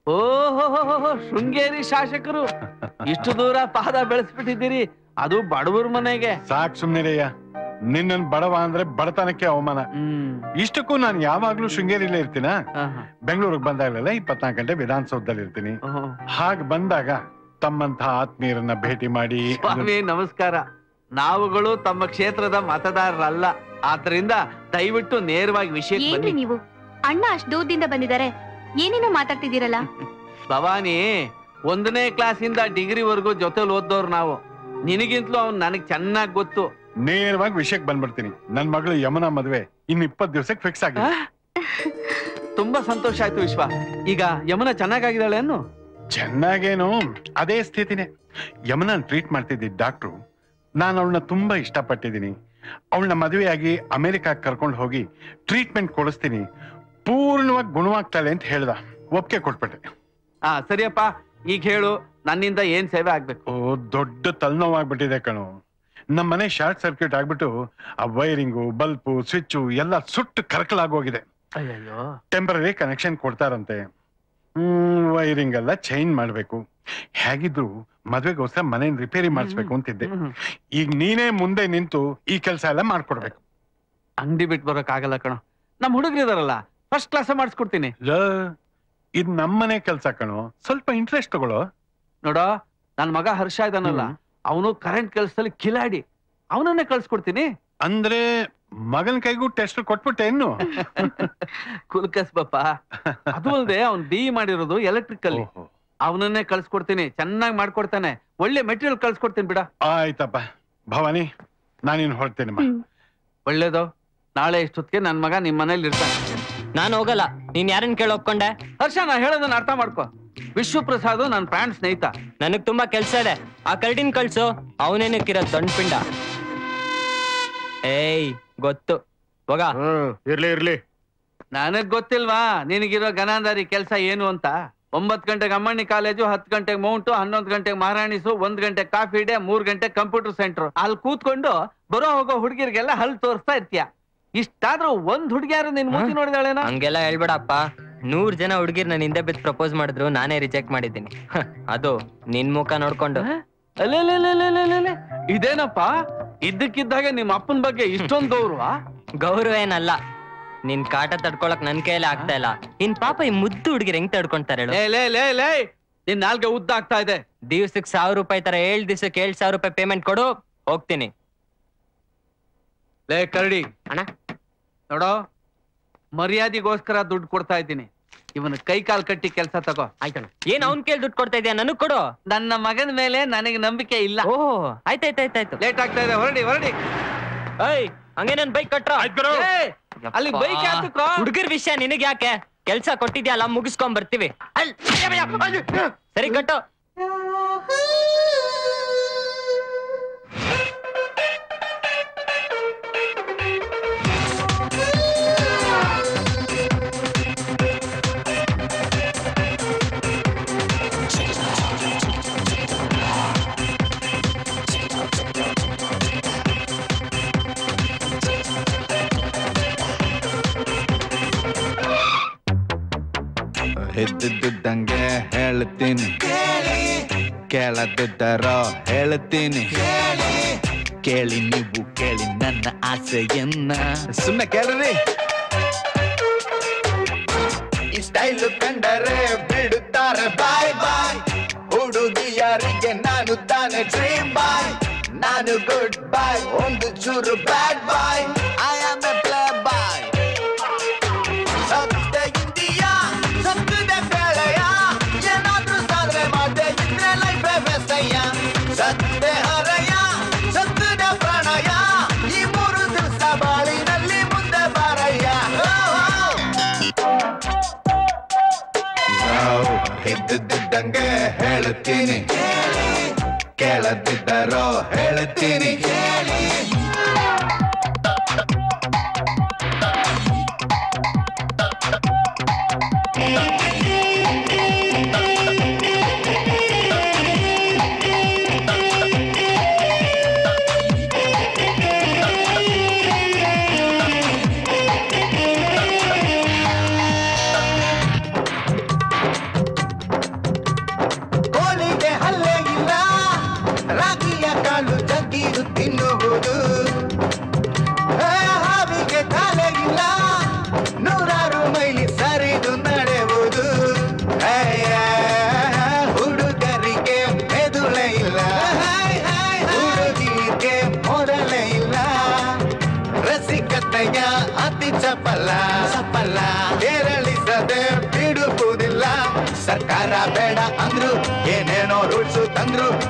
ಓಹೋ ಶೃಂಗೇರಿ ಶಾಸಕರು ಇಷ್ಟು ದೂರ ಪಾದ ಬೆಳೆಸ್ಬಿಟ್ಟಿದ್ದೀರಿ ಅದು ಬಡವರ ಮನೆಗೆ ಸಾಕ್ ಸುಮ್ನಿರಯ್ಯ ನಿನ್ನನ್ ಬಡವ ಅಂದ್ರೆ ಬಡತನಕ್ಕೆ ಅವಮಾನ ಹ್ಮ್ ಇಷ್ಟಕ್ಕೂ ನಾನು ಯಾವಾಗ್ಲೂ ಶೃಂಗೇರಿಲೇ ಇರ್ತೀನ ಆಹಾ. ಬೆಂಗಳೂರಿಗೆ ಬಂದಾಗಲೆಲ್ಲ ಇಪ್ಪತ್ನಾಲ್ಕು ಗಂಟೆ ವಿಧಾನಸೌಧದಲ್ಲಿ ಇರ್ತೀನಿ ಓಹೋ. ಹಾಗ್ ಬಂದಾಗ ತಮ್ಮಂತ ಆತ್ಮೀಯರನ್ನ ಭೇಟಿ ಮಾಡಿ ಸ್ವಾಮಿ ನಮಸ್ಕಾರ ನಾವುಗಳು ತಮ್ಮ ಕ್ಷೇತ್ರದ ಮತದಾರರಲ್ಲ ಆದ್ರಿಂದ ದಯವಿಟ್ಟು ನೇರವಾಗಿ ವಿಷಯಕ್ಕೆ ಏನ್ರಿ ಬನ್ನಿ ನೀವು ಅಣ್ಣ ಅಷ್ಟ್ ದೂರದಿಂದ ಬಂದಿದ್ದಾರೆ ಏನೇನೋ ಮಾತಾಡ್ತಿದ್ದೀರಲ್ಲ ಭವಾನಿ ಒಂದನೇ ಕ್ಲಾಸಿಂದ ಡಿಗ್ರಿವರೆಗೂ ಜೊತೆಲಿ ಓದ್ದವ್ರು ನಾವು ನಿನಗಿಂತಲೂ ಅವ್ನು ನನಗ್ ಚೆನ್ನಾಗ್ ಗೊತ್ತು ನೇರವಾಗಿ ವಿಷಯಕ್ಕೆ ಬಂದ್ಬಿಡ್ತೀನಿ ನನ್ ಮಗಳು ಯಮುನಾ ಮದ್ವೆ ಇನ್ ಇಪ್ಪತ್ ದಿವಸಕ್ಕೆ ಫಿಕ್ಸ್ ಆಗಿದೆ ತುಂಬಾ ಸಂತೋಷ ಆಯ್ತು ವಿಶ್ವ ಈಗ ಯಮುನ ಚೆನ್ನಾಗಾಗಿದ್ದಾಳೆ ಅನ್ನು ಚೆನ್ನಾಗೇನು ಅದೇ ಸ್ಥಿತಿನೇ ಯಮುನನ್ ಟ್ರೀಟ್ ಮಾಡ್ತಿದ್ದ ಡಾಕ್ಟ್ರು ನಾನು ಅವಳನ್ನ ತುಂಬಾ ಇಷ್ಟಪಟ್ಟಿದ್ದೀನಿ ಅವಳನ್ನ ಮದುವೆಯಾಗಿ ಅಮೆರಿಕಾಗ್ ಕರ್ಕೊಂಡು ಹೋಗಿ ಟ್ರೀಟ್ಮೆಂಟ್ ಕೊಡಿಸ್ತೀನಿ ಪೂರ್ಣವಾಗಿ ಗುಣವಾಗ್ತಾಳೆ ಅಂತ ಹೇಳ್ದ ಒಪ್ಪಿಗೆ ಕೊಟ್ಬಿಟ್ಟೆ ಹಾ ಸರಿಯಪ್ಪ ಈಗ ಹೇಳು ನನ್ನಿಂದ ಏನ್ ಸೇವೆ ಆಗ್ಬೇಕು ಓ ದೊಡ್ಡ ತಲೆನೋವಾಗ್ಬಿಟ್ಟಿದೆ ಕಣು ನಮ್ಮ ಮನೆ ಶಾರ್ಟ್ ಸರ್ಕ್ಯೂಟ್ ಆಗ್ಬಿಟ್ಟು ಆ ವೈರಿಂಗು ಬಲ್ಪು ಸ್ವಿಚ್ಚು ಎಲ್ಲ ಸುಟ್ಟು ಕರಕಲಾಗೋಗಿದೆ ಅಯ್ಯಯ್ಯೋ ಟೆಂಪರರಿ ಕನೆಕ್ಷನ್ ಕೊಡ್ತಾರಂತೆ ಹ್ಮ್ ವೈರಿಂಗ್ ಎಲ್ಲ ಚೇಂಜ್ ಮಾಡ್ಬೇಕು ಹೇಗಿದ್ರು ಮದ್ವೆಗೋಸ್ಕರ ಮನೆ ರಿಪೇರಿ ಮಾಡಿಸ್ಬೇಕು ಅಂತಿದ್ದೆ ಹ್ಮ್. ಈಗ ನೀನೇ ಮುಂದೆ ನಿಂತು ಈ ಕೆಲಸ ಎಲ್ಲ ಮಾಡ್ಕೊಡ್ಬೇಕು ಅಂಗಡಿ ಬಿಟ್ಟು ಬರೋಕ್ ಆಗಲ್ಲ ಕಣೋ ನಮ್ ಹುಡುಗರಿದಾರಲ್ಲ ಫಸ್ಟ್ ಕ್ಲಾಸ್ ಮಾಡಿಸ್ಕೊಡ್ತೀನಿ ಲ, ಇದ್ ನಮ್ಮನೆ ಕೆಲ್ಸ ಕಣೋ ಸ್ವಲ್ಪ ಇಂಟ್ರೆಸ್ಟ್ ತಗೊಳ್ಳೋ ನೋಡೋ ನನ್ ಮಗ ಹರ್ಷ ಇದಾನಲ್ಲ ಅವನು ಕರೆಂಟ್ ಕೆಲಸದಲ್ಲಿ ಕಿಲಾಡಿ ಅವನನ್ನೇ ಕಳ್ಸ್ಕೊಡ್ತೀನಿ ಅಂದ್ರೆ ಮಗನ್ ಕೈಗೂ ಟೆಸ್ಟ್ ಕೊಟ್ಬಿಟ್ಟೆ ಇನ್ನು ಕುಲ್ಕಸ್ ಬಪ್ಪ ಅದು ಅಲ್ದೆ ಅವ್ನ್ ಬಿ ಮಾಡಿರೋದು ಎಲೆಕ್ಟ್ರಿಕಲ್ ಓಹೋ. ಅವನನ್ನೇ ಕಳ್ಸ್ಕೊಡ್ತೀನಿ ಚೆನ್ನಾಗಿ ಮಾಡ್ಕೊಡ್ತಾನೆ ಒಳ್ಳೆ ಮೆಟೀರಿಯಲ್ ಕಳ್ಸ್ಕೊಡ್ತೀನಿ ಬಿಡ ಆಯ್ತಪ್ಪ ಭವಾನಿ ನಾನಿನ್ ಹೊರಡ್ತೇನಮ್ಮ ಹ್ಮ್. ಒಳ್ಳೇದು ನಾಳೆ ಇಷ್ಟೊತ್ತಿಗೆ ನನ್ ಮಗ ನಿಮ್ ಮನೇಲಿ ಇರ್ತಾನೆ ನಾನು ಹೋಗಲ್ಲ ನೀನ್ ಯಾರನ್ನ ಕೇಳಿ ಒಪ್ಕೊಂಡೆ ಹರ್ಷ ನಾ ಹೇಳೋದನ್ನ ಅರ್ಥ ಮಾಡ್ಕೊ ವಿಶ್ವಪ್ರಸಾದ್ ನನ್ ಪ್ರಾಣ ಸ್ನೇಹಿತ ನನಗ್ ತುಂಬಾ ಕೆಲ್ಸ ಇದೆ ಆ ಕರಡಿನ್ ಕಳ್ಸು ಅವನೇನಕ್ಕಿರೋ ದೊಡ್ಡ ಪಿಂಡ ಏಯ್ ಗೊತ್ತು ಹೋಗ ಇರ್ಲಿ ಇರ್ಲಿ ನನಗ್ ಗೊತ್ತಿಲ್ವಾ ನಿನಗಿರೋ ಗನಾಂಧಾರಿ ಕೆಲಸ ಏನು ಅಂತ ಒಂಬತ್ ಗಂಟೆಗೆ ಅಮ್ಮಣ್ಣಿ ಕಾಲೇಜು ಹತ್ತು ಗಂಟೆಗೆ ಮೌಂಟು ಹನ್ನೊಂದು ಗಂಟೆಗೆ ಮಹಾರಾಣಿಸು ಒಂದ್ ಗಂಟೆ ಕಾಫಿ ಡೇ ಮೂರ್ ಗಂಟೆ ಕಂಪ್ಯೂಟರ್ ಸೆಂಟರ್ ಅಲ್ಲಿ ಕೂತ್ಕೊಂಡು ಬರೋ ಹೋಗೋ ಹುಡುಗಿರ್ಗೆಲ್ಲ ಹಲ್ ತೋರಿಸ್ತಾ ಇರ್ತೀಯ ಇಷ್ಟಾದ್ರೂ ಒಂದ್ ಹುಡುಗಿಯಾರು ನಿನ್ ಮೂತಿ ನೋಡಿದಾಳೇನ ಹಂಗೆಲ್ಲ ಹೇಳ್ಬೇಡಪ್ಪ ನೂರ್ ಜನ ಹುಡುಗಿರ್ ನನ್ ಹಿಂದೆ ಬಿದ್ದು ಪ್ರಪೋಸ್ ಮಾಡಿದ್ರು ನಾನೇ ರಿಜೆಕ್ಟ್ ಮಾಡಿದ್ದೀನಿ ಹ, ಅದು ನಿನ್ ಮುಖ ನೋಡ್ಕೊಂಡು ಅಲೆಲೆಲೆಲೆಲೆಲೆ. ಇದೇನಪ್ಪ ಇದ್ದಕ್ಕಿದ್ದಾಗೆ ನಿಮ್ಮ ಅಪ್ಪನ ಬಗ್ಗೆ ಇಷ್ಟೊಂದು ಗೌರವ ಗೌರವ ಏನಲ್ಲ ನಿನ್ ಕಾಟ ತಡ್ಕೊಳಕ್ ನನ್ ಕೈಯಲ್ಲಿ ಆಗ್ತಾ ಇಲ್ಲ ಇನ್ ಪಾಪ ಈ ಮುದ್ದು ಹುಡುಗಿರ್ ಹೆಂಗ್ ತಡ್ಕೊಂತಾರೆ ಹೇಳು ಲೇ ಲೇ ಲೇ ಲೇ ನಿನ್ ನಾಲ್ಗೆ ಉದ್ದ ಆಗ್ತಾ ಇದೆ ದಿವ್ಸಕ್ ಸಾವಿರ ರೂಪಾಯಿ ತರ ಏಳ್ ದಿವ್ಸಕ್ಕೆ ಏಳ್ ಸಾವಿರ ರೂಪಾಯಿ ಪೇಮೆಂಟ್ ಕೊಡು ಹೋಗ್ತೀನಿ ಲೇ ಕರಡಿ ಅಣ್ಣ. ನೋಡೋ ಮರ್ಯಾದೆಗೋಸ್ಕರ ದುಡ್ಡು ಕೊಡ್ತಾ ಇದ್ದೀನಿ ಇವನ ಕೈ ಕಾಲ್ ಕಟ್ಟಿ ಕೆಲಸ ತಗೋ ಆಯ್ತಣ್ಣ ಏನ್ ಅವ್ನ್ ಕೇಳಿ ದುಡ್ಡು ಕೊಡ್ತಾ ಇದೀಯ ನನಗ್ ಕೊಡು ನನ್ನ ಮಗನ ಮೇಲೆ ನನಗೆ ನಂಬಿಕೆ ಇಲ್ಲ ಓಹ್ ಆಯ್ತಾಯ್ತಾಯ್ತಾಯ್ತು ಲೇಟ್ ಆಗ್ತಾ ಇದೆ ಹೊರಡಿ ಹೊರಡಿ ಏಯ್ ಹಂಗೆ ನನ್ ಬೈಕ್ ಕಟ್ರ ಏ, ಅಲ್ಲಿ ಬೈಕ್ ಯಾತಕ್ಕೋ ಹುಡುಗರ್ ವಿಷಯ ನಿನಗ್ ಯಾಕೆ ಕೆಲ್ಸ ಕೊಟ್ಟಿದ್ಯಲ್ಲ ಮುಗಿಸ್ಕೊಂಡ್ ಬರ್ತೀವಿ ಅಲ್- ಸರಿ ಕಟ್ಟು ಇದ್ದಿದ್ದಂಗೆ ಹೇಳ್ತೀನಿ ಕೇಳದಿದ್ದರೋ ಹೇಳ್ತೀನಿ ಕೇಳಿ ನೀವು ಕೇಳಿ ನನ್ನ ಆಸೆಯನ್ನ ಸುಮ್ಮನೆ ಕೇಳ್ರಿ ಈ ಸ್ಟೈಲ್ ಕಂಡರೆ ಬಿಡುತ್ತಾರೆ ಬಾಯ್ ಬಾಯ್ ಹುಡುಗಿಯರಿಗೆ ನಾನು ತಾನೆ ಡ್ರೀಮ್ ಬಾಯ್ ನಾನು ಗುಡ್ ಬಾಯ್ ಒಂದು ಚೂರು bad boy I am a playboy ಸತ್ಯ ಇಂಡಿಯಾ ಸತ್ಯದ ಬೆಳೆಯ ಏನಾದ್ರೂ ಸಾಧನೆ ಮಾಡದೆ ಇದ್ರೆ ಲೈಫ್ ಬೆಸ್ತಯ್ಯ ಸತ್ಯ ಹರಯ ಸತ್ಯದ ಪ್ರಣಯ ಈ ಮೂರು ದಿವಸ ಬಾಳಿನಲ್ಲಿ ಮುಂದೆ ಬಾರಯ್ಯ ಇದ್ದಿದ್ದಂಗೆ ಹೇಳುತ್ತೀನಿ ಕೇಳದಿದ್ದರೋ ಹೇಳುತ್ತೀನಿ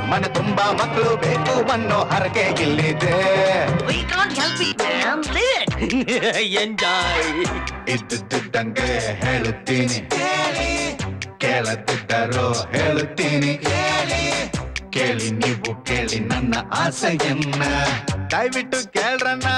ಮನೆ ತುಂಬಾ ಮಕ್ಕಳು ಬೇಕು ಅನ್ನೋ ಹರಕೆ ಇಲ್ಲಿದೆ We can't help it, man. Live it. Enjoy. ಇದ್ದುದ್ದಂಗೆ ಹೇಳುತ್ತೀನಿ ಕೇಳದಿದ್ದರೂ ಹೇಳುತ್ತೀನಿ ಕೇಳಿ ನೀವು ಕೇಳಿ ನನ್ನ ಆಸೆಯನ್ನ ದಯವಿಟ್ಟು ಕೇಳ್ರಣ್ಣ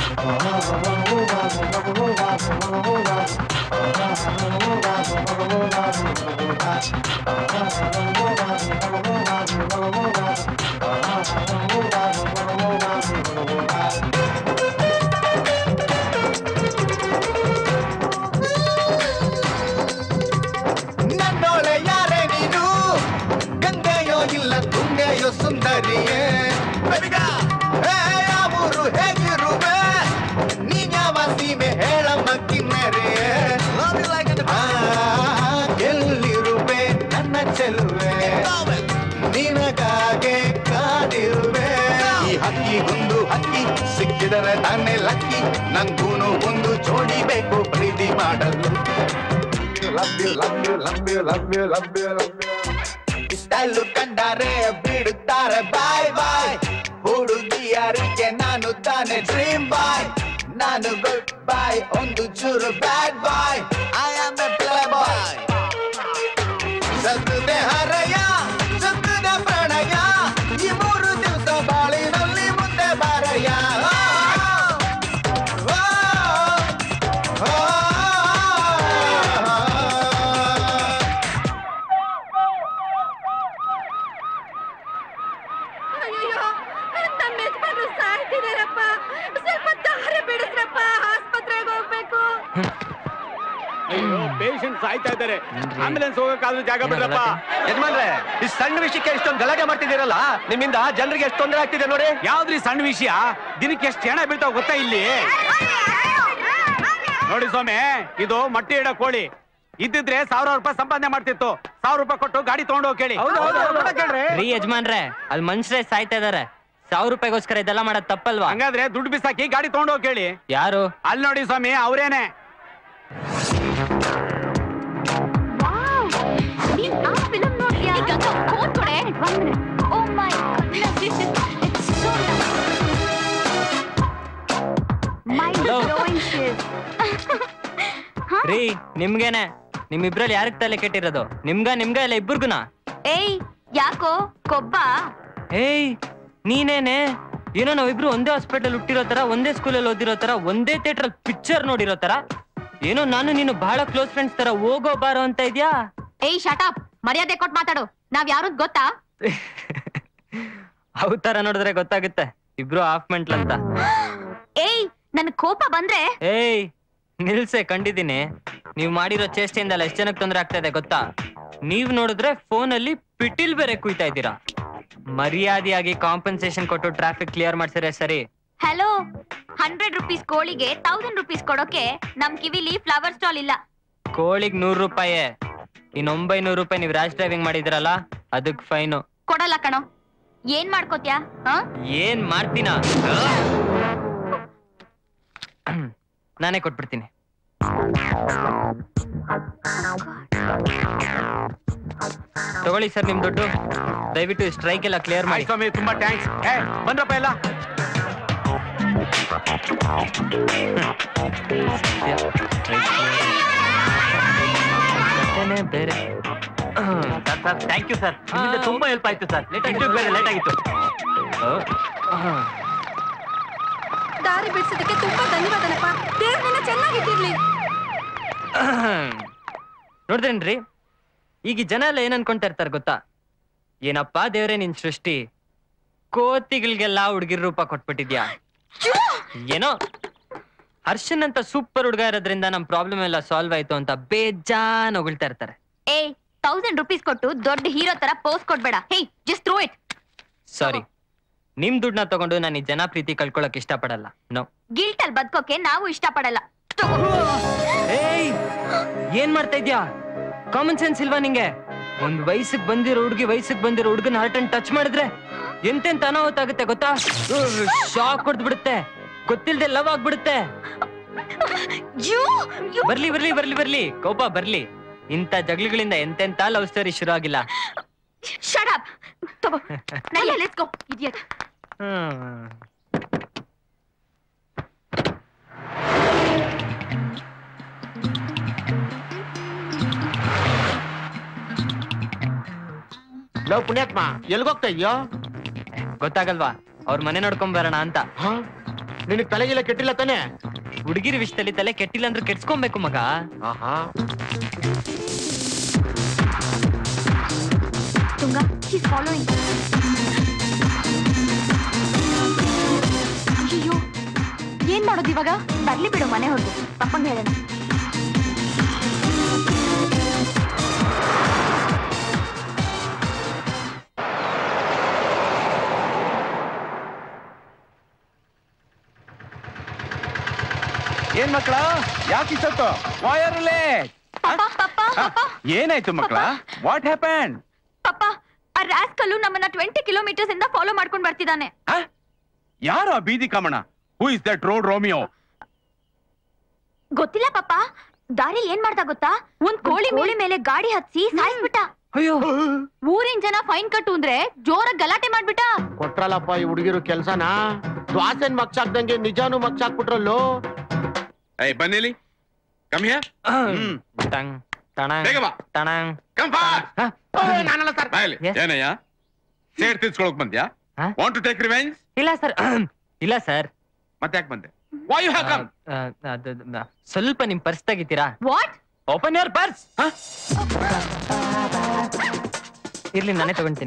ನನ್ನೋಳೆ ಯಾರೇ ನೀನು ಗಂಗೆಯೋ ಇಲ್ಲ ತುಂಗೆಯೋ ಸುಂದರಿಯೇ ಏ, ಯಾವೂರು ಹೇಗಿರುವೆ ನೀನ್ಯಾವ ಸೀಮೆ ಹೇಳಮ್ಮ ಕಿನ್ನರಿಯೇ ಆ, ಎಲ್ಲಿರುವೆ ನನ್ನ ಚೆಲುವೆ ನಿನಗಾಗೆ ಕಾದಿರುವೆ ಈ ಹಕ್ಕಿಗೊಂದು ಹಕ್ಕಿ ಸಿಕ್ಕಿದರೆ ತಾನೇ ಲಕ್ಕಿ ನಂಗೂನು ಒಂದು ಜೋಡಿ ಬೇಕು ಪ್ರೀತಿ ಮಾಡಲು love you love you love you love you love you love you style ಕಂಡರೆ ಬಿಡುತ್ತಾರೆ ಬಾಯ್ ಬಾಯ್ ಹುಡುಗಿಯರಿಗೆ ನಾನು ತಾನೆ ಡ್ರೀಮ್ ಬಾಯ್ ನಾನು ಗುಡ್ ಬಾಯ್ ಒಂದು ಚೂರು bad boy I am a playboy ಸತ್ತದೆ ಹರಯ ಸತ್ತದೆ ಪ್ರಣಯ ಈ ಮೂರು ದಿವಸ ಬಾಳಿನಲ್ಲಿ ಮುಂದೆ ಬಾರಯ್ಯ ಆ, ಆ, ಆ. ಅಯ್ಯೋ ನಮ್ಮ ಯಜಮಾನ್ರು ಸಾಯ್ತಿದಾರಪ್ಪ ಸ್ವಲ್ಪ ದಾರಿ ಬಿಡಿಸ್ರಪ್ಪ ಆಸ್ಪತ್ರೆಗೆ ಹೋಗ್ಬೇಕು ಪೇಷಂಟ್ ಸಾಯ್ತಾ ಇದ್ದಾರೆ ಆಂಬುಲೆನ್ಸ್ ಹೋಗಕ್ಕಾದ್ರೂ ಜಾಗ ಬಿಡ್ರಪ್ಪ ಯಜಮಾನ್ರೆ ಈ ಸಣ್ಣ ವಿಷಯಕ್ಕೆ ಇಷ್ಟೊಂದು ಗಲಾಟೆ ಮಾಡ್ತಿದ್ದೀರಲ್ಲ ನಿಮ್ಮಿಂದ ಜನರಿಗೆ ಎಷ್ಟು ತೊಂದರೆ ಆಗ್ತಿದೆ ನೋಡಿ ಯಾವ್ದ್ರಿ ಸಣ್ಣ ವಿಷಯ ದಿನಕ್ಕೆ ಎಷ್ಟು ಹೆಣ ಬೀಳ್ತಾವ ಗೊತ್ತಾ ಇಲ್ಲಿ ನೋಡಿ ಸ್ವಾಮಿ ಇದು ಮೊಟ್ಟೆ ಇಡೋ ಕೋಳಿ ಇದ್ದಿದ್ರೆ ಸಾವಿರಾರು ರೂಪಾಯಿ ಸಂಪಾದನೆ ಮಾಡ್ತಿತ್ತು ಸಾವಿರ ರೂಪಾಯಿ ಕೊಟ್ಟು ಗಾಡಿ ತಗೊಂಡೋಗಿ ಕೇಳಿ ರೀ ಯಜಮಾನ್ರೆ ಅಲ್ಲಿ ಮನುಷ್ಯರೇ ಸಾಯ್ತಾ ಇದಾರೆ ಸಾವಿರ ರೂಪಾಯಿಗೋಸ್ಕರ ಇದೆಲ್ಲ ಮಾಡೋದ್ ತಪ್ಪಲ್ವಾ ಹಂಗಾದ್ರೆ ದುಡ್ಡು ಬಿಸಾಕಿ ಗಾಡಿ ತಗೊಂಡೋಗಿ ಕೇಳಿ ಯಾರು ಅಲ್ಲಿ ನೋಡಿ ಸ್ವಾಮಿ ಅವ್ರೇನೆ ವಾವ್ ನೀನ್ ಆ ಫಿಲ್ಮ್ ನೋಡ್ತೀಯಾ ಈಗ ಫೋನ್ ಕೊಡೆ one minute oh my goodness it's so mind Hello. Blowing shit ರೀ ನಿಮ್ಗೇನೆ ನಿಮ್ಮಿಬ್ರಲ್ಲಿ ಯಾರಿಗ್ ತಲೆ ಕೆಟ್ಟಿರೋದು ನಿಮ್ಗ ನಿಮ್ಗ ಇಲ್ಲ ಇಬ್ಬರಿಗುನಾ ಏಯ್ ಯಾಕೋ ಕೊಬ್ಬ ಏಯ್ ನೀನೇನೆ ಏನೋ ನಾವಿಬ್ರು ಒಂದೇ ಹಾಸ್ಪಿಟಲ್ ಹುಟ್ಟಿರೋ ತರ ಒಂದೇ ಸ್ಕೂಲಲ್ಲಿ ಓದಿರೋ ತರ ಒಂದೇ ಥಿಯೇಟರ್ ಪಿಕ್ಚರ್ ನೋಡಿರೋ ತರ ಏನೋ ನಾನು ನೀನು ಬಹಳ ಕ್ಲೋಸ್ ಫ್ರೆಂಡ್ಸ್ ತರ ಹೋಗೋ ಬಾರೋ ಅಂತ ಇದ್ಯಾ ಏಯ್ ಶಟಪ್ ಮರ್ಯಾದೆ ಕೊಟ್ಟು ಮಾತಾಡು ನಾವ್ ಯಾರು ಗೊತ್ತಾ ಅವ್ ತರ ನೋಡಿದ್ರೆ ಗೊತ್ತಾಗುತ್ತೆ ಇಬ್ರು ಹಾಫ್ ಮೆಂಟ್ಲ್ ಅಂತ ಏಯ್ ನನ್ ಕೋಪ ಬಂದ್ರೆ ಏಯ್ ನಿಲ್ಸೆ ಕಂಡಿದ್ದೀನಿ ನೀವ್ ಮಾಡಿರೋ ಚೇಷ್ಟೆಯಿಂದಲ್ಲ ಎಷ್ಟ್ ಜನಕ್ಕೆ ತೊಂದರೆ ಆಗ್ತಾ ಇದೆ ಗೊತ್ತಾ ನೀವ್ ನೋಡಿದ್ರೆ ಫೋನಲ್ಲಿ ಪಿಟಿಲ್ ಬೇರೆ ಕುಯ್ತಾ ಇದ್ದೀರಾ ಮರ್ಯಾದೆಯಾಗಿ ಕಾಂಪನ್ಸೇಷನ್ ಕೊಟ್ಟು ಟ್ರಾಫಿಕ್ ಕ್ಲಿಯರ್ ಮಾಡ್ಸಿದ್ರೆ ಸರಿ ಹಲೋ ಹಂಡ್ರೆಡ್ ರುಪೀಸ್ ಕೋಳಿಗೆ ತೌಸಂಡ್ ರುಪೀಸ್ ಕೊಡೋಕೆ ನಮ್ ಕಿವಿಲಿ ಫ್ಲವರ್ ಸ್ಟಾಲ್ ಇಲ್ಲ ಕೋಳಿಗ್ ನೂರ್ ರೂಪಾಯಿ ಇನ್ ಒಂಬೈನೂರು ರೂಪಾಯಿ ನೀವ್ ರ್ಯಾಶ್ ಡ್ರೈವಿಂಗ್ ಮಾಡಿದ್ರಲ್ಲ ಅದಕ್ ಫೈನು ಕೊಡಲ್ಲ ಕಣೋ ಏನ್ ಮಾಡ್ಕೋತ್ಯಾ ಹ ಏನ್ ಮಾಡ್ತೀನ ನಾನೇ ಕೊಟ್ಬಿಡ್ತೀನಿ ತಗೊಳ್ಳಿ ಸರ್ ನಿಮ್ ದುಡ್ಡು ದಯವಿಟ್ಟು ಸ್ಟ್ರೈಕ್ ಎಲ್ಲ ಕ್ಲಿಯರ್ ಮಾಡಿ ಆಯ್ತು ಸ್ವಾಮಿ ತುಂಬಾ ಥ್ಯಾಂಕ್ಸ್ ಏ ಬಂದ್ರಪ್ಪ ಎಲ್ಲ ಕಥೆನೇ ಬೇರೆ ಥ್ಯಾಂಕ್ ಯು ಸರ್ ನಿಮ್ಮಿಂದ ತುಂಬಾ ಹೆಲ್ಪ್ ಆಯ್ತು ಸರ್ Late ಆಗಿ- ಬೇರೆ ಲೇಟ್ ಆಗಿತ್ತು ದಾರಿ ಬಿಡ್ಸೋದಕ್ಕೆ ತುಂಬಾ ಧನ್ಯವಾದನಪ್ಪ ದೇವ್ರ ನಿನ್ನ ಚೆನ್ನಾಗಿಟ್ಟಿರ್ಲಿ ನೋಡಿದ್ರೇನ್ರಿ ಈಗ ಈ ಜನ ಎಲ್ಲ ಏನ್ ಅನ್ಕೊಂತಾ ಇರ್ತಾರ ಗೊತ್ತಾ ಏನಪ್ಪಾ ದೇವ್ರೆ ನಿನ್ ಸೃಷ್ಟಿ ಕೋತಿಗಳಿಗೆಲ್ಲ ಹುಡುಗಿರ್ ರೂಪ ಕೊಟ್ಬಿಟ್ಟಿದ್ಯಾ ಏನೋ ಹರ್ಷನ್ ಅಂತ ಸೂಪರ್ ಹುಡುಗ ಇರೋದ್ರಿಂದ ನಮ್ ಪ್ರಾಬ್ಲಮ್ ಎಲ್ಲ ಸಾಲ್ವ್ ಆಯ್ತು ಅಂತ ಬೇಜಾನ್ ಹೊಗಳ್ತಾ ಇರ್ತಾರೆ ಏಯ್ ತೌಸಂಡ್ ರುಪೀಸ್ ಕೊಟ್ಟು ದೊಡ್ಡ ಹೀರೋ ತರ ಪೋಸ್ ಕೊಡ್ಬೇಡ hey just throw it sorry ನಿಮ್ ದುಡ್ಡನ್ನ ತಗೊಂಡು ನಾನು ಈ ಜನ ಪ್ರೀತಿ ಕಳ್ಕೊಳಕ್ ಇಷ್ಟಪಡಲ್ಲ ನೋ ಗಿಲ್ಟ್ ಅಲ್ಲಿ ಬದುಕೋಕೆ ನಾವು ಇಷ್ಟಪಡಲ್ಲ ತಗೋ. ಏಯ್ ಏನ್ ಮಾಡ್ತಾ ಇದ್ಯಾ ಕಾಮನ್ ಸೆನ್ಸ್ ಇಲ್ವಾ ನಿಂಗೆ ಒಂದ್ ವಯಸ್ಸಿಗೆ ಬಂದಿರೋ ಹುಡುಗಿ ವಯಸ್ಸಿಗೆ ಬಂದಿರೋ ಹುಡುಗನ ಹಾರ್ಟ್ ಅನ್ ಟಚ್ ಮಾಡಿದ್ರೆ ಎಂತೆಂತ ಅನಾಹುತ ಆಗುತ್ತೆ ಗೊತ್ತಾ ಶಾಕ್ ಹೊಡೆದ್ ಬಿಡುತ್ತೆ ಗೊತ್ತಿಲ್ದೆ ಲವ್ ಆಗ್ಬಿಡುತ್ತೆ You, you ಬರ್ಲಿ ಬರ್ಲಿ ಬರ್ಲಿ ಬರ್ಲಿ ಕೋಪ ಬರ್ಲಿ ಇಂಥ ಜಗಳಗಳಿಂದ ಎಂತೆಂತ ಲವ್ ಸ್ಟೋರಿ ಶುರು ಆಗಿಲ್ಲ shut up. ತಗೋ ನಡಿ let's go idiot hmm. Love ಪುಣ್ಯಾತ್ಮ ಎಲ್ಗೋಗ್ತಾ ಇದೆಯೋ ಗೊತ್ತಾಗಲ್ವಾ ಅವ್ರ ಮನೆ ನೋಡ್ಕೊಂಡ್ ಬರೋಣ ಅಂತ ನಿನಗ್ ತಲೆಗಿಲ್ಲ ಕೆಟ್ಟಿಲ್ಲ ತಾನೆ ಹುಡುಗಿರ ವಿಷಯದಲ್ಲಿ ತಲೆ ಕೆಟ್ಟಿಲ್ಲ ಅಂದ್ರೆ ಕೆಡ್ಸ್ಕೊಬೇಕು ಮಗ ಆಹಾ ತುಂಗ ಶೀಸ್ ಫಾಲೋಯಿಂಗ್ ಅಯ್ಯೋ ಏನ್ ಮಾಡೋದು ಇವಾಗ ಬರ್ಲಿ ಬಿಡು ಮನೆ ಹೊರಗು ಪಪ್ಪಂಗ್ ಹೇಳೋಣ ಏನ್ ಮಕ್ಕಳ ಯಾಕೆ ಇಷ್ಟೊತ್ತು ವಾಯರ್ ಲೇಟ್ ಪಪ್ಪ ಪಪ್ಪ ಪಪ್ಪ ಏನಾಯ್ತು ಮಕ್ಕಳ ವಾಟ್ ಹ್ಯಾಪನ್ ಪಪ್ಪ ಆ ರಾಸ್ಕಲ್ಲು ನಮ್ಮನ್ನ ಟ್ವೆಂಟಿ ಕಿಲೋಮೀಟರ್ಸ್ ಇಂದ ಫಾಲೋ ಮಾಡ್ಕೊಂಡ್ ಬರ್ತಿದ್ದಾನೆ ಯಾರು ಆ ಬೀದಿ ಕಾಮಣ who is that road romeo ಗೊತ್ತಿಲ್ಲ ಪಪ್ಪ ದಾರಿಲಿ ಏನ್ ಮಾಡ್ದ ಗೊತ್ತಾ ಒಂದ್ ಕೋಳಿ ಕೋಳಿ ಮೇಲೆ ಗಾಡಿ ಹತ್ಸಿ ಸಾಯಿಸ್ಬಿಟ್ಟ ಅಯ್ಯೋ ಊರಿನ ಜನ ಫೈನ್ ಕಟ್ಟು ಅಂದ್ರೆ ಜೋರಾಗಿ ಗಲಾಟೆ ಮಾಡ್ಬಿಟ್ಟ ಕೊಟ್ರಲ್ಲಪ್ಪ ಈ ಹುಡುಗಿರು ಕೆಲ್ಸನ ದ್ವಾಸೆನ್ ಮಗ್ಸಾಕ್ದಂಗೆ ನಿಜಾನು ಮಗ್ಸಾಕ್ಬಿಟ್ರಲ್ಲೋ ಏಯ್ ಬನ್ನಿಲಿ ಕಮ್ ಹಿಯರ್ ಹ್ಮ್ ಟಂಗ್ ಟಣಂಗ್ ಬೇಗ ಬಾ ಟಣಂಗ್ ಕಮ್ ಫಾಸ್ಟ್ ನಾನಲ್ಲ ಸರ್ ಬಾಯಲಿ Yes. ಏನಯ್ಯ ಸೇರ್ ತಿರ್ಸ್ಕೊಳಕ್ ಬಂದ್ಯಾ ಹಾ? ವಾಂಟ್ ಟು ಟೇಕ್ ರಿವೆಂಜ್ ಇಲ್ಲ ಸರ್ ಇಲ್ಲ ಸರ್ ಮತ್ತೆ ಯಾಕೆ ಬಂದೆ ವೈ ಯು ಹ್ಯಾವ್ ಕಮ್ ಸ್ವಲ್ಪ ನಿಮ್ ಪರ್ಸ್ ತೆಗಿತೀರಾ ವಾಟ್ ಓಪನ್ ಯುವರ್ ಪರ್ಸ್ ಇರ್ಲಿ ನಾನೇ ತಗೊಂತೀನಿ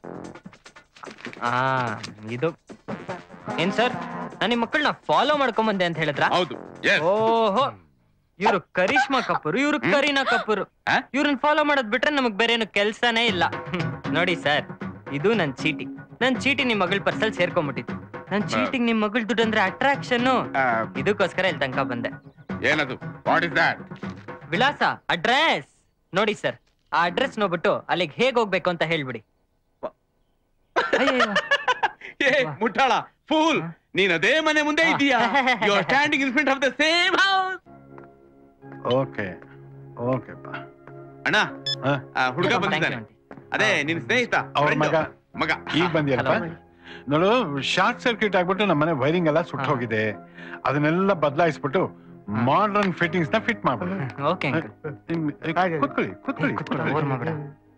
ಆ ಇದು ಏನ್ ಸರ್ ನಾನು ನಿಮ್ ಮಕ್ಕಳನ್ನ ಫಾಲೋ ಮಾಡ್ಕೊಂಡ್ ಬಂದೆ ಅಂತ ಹೇಳಿದ್ರ ಹೌದು ಎಸ್ ಓಹೋ ಇವ್ರು ಕರಿಷ್ಮಾ ಕಪೂರ್ ಇವ್ರು ಕರೀನಾ ಕಪೂರ್ ಆ? ಇವ್ರನ್ನ ಫಾಲೋ ಮಾಡೋದ್ ಬಿಟ್ರೆ ನಮಗ್ ಬೇರೆ ಏನು ಕೆಲ್ಸನೇ ಇಲ್ಲ ಹ್ಮ್. ನೋಡಿ ಸರ್ ಇದು ನನ್ ಚೀಟಿ ನನ್ ಚೀಟಿ ನಿಮ್ ಮಗಳ ಪರ್ಸಲ್ ಸೇರ್ಕೊಂಡ್ಬಿಟ್ಟಿತ್ತು ನನ್ ಚೀಟಿಗೆ ನಿಮ್ ಮಗಳ ದುಡ್ಡು ಅಂದ್ರೆ ಅಟ್ರಾಕ್ಷನ್ ಇದಕ್ಕೋಸ್ಕರ ಇಲ್ಲಿ ತನಕ ಬಂದೆ ಏನದು ವಾಟ್ ಇಸ್ ದಟ್ ವಿಳಾಸ ಅಡ್ರೆಸ್ ನೋಡಿ ಸರ್ ಆ ಅಡ್ರೆಸ್ ನೋಡ್ಬಿಟ್ಟು ಅಲ್ಲಿಗೆ ಹೇಗ್ ಹೋಗ್ಬೇಕು ಅಂತ ಹೇಳ್ಬಿಡಿ ಅಯ್ಯಯ್ಯೋ. ಏ ಮುಟ್ಟಾಳ ಫೂಲ್ ನೀನ್ ಅದೇ ಮನೆ ಮುಂದೆ ಇದೀಯಾ you are standing in front of the same house okay ಓಕೆಪ್ಪ ಅಣ್ಣ ಹಾ. ಆ, ಹುಡುಗ Thank you, ಬಂದಿದ್ದಾನೆ aunty. ಅದೇ ನಿನ್ ಸ್ನೇಹಿತ ಅವ್ರ friend. ಮಗ ಮಗ ಈಗ ಬಂದಿಯಲ್ಲಪ್ಪ Hello. ನೋಡು ಶಾರ್ಟ್ ಸರ್ಕ್ಯೂಟ್ ಆಗ್ಬಿಟ್ಟು ನಮ್ಮ ಮನೆ ವೈರಿಂಗ್ ಎಲ್ಲ ಸುಟ್ಟು ಹಾ. ಹೋಗಿದೆ ಅದನ್ನೆಲ್ಲ ಬದಲಾಯಿಸ್ಬಿಟ್ಟು ಮಾಡರ್ನ್ ಫಿಟ್ಟಿಂಗ್ಸ್ ನ ಫಿಟ್ ಮಾಡ್ಬಿಡು ಓಕೆ ಅಂಕಲ್ ನಿಮ್- ಏ, ಕೂತ್ಕೊಳ್ಳಿ ಕೂತ್ಕೊಳ್ಳಿ ಕೂತ್ಕೊಳ್ಳಿ ಓವರ್ ಮಾಡ್ಬೇಡ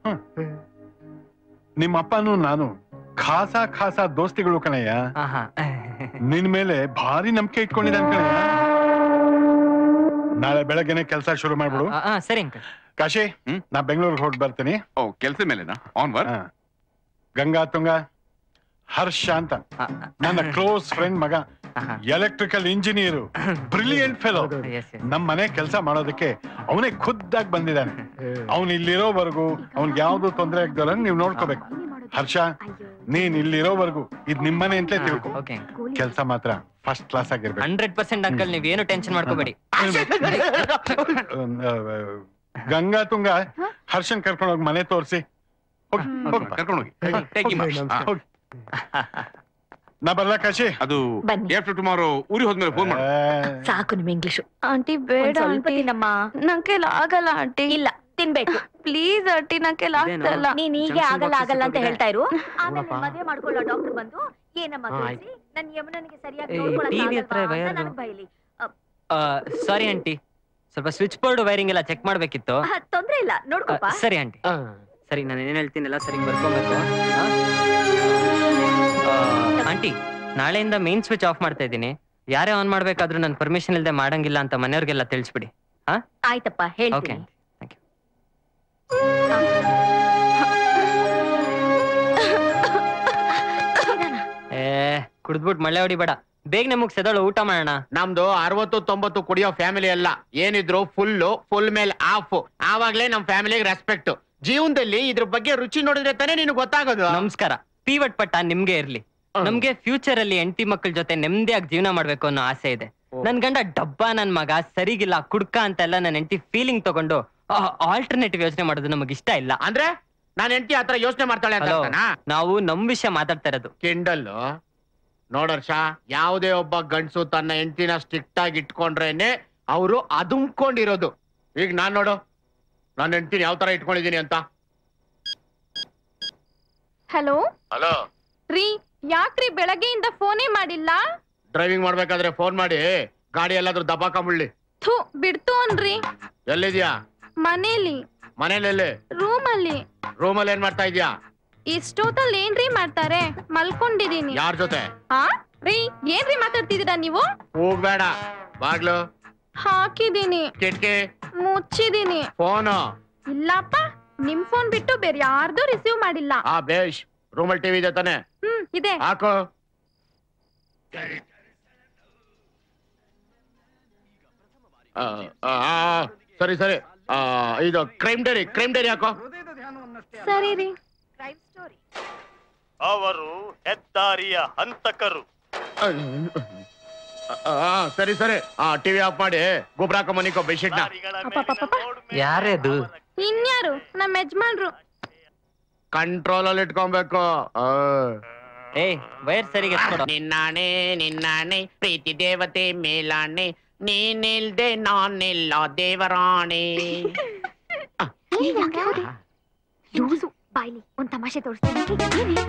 ನಿಮ್ಮ ಅಪ್ಪನೂ ನಾನು ಖಾಸ ಖಾಸ ದೋಸ್ತಿಗಳು ಕಣಯ್ಯ ಆಹಾ. ನಿನ್ ಮೇಲೆ ಭಾರಿ ನಂಬಿಕೆ ಇಟ್ಕೊಂಡಿದ್ದಾನೆ ಕಣಯ್ಯ ನಾಳೆ ಬೆಳಗ್ಗೆನೆ ಕೆಲಸ ಶುರು ಮಾಡ್ಬಿಡು ಆ, ಆ, ಸರಿ ಅಂಕಲ್ ಕಾಶಿ ಹ್ಮ್? ನಾ ಬೆಂಗಳೂರಿಗೆ ಹೊರಟು ಬರ್ತೀನಿ ಓ ಕೆಲ್ಸ ಮೇಲೆನಾ ಆನ್ ವರ್ಕ್ ಹಾ. ಗಂಗಾ ತುಂಗ ಹರ್ಷ ಅಂತ ಆ, ಆ, ನನ್ನ ಕ್ಲೋಸ್ ಫ್ರೆಂಡ್ ಮಗ ಆಹಾ. Electrical engineer brilliant fellow Yes, yes. ನಮ್ ಮನೆ ಕೆಲಸ ಮಾಡೋದಕ್ಕೆ ಅವನೇ ಖುದ್ದಾಗಿ ಬಂದಿದ್ದಾನೆ ಅವನ್ ಇಲ್ಲಿರೋವರೆಗೂ ಅವ್ನ್ಗೆ ಯಾವ್ದು ತೊಂದರೆ ಆಗ್ದಲ್ಲ ನೀವ್ ನೋಡ್ಕೋಬೇಕು ಹರ್ಷ ನೀನ್ ಇಲ್ಲಿರೋವರೆಗೂ ಇದ್ ನಿಮ್ಮನೆ ಅಂತಲೇ ತಿಳ್ಕೊ ಓಕೆ ಕೆಲಸ ಮಾತ್ರ ಫಸ್ಟ್ ಕ್ಲಾಸ್ ಆಗಿರ್ಬೇಕು ಹಂಡ್ರೆಡ್ ಪರ್ಸೆಂಟ್ ಅಂಕಲ್ ನೀವೇನು ಟೆನ್ಷನ್ ಮಾಡ್ಕೋಬೇಡಿ ಅಹ್, ಅಹ್, ಗಂಗಾ ತುಂಗ ಹರ್ಷನ್ ಕರ್ಕೊಂಡು ಹೋಗಿ ಮನೆ ತೋರಿಸಿ ಹೋಗಿ ಹೋಗಿ ಕರ್ಕೊಂಡು ಹೋಗಿ Take him out. ಹಾ. ಹೋಗಿ ನಾ ಬರ್ಲಾ ಕಾಶಿ ಅದು ಬನ್ನಿ. ಆಫ್ಟರ್ ಟುಮಾರೋ ಊರಿಗೆ ಹೋದ್ಮೇಲೆ ಫೋನ್ ಮಾಡು ಏ, ಸಾಕು ನಿಮ್ ಇಂಗ್ಲಿಷು ಆಂಟಿ ಬೇಡ ಸ್ವಲ್ಪ ಆಂಟಿ ತಿನ್ನಮ್ಮ ನನ್ ಕೈಲಿ ಆಗಲ್ಲ ಆಂಟಿ ಇಲ್ಲ ತಿನ್ಬೇಕು ಪ್ಲೀಸ್ ಆಂಟಿ ನನ್ ಕೈಲಿ ಇದೇನು? ಆಗ್ತಾ ಇಲ್ಲ ನೀನ್ ಹೀಗೆ Junction ಆಗಲ್ಲ box ಆಗಲ್ಲ ಅಂತ ಸಿಕ್ಕೋಗಿದೆ. ಹೇಳ್ತಾ ಇರು ಆಮೇಲೆ ಹೂನಪ್ಪ. ಮದುವೆ ಮಾಡ್ಕೊಳ್ಳೋ ಡಾಕ್ಟರ್ ಬಂದು ಏನಮ್ಮ ಹಾ, ತುಳಸಿ ನನ್ ಯಮುನನಿಗೆ ಸರಿಯಾಗಿ ಏ, ನೋಡ್ಕೊಳಕ್ TV ಹತ್ರ ಆಗಲ್ವಾ ಅಂತ ವೈರ್ದು. ನನಗ್ ಬೈಲಿ ಸಾರಿ ಆಂಟಿ ಸ್ವಲ್ಪ ಸ್ವಿಚ್ ಬೋರ್ಡ್ ವೈರಿಂಗ್ ಎಲ್ಲ ಚೆಕ್ ಮಾಡ್ಬೇಕಿತ್ತು ಆ, ತೊಂದ್ರೆ ಇಲ್ಲ ಆ, ನೋಡ್ಕೊಪ್ಪ ಸರಿ ಆಂಟಿ ಸರಿ ನಾನು ಏನ್ ಹೇಳ್ತೀನಿಲ್ಲ ಸರಿ ಬರ್ಕೊಬೇಕು ಆಂಟಿ ನಾಳೆಯಿಂದ ಮೇನ್ ಸ್ವಿಚ್ ಆಫ್ ಮಾಡ್ತಾ ಇದ್ದೀನಿ ಯಾರೇ ಆನ್ ಮಾಡ್ಬೇಕಾದ್ರೂ ನನ್ನ ಪರ್ಮಿಷನ್ ಇಲ್ಲದೆ ಮಾಡಂಗಿಲ್ಲ ಅಂತ ಮನೆಯವ್ರಿಗೆಲ್ಲ ತಿಳಿಸ್ಬಿಡಿ ಆಯ್ತಪ್ಪ ಓಕೆ ಹೇಳ್ತೀನಿ ಆಂಟಿ ಥ್ಯಾಂಕ್ ಯು ಏ ಕುಡ್ದ್ಬಿಟ್ಟು ಮಳೆ ಹೊಡಿಬೇಡ ಬೇಗನೆ ಮುಗಿಸದಳು ಊಟ ಮಾಡೋಣ ನಮ್ದು ಅರವತ್ತು ತೊಂಬತ್ತು ಕುಡಿಯೋ ಫ್ಯಾಮಿಲಿ ಅಲ್ಲ ಏನಿದ್ರು ಫುಲ್ ಫುಲ್ ಮೇಲೆ ಆಫ್ ಆವಾಗ್ಲೇ ನಮ್ ಫ್ಯಾಮಿಲಿಗೆ ರೆಸ್ಪೆಕ್ಟ್ ಜೀವನದಲ್ಲಿ ಇದ್ರ ಬಗ್ಗೆ ರುಚಿ ನೋಡಿದ್ರೆ ತಾನೇ ನಿನಗೆ ಗೊತ್ತಾಗೋದು ನಮಸ್ಕಾರ ಪೀವಟ್ ಪಟ್ಟ ನಿಮ್ಗೆ ಇರ್ಲಿ ನಮ್ಗೆ ಫ್ಯೂಚರ್ ಅಲ್ಲಿ ಹೆಂಡತಿ ಮಕ್ಕಳ ಜೊತೆ ನೆಮ್ಮದಿಯಾಗಿ ಜೀವನ ಮಾಡ್ಬೇಕು ಅನ್ನೋ ಆಸೆ ಇದೆ ನನ್ ಗಂಡ ಡಬ್ಬ ನನ್ ಮಗ ಸರಿಗಿಲ್ಲ ಕುಡ್ಕ ಅಂತೆಲ್ಲ ನನ್ನ ಹೆಂಡತಿ ಫೀಲಿಂಗ್ ತಗೊಂಡು ಆಲ್ಟರ್ನೇಟಿವ್ ಯೋಚನೆ ಮಾಡೋದು ನಮಗ್ ಇಷ್ಟ ಇಲ್ಲ ಅಂದ್ರೆ ನಾನ್ ಹೆಂಡತಿ ಆತರ ಯೋಚನೆ ಮಾಡ್ತಾಳೆ ಅಂತ Hello. ಅರ್ಥನಾ? ನಾವು ನಮ್ ವಿಷಯ ಮಾತಾಡ್ತಾ ಇರೋದು ಕಿಂಡಲ್ ನೋಡರ್ಷ ಯಾವುದೇ ಒಬ್ಬ ಗಂಡ್ಸು ತನ್ನ ಹೆಂಡತಿನ ಸ್ಟ್ರಿಕ್ಟ್ ಆಗಿ ಇಟ್ಕೊಂಡ್ರೇನೆ ಅವರು ಅದುಮ್ಕೊಂಡಿರೋದು ಈಗ ನಾನ್ ನೋಡು ನನ್ನ ಹೆಂಡತಿನ ಯಾವ ತರ ಇಟ್ಕೊಂಡಿದೀನಿ ಅಂತ ಹಲೋ ಹಲೋ ರೀ ಯಾಕ್ರಿ ಬೆಳಗ್ಗೆಯಿಂದ ಫೋನೇ ಮಾಡಿಲ್ಲ ಡ್ರೈವಿಂಗ್ ಮಾಡ್ಬೇಕಾದ್ರೆ ಫೋನ್ ಮಾಡಿ ಗಾಡಿ ಎಲ್ಲಾದ್ರೂ ದಬಾಕೊಂಬಿಡ್ಲಿ ಥು ಬಿಡ್ತು ಅನ್ರಿ ಎಲ್ಲಿದ್ಯಾ ಮನೇಲಿ ಮನೇಲಿ ರೂಮಲ್ಲಿ ರೂಮಲ್ಲಿ ಏನ್ ಮಾಡ್ತಾ ಇದ್ಯಾ ಇಷ್ಟೊತ್ತಲ್ಲಿ ಏನ್ರಿ ಮಾಡ್ತಾರೆ ಮಲ್ಕೊಂಡಿದೀನಿ ಯಾರ ಜೊತೆ ಹಾ ರೀ ಏನ್ರಿ ಮಾತಾಡ್ತಿದ್ದೀರಾ ನೀವು ಹೋಗ್ಬೇಡ ಬಾಗ್ಲು ಹಾಕಿದೀನಿ ಕಿಟ್ಕಿ ಮುಚ್ಚಿದೀನಿ ಫೋನು ಇಲ್ಲಪ್ಪ ನಿಮ್ ಫೋನ್ ಬಿಟ್ಟು ಬೇರೆ ಯಾರ್ದು ರಿಸೀವ್ ಮಾಡಿಲ್ಲ ಆ ಬೇಷ್ ರೂಮಲ್ ಟಿವಿ ಇದೆ ತಾನೆ ಹ್ಮ್ ಇದೆ ಹಾಕು ಆ, ಆ, ಆ, ಸರಿ ಸರಿ ಆ, ಇದು ಕ್ರೈಮ್ ಡೈರಿ ಕ್ರೈಮ್ ಡೈರಿ ಹಾಕೋ ಸರಿ ರೀ ಅವರು ಹೆದ್ದಾರಿಯ ಹಂತಕರು ಆ, ಆ, ಸರಿ ಸರಿ ಆ ಟಿವಿ ಆಫ್ ಮಾಡಿ ಗೊಬ್ಬರ ಹಾಕೋ ಮನಿಕೋ ಬೆಡ್ಶೀಟ್ ನ ಯಾರದು ಇನ್ಯಾರು ನಮ್ಮ ಯಜಮಾನ್ರು ಕಂಟ್ರೋಲ್ ಅಲ್ಲಿ ಇಟ್ಕೊಬೇಕು ಆ. ಏ ವೈರ್ ಸರಿಗೆ ಎತ್ಕೊಡು ನಿನ್ನಾಣೆ ನಿನ್ನಾಣೆ ಪ್ರೀತಿ ದೇವತೆ ಮೇಲಾಣೆ ನೀನಿಲ್ದೆ ನಾನಿಲ್ಲ ದೇವರಾಣೆ ಲೂಸು ಬಾಯ್ಲಿ ಒಂದ್ ತಮಾಷೆ ತೋರಿಸ್ತೀನಿ ಏನೇ?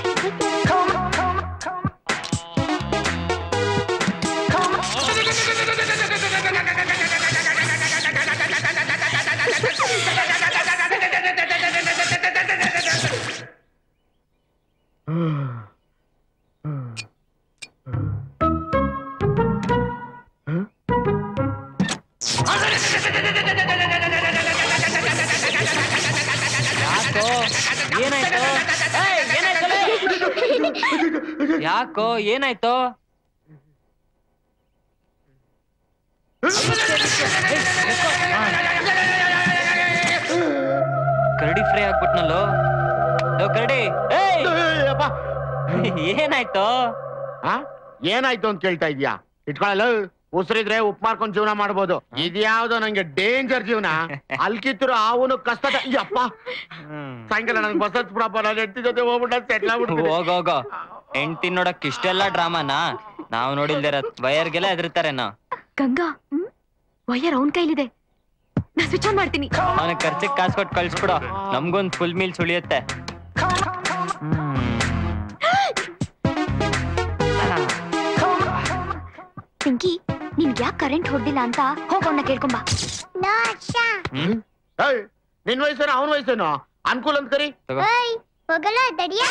ಯಾಕೋ ಏನಾಯ್ತು ಏಯ್, ಏನಾಯ್ತು ಲೇ? ಯಾಕೋ ಏನಾಯ್ತು ಕರಡಿ ಫ್ರೈ ಆಗ್ಬಿಟ್ನಲ್ಲೋ ಲೋ ಕರಡಿ ಏಯ್! ಅಪ್ಪ, ಏನಾಯ್ತು ಆ? ಏನಾಯ್ತು ಅಂತ ಕೇಳ್ತಾ ಇದ್ಯಾ ಇಟ್ಕೊಳ್ಳಲ್ಲ ಉಸಿರಿದ್ರೆ ಉಪ್ಪು ಮಾಡ್ಕೊಂಡು ಜೀವನ ಮಾಡ್ಬೋದು ಇದ್ಯಾವ್ದೋ ನಂಗೆ ಡೇಂಜರ್ ಜೀವನ ಅಲ್ಕಿತ್ತಿರೋ ಅವನು ಕಷ್ಟದ ಅಪ್ಪ ಸಾಯಂಕಾಲ ನಂಗೆ ಬಸತ್ಪುರಪ್ಪ ನಾನು ಹೆಂಡತಿ ಜೊತೆ ಹೋಗ್ಬಿಟ್ಟು ಸೆಟ್ಲ್ ಆಗ್ಬಿಡ್ತೀನಿ ಹೋಗೋಗೋ ಹೆಂಡ್ತಿ ನೋಡಕ್ ಇಷ್ಟೆಲ್ಲ ಡ್ರಾಮಾನ ನಾವ್ ನೋಡಿಲ್ದಿರ ವಯರ್ಗೆಲ್ಲ ಹೆದರ್ತಾರೇನೋ ಗಂಗಾ ಹ್ಮ್ ವೈಯರ್ ಅವನ್ ಕೈಲಿದೆ ನಾ ಸ್ವಿಚ್ ಆನ್ ಮಾಡ್ತೀನಿ ಅವನ ಖರ್ಚಿಗೆ ಕಾಸು ಕೊಟ್ಟು ಕಳ್ಸ್ಬಿಡು ನಮ್ಗೊಂದ್ ಫುಲ್ ಮೀಲ್ ಸುಳಿಯುತ್ತೆ ಪಿಂಕಿ ನಿನ್ಗೆ ಯಾಕೆ ಕರೆಂಟ್ ಹೊಡ್ದಿಲ್ಲ ಅಂತ ಹೋಗೋಣ ಕೇಳ್ಕೊಂಬ ಹ್ಮ್ ಏಯ್, ನಿನ್ ವಯಸ್ಸೇನೋ ಅವನ ವಯಸ್ಸೇನೋ ಅನುಕೂಲ ಅಂತ ಕರಿ ತಗೋ ಹೋಗಲ್ಲ ದಡಿಯ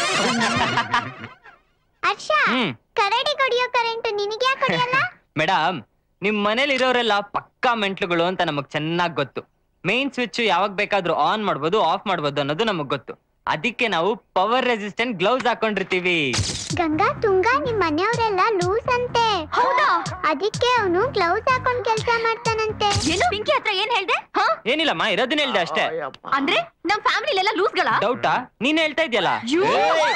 ಹರ್ಷ ಹ್ಮ್ ಕರಡಿ ಕೊಡಿಯೋ ಕರೆಂಟ್ ನಿನಗೆ ಯಾಕೆ ಕೊಡಿಯಲ್ಲ ಮೇಡಮ್ ನಿಮ್ ಮನೇಲಿ ಇರೋರೆಲ್ಲ ಪಕ್ಕಾ ಮೆಂಟ್ಲುಗಳು ಅಂತ ನಮಗ್ ಚೆನ್ನಾಗ್ ಗೊತ್ತು ಮೇನ್ ಸ್ವಿಚ್ ಯಾವಾಗ ಬೇಕಾದ್ರೂ ಆನ್ ಮಾಡ್ಬೋದು ಆಫ್ ಮಾಡ್ಬೋದು ಅನ್ನೋದು ನಮಗ್ ಗೊತ್ತು ಅದಕ್ಕೆ ನಾವು ಪವರ್ ರೆಸಿಸ್ಟೆಂಟ್ ಗ್ಲೌಸ್ ಹಾಕೊಂಡಿರ್ತೀವಿ ಗಂಗಾ ತುಂಗಾ ನಿಮ್ ಮನೆಯವರೆಲ್ಲ ಲೂಸ್ ಅಂತೆ ಹೌದಾ ಅದಕ್ಕೆ ಅವನು ಗ್ಲೌಸ್ ಹಾಕೊಂಡ್ ಕೆಲಸ ಮಾಡ್ತಾನಂತೆ ಏನು ಪಿಂಕಿ ಹತ್ರ ಏನ್ ಹೇಳ್ದೆ ಏನಿಲ್ಲಮ್ಮ ಇರೋದನ್ನ ಹೇಳ್ದೆ ಅಷ್ಟೇ ಅಂದ್ರೆ ನಮ್ ಫ್ಯಾಮಿಲಿಲೆಲ್ಲ ಲೂಸ್ಗಳ ಡೌಟಾ ನೀನ್ ಹೇಳ್ತಾ ಇದ್ಯಲ್ಲ ಯೋ! ಏಯ್!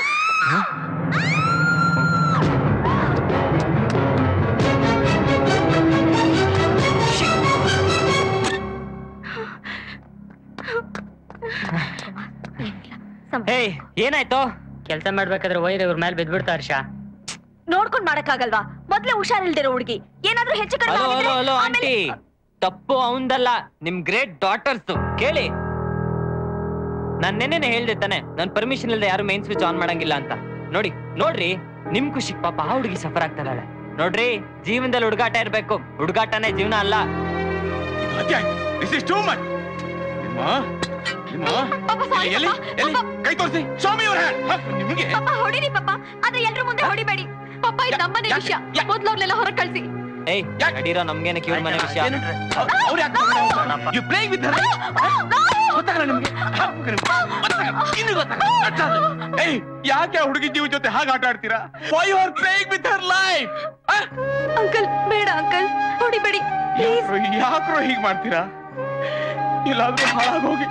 ಏಯ್ ಏನಾಯ್ತು ಕೆಲಸ ಮಾಡ್ಬೇಕಾದ್ರೆ ವೈರ್ ಇವ್ರ ಮೇಲೆ ಬಿದ್ಬಿಡ್ತಾ ಹರ್ಷ ನೋಡ್ಕೊಂಡ್ ಮಾಡಕ್ಕಾಗಲ್ವಾ ಮೊದ್ಲೇ ಹುಷಾರಿಲ್ದಿರೋ ಹುಡುಗಿ ಏನಾದ್ರೂ ಹೆಚ್ಚು ಕಡಿಮೆ ಹಲೋ ಆಗಿದ್ರೆ ಹಲೋ ಹಲೋ ಆಮೇಲೆ- ಆಂಟಿ ತಪ್ಪು ಅವಂದಲ್ಲ ನಿಮ್ ಗ್ರೇಟ್ ಡಾಟರ್ಸ್ ಕೇಳಿ ನಾನ್ ನೆನ್ನೆನೆ ಹೇಳ್ದೆ ತಾನೆ ನನ್ ಪರ್ಮಿಷನ್ ಇಲ್ಲದೆ ಯಾರು ಮೈನ್ ಸ್ವಿಚ್ ಆನ್ ಮಾಡಂಗಿಲ್ಲ ಅಂತ ನೋಡಿ ನೋಡ್ರಿ ನಿಮ್ ಖುಷಿ ಪಾಪ ಆ ಹುಡುಗಿ ಸಫರ್ ಆಗ್ತದಾಳೆ ನೋಡ್ರಿ ಜೀವನದಲ್ಲಿ ಹುಡುಗಾಟ ಇರ್ಬೇಕು ಹುಡುಗಾಟನೇ ಜೀವನ ಅಲ್ಲ ದಿಸ್ ಇಸ್ ಟೂ ಮಚ್ ನಿಮ್ಮ ನಿಮ್ಮ ಪಾಪ sorry ಎಲ್ಲಿ ಪಾಪ. ಎಲ್ಲಿ ಕೈ ತೋರಿಸಿ ಸ್ವಾಮಿ ಅವರ ನಿಮಗೆ ಪಾಪ ಹೊಡಿರಿ ಪಾಪ ಆದ್ರೆ ಎಲ್ರ ಮುಂದೆ ಹೊಡಿಬೇಡಿ ಪಾಪ ಇದು ನಮ್ಮನೆ ಯಾಕೆ? ವಿಷಯ ಯಾಕೆ? ಮೊದ್ಲು ಅವ್ರನ್ನೆಲ್ಲ ಹೊರಗೆ ಕಳ್ಸಿ ಏಯ್ ಯಾಕ್? ನಡೀರೋ ನಮ್ಗೇನೆ ಕಿವ್ರ ಮನೆ ವಿಷಯ ಅವ್ರು ಯಾಕೆ ಯು ಪ್ಲೇಯಿಂಗ್ ವಿತ್ ಹರ್ ಗೊತ್ತಾಗಲ್ಲ ನಿಮ್ಗೆ ಇನ್ನು ಗೊತ್ತಾಗಲ್ಲ ಏಯ್ ಯಾಕೆ ಆ ಹುಡುಗಿ ಜೀವ ಜೊತೆ ಹಾಗೆ ಆಟ ಆಡ್ತೀರಾ why you are playing with her life uncle ಬೇಡ ಅಂಕಲ್ ಹೊಡಿಬೇಡಿ ಯಾಕ್ರೋ ಹೀಗ್ ಮಾಡ್ತೀರಾ ಇಲ್ಲಾದ್ರೂ ಹಾಳಾಗೋಗಿ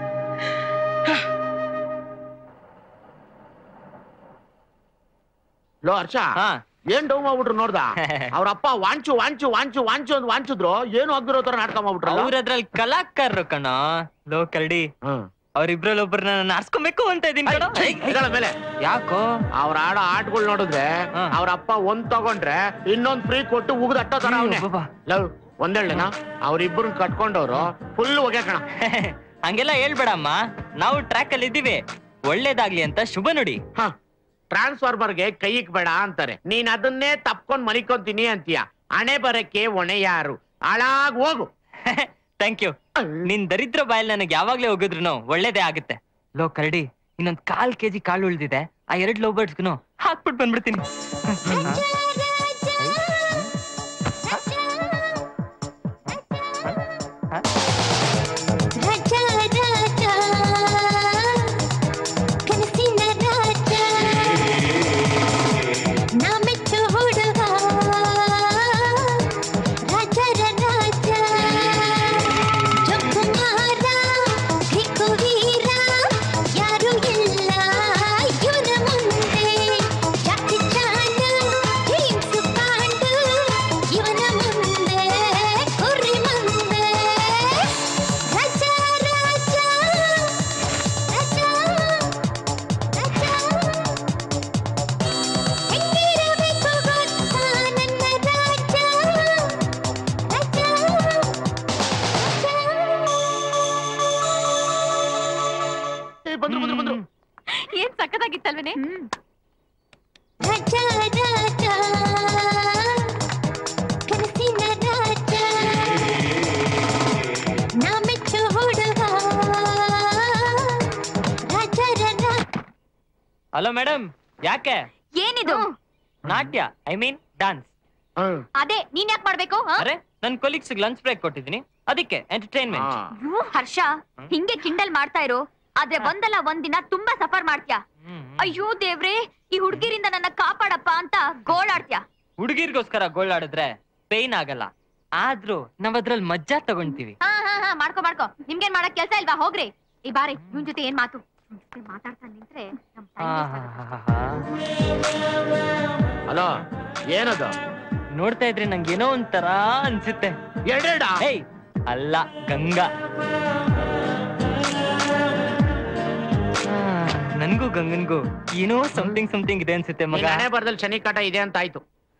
ಲೋ ಹರ್ಷ ಹಾ ಏನ್ ಡೌ ಮಾಡ್ಬಿಟ್ರು ನೋಡ್ದ ಅವ್ರ ಅಪ್ಪ ವಾಂಚು ವಾಂಚು ವಾಂಚು ವಾಂಚು ಅಂತ ವಾಂಚಿದ್ರು ಏನು ಆಗ್ದಿರೋ ತರ ನಾಟಕ ಮಾಡ್ಬಿಟ್ರಲ್ಲ ಅವ್ರ ಅದ್ರಲ್ಲಿ ಕಲಾಕಾರರು ಕಣ ಲೋ ಕರಡಿ ಹ್ಮ್. ಅವ್ರಿಬ್ರಲ್ಲಿ ಒಬ್ಬರನ್ನ ನಾನು ಆರ್ಸ್ಕೊಬೇಕು ಅಂತ ಇದೀನಿ ಕಣೋ. ಏಯ್, ಇದಾಳ ಮೇಲೆ ಯಾಕೋ ಅವ್ರ ಆಡೋ ಆಟಗಳು ನೋಡಿದ್ರೆ ಹಾ. ಅವ್ರ ಅಪ್ಪ ಒಂದ್ ತಗೊಂಡ್ರೆ ಇನ್ನೊಂದ್ ಫ್ರೀ ಕೊಟ್ಟು ಉಗ್ದು ಅಟ್ಟೋ ತರ ಅವನೇ ಅಬ್ಬಬ್ಬಾ. ಲವ್ ಒಂದೇಳನ ಅವ್ರಿಬ್ರನ್ನ ಕಟ್ಕೊಂಡವ್ರು ಫುಲ್ ಒಗೆ ಕಣ ಹಂಗೆಲ್ಲ ಹೇಳ್ಬೇಡಮ್ಮ ನಾವು ಟ್ರ್ಯಾಕ್ ಅಲ್ಲಿ ಇದ್ದೀವಿ ಒಳ್ಳೇದಾಗ್ಲಿ ಅಂತ ಶುಭ ನುಡಿ ಟ್ರಾನ್ಸ್ಫಾರ್ಮರ್ಗೆ ಕೈ ಇಕ್ಬೇಡ ಅಂತಾರೆ ನೀನ್ ಅದನ್ನೇ ತಪ್ಕೊಂಡ್ ಮಲಿಕೊಂತೀನಿ ಅಂತೀಯ ಹಣೆ ಬರಕ್ಕೆ ಹೊಣೆ ಯಾರು ಹಾಳಾಗ್ ಹೋಗು ಥ್ಯಾಂಕ್ ಯು ನಿನ್ ದರಿದ್ರ ಬಾಯಲ್ಲಿ ನನಗೆ ಯಾವಾಗ್ಲೇ ಹೋಗಿದ್ರು ಒಳ್ಳೇದೇ ಆಗುತ್ತೆ ಲೋ ಕರಡಿ ಇನ್ನೊಂದ್ ಕಾಲ್ ಕೆಜಿ ಕಾಳು ಉಳ್ದಿದೆ ಆ ಎರಡ್ ಲವ್ ಬರ್ಡ್ಸ್ಗೂ ಹಾಕ್ಬಿಟ್ಟು ಬಂದ್ಬಿಡ್ತೀನಿ ರಾಜ ರಾಜ ಕನಸಿನ ರಾಜ ನಾ ಮೆಚ್ಚು ಹುಡುಗ ರಾಜರ ರಾಜ ಜೊಕ್ಕುಮಾರ ಗ್ರೀಕು ವೀರ ಯಾರು ಇಲ್ಲ ಇವನ ಮುಂದೆ ಜಾತಿ ಚಾನ ಹಿಂಸು ಪಾಂಡು ಇವನ ಮುಂದೆ ಕುರಿ ಮುಂದೆ ರಾಜ ರಾಜ ರಾಜ ರಾಜ ಹೆಂಗಿರಬೇಕು ಗೊತ್ತಾ ನನ್ನ ರಾಜ ರಾಜ ಬಂದ್ರು ಬಂದ್ರು ಬಂದ್ರು ಏನ್ ಸಕ್ಕದಾಗಿತ್ತಲ್ವೇನೆ ರಾಜ ರಾಜ ಕನಸಿನ ರಾಜ ನಾ ಮೆಚ್ಚು ಹುಡುಗ ರಾಜರ ರಾಜ ಹಲೋ ಮೇಡಮ್ ಯಾಕೆ ಏನಿದು ನಾಟ್ಯ ಐ ಮೀನ್ ಡಾನ್ಸ್ ಅದೇ ನೀನ್ ಯಾಕೆ ಮಾಡ್ಬೇಕು ಆ? ಅರೆ ನನ್ ಕೊಲೀಗ್ಸ್ ಲಂಚ್ ಬ್ರೇಕ್ ಕೊಟ್ಟಿದ್ದೀನಿ ಅದಕ್ಕೆ ಎಂಟರ್ಟೈನ್ಮೆಂಟ್ ಅಯ್ಯೋ, ಹರ್ಷ ಹಿಂಗೆ ಕಿಂಡಲ್ ಮಾಡ್ತಾ ಇರು ಆದ್ರೆ ಒಂದಲ್ಲ ಒಂದಿನ ತುಂಬಾ ಸಫರ್ ಮಾಡ್ತ್ಯಾ ಅಯ್ಯೋ ದೇವ್ರೇ ಈ ಹುಡ್ಗಿರಿಂದ ನನ್ನ ಕಾಪಾಡಪ್ಪ ಅಂತ ಗೋಳಾಡ್ತ್ಯಾ ಹುಡುಗಿರ್ಗೋಸ್ಕರ ಗೋಳಾಡಿದ್ರೆ ಪೇನ್ ಆಗಲ್ಲ ಆದ್ರೂ ನಾವ್ ಅದ್ರಲ್ಲಿ ಮಜ್ಜಾ ತಗೊಂತೀವಿ ಹಾ ಹಾ ಹಾ ಮಾಡ್ಕೊ ಮಾಡ್ಕೊ ನಿಮ್ಗೇನ್ ಮಾಡಕ್ ಕೆಲ್ಸ ಇಲ್ವಾ ಹೋಗ್ರಿ ಈ ಬಾರಿ ಇವ್ನ್ ಜೊತೆ ಏನ್ ಮಾತು ಇವ್ನ್ ಜೊತೆ ಮಾತಾಡ್ತಾ ನಿಂತ್ರೆ ನಮ್ time waste ಆಗುತ್ತೆ. ಹಲೋ ಏನದು ನೋಡ್ತಾ ಇದ್ರೆ ನಂಗೆ ಏನೋ ಒಂಥರ ಅನ್ಸುತ್ತೆ ಎರಡೆರಡ ಏಯ್ ಅಲ್ಲ ಗಂಗಾ ಆ, ನನ್ಗೂ ಗಂಗನ್ಗೂ ಏನೋ ಸಮಥಿಂಗ್ ಸಮಥಿಂಗ್ ಇದೆ ಅನ್ಸುತ್ತೆ ಮಗ ನಿನ್ ಹಣೆ ಬರ್ದಲ್ಲಿ ಶನಿ ಕಾಟ ಇದೆ ಅಂತ ಆಯ್ತು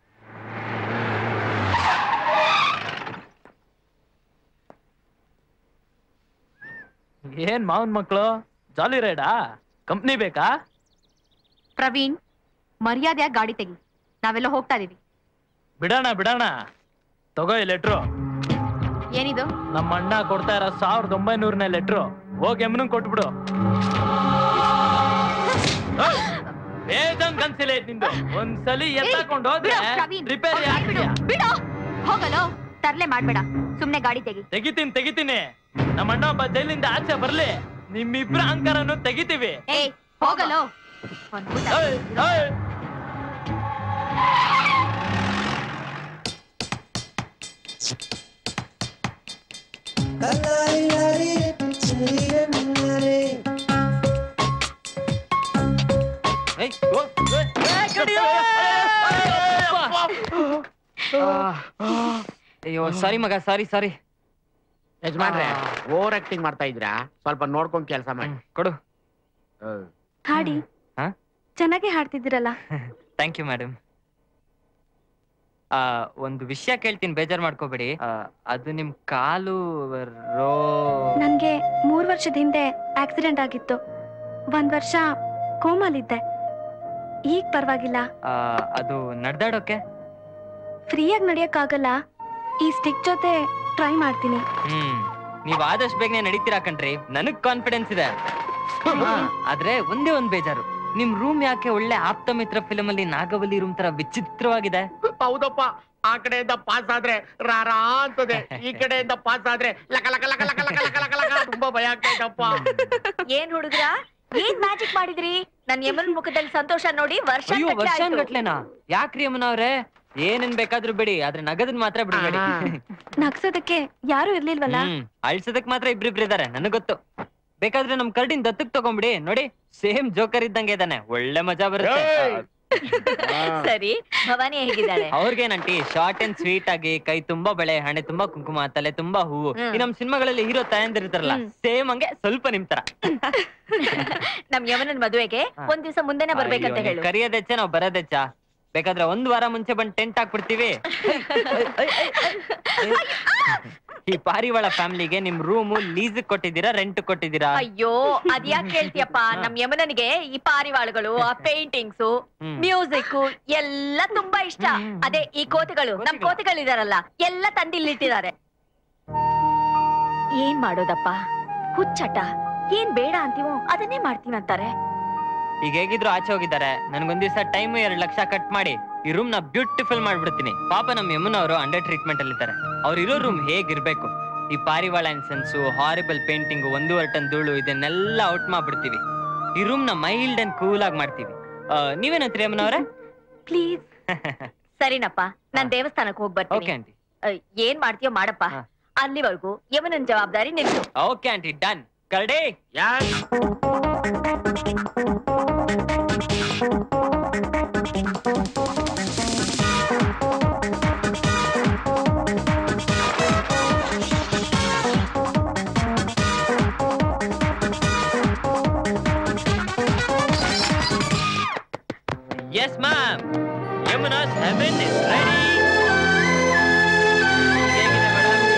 ಏನ್ ಮಾವನ್ ಮಕ್ಳು ಜಾಲಿ ರೈಡಾ ಕಂಪ್ನಿ ಬೇಕಾ ಪ್ರವೀಣ್ ಮರ್ಯಾದೆಯಾಗಿ ಗಾಡಿ ತೆಗಿ ನಾವೆಲ್ಲ ಹೋಗ್ತಾ ಇದೀವಿ ಬಿಡೋಣ ಬಿಡೋಣ ತಗೋ ಈ ಲೆಟ್ರು ಏನಿದು ನಮ್ಮ ಅಣ್ಣ ಕೊಡ್ತಾ ಇರೋ ಸಾವಿರದ ಒಂಬೈನೂರನೇ ಲೆಟ್ರು ಹೋಗಿ ಎಮ್ನಂಗ್ ಕೊಟ್ಬಿಡು ಏಯ್, ಬೇಜಾನ್ ಕನ್ಸಿಲ್ಲ ಐತ್ ನಿಂದು ಒಂದ್ಸಲಿ ಎತ್ತಾಕೊಂಡು ಹೋದ್ರೆ ಬಿಡು, ಪ್ರವೀಣ್. ರಿಪೇರಿ ಆಗ್ತೀಯ ಬಿಡು ಹೋಗಲೋ ತರ್ಲೆ ಮಾಡ್ಬೇಡ ಸುಮ್ನೆ ಗಾಡಿ ತೆಗಿ ತೆಗಿತೀನಿ ತೆಗಿತೀನಿ ನಮ್ಮ ಅಣ್ಣ ಒಬ್ಬ ಜೈಲಿಂದ ಆಚೆ ಬರ್ಲಿ ನಿಮ್ಮಿಬ್ರ ಅಹಂಕಾರನು ತೆಗಿತೀವಿ ಏಯ್ ಹೋಗಲೋ ಒಂದ್ಬಿಟ್ಟ. ಏಯ್, ಏಯ್. ಏಯ್, ಓ, ಏ, ಏ, ಕಡಿಯೋ! ಅಯ್ಯೋ ಸಾರಿ ಮಗ ಸಾರಿ ಸಾರಿ ಯಜಮಾನ್ರೆ ಓವರ್ ಆಕ್ಟಿಂಗ್ ಮಾಡ್ತಾ ಇದ್ರಾ ಸ್ವಲ್ಪ ನೋಡ್ಕೊಂಡ್ ಕೆಲಸ ಮಾಡಿ ಕೊಡು ಹಾಡಿ ಹಾ? ಚೆನ್ನಾಗಿ ಹಾಡ್ತಿದ್ದೀರಲ್ಲ ಥ್ಯಾಂಕ್ ಯು ಮೇಡಮ್ ಒಂದು ವಿಷಯ ಕೇಳ್ತೀನಿ ಬೇಜಾರ್ ಮಾಡ್ಕೋಬೇಡಿ ಆ, ಅದು ನಿಮ್ ಕಾಲು ರೋ ನನ್ಗೆ ಮೂರ್ ವರ್ಷದ ಹಿಂದೆ ಆಕ್ಸಿಡೆಂಟ್ ಆಗಿತ್ತು ಒಂದ್ ವರ್ಷ ಕೋಮಲ್ಲಿದ್ದೆ ಈಗ ಪರವಾಗಿಲ್ಲ ಆ, ಅದು ನಡ್ದಾಡೋಕೆ ಫ್ರೀಯಾಗಿ ನಡಿಯಕ್ಕಾಗಲ್ಲ ಈ ಸ್ಟಿಕ್ ಜೊತೆ ಟ್ರೈ ಮಾಡ್ತೀನಿ ಹ್ಮ್ ನೀವ್ ಆದಷ್ಟು ಬೇಗನೆ ನಡೀತೀರಾ ಕಣ್ರಿ ನನಗ್ ಕಾನ್ಫಿಡೆನ್ಸ್ ಇದೆ ಆದ್ರೆ ಒಂದೇ ಒಂದ್ ಬೇಜಾರು ನಿಮ್ ರೂಮ್ ಯಾಕೆ ಒಳ್ಳೆ ಆಪ್ತ ಮಿತ್ರ ಫಿಲಮ್ ಅಲ್ಲಿ ನಾಗವಲ್ಲಿ ರೂಮ್ ತರ ವಿಚಿತ್ರವಾಗಿದೆ ಹೌದಪ್ಪ ಆ ಕಡೆಯಿಂದ ಪಾಸ್ ಆದ್ರೆ ರಾರಾ ಅಂತದೆ ಈ ಕಡೆಯಿಂದ ಪಾಸ್ ಆದ್ರೆ ಲಕ ಲಕ ಲಕ ಲಕ ಲಕ ಲಕ ಲಕ ಲಕ ತುಂಬಾ ಭಯ ಆಗ್ತಾ ಇದ್ದಪ್ಪ ಏನ್ ಹುಡುಗ್ರ ಏನ್ ಮ್ಯಾಜಿಕ್ ಮಾಡಿದ್ರಿ ನನ್ ಯಮನ್ ಮುಖದಲ್ಲಿ ಸಂತೋಷ ನೋಡಿ ವರ್ಷ ಅಯ್ಯೋ ವರ್ಷ ಗಟ್ಲೆನಾ ಯಾಕ್ರಿ ಅಮ್ಮನ ಅವ್ರೆ ಏನೇನ್ ಬೇಕಾದ್ರೂ ಬಿಡಿ ಆದ್ರೆ ನಗದನ್ ಮಾತ್ರ ಬಿಡಬೇಡಿ ನಗ್ಸೋದಕ್ಕೆ ಯಾರು ಇರ್ಲಿಲ್ವಲ್ಲ ಹ್ಮ್ ಅಳ್ಸೋದಕ್ ಮಾತ್ರ ಇಬ್ರಿಬ್ರು ಇದಾರೆ ನನಗ್ ಗೊತ್ತು ಬೇಕಾದ್ರೆ ನಮ್ ಕರ್ಡಿನ್ ದತ್ತಕ್ ತಗೊಂಬಿಡಿ ನೋಡಿ ಸೇಮ್ ಜೋಕರ್ ಇದ್ದಂಗೆ ಇದಾನೆ ಒಳ್ಳೆ ಮಜಾ ಬರುತ್ತೆ ಸರಿ ಭವಾನಿ ಹೇಗಿದ್ದಾಳೆ ಅವ್ರಿಗೇನಂಟಿ ಶಾರ್ಟ್ ಅಂಡ್ ಸ್ವೀಟ್ ಆಗಿ ಕೈ ತುಂಬಾ ಬೆಳೆ ಹಣೆ ತುಂಬಾ ಕುಂಕುಮ ತಲೆ ತುಂಬಾ ಹೂವು ಹ್ಮ್. ಈ ನಮ್ ಸಿನಿಮಾಗಳಲ್ಲಿ ಹೀರೋ ತಾಯಂದಿರ್ತಾರಲ್ಲ ಹ್ಮ್. ಸೇಮ್ ಹಂಗೆ ಸ್ವಲ್ಪ ನಿಮ್ ತರ ನಮ್ ಯಮನನ್ ಮದುವೆಗೆ ಒಂದ್ ದಿವಸ ಮುಂದೆನೆ ಬರ್ಬೇಕಂತ ಅಯ್ಯೋ, ಹೇಳು ನೀವ್ ಕರಿಯೋದೆಚ್ಚ ನಾವ್ ಬರೋದೆಚ್ಚ ಬೇಕಾದ್ರೆ ಒಂದ್ ವಾರ ಮುಂಚೆ ಬಂದ್ ಟೆಂಟ್ ಹಾಕ್ಬಿಡ್ತೀವಿ ಈ ಪಾರಿವಾಳ ಫ್ಯಾಮಿಲಿಗೆ ನಿಮ್ ರೂಮು ಲೀಸ್ ಕೊಟ್ಟಿದ್ದೀರಾ ರೆಂಟ್ ಕೊಟ್ಟಿದ್ದೀರಾ ಅಯ್ಯೋ ಅದ್ಯಾಕ್ ಕೇಳ್ತೀಯಪ್ಪ ನಮ್ ಯಮನನಿಗೆ ಈ ಪಾರಿವಾಳಗಳು ಆ ಪೇಂಟಿಂಗ್ಸ್ ಹ್ಮ್. ಮ್ಯೂಸಿಕ್ ಎಲ್ಲ ತುಂಬಾ ಇಷ್ಟ ಅದೇ ಈ ಕೋತಿಗಳು ನಮ್ ಕೋತಿಗಳಿದಾರಲ್ಲ ಎಲ್ಲ ತಂದಿಲ್ಲಿಟ್ಟಿದ್ದಾರೆ ಏನ್ ಮಾಡೋದಪ್ಪ ಹುಚ್ಚಟ ಏನ್ ಬೇಡ ಅಂತೀವೋ ಅದನ್ನೇ ಮಾಡ್ತೀವಂತಾರೆ ಈಗ ಹೇಗಿದ್ರು ಆಚೆ ಹೋಗಿದ್ದಾರೆ ನನ್ಗೊಂದ್ ದಿವಸ ಟೈಮ್ ಎರಡ್ ಲಕ್ಷ ಕಟ್ ಮಾಡಿ ಈ ರೂಮ್ ನ ಬ್ಯೂಟಿಫುಲ್ ಮಾಡ್ಬಿಡ್ತೀನಿ ಪಾಪ ನಮ್ ಯಮುನ ಅವರು ಅಂಡರ್ ಟ್ರೀಟ್ಮೆಂಟ್ ಅಲ್ಲಿ ಇದ್ದಾರೆ ಅವ್ರ ಇರೋ ರೂಮ್ ಹೇಗಿರ್ಬೇಕು ಈ ಪಾರಿವಾಳ ಅನ್ಸೆನ್ಸು ಹಾರಿಬಲ್ ಪೇಂಟಿಂಗ್ ಒಂದೂವರೆ ಟನ್ ಧೂಳು ಇದನ್ನೆಲ್ಲ ಔಟ್ ಮಾಡ್ಬಿಡ್ತೀವಿ ಈ ರೂಮ್ ನ ಮೈಲ್ಡ್ ಅಂಡ್ ಕೂಲ್ ಆಗಿ ಮಾಡ್ತೀವಿ ಆ, ನೀವೇನಂತೀರಿ ಯಮುನ ಅವರೇ ಪ್ಲೀಸ್ ಸರಿನಪ್ಪ ನಾನ್ ದೇವಸ್ಥಾನಕ್ಕೆ ಹೋಗ್ ಓಕೆ ಬರ್ತೀನಿ ಆಂಟಿ ಅಹ್, ಏನ್ ಮಾಡ್ತೀಯೋ ಮಾಡಪ್ಪ ಅಲ್ಲಿವರೆಗೂ ಯಮನನ್ ಜವಾಬ್ದಾರಿ ನಿಲ್ಸು ಓಕೆ ಆಂಟಿ ಡನ್ ಕರಡಿ yes ma'am Yamuna's heaven is ready ಹೇಗಿದೆ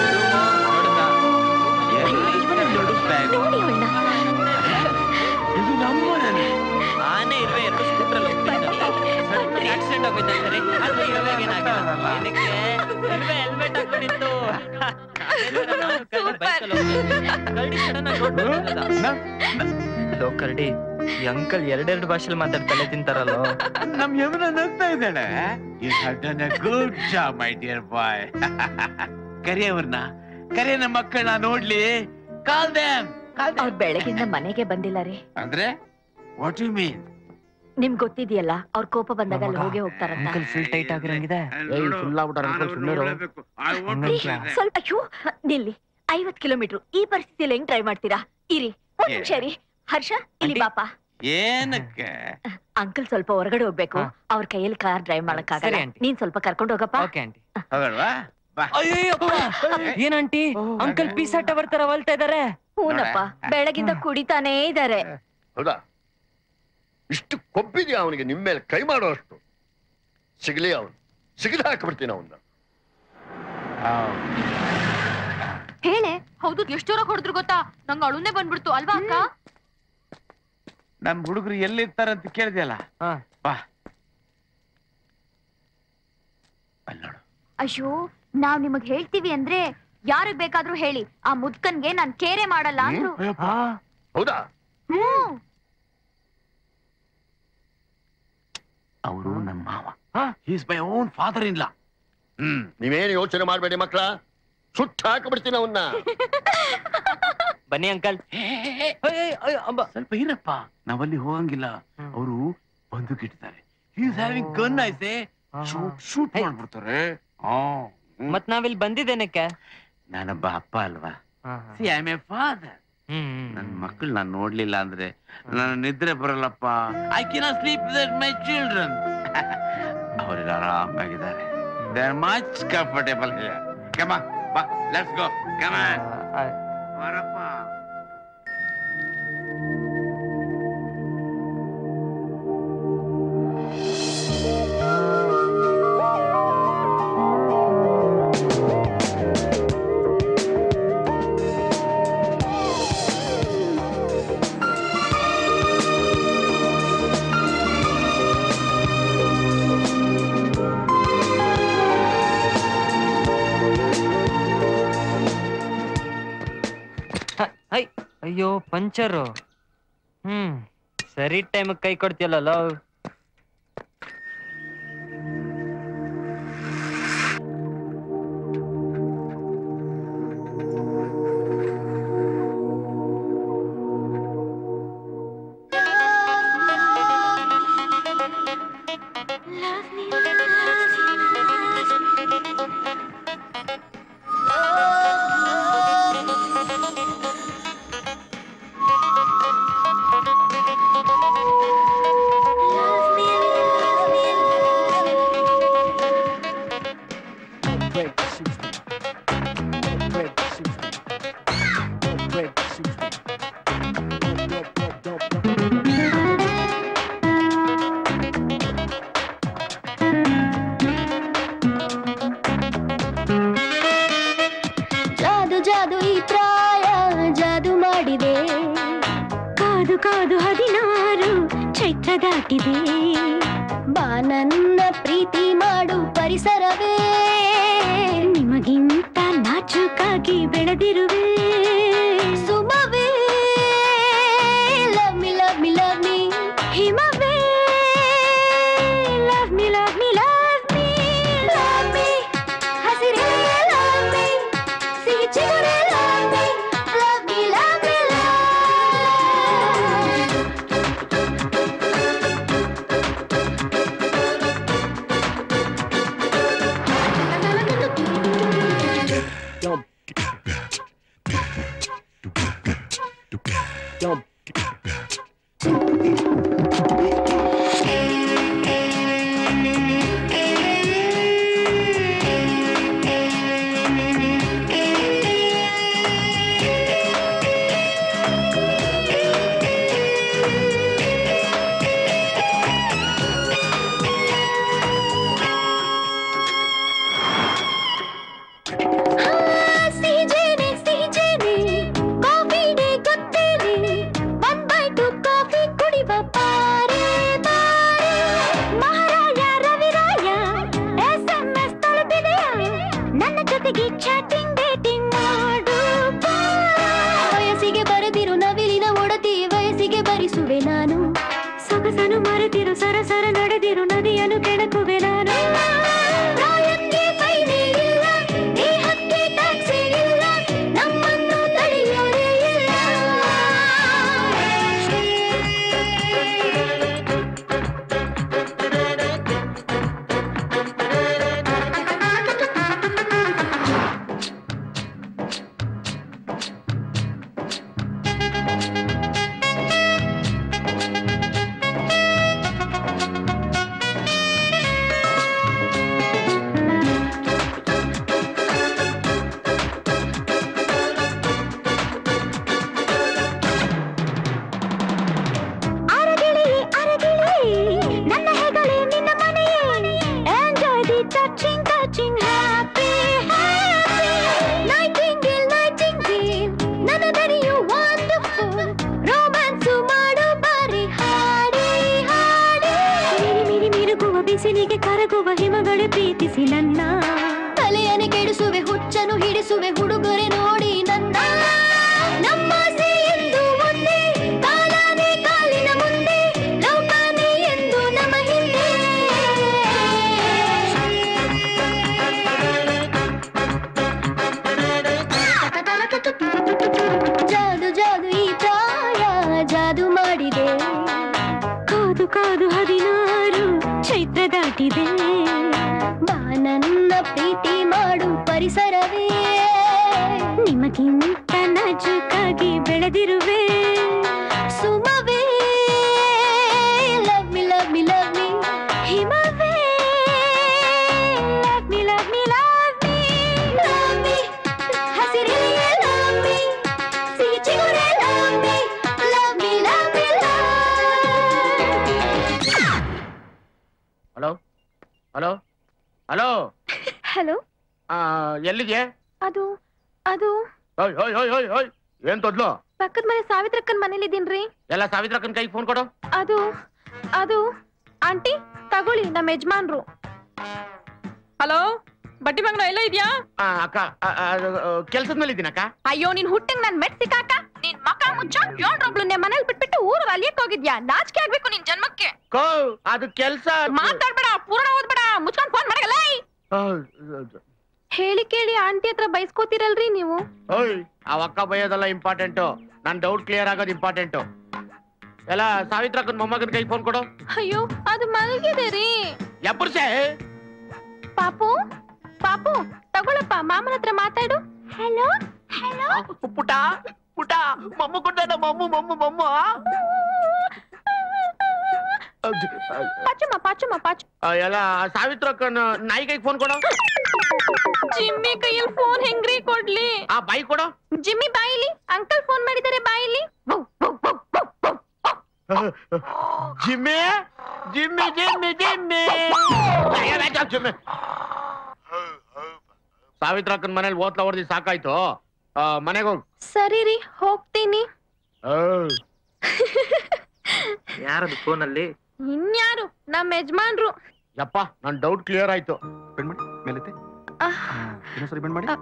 ನೋಡಿ ಅವಳನ್ನ ಇದು ನಮ್ಮನೆ ಆನೆ ಇರುವೆ ಎರಡು ಸ್ಕೂಟರ್ ಆಕ್ಸಿಡೆಂಟ್ ಆಗೋಯ್ತಾ ಸರಿ ಅದು ಇರುವೆಗೆ ಏನಾಗಿಲ್ಲ ಏನಕ್ಕೆ ಇರುವೆ ಹೆಲ್ಮೆಟ್ ಹಾಕೊಂಡಿತ್ತು ಲೋ ಕರಡಿ ಈ ಅಂಕಲ್ ಎರಡೆರಡು ಭಾಷೆಲಿ ಮಾತಾಡ್ತಲೆ ತಿಂತಾರಲ್ಲೋ ನಮ್ ಯಮುನ ನಗ್ತಾ ಇದ್ದಾಳೆ you have done a good job my dear boy ಕರಿಯವ್ರನ್ನ ಕರಿಯ ನಮ್ಮ ಮಕ್ಕಳನ್ನ ನೋಡ್ಲಿ ಕಾಲ್ ದೇಮ್ ಅವ್ರ ಬೆಳಗಿಂದ ಮನೆಗೆ ಬಂದಿಲ್ಲ ರೀ ಅಂದ್ರೆ ವಾಟ್ ಯು ಮೀನ್ ನಿಮ್ ಗೊತ್ತಿದೆಯಲ್ಲ ಅವ್ರ ಕೋಪ ಬಂದಾಗ ಅಲ್ಲಿ ಹೋಗಿ ಹೋಗ್ತಾರಂತ ಅಂಕಲ್ ಫುಲ್ ಟೈಟ್ ಆಗಿರಂಗಿದೆ ಫುಲ್ ಆಗ್ಬಿಟ್ಟಾರ ಅಂಕಲ್ ಸುಮ್ಮನೆ ರೀ, ಸ್ವಲ್ಪ ಅಯ್ಯೋ ನಿಲ್ಲಿ ಐವತ್ ಕಿಲೋಮೀಟರ್ ಈ ಪರಿಸ್ಥಿತಿಯಲ್ಲಿ ಹೆಂಗ್ ಡ್ರೈವ್ ಮಾಡ್ತೀರಾ ಇರಿ ಒಂದ್ ನಿಮಿಷ ರೀ ಹರ್ಷ ಇಲ್ಲಿ ಬಾಪ ಏನಕ್ಕೆ ಅಂಕಲ್ ಸ್ವಲ್ಪ ಹೊರಗಡೆ ಹೋಗ್ಬೇಕು ಅವ್ರ ಕೈಯಲ್ಲಿ ಕಾರ್ ಡ್ರೈವ್ ಮಾಡಕ್ಕಾಗಲ್ಲ ಸರಿ, ಆಂಟಿ. ನೀನ್ ಸ್ವಲ್ಪ ಕರ್ಕೊಂಡು ಹೋಗಪ್ಪ ಓಕೆ ಆಂಟಿ ಹೋಗಲ್ವಾ ಬಾ ಏನ್ ಆಂಟಿ ಅಂಕಲ್ ಪೀಸಾ ಟವರ್ ತರ ಹೊಲ್ತಾ ಇದಾರೆ ಹೂನಪ್ಪ ಬೆಳಗಿಂದ ಕುಡಿತಾನೇ ಇದಾರೆ ಹೌದಾ ಇಷ್ಟು ಕೊಬ್ಬಿದ್ಯಾ ಅವನಿಗೆ ನಿಮ್ಮ ಮೇಲೆ ಕೈ ಮಾಡೋ ಅಷ್ಟು ಸಿಗಲಿ ಅವನು ಸಿಗದ ಹಾಕ್ಬಿಡ್ತೀನಿ ಅವನ್ನ ಹೇಳೆ ಹೌದು ಎಷ್ಟು ಜೋರಾಗಿ ಹೊಡೆದ್ರು ಗೊತ್ತಾ ನಂಗೆ ಅಳುನೇ ಬಂದ್ಬಿಡ್ತು ಅಲ್ವಾ ಅಕ್ಕ ನಮ್ ಹುಡುಗರು ಎಲ್ಲಿರ್ತಾರಂತ ಕೇಳಿದ್ಯಲ್ಲ ಬಾ ಅಯ್ಯೋ ನಾವ್ ನಿಮಗ್ ಹೇಳ್ತೀವಿ ಅಂದ್ರೆ ಯಾರಿಗ್ ಬೇಕಾದ್ರೂ ಹೇಳಿ ಆ ಮುದ್ಕನ್ಗೆ ನಾನ್ ಕೇರೆ ಮಾಡಲ್ಲ ಅಂದ್ರು ಹೌದಾ ಹ್ಮ್ ಅವರು ನಮ್ಮ ಮಾವ is my own father in law hmm ನೀವೇನು ಯೋಚನೆ ಮಾಡಬೇಡಿ ಮಕ್ಕಳ ಸುಟ್ಟ ಹಾಕ್ಬಿಡ್ತೀನಿ ಅವನ್ನ ಬನ್ನಿ ಅಂಕಲ್ ಸ್ವಲ್ಪ ಇರಪ್ಪ ನಾವಲ್ಲಿ ಹೋಗಂಗಿಲ್ಲ ಅವರು ಬಂದೂಕಿಟ್ಟಿದ್ದಾರೆ ಈಸ್ ಹ್ಯಾವಿಂಗ್ ಗನ್ ಐಸೆ ಶೂಟ್ ಶೂಟ್ ಮಾಡ್ಬಿಡ್ತಾರೆ ಮತ್ ನಾವಿಲ್ಲಿ ಬಂದಿದ್ದೇನಕ್ಕೆ ನಾನೊಬ್ಬ ಅಪ್ಪ ಅಲ್ವಾ ಸಿ ಐ ಎ ಫಾದರ್ ನನ್ ಮಕ್ಕಳು ನಾನು ನೋಡ್ಲಿಲ್ಲ ಅಂದ್ರೆ ನನ್ನ ನಿದ್ರೆ ಬರಲ್ಲಪ್ಪ I can sleep with my children ಅವರೆಲ್ಲ ಆರಾಮಾಗಿದ್ದಾರೆ they are much comfortable come ಬಾ ಲೆಟ್ಸ್ ಗೋ ಕಮ ಬರಪ್ಪ ಐ ಅಯ್ಯೋ ಪಂಚರು ಹ್ಮ್ ಸರಿ ಟೈಮ್ ಕೈ ಕೊಡ್ತೀಯಲ್ಲ ಲವ್ Love ಕಾದು ಕಾದು ಹದಿನಾರು ಚೈತ್ರ ದಾಟಿದೆ ಬಾ ನನ್ನ ಪ್ರೀತಿ ಮಾಡು ಪರಿಸರವೇ ನಿಮಗಿಂತ ನಾಚುಕಾಗಿ ಬೆಳೆದಿರುವೆ ಸುಮವೇ love me love me love me ಹಿಮವೇ love me love me love me love me ಹಸಿರೇ ಲವ್ ಮಿ ಸಿಹಿ ಚಿಗುರೇ love me love me love me ಸಿಹಿ ಜೇನೆ ಸಿಹಿ ಜೇನೆ ಕಾಫಿ ಡೇ ಗೊತ್ತೇನೆ ಒಂದ್ ಬೈಟು ಕಾಫಿ ಕುಡಿವ ಪಾರೆ ಬಾರೆ ಮಹಾರಾಯ ರವಿರಾಯ ಎಸ್ ಎಂ ಎಸ್ ತಲುಪಿದೆಯ ನನ್ನ ಜೊತೆಗೆ ಚಾಟಿಂಗ್ ಡೇಟಿಂಗ್ ಮಾಡು ಬಾ. ವಯಸ್ಸಿಗೆ ಬರೆದಿರು ನವಿಲಿನ ಒಡತಿ ವಯಸ್ಸಿಗೆ ಬರಿಸುವೆ ನಾನು ಸೊಗಸನು ಮರೆತಿರು ಸರಸರ ನಡೆದಿರು ನದಿಯನ್ನು ಕೆಣಕುವೆ ನಾನು ಪ್ರಾಯಕ್ಕೆ ಫೈನೇ ಇಲ್ಲ ದೇಹಕ್ಕೆ ಟ್ಯಾಕ್ಸಿ ಇಲ್ಲ ನಮ್ಮನ್ನು ತಡೆಯೋರೇ ಇಲ್ಲ ಅರಗಿಳಿ ಅರಗಿಳಿ ನನ್ನ ಹೆಗಲೇ ನಿನ್ನ ಮನೆಯೇ enjoy the touching touching happy happy nightingale nightingale ನನ್ನ ದನಿಯು ವಂಡರ್ಫುಲ್ ರೋಮ್ಯಾನ್ಸು ಮಾಡು ಬಾರಿ ಹಾಡಿ ಹಾಡಿ ಮಿರಿ ಮಿರಿ ಮಿರುಗುವ ಬಿಸಿಲಿಗೆ ಕರಗುವ ಹಿಮಗಳು ಪ್ರೀತಿಸಿ ನನ್ನ ತಲೆಯನೆ ಕೆಡಿಸುವೆ ಹುಚ್ಚನು ಹಿಡಿಸುವೆ ಹುಡುಗರೆ ನೋಡಿ ನನ್ನ ನಮ್ಮ ಆಸೆ ಎಂದು ಒಂದೇ ಕಾಲಾನೆ ಕಾಲಿನ ಮುಂದೆ ಲೋಕಾನೆ ಎಂದು ನಮ್ಮ ಹಿಂದೆ ಜಾದು ಜಾದು ಈ ಪ್ರಾಯ ಜಾದು ಮಾಡಿದೆ ಕಾದು ಕಾದು ಹದಿನಾರು ಚೈತ್ರ ದಾಟಿದೆ ಬಾ ನನ್ನ ಪ್ರೀತಿ ಮಾಡು ಪರಿಸರವೇ ನಿಮಗಿಂತ ನಾಜುಕಾಗಿ ಬೆಳೆದಿರುವೆ ಸುಮವೇ love me love me love me ಹಿಮವೇ love me love me love me love me ಹಸಿರೇ ಲವ್ ಮಿ ಸಿಹಿ ಚಿಗುರೇ love me love me love me hello hello hello hello ಎಲ್ಲಿಗೆ ಅದು ಅದು ಓಯ್ ಓಯ್ ಓಯ್ ಓಯ್ ಓಯ್ ಏನ್ ತೊದ್ಲು ಪಕ್ಕದ ಮನೆ ಸಾವಿತ್ರಕ್ಕನ್ ಮನೇಲಿದ್ದೀನ್ರಿ ಎಲ್ಲ ಸಾವಿತ್ರಕ್ಕನ ಕೈ ಫೋನ್ ಕೊಡು ಅದು ಅದು ಆಂಟಿ ತಗೊಳ್ಳಿ ನಮ್ಮ ಯಜಮಾನ್ರು ಹಲೋ ಬಟ್ಟಿ ಬಂಗ್ಲ ಎಲ್ಲ ಇದ್ಯಾ ಆ, ಅಕ್ಕ ಕೆಲ್ಸದ ಮೇಲೆ ಇದ್ದೀನಕ್ಕ ಅಯ್ಯೋ ನೀನ್ ಹುಟ್ಟಂಗ್ ನನ್ ಮೆಟ್ ಸಿಕ್ಕಾಕ ನಿನ್ ಮಕ ಮುಚ್ಚ ಏಳ್ರೊಬ್ಳನ್ನೇ ಮನೇಲಿ ಬಿಟ್ಬಿಟ್ಟು ಊರು ಅಲಿಯಕ್ ಹೋಗಿದ್ಯಾ ನಾಚಿಕೆ ಆಗ್ಬೇಕು ನಿನ್ ಜನ್ಮಕ್ಕೆ ಕೋ ಅದು ಕೆಲ್ಸ ಮಾತಾಡ್ಬೇಡ ಪೂರ್ಣ ಓದ್ಬೇಡ ಮುಚ್ಕೊಂಡ್ ಫೋನ್ ಮಾಡಲ್ಲ ಹೇಳಿ ಕೇಳಿ ಆಂಟಿ ಹತ್ರ ಬೈಸ್ಕೋತಿರಲ್ರಿ ನೀವು ಓಯ್ ಆ ಅಕ್ಕ ಬೈಯೋದೆಲ್ಲ ಇಂಪಾರ್ಟೆಂಟು ನನ್ ಡೌಟ್ ಕ್ಲಿಯರ್ ಆಗೋದು ಇಂಪಾರ್ಟೆಂಟು ಎಲ್ಲ ಸಾವಿತ್ರಕ್ಕನ ಮೊಮ್ಮಗನ ಕೈ ಫೋನ್ ಕೊಡು ಅಯ್ಯೋ ಅದು ಮಲಗಿದೆ ರೀ ಎಬ್ಬರ್ಸೆ ಪಾಪು ಪಾಪು ತಗೊಳಪ್ಪ ಮಾಮನ ಹತ್ರ ಮಾತಾಡು ಹಲೋ ಹಲೋ ಪುಟ ಪುಟ ಮಮ್ಮು ಕೊಟ್ಟ ಮಮ್ಮು ಮಮ್ಮು ಮಮ್ಮು ಪಾಚಮ್ಮ ಪಾಚಮ್ಮ ಪಾಚು ಆ, ಎಲ್ಲ ಸಾವಿತ್ರಕ್ಕನ ನಾಯಿ ಕೈಗೆ ಫೋನ್ ಕೊಡು ಜಿಮ್ಮಿ ಕೈಯಲ್ಲಿ ಫೋನ್ ಹೆಂಗ್ರಿ ಕೊಡ್ಲಿ ಆ ಬಾಯಿ ಕೊಡು ಜಿಮ್ಮಿ ಬಾಯಿಲಿ ಅಂಕಲ್ ಫೋನ್ ಮಾಡಿದ್ದಾರೆ ಬಾಯಿಲಿ ಜಿಮ್ಮಿ ಜಿಮ್ಮಿ ಜಿಮ್ಮಿ ಜಿಮ್ಮಿ ಅಯ್ಯೋ, ಬೇಡ, ಜಿಮ್ಮಿ ಸಾವಿತ್ರಕ್ಕನ ಮನೇಲಿ ಓದ್ಲ ಹೊಡೆದಿ ಸಾಕಾಯ್ತು ಆ, ಮನೆಗೆ ಹೋಗು ಸರಿ ರೀ ಹೋಗ್ತೀನಿ ಯಾರದು ಫೋನಲ್ಲಿ ಇನ್ಯಾರು ನಮ್ಮ ಯಜಮಾನ್ರು ಯಪ್ಪ ನನ್ ಡೌಟ್ ಕ್ಲಿಯರ್ ಆಯ್ತು ಬೆಂಡ್ ಮಾಡಿ ಮೇಲೈತೆ ಆಹ್. ಇನ್ನೊಂದ್ಸರಿ ಬೆಂಡ್ ಮಾಡಿ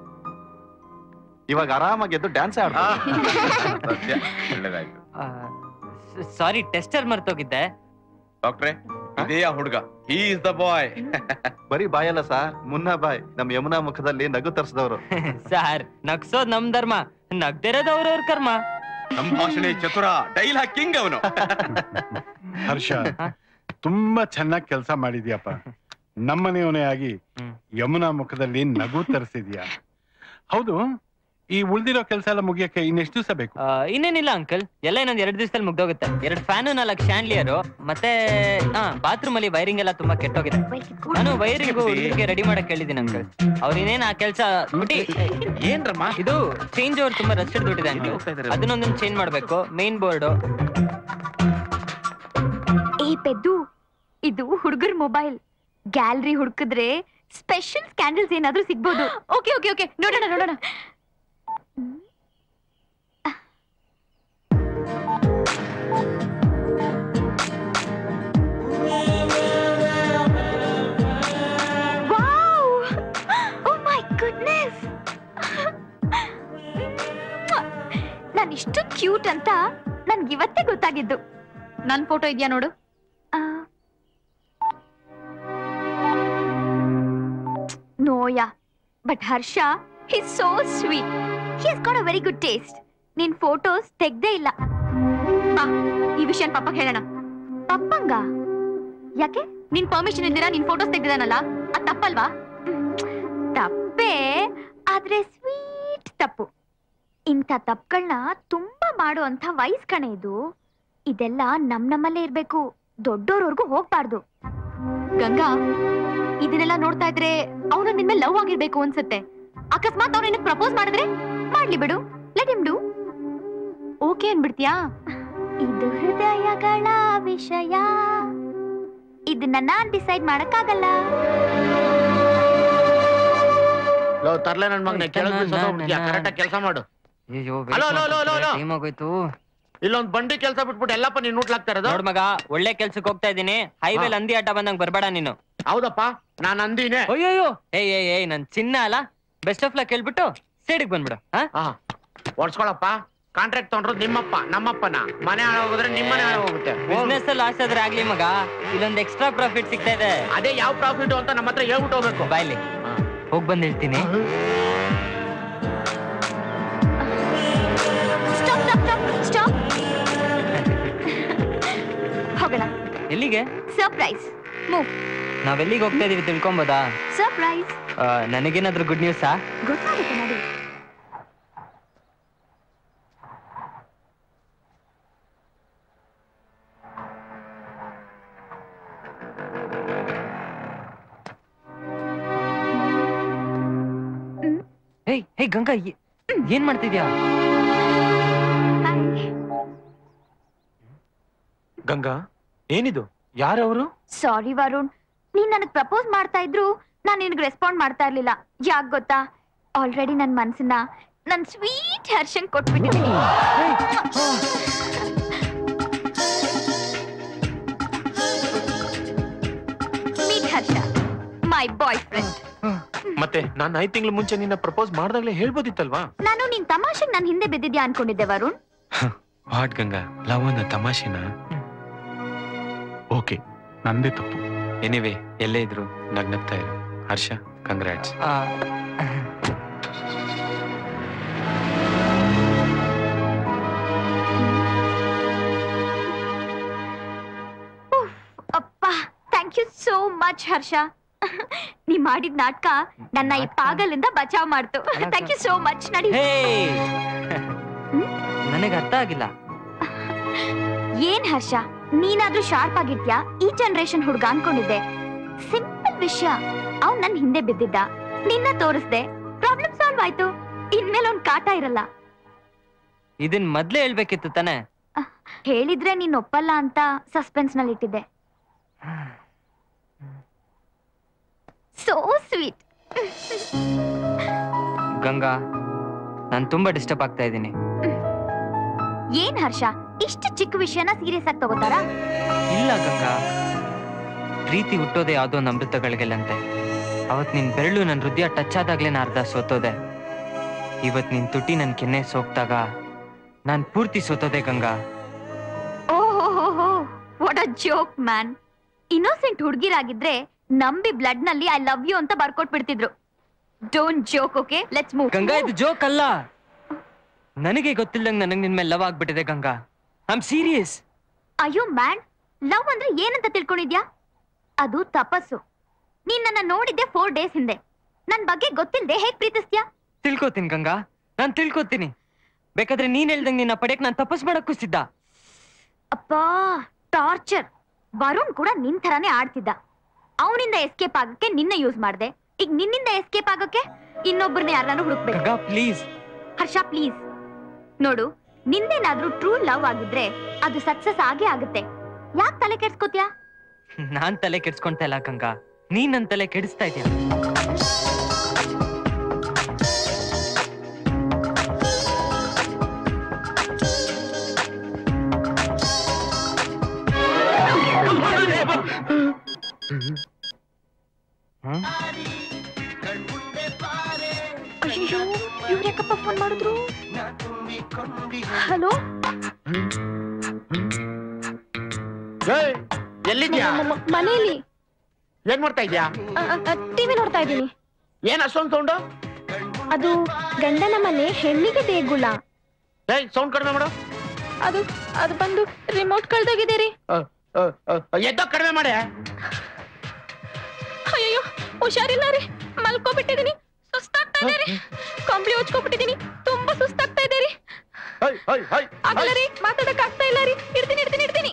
ಇವಾಗ ಆರಾಮಾಗಿ ಎದ್ದು ಡ್ಯಾನ್ಸ್ ಒಳ್ಳೇದಾಯ್ತು ಸಾರಿ ಟೆಸ್ಟರ್ ಮರ್ತೋಗಿದ್ದೆ ಡಾಕ್ಟ್ರೆ ಇದೇ ಆ ಹುಡುಗ ಹಿ ಇಸ್ ದ ಬಾಯ್ ಬರೀ ಬಾಯಲ್ಲ ಸರ್ ಮುನ್ನಾ ಬಾಯ್ ನಮ್ ಯಮುನಾ ಮುಖದಲ್ಲಿ ನಗು ತರಿಸಿದವರು ಸಾರ್ ನಗ್ಸೋದ್ ನಮ್ ಧರ್ಮ ನಗ್ದಿರೋದು ಅವ್ರವ್ರ ಕರ್ಮ ಸಂಭಾಷಣೆ ಚತುರ ಡೈಲಾಗ್ ಕಿಂಗ್ ಅವನು ಹರ್ಷ ತುಂಬಾ ಚೆನ್ನಾಗಿ ಕೆಲಸ ಮಾಡಿದ್ಯಪ್ಪ ನಮ್ಮನೆಯವನೇ ಆಗಿ ಯಮುನಾ ಮುಖದಲ್ಲಿ ನಗು ತರಿಸಿದ್ಯಾ ಹೌದು ಈ ಉಳ್ದಿರೋ ಕೆಲಸ ಎಲ್ಲ ಮುಗಿಯಕ್ಕೆ ಇನ್ನೆಷ್ಟು ದಿವಸ ಬೇಕು ಆ, ಇನ್ನೇನಿಲ್ಲ ಅಂಕಲ್ ಎಲ್ಲ ಇನ್ನೊಂದ್ ಎರಡ್ ದಿವಸದಲ್ಲಿ ಮುಗ್ದೋಗುತ್ತೆ ಎರಡ್ ಫ್ಯಾನು ನಾಲ್ಕು ಶಾಂಡ್ಲಿಯರು ಮತ್ತೆ ಹಾ ಬಾತ್ರೂಮ್ ಅಲ್ಲಿ ವೈರಿಂಗ್ ಎಲ್ಲ ತುಂಬಾ ಕೆಟ್ಟೋಗಿದೆ ನಾನು ವೈರಿಂಗ್ ಹುಡುಗರಿಗೆ ರೆಡಿ ಮಾಡಕ್ ಹೇಳಿದ್ದೀನಿ ಅಂಕಲ್ ಅವ್ರ ಇನ್ನೇನ್ ಆ ಕೆಲಸ ಏನ್ರಮ್ಮ ಇದು ಚೇಂಜ್ ಓವರ್ ತುಂಬಾ ರಸ್ಟ್ ಹಿಡ್ಬಿಟ್ಟಿದೆ ಅಂಕಲ್ ಅದನ್ನೊಂದನ್ನ ಚೇಂಜ್ ಮಾಡ್ಬೇಕು ಮೇನ್ ಬೋರ್ಡ್ ಏ ಪೆದ್ದು ಇದು ಹುಡುಗರ ಮೊಬೈಲ್ ಗ್ಯಾಲರಿ ಹುಡುಕಿದ್ರೆ ಸ್ಪೆಷಲ್ ಸ್ಕ್ಯಾಂಡಲ್ಸ್ ಏನಾದ್ರೂ ಸಿಗ್ಬೋದು ಓಕೆ ಓಕೆ ಓಕೆ ನೋಡೋಣ ನೋಡೋಣ ನಾನು ಇಷ್ಟು ಕ್ಯೂಟ್ ಅಂತ ನನ್ಗೆ ಇವತ್ತೇ ಗೊತ್ತಾಗಿದ್ದು ನನ್ ಫೋಟೋ ಇದೆಯಾ ನೋಡು ನೋಯಾ but Harsha he so sweet he has got a very good taste ನಿನ್ ಫೋಟೋಸ್ ತೆಗ್ದೇ ಇಲ್ಲ ಬಾ ಈ ವಿಷಯ ಪಪ್ಪಗೆ ಹೇಳೋಣ ಪಪ್ಪಂಗ ಯಾಕೆ ನಿನ್ ಪರ್ಮಿಷನ್ ಇಲ್ದಿರಾ ನಿನ್ ಫೋಟೋಸ್ ತೆಗ್ದಿದಾನಲ್ಲ ಅದ್ ತಪ್ಪಲ್ವಾ ತಪ್ಪೇ ಆದ್ರೆ ಸ್ವೀಟ್ ತಪ್ಪು ಇಂಥ ತಪ್ಪುಗಳನ್ನ ತುಂಬಾ ಮಾಡುವಂತ ವಯಸ್ ಕಣೆ ಇದು ಇದೆಲ್ಲ ನಮ್ ನಮ್ಮಲ್ಲೇ ಇರ್ಬೇಕು ದೊಡ್ಡೋರ್ವರ್ಗೂ ಹೋಗ್ಬಾರ್ದು ಗಂಗಾ ಇದನ್ನೆಲ್ಲ ನೋಡ್ತಾ ಇದ್ರೆ ಅವನು ನಿನ್ ಮೇಲೆ ಲವ್ ಆಗಿರ್ಬೇಕು ಅನ್ಸುತ್ತೆ ಅಕಸ್ಮಾತ್ ಅವ್ನು ನಿನಗೆ ಪ್ರಪೋಸ್ ಮಾಡಿದ್ರೆ ಮಾಡ್ಲಿ ಬಿಡು ಲೆಟ್ ಹಿಮ್ ಡು ಓಕೆ ಅನ್ಬಿಡ್ತೀಯಾ ಇದು ಹೃದಯಗಳ ವಿಷಯ ಇದನ್ನ ನಾನ್ ಡಿಸೈಡ್ ಮಾಡಕ್ಕಾಗಲ್ಲ ಲೋ ತರ್ಲೆ ನನ್ ಮಗನೇ ಕೆಳಗೆ ಕರೆಕ್ಟಾಗಿ ಕೆಲಸ ಮಾಡು ಅಯ್ಯೋ hello, hello, hello, hello. Time ಆಗೋಯ್ತು ಇಲ್ಲೊಂದ್ ಬಂಡಿ ಕೆಲಸ ಬಿಟ್ಬಿಟ್ಟು ಎಲ್ಲಪ್ಪ ನೀನ್ ನುಟ್ಲಾಗ್ತಾ ಇರೋದು ನೋಡ್ ಮಗ ಒಳ್ಳೆ ಕೆಲ್ಸಕ್ಕೆ ಹೋಗ್ತಾ ಇದೀನಿ ಹೈವೇಲ್ ಅಂದಿ ಆಟ ಬಂದಂಗ್ ಬರ್ಬೇಡ ನೀನು ಹೌದಪ್ಪ ನಾನ್ ಅಂದಿನೇ ಅಯ್ಯೋ ಏಯ್ ಏಯ್ ಏಯ್ ನನ್ ಚಿನ್ನ ಅಲ್ಲ ಬೆಸ್ಟ್ ಆಫ್ ಲಕ್ ಹೇಳ್ಬಿಟ್ಟು ಸೈಡಿಗೆ ಬಂದ್ಬಿಡು ಹಾ ಓಡ್ಸ್ಕೊಳಪ್ಪ ಕಾಂಟ್ರಾಕ್ಟ್ ತಗೊಂಡ್ರು ನಿಮ್ಮಪ್ಪ ನಮ್ಮಪ್ಪನ ಮನೆ ಹಾಳು ಹೋಗಿದ್ರೆ ನಿಮ್ಮನೆ ಹಾಳು ಹೋಗುತ್ತೆ ಬಿಸ್ನೆಸ್ ಅಲ್ಲಿ ಲಾಸ್ ಆದ್ರೆ ಆಗ್ಲಿ ಮಗ ಇಲ್ಲೊಂದ್ ಎಕ್ಸ್ಟ್ರಾ ಪ್ರಾಫಿಟ್ ಸಿಗ್ತಾ ಇದೆ ಅದೇ ಯಾವ ಪ್ರಾಫಿಟ್ ಅಂತ ನಮ್ಮ ಹತ್ರ ಹೇಳ್ಬಿಟ್ಟು ಹೋಗ್ಬೇಕು ಬಾಯ್ಲಿ ಹೋಗ್ ಬಂದ್ ಹೇಳ್ತೀನಿ ಸ್ಟಾಪ್ ಸ್ಟಾಪ್ ಸ್ಟಾಪ್ ಸ್ಟಾಪ್ ಹೋಗೋಣ ಎಲ್ಲಿಗೆ ಸರ್ಪ್ರೈಸ್ ಮೂವ್ ನಾವೆಲ್ಲಿಗೆ ಹೋಗ್ತಾ ಇದೀವಿ ತಿಳ್ಕೊಂಬೋದಾ ಸರ್ಪ್ರೈಸ್ ಆ, ನನಗೇನಾದ್ರೂ ಗುಡ್ ನ್ಯೂಸಾ ಗೊತ್ತಾಗುತ್ತೆ ನೋಡಿ ಹೇಯ್ ಹೇ ಗಂಗಾ ಏ- ಏನ್ ಮಾಡ್ತಿದ್ಯಾ ಗಂಗಾ ಏನಿದು ಯಾರವರು ಸಾರಿ ವರುಣ್ ನೀನ್ ನನಗ್ ಪ್ರಪೋಸ್ ಮಾಡ್ತಾ ಇದ್ರು ನಾನ್ ನಿನಗ್ ರೆಸ್ಪಾಂಡ್ ಮಾಡ್ತಾ ಇರ್ಲಿಲ್ಲ ಯಾಕ್ ಗೊತ್ತಾ ಆಲ್ರೆಡಿ ನನ್ ಮನ್ಸನ್ನ ನನ್ ಸ್ವೀಟ್ ಹರ್ಷನ್ ಕೊಟ್ಬಿಟ್ಟಿದ್ದೀನಿ meet Harsha my boyfriend ಮತ್ತೆ ನಾನ್ ಐದ್ ತಿಂಗಳ ಮುಂಚೆ ನಿನ್ನ ಪ್ರಪೋಸ್ ಮಾಡ್ದಾಗ್ಲೇ ಹೇಳ್ಬೋದಿತ್ತಲ್ವಾ ನಾನು ನಿನ್ ತಮಾಷೆಗ್ ನನ್ ಹಿಂದೆ ಬಿದ್ದಿದ್ಯಾ ಅನ್ಕೊಂಡಿದ್ದೆ ವರುಣ್ ವಾಟ್ ಗಂಗಾ ಲವ್ ಅನ್ನ ತಮಾಷೆನ ಓಕೆ ನಂದೇ ತಪ್ಪು ಎನಿವೆ ಎಲ್ಲೇ ಇದ್ರು ನಗ್ನಗ್ತಾ ಇರು ಹರ್ಷ ಕಂಗ್ರಾಟ್ಸ್ ಅಪ್ಪ thank you so much Harsha ನೀ ಮಾಡಿದ ನಾಟಕ ನನ್ನ ಈ ಪಾಗಲಿಂದ ಬಚಾವ್ ಮಾಡ್ತು ಥ್ಯಾಂಕ್ ಯು ಸೋ ಮಚ್ ನಡಿ ಹೇ ನನಗೆ ಅರ್ಥ ಆಗಿಲ್ಲ ಏನ್ ಹರ್ಷ ನೀನಾದ್ರೂ ಶಾರ್ಪ್ ಆಗಿರ್ತ್ಯಾ ಈ ಜನರೇಷನ್ ಹುಡ್ಗ ಅನ್ಕೊಂಡಿದ್ದೆ ಸಿಂಪಲ್ ವಿಷಯ ಅವ್ನ್ ನನ್ ಹಿಂದೆ ಬಿದ್ದಿದ್ದ ನಿನ್ನ ತೋರಿಸ್ದೆ ಪ್ರಾಬ್ಲಮ್ ಸಾಲ್ವ್ ಆಯ್ತು ಇನ್ಮೇಲೆ ಅವ್ನ್ ಕಾಟ ಇರಲ್ಲ ಇದನ್ ಮೊದ್ಲೇ ಹೇಳ್ಬೇಕಿತ್ತು ತಾನೆ ಹೇಳಿದ್ರೆ ನೀನ್ ಒಪ್ಪಲ್ಲ ಅಂತ ಸಸ್ಪೆನ್ಸ್ ನಲ್ಲಿ ಇಟ್ಟಿದ್ದೆ ಸೋ ಸ್ವೀಟ್ ಗಂಗಾ ನಾನ್ ತುಂಬಾ ಡಿಸ್ಟರ್ಬ್ ಆಗ್ತಾ ಇದ್ದೀನಿ ಏನ್ ಹರ್ಷ ಇಷ್ಟು ಚಿಕ್ಕ ವಿಷಯನ ಸೀರಿಯಸ್ ಆಗಿ ತಗೋತಾರಾ ಇಲ್ಲ ಗಂಗಾ ಪ್ರೀತಿ ಹುಟ್ಟೋದೆ ಯಾವ್ದೋ ಒಂದು ಅಮೃತಗಳಿಗೆಲ್ಲಂತೆ ಅವತ್ ನಿನ್ ಬೆರಳು ನನ್ ಹೃದಯ ಟಚ್ ಆದಾಗ್ಲೇ ನಾ ಅರ್ಧ ಸೋತೋದೆ ಇವತ್ ನಿನ್ ತುಟಿ ನನ್ ಕೆನ್ನೆ ಸೋಕ್ತಾಗ ನಾನ್ ಪೂರ್ತಿ ಸೋತೋದೆ ಗಂಗಾ ಓಹೋ what a joke man innocent ಹುಡುಗಿರಾಗಿದ್ರೆ ನಂಬಿ ಬ್ಲಡ್ ನಲ್ಲಿ ಐ ಲವ್ ಯು ಅಂತ ಬರ್ಕೊಟ್ ಬಿಡ್ತಿದ್ರು don't joke okay let's move Ganga ಇದು ಜೋಕ್ ಅಲ್ಲ ನನಗೆ ಗೊತ್ತಿಲ್ದಂಗ್ ನನಗ್ ನಿನ್ ಮೇಲೆ ಲವ್ ಆಗ್ಬಿಟ್ಟಿದೆ ಗಂಗಾ ಐ ಆಮ್ ಸೀರಿಯಸ್ ಅಯ್ಯೋ ಮ್ಯಾನ್ ಲವ್ ಅಂದ್ರೆ ಏನಂತ ತಿಳ್ಕೊಂಡಿದ್ಯಾ ಅದು ತಪಸ್ಸು ನೀನ್ ನನ್ನ ನೋಡಿದ್ದೆ ಫೋರ್ ಡೇಸ್ ಹಿಂದೆ ನನ್ ಬಗ್ಗೆ ಗೊತ್ತಿಲ್ದೆ ಹೇಗ್ ಪ್ರೀತಿಸ್ತ್ಯಾ ತಿಳ್ಕೊತೀನಿ ಗಂಗಾ ನಾನ್ ತಿಳ್ಕೊತೀನಿ ಬೇಕಾದ್ರೆ ನೀನ್ ಹೇಳ್ದಂಗ್ ನಿನ್ನ ಪಡೆಯಕ್ ನಾನ್ ತಪಸ್ ಮಾಡಕ್ಕೂ ಸಿದ್ಧ ಅಪ್ಪಾ ಟಾರ್ಚರ್ ವರುಣ್ ಕೂಡ ನಿನ್ ಥರಾನೇ ಆಡ್ತಿದ್ದ ಅವನಿಂದ ಎಸ್ಕೇಪ್ ಆಗಕ್ಕೆ ನಿನ್ನ ಯೂಸ್ ಮಾಡ್ದೆ ಈಗ ನಿನ್ನಿಂದ ಎಸ್ಕೇಪ್ ಆಗಕ್ಕೆ ಇನ್ನೊಬ್ಬರನ್ನ ಯಾರನ್ನಾರು ಹುಡುಕ್ಬೇಕು ಗಂಗಾ ಪ್ಲೀಸ್ ಹರ್ಷ ಪ್ಲೀಸ್ ನೋಡು ನಿಂದೇನಾದ್ರೂ ಟ್ರೂ ಲವ್ ಆಗಿದ್ರೆ ಅದು ಸಕ್ಸಸ್ ಆಗೇ ಆಗುತ್ತೆ ಯಾಕೆ ತಲೆ ಕೆಡ್ಸ್ಕೊತ್ಯಾ ನಾನ್ ತಲೆ ಕೆಡ್ಸ್ಕೊಂತ ಇಲ್ಲ ಗಂಗಾ ನೀನ್ ನನ್ ತಲೆ ಕೆಡಿಸ್ತಾ ಇದೀಯ ಅಯ್ಯೋ ಇವ್ರು ಯಾಕಪ್ಪ ಫೋನ್ ಮಾಡಿದ್ರು ಹಲೋ ಎಲ್ಲಿದ್ಯಾ ಮನೇಲಿ ಏನ್ ಮಾಡ್ತಾ ಇದ್ಯಾ ಟಿವಿ ನೋಡ್ತಾ ಇದ್ದೀನಿ ಏನ್ ಅಷ್ಟೊಂದು ಸೌಂಡು ಅದು ಗಂಡನ ಮನೆ ಹೆಣ್ಣಿಗೆ ದೇಗುಲ ಏಯ್ ಸೌಂಡ್ ಕಡಿಮೆ ಮಾಡು ಅದು ಅದು ಬಂದು ರಿಮೋಟ್ ಕಳ್ದೋಗಿದೆ ರೀ ಎದ್ದೋ ಕಡಿಮೆ ಮಾಡಿ ಅಯ್ಯೋ ಹುಷಾರಿಲ್ಲ ರೀ ಮಲ್ಕೋಬಿಟ್ಟಿದೀನಿ ಸುಸ್ತಾಗ್ತಾ ಇದೆ ರೀ ಕಂಬ್ಳಿ ಹೊಚ್ಕೊಬಿಟ್ಟಿದೀನಿ ತುಂಬಾ ಸುಸ್ತಾಗ್ತಾ ಇದೆ ರೀ ಆಗಲ್ಲ ರೀ ಮಾತಾಡಕ್ ಆಗ್ತಾ ಇಲ್ಲ ರೀ ಇಡ್ತೀನಿ ಇಡ್ತೀನಿ ಇಡ್ತೀನಿ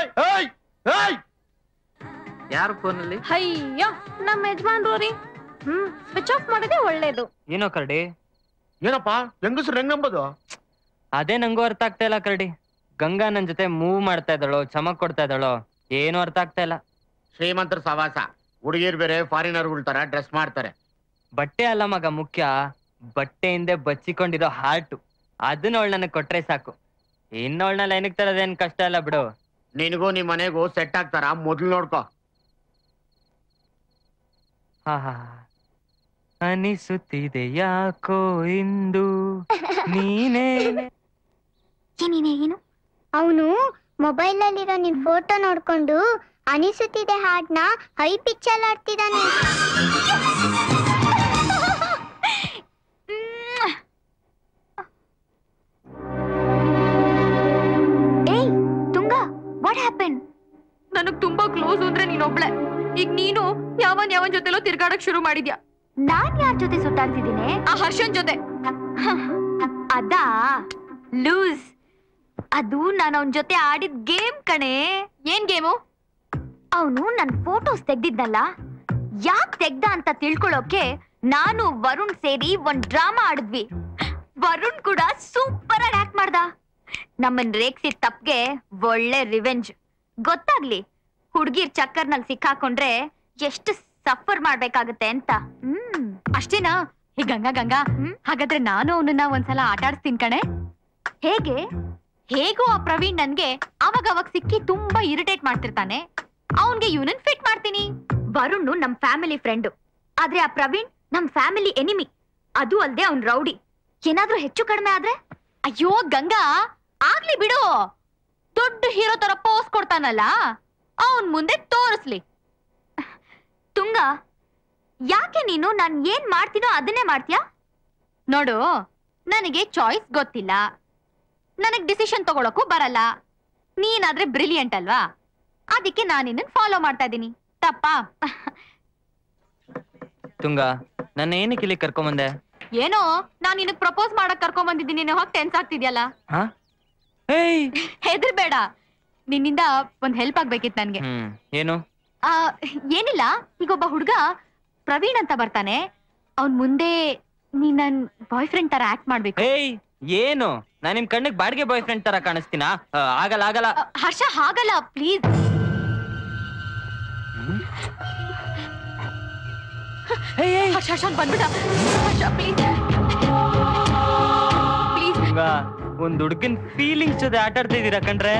ಯಾರು ಫೋನಲ್ಲಿ ಅಯ್ಯೋ ನಮ್ಮ ಯಜಮಾನ್ರು ರೀ ಹ್ಮ್ ಸ್ವಿಚ್ ಆಫ್ ಮಾಡೋದೇ ಒಳ್ಳೇದು ಏನೋ ಕರಡಿ ಏನಪ್ಪ ಹೆಂಗಸ್ರು ಹೆಂಗ್ ನಂಬೋದು ಅದೇ ನಂಗೂ ಅರ್ಥ ಆಗ್ತಾ ಇಲ್ಲ ಕರಡಿ ಗಂಗಾ ನನ್ ಜೊತೆ ಮೂವ್ ಮಾಡ್ತಾ ಇದ್ದಾಳೋ ಚಮಕ್ ಕೊಡ್ತಾ ಇದ್ದಾಳೋ ಏನು ಅರ್ಥ ಆಗ್ತಾ ಇಲ್ಲ ಶ್ರೀಮಂತರ ಸವಾಸ ಹುಡುಗಿರ್ ಬೇರೆ ಫಾರಿನರ್ಗಳ ತರ ಡ್ರೆಸ್ ಮಾಡ್ತಾರೆ ಬಟ್ಟೆ ಅಲ್ಲ ಮಗ ಮುಖ್ಯ ಬಟ್ಟೆ ಹಿಂದೆ ಬಚ್ಚಿಕೊಂಡಿರೋ ಹಾರ್ಟು ಅದನ್ನ ಅವಳು ನನಗೆ ಕೊಟ್ರೆ ಸಾಕು ಇನ್ನವಳನ್ನ ಲೈನಿಗೆ ತರೋದೇನ್ ಕಷ್ಟ ಇಲ್ಲ ಬಿಡು ನಿನಗೂ ನಿಮ್ ಮನೆಗೂ ಸೆಟ್ ಆಗ್ತಾರ ಮೊದ್ಲು ನೋಡ್ಕೋ ಹಾ ಹಾ ಅನಿಸುತ್ತಿದೆ ಯಾಕೋ ಇಂದು ನೀನೇ ಏನೇನೆ ಏನು ಅವನು ಮೊಬೈಲ್ ಅಲ್ಲಿರೋ ನಿನ್ ಫೋಟೋ ನೋಡ್ಕೊಂಡು ಅನಿಸುತ್ತಿದೆ ಹಾಡ್ನ ಹೈ ಪಿಚ್ಚಲ್ಲಿ ಆಡ್ತಿದ್ದಾನೆ ಏಯ್ ತುಂಗ ವಾಟ್ ಹ್ಯಾಪನ್ ನನಗ್ ತುಂಬಾ ಕ್ಲೋಸ್ ಅಂದ್ರೆ ನೀನೊಬ್ಳೆ ಈಗ ನೀನು ಯಾವನ್ ಯಾವನ್ ಜೊತೆಲೋ ತಿರ್ಗಾಡಕ್ ಶುರು ಮಾಡಿದ್ಯಾ ನಾನ್ ಯಾರ ಜೊತೆ ಸುತ್ತಾಡ್ತಿದ್ದೀನಿ ಆ ಹರ್ಷನ್ ಜೊತೆ ಅದಾ ಲೂಸ್ ಅದು ನಾನು ಅವನ್ ಜೊತೆ ಆಡಿದ ಗೇಮ್ ಕಣೆ ಏನ್ ಗೇಮು ಅವನು ನನ್ ಫೋಟೋಸ್ ತೆಗ್ದಿದ್ನಲ್ಲ ಯಾಕ್ ತೆಗ್ದ ಅಂತ ತಿಳ್ಕೊಳ್ಳೋಕೆ ನಾನು ವರುಣ್ ಸೇರಿ ಒಂದ್ ಡ್ರಾಮಾ ಆಡಿದ್ವಿ ವರುಣ್ ಕೂಡ ಸೂಪರ್ ಆಗಿ ಆಕ್ಟ್ ಮಾಡ್ದ ನಮ್ಮನ್ ರೇಗ್ಸಿದ ತಪ್ಗೆ ಒಳ್ಳೆ ರಿವೆಂಜ್ ಗೊತ್ತಾಗ್ಲಿ ಹುಡ್ಗಿರ್ ಚಕ್ಕರ್ನಲ್ಲಿ ಸಿಕ್ಕಾಕೊಂಡ್ರೆ ಎಷ್ಟು ಸಫರ್ ಮಾಡ್ಬೇಕಾಗತ್ತೆ ಅಂತ ಹ್ಮ್ ಅಷ್ಟೇನಾ ಈ ಗಂಗಾ ಗಂಗಾ ಹಾಗಾದ್ರೆ ನಾನು ಅವನನ್ನ ಒಂದ್ಸಲ ಆಟ ಆಡಿಸ್ತೀನಿ ಕಣೆ ಹೇಗೆ ಹೇಗೋ ಆ ಪ್ರವೀಣ್ ನನ್ಗೆ ಅವಾಗ ಅವಾಗ ಸಿಕ್ಕಿ ತುಂಬಾ ಇರಿಟೇಟ್ ಮಾಡ್ತಿರ್ತಾನೆ ಅವನ್ಗೆ ಇವನನ್ ಫಿಟ್ ಮಾಡ್ತೀನಿ ವರುಣ್ ನಮ್ ಫ್ಯಾಮಿಲಿ ಫ್ರೆಂಡ್ ಆದ್ರೆ ಆ ಪ್ರವೀಣ್ ನಮ್ ಫ್ಯಾಮಿಲಿ ಎನಿಮಿ ಅದು ಅಲ್ದೆ ಅವ್ನ್ ರೌಡಿ ಏನಾದ್ರೂ ಹೆಚ್ಚು ಕಡಿಮೆ ಆದ್ರೆ ಅಯ್ಯೋ ಗಂಗಾ ಆಗ್ಲಿ ಬಿಡು ದೊಡ್ಡ ಹೀರೋ ತರ ಪೋಸ್ ಕೊಡ್ತಾನಲ್ಲ ಅವನ್ ಮುಂದೆ ತೋರಿಸ್ಲಿ ತುಂಗ ಯಾಕೆ ನೀನು ನಾನ್ ಏನ್ ಮಾಡ್ತೀನೋ ಅದನ್ನೇ ಮಾಡ್ತೀಯಾ ನೋಡು ನನಗೆ ಚಾಯ್ಸ್ ಗೊತ್ತಿಲ್ಲ ನನಗ್ ಡಿಸಿಷನ್ ತಗೊಳಕ್ಕೂ ಬರಲ್ಲ ನೀನಾದ್ರೆ ಬ್ರಿಲಿಯಂಟ್ ಅಲ್ವಾ ಅದಕ್ಕೆ ನಾನು ನಿನ್ನ ಫಾಲೋ ಮಾಡ್ತಾ ಇದ್ದೀನಿ ತಪ್ಪಾ ತುಂಗ ನನ್ನ ಏನಕ್ಕೆ ಇಲ್ಲಿ ಕರ್ಕೊಂಬಂದೆ ಏನೋ ನಾನ್ ನಿನಗ್ ಪ್ರಪೋಸ್ ಮಾಡಕ್ ಕರ್ಕೊಂಡ್ ಬಂದಿದ್ದೀನಿ ನೀನು ಹೋಗಿ ಟೆನ್ಸ್ ಆಗ್ತಿದ್ಯಲ್ಲ ಹಾ ಏಯ್ ಹೆದರ್ಬೇಡ ನಿನ್ನಿಂದ ಒಂದ್ ಹೆಲ್ಪ್ ಆಗ್ಬೇಕಿತ್ತು ನನ್ಗೆ ಹ್ಮ್ ಏನು ಆ, ಏನಿಲ್ಲ ಈಗ ಒಬ್ಬ ಹುಡ್ಗ ಪ್ರವೀಣ್ ಅಂತ ಬರ್ತಾನೆ ಅವ್ನ್ ಮುಂದೆ ನೀ ನನ್ ಬಾಯ್ ಫ್ರೆಂಡ್ ತರ ಆಕ್ಟ್ ಮಾಡ್ಬೇಕು ಏಯ್ ಏನು ನಾನ್ ನಿಮ್ ಕಣ್ಣಿಗೆ ಬಾಡಿಗೆ ಬಾಯ್ ಫ್ರೆಂಡ್ ತರ ಕಾಣಿಸ್ತೀನಾ ಆ, ಆಗಲ್ಲ ಆಗಲ್ಲ ಆ, ಹರ್ಷ ಹಾಗಲ್ಲ ಪ್ಲೀಸ್ ಹರ್ಷ ಹರ್ಷ ಅವ್ನ್ ಬಂದ್ಬಿಟ್ಟ ಹರ್ಷ ಪ್ಲೀಸ್ ಪ್ಲೀಸ್ ತುಂಗ ಒಂದ್ ಹುಡುಗನ್ ಫೀಲಿಂಗ್ಸ್ ಜೊತೆ ಆಟ ಆಡ್ತಾ ಇದೀರಾ ಕಣ್ರೆ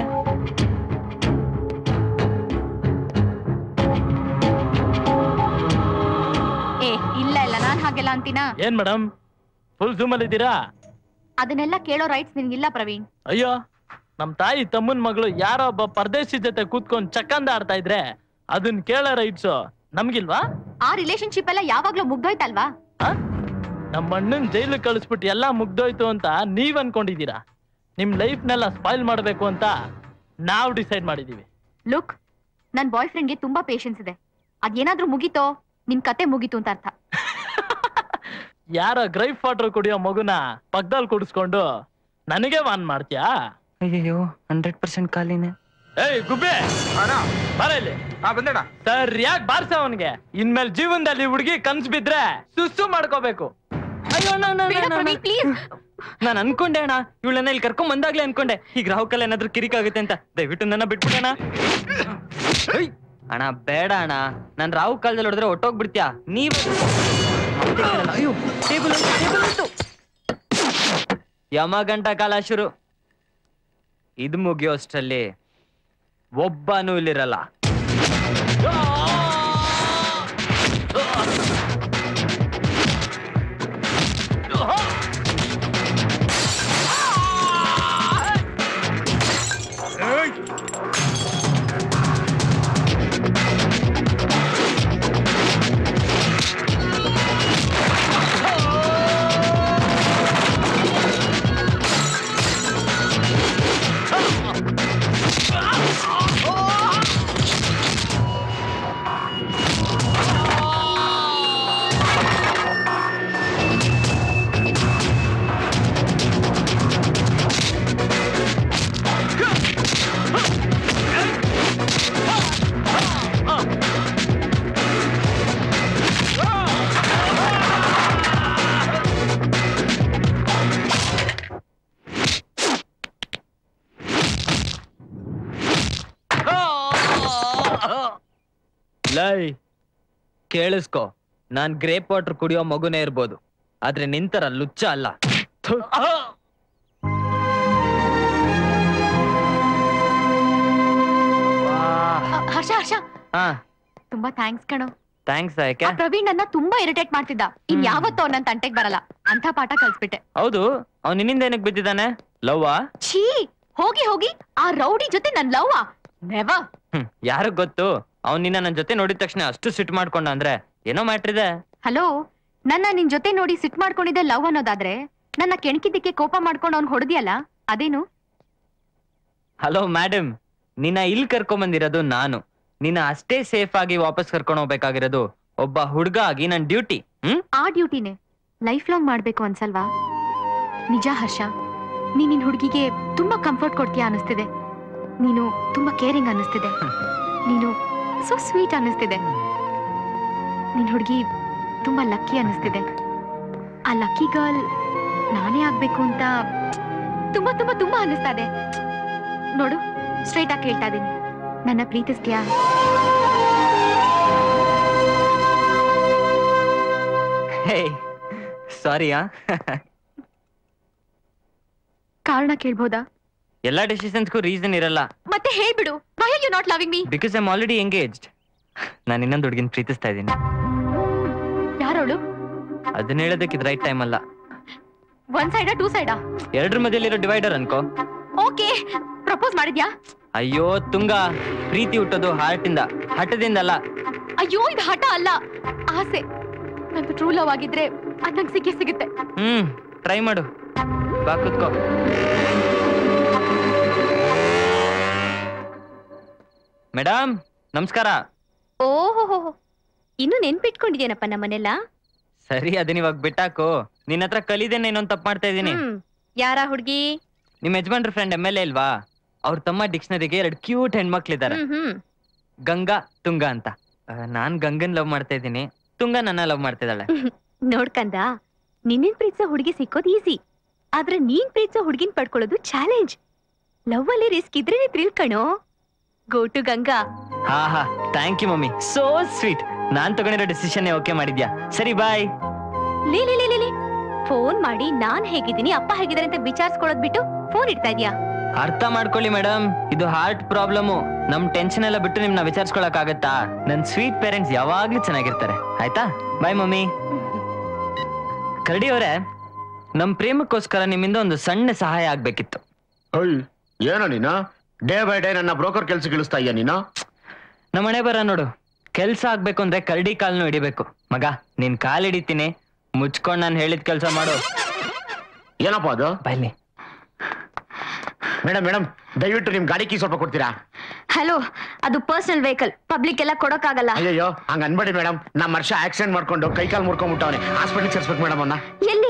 ಏ ಇಲ್ಲ ಇಲ್ಲ ನಾನ್ ಹಾಗೆಲ್ಲ ಅಂತೀನಾ ಏನ್ ಮೇಡಮ್ ಫುಲ್ ಜೂಮ್ ಅಲ್ಲಿ ಇದ್ದೀರಾ ಅದನ್ನೆಲ್ಲ ಕೇಳೋ ರೈಟ್ಸ್ ನಿನ್ಗಿಲ್ಲ ಪ್ರವೀಣ್ ಅಯ್ಯೋ ನಮ್ ತಾಯಿ ತಮ್ಮನ್ ಮಗಳು ಯಾರೋ ಒಬ್ಬ ಪರದೇಶಿ ಜೊತೆ ಕೂತ್ಕೊಂಡ್ ಚಕ್ಕಂದ ಆಡ್ತಾ ಇದ್ರೆ ಅದನ್ ಕೇಳೋ ರೈಟ್ಸ್ ನಮ್ಗಿಲ್ವಾ ಆ ರಿಲೇಶನ್ಶಿಪ್ ಎಲ್ಲ ಯಾವಾಗ್ಲೂ ಮುಗ್ದೋಯ್ತಲ್ವಾ ನಮ್ಮ ಅಣ್ಣನ್ ಜೈಲು ಕಳಿಸ್ಬಿಟ್ಟು ಎಲ್ಲಾ ಮುಗ್ದೋಯ್ತು ಅಂತ ನೀವ್ ಅನ್ಕೊಂಡಿದೀರಾ ನಿಮ್ ಲೈಫ್ನೆಲ್ಲ ಸ್ಪಾಯ್ಲ್ ಮಾಡ್ಬೇಕು ಅಂತ ನಾವ್ ಡಿಸೈಡ್ ಮಾಡಿದೀವಿ ಲುಕ್ ನನ್ ಬಾಯ್ ಫ್ರೆಂಡ್ಗೆ ತುಂಬಾ ಪೇಷನ್ಸ್ ಇದೆ ಅದೇನಾದ್ರೂ ಮುಗೀತೋ ನಿನ್ ಕತೆ ಮುಗೀತು ಅಂತ ಅರ್ಥ ಯಾರ ಗ್ರೈಪ್ ವಾಟರ್ ಕುಡಿಯೋ ಮಗುನ ಪಕ್ಕದಲ್ಲಿ ಕುಡಿಸ್ಕೊಂಡು ನನಗೆ ವಾನ್ ಮಾಡ್ತೀಯಾ ಅಯ್ಯೋ ಹಂಡ್ರೆಡ್ ಪರ್ಸೆಂಟ್ ಖಾಲಿನೇ ಏಯ್ ಗುಬ್ಬೆ ಬರ ಇಲ್ಲಿ ಬಂದಣ ಸರಿಯಾಗಿ ಬಾರ್ಸ ಅವನ್ಗೆ ಇನ್ಮೇಲೆ ಜೀವನದಲ್ಲಿ ಹುಡುಗಿ ಕನ್ಸ್ ಬಿದ್ರೆ ಸುಸ್ಸು ಮಾಡ್ಕೋಬೇಕು ಅಯ್ಯೋ ನಾನು ಅನ್ಕೊಂಡೆ ಅಣ್ಣ ಇವಳನ್ನ ಇಲ್ಲಿ ಕರ್ಕೊಂಡ್ ಬಂದಾಗ್ಲೇ ಅನ್ಕೊಂಡೆ ಈಗ ರಾಹುಕಲ್ ಏನಾದ್ರೂ ಕಿರಿಕಾಗುತ್ತೆ ಅಂತ ದಯವಿಟ್ಟು ನನ್ನ ಬಿಟ್ಬಿಡೋಣ ಅಣ್ಣ ಬೇಡ ಅಣ್ಣ ನಾನ್ ರಾಹು ಕಾಲದಲ್ಲಿ ಹೊಡೆದ್ರೆ ಹೊಟ್ಟೋಗ್ಬಿಡ್ತೀಯಾ ನೀವ್ ಅಯ್ಯೋ ಟೇಬಲ್ ಟೇಬಲ್ ಉಂಟು ಯಮಗಂಟ ಕಾಲ ಶುರು ಇದು ಮುಗಿಯೋಷ್ಟರಲ್ಲಿ ಒಬ್ಬನೂ ಇಲ್ಲಿರಲ್ಲ ಲೈ ಕೇಳಿಸ್ಕೊ ನಾನ್ ಗ್ರೇಪ್ ವಾಟರ್ ಕುಡಿಯೋ ಮಗುನೇ ಇರ್ಬೋದು ಆದ್ರೆ ನಿಂತರ ಲುಚ್ಚ ಅಲ್ಲ ಥು. ಅ, ಹರ್ಷ ಹರ್ಷ ಹಾ ತುಂಬಾ ಥ್ಯಾಂಕ್ಸ್ ಕಣೋ ಥ್ಯಾಂಕ್ಸ್ ಯಾಕೆ ಆ ಪ್ರವೀಣ್ ನನ್ನ ತುಂಬಾ ಇರಿಟೇಟ್ ಮಾಡ್ತಿದ್ದ ಇನ್ ಯಾವತ್ತೋ ನನ್ ತಂಟೆಗ್ ಬರಲ್ಲ ಅಂತ ಪಾಠ ಕಲ್ಸ್ಬಿಟ್ಟೆ ಹೌದು ಅವ್ನ್ ನಿನ್ನಿಂದ ಏನಕ್ಕೆ ಬಿದ್ದಿದ್ದಾನೆ ಲವ್ವಾ ಛೀ ಹೋಗಿ ಹೋಗಿ ಆ ರೌಡಿ ಜೊತೆ ನನ್ ಲವ್ ನೆವರ್ ಹ್ಮ್ ಯಾರಿಗ್ ಗೊತ್ತು ಅವ್ನ್ ನಿನ್ನ ನನ್ ಜೊತೆ ನೋಡಿದ ತಕ್ಷಣ ಅಷ್ಟು ಸಿಟ್ ಮಾಡ್ಕೊಂಡ ಅಂದ್ರೆ ಏನೋ ಮ್ಯಾಟ್ರ್ ಇದೆ ಹಲೋ ನನ್ನ ನಿನ್ ಜೊತೆ ನೋಡಿ ಸಿಟ್ ಮಾಡ್ಕೊಂಡಿದ್ದೆ ಲವ್ ಅನ್ನೋದಾದ್ರೆ ನನ್ನ ಕೆಣಕಿದ್ದಕ್ಕೆ ಕೋಪ ಮಾಡ್ಕೊಂಡು ಅವ್ನ್ ಹೊಡೆದಿಯಲ್ಲ ಅದೇನು ಹಲೋ ಮೇಡಮ್ ನಿನ್ನ ಇಲ್ಲಿ ಕರ್ಕೊಂಡ್ ಬಂದಿರೋದು ನಾನು ನಿನ್ನ ಅಷ್ಟೇ ಸೇಫ್ ಆಗಿ ವಾಪಸ್ ಕರ್ಕೊಂಡು ಹೋಗ್ಬೇಕಾಗಿರೋದು ಒಬ್ಬ ಹುಡ್ಗ ಆಗಿ ನನ್ ಡ್ಯೂಟಿ ಹ್ಮ್ ಆ ಡ್ಯೂಟಿನೇ ಲೈಫ್ ಲಾಂಗ್ ಮಾಡ್ಬೇಕು ಅನ್ಸಲ್ವಾ ನಿಜ ಹರ್ಷ ನೀನ್ ನಿನ್ ಹುಡುಗಿಗೆ ತುಂಬಾ ಕಂಫರ್ಟ್ ಕೊಡ್ತೀಯ ಅನಿಸ್ತಿದೆ ನೀನು ತುಂಬಾ ಕೇರಿಂಗ್ ಅನ್ನಿಸ್ತಿದೆ ನೀನು ಸೊ ಸ್ವೀಟ್ ಅನ್ನಿಸ್ತಿದೆ ನಿನ್ ಹುಡುಗಿ ತುಂಬಾ ಲಕ್ಕಿ ಅನ್ನಿಸ್ತಿದೆ ಆ ಲಕ್ಕಿ ಗರ್ಲ್ ನಾನೇ ಆಗ್ಬೇಕು ಅಂತ ತುಂಬಾ ತುಂಬಾ ತುಂಬಾ ಅನ್ನಿಸ್ತಾ ಇದೆ ನೋಡು ಸ್ಟ್ರೈಟ್ ಆಗಿ ಕೇಳ್ತಾ ಇದೀನಿ ನನ್ನ ಪ್ರೀತಿಸ್ತೀಯಾ ಹೇ ಸಾರಿಯಾ ಕಾರಣ ಕೇಳ್ಬೋದಾ ಎಲ್ಲಾ ಡಿಸಿಷನ್ಸ್ಗೂ ರೀಸನ್ ಇರಲ್ಲ ಮತ್ತೆ ಹೇಳ್ಬಿಡು why are you not loving me because I'm already engaged ನಾನು ಇನ್ನೊಂದು ಹುಡುಗಿನ ಪ್ರೀತಿಸ್ತಾ ಇದ್ದೀನಿ ಯಾರೋಳು ಅದನ್ನ ಹೇಳೋದಕ್ಕೆ ಇದು ರೈಟ್ ಟೈಮ್ ಅಲ್ಲ ಒನ್ ಸೈಡಾ ಟೂ ಸೈಡಾ ಎರಡ್ರ ಮಧ್ಯೆಲಿರೋ ಡಿವೈಡರ್ ಅನ್ಕೋ ಓಕೆ ಪ್ರಪೋಸ್ ಮಾಡಿದ್ಯಾ ಅಯ್ಯೋ ತುಂಗ ಪ್ರೀತಿ ಹುಟ್ಟೋದು ಹಾರ್ಟ್ ಇಂದ ಹಠದಿಂದ ಅಲ್ಲ ಅಯ್ಯೋ ಇದು ಹಠ ಅಲ್ಲ ಆಸೆ ನಂದು ಟ್ರೂ ಲವ್ ಆಗಿದ್ರೆ ಅದ್ ನಂಗೆ ಸಿಕ್ಕೇ ಸಿಗುತ್ತೆ ಹ್ಮ್ ಟ್ರೈ ಮಾಡು ಬಾ ಕುತ್ಕೋ ಮೇಡಮ್ ನಮಸ್ಕಾರ ಓಹೋ ಇನ್ನು ನೆನ್ಪಿಟ್ಕೊಂಡಿದ್ಯೇನಪ್ಪ ನಮ್ಮನೆಲ್ಲ ಸರಿ ಅದನ್ನ ಇವಾಗ ಬಿಟ್ಟಾಕು ನಿನ್ನ ಹತ್ರ ಕಲಿದೇನೆ ಇನ್ನೊಂದ್ ತಪ್ಪು ಮಾಡ್ತಾ ಇದ್ದೀನಿ ಹ್ಮ್ ಯಾರ ಹುಡ್ಗಿ ನಿಮ್ ಯಜಮಾನ್ರ ಫ್ರೆಂಡ್ ಎಮ್ ಎಲ್ ಎ ಇಲ್ವಾ ಅವ್ರ ತಮ್ಮ ಡಿಕ್ಷನರಿಗೆ ಎರಡು ಕ್ಯೂಟ್ ಹೆಣ್ಮಕ್ಳಿದ್ದಾರೆ ಹ್ಮ್ ಹ್ಮ್ ಗಂಗಾ ತುಂಗ ಅಂತ ಆ, ನಾನ್ ಗಂಗನ್ ಲವ್ ಮಾಡ್ತಾ ಇದ್ದೀನಿ ತುಂಗ ನನ್ನ ಲವ್ ಮಾಡ್ತಿದ್ದಾಳೆ ನೋಡ್ಕಂದ ನಿನ್ನಿನ್ ಪ್ರೀತಿಸೋ ಹುಡುಗಿ ಸಿಕ್ಕೋದ್ ಈಸಿ ಆದ್ರೆ ನೀನ್ ಪ್ರೀತಿಸೋ ಹುಡುಗಿನ್ ಪಡ್ಕೊಳ್ಳೋದು ಚಾಲೆಂಜ್ ಲವ್ ಅಲ್ಲಿ ರಿಸ್ಕ್ ಇದ್ರೇನೆ ಥ್ರಿಲ್ ಕಣೋ ಗೋ ಟು ಗಂಗಾ ಹಾ ಹಾ thank you mummy so sweet ನಾನ್ ತಗೊಂಡಿರೋ ಡಿಸಿಷನ್ ಓಕೆ ಮಾಡಿದ್ಯಾ ಸರಿ ಬಾಯ್ ಲೇ ಲೇ ಲೇ ಲೇ, ಲೇ ಫೋನ್ ಮಾಡಿ ನಾನ್ ಹೇಗಿದ್ದೀನಿ ಅಪ್ಪ ಹೇಗಿದ್ದಾರೆ ಅಂತ ವಿಚಾರಿಸ್ಕೊಳ್ಳೋದ್ ಬಿಟ್ಟು ಫೋನ್ ಇಡ್ತಾ ಇದೀಯಾ ಅರ್ಥ ಮಾಡ್ಕೊಳ್ಳಿ ಮೇಡಮ್ ಇದು ಹಾರ್ಟ್ ಪ್ರಾಬ್ಲಮ್ ನಮ್ ಟೆನ್ಷನ್ ಎಲ್ಲ ಬಿಟ್ಟು ನಿಮ್ನ ವಿಚಾರಿಸ್ಕೊಳಕ್ ಆಗತ್ತಾ ನನ್ ಸ್ವೀಟ್ ಪೇರೆಂಟ್ಸ್ ಯಾವಾಗ್ಲೂ ಚೆನ್ನಾಗಿರ್ತಾರೆ ಆಯ್ತಾ ಬಾಯ್ ಮಮ್ಮಿ ಕರಡಿ ಅವರೇ ನಮ್ ಪ್ರೇಮಕ್ಕೋಸ್ಕರ ನಿಮ್ಮಿಂದ ಒಂದು ಸಣ್ಣ ಸಹಾಯ ಆಗ್ಬೇಕಿತ್ತು ಅಯ್ಯ ಏನೋ ನೀನು ಡೇ ಬೈ ಡೇ ನನ್ನ ಬ್ರೋಕರ್ ಕೆಲ್ಸ ಇಳಿಸ್ತಾ ಇದೆಯಾ ನೀನು ನಮ್ಮ ಮನೆ ಬರ ನೋಡು ಕೆಲ್ಸ ಆಗ್ಬೇಕು ಅಂದ್ರೆ ಕರಡಿ ಕಾಲ್ನು ಹಿಡಿಬೇಕು ಮಗ ನಿನ್ ಕಾಲ್ ಹಿಡಿತೀನಿ ಮುಚ್ಕೊಂಡ್ ನಾನು ಹೇಳಿದ ಕೆಲ್ಸ ಮಾಡು ಏನಪ್ಪ ಅದು ಬನ್ನಿ ಮೇಡಮ್ ಮೇಡಮ್ ದಯವಿಟ್ಟು ನಿಮ್ ಗಾಡಿ ಕೀ ಸ್ವಲ್ಪ ಕೊಡ್ತೀರಾ ಹಲೋ ಅದು ಪರ್ಸನಲ್ ವೆಹಿಕಲ್ ಪಬ್ಲಿಕ್ ಎಲ್ಲ ಕೊಡಕ್ಕಾಗಲ್ಲ ಅಯ್ಯಯ್ಯೋ ಹಂಗ ಅನ್ಬೇಡಿ ಮೇಡಮ್ ನಮ್ಮ ವರ್ಷ ಆಕ್ಸಿಡೆಂಟ್ ಮಾಡ್ಕೊಂಡು ಕೈ ಕಾಲು ಮುರ್ಕೊಂಡ್ಬಿಟ್ಟವನೆ ಹಾಸ್ಪಿಟಲ್ ಸೇರ್ಸ್ಬೇಕು ಮೇಡಮ್ ಅನ್ನ ಎಲ್ಲಿ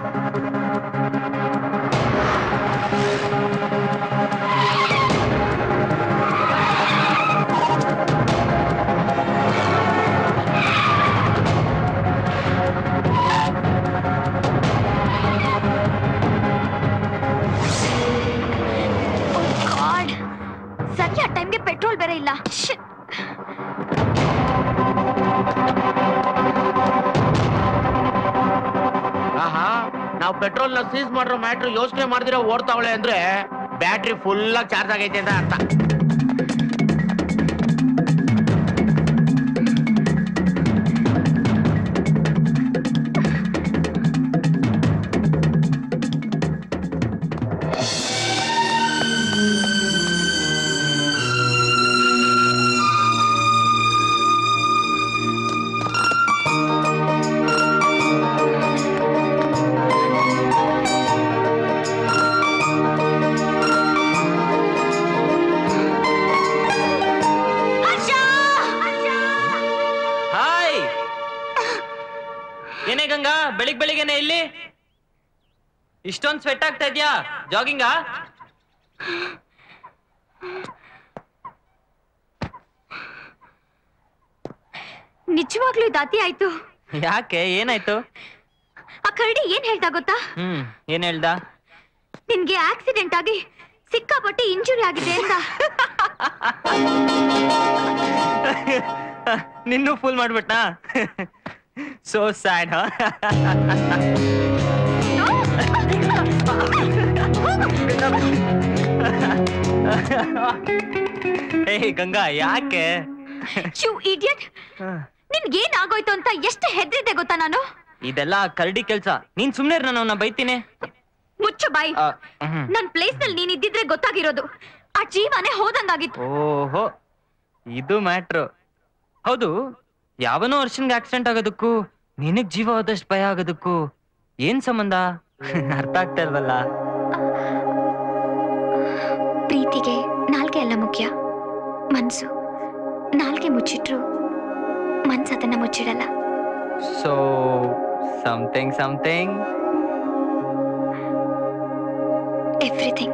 ಗಾಡ್ ಸರಿಯಾದ ಟೈಮ್ಗೆ ಪೆಟ್ರೋಲ್ ಬೇರೆ ಇಲ್ಲ Shit. ಆಹಾ ನಾವು ಪೆಟ್ರೋಲ್ ನ ಸೀಸ್ ಮಾಡಿರೋ ಮ್ಯಾಟ್ರ್ ಯೋಚನೆ ಮಾಡ್ದಿರೋ ಓಡ್ತಾವಳೆ ಅಂದ್ರೆ ಬ್ಯಾಟ್ರಿ ಫುಲ್ ಆಗಿ ಚಾರ್ಜ್ ಆಗೈತೆ ಅಂತ ಅರ್ಥ ಹಾಯ್ ಏನೇ ಗಂಗಾ ಬೆಳಿಗ್ ಬೆಳಿಗ್ಗೆನೆ ಇಲ್ಲಿ ಇಷ್ಟೊಂದ್ ಸ್ವೆಟ್ ಆಗ್ತಾ ಇದ್ಯಾ ಜಾಗಿಂಗಾ ನಿಜವಾಗ್ಲೂ ಇದು ಅತಿ ಆಯ್ತು ಯಾಕೆ ಏನಾಯ್ತು ಆ ಕರಡಿ ಏನ್ ಹೇಳ್ತಾ ಗೊತ್ತಾ ಹ್ಮ್ ಏನ್ ಹೇಳ್ದ ನಿನ್ಗೆ ಆಕ್ಸಿಡೆಂಟ್ ಆಗಿ ಸಿಕ್ಕಾಪಟ್ಟೆ ಇಂಜುರಿ ಆಗಿದೆ ಅಂತ ನಿನ್ನೂ ಫುಲ್ ಮಾಡ್ಬಿಟ್ನಾ ಸೋ ಸ್ಯಾಡ್ ಏಯ್ ಗಂಗಾ ಯಾಕೆ ಯು ಇಡಿಯಟ್ ನಿನ್ಗೇನ್ ಆಗೋಯ್ತು ಅಂತ ಎಷ್ಟು ಹೆದ್ರಿದೆ ಗೊತ್ತಾ ನಾನು ಇದೆಲ್ಲ ಕರಡಿ ಕೆಲ್ಸ ನೀನ್ ಸುಮ್ನೆ ಇರು, ನಾನು ಅವನ್ನ ಬೈತೀನಿ ಮುಚ್ಚು ಬಾಯ್ ಆ, ಹ್ಮ್. ನನ್ ಪ್ಲೇಸ್ ನಲ್ಲಿ ನೀನ್ ಇದ್ದಿದ್ರೆ ಗೊತ್ತಾಗಿರೋದು ಆ ಜೀವನೇ ಹೋದಂಗಾಗಿತ್ತು ಓಹೋ ಇದು ಮ್ಯಾಟ್ರು ಹೌದು ಯಾವನೋ ವರ್ಷನ್ಗೆ ಆಕ್ಸಿಡೆಂಟ್ ಆಗೋದಕ್ಕೂ ನಿನಗ್ ಜೀವ ಹೋದಷ್ಟು ಭಯ ಆಗೋದಕ್ಕೂ ಏನ್ ಸಂಬಂಧ ಅರ್ಥ ಆಗ್ತಾ ಇಲ್ವಲ್ಲ ಪ್ರೀತಿಗೆ ನಾಲ್ಗೆ ಎಲ್ಲ ಮುಖ್ಯ ಮನ್ಸು ನಾಲ್ಗೆ ಮುಚ್ಚಿಟ್ರು ಮನ್ಸು ಅದನ್ನ ಮುಚ್ಚಿಡಲ್ಲ ಸೊ ಸಮಥಿಂಗ್ ಸಮಥಿಂಗ್ ಎವ್ರಿಥಿಂಗ್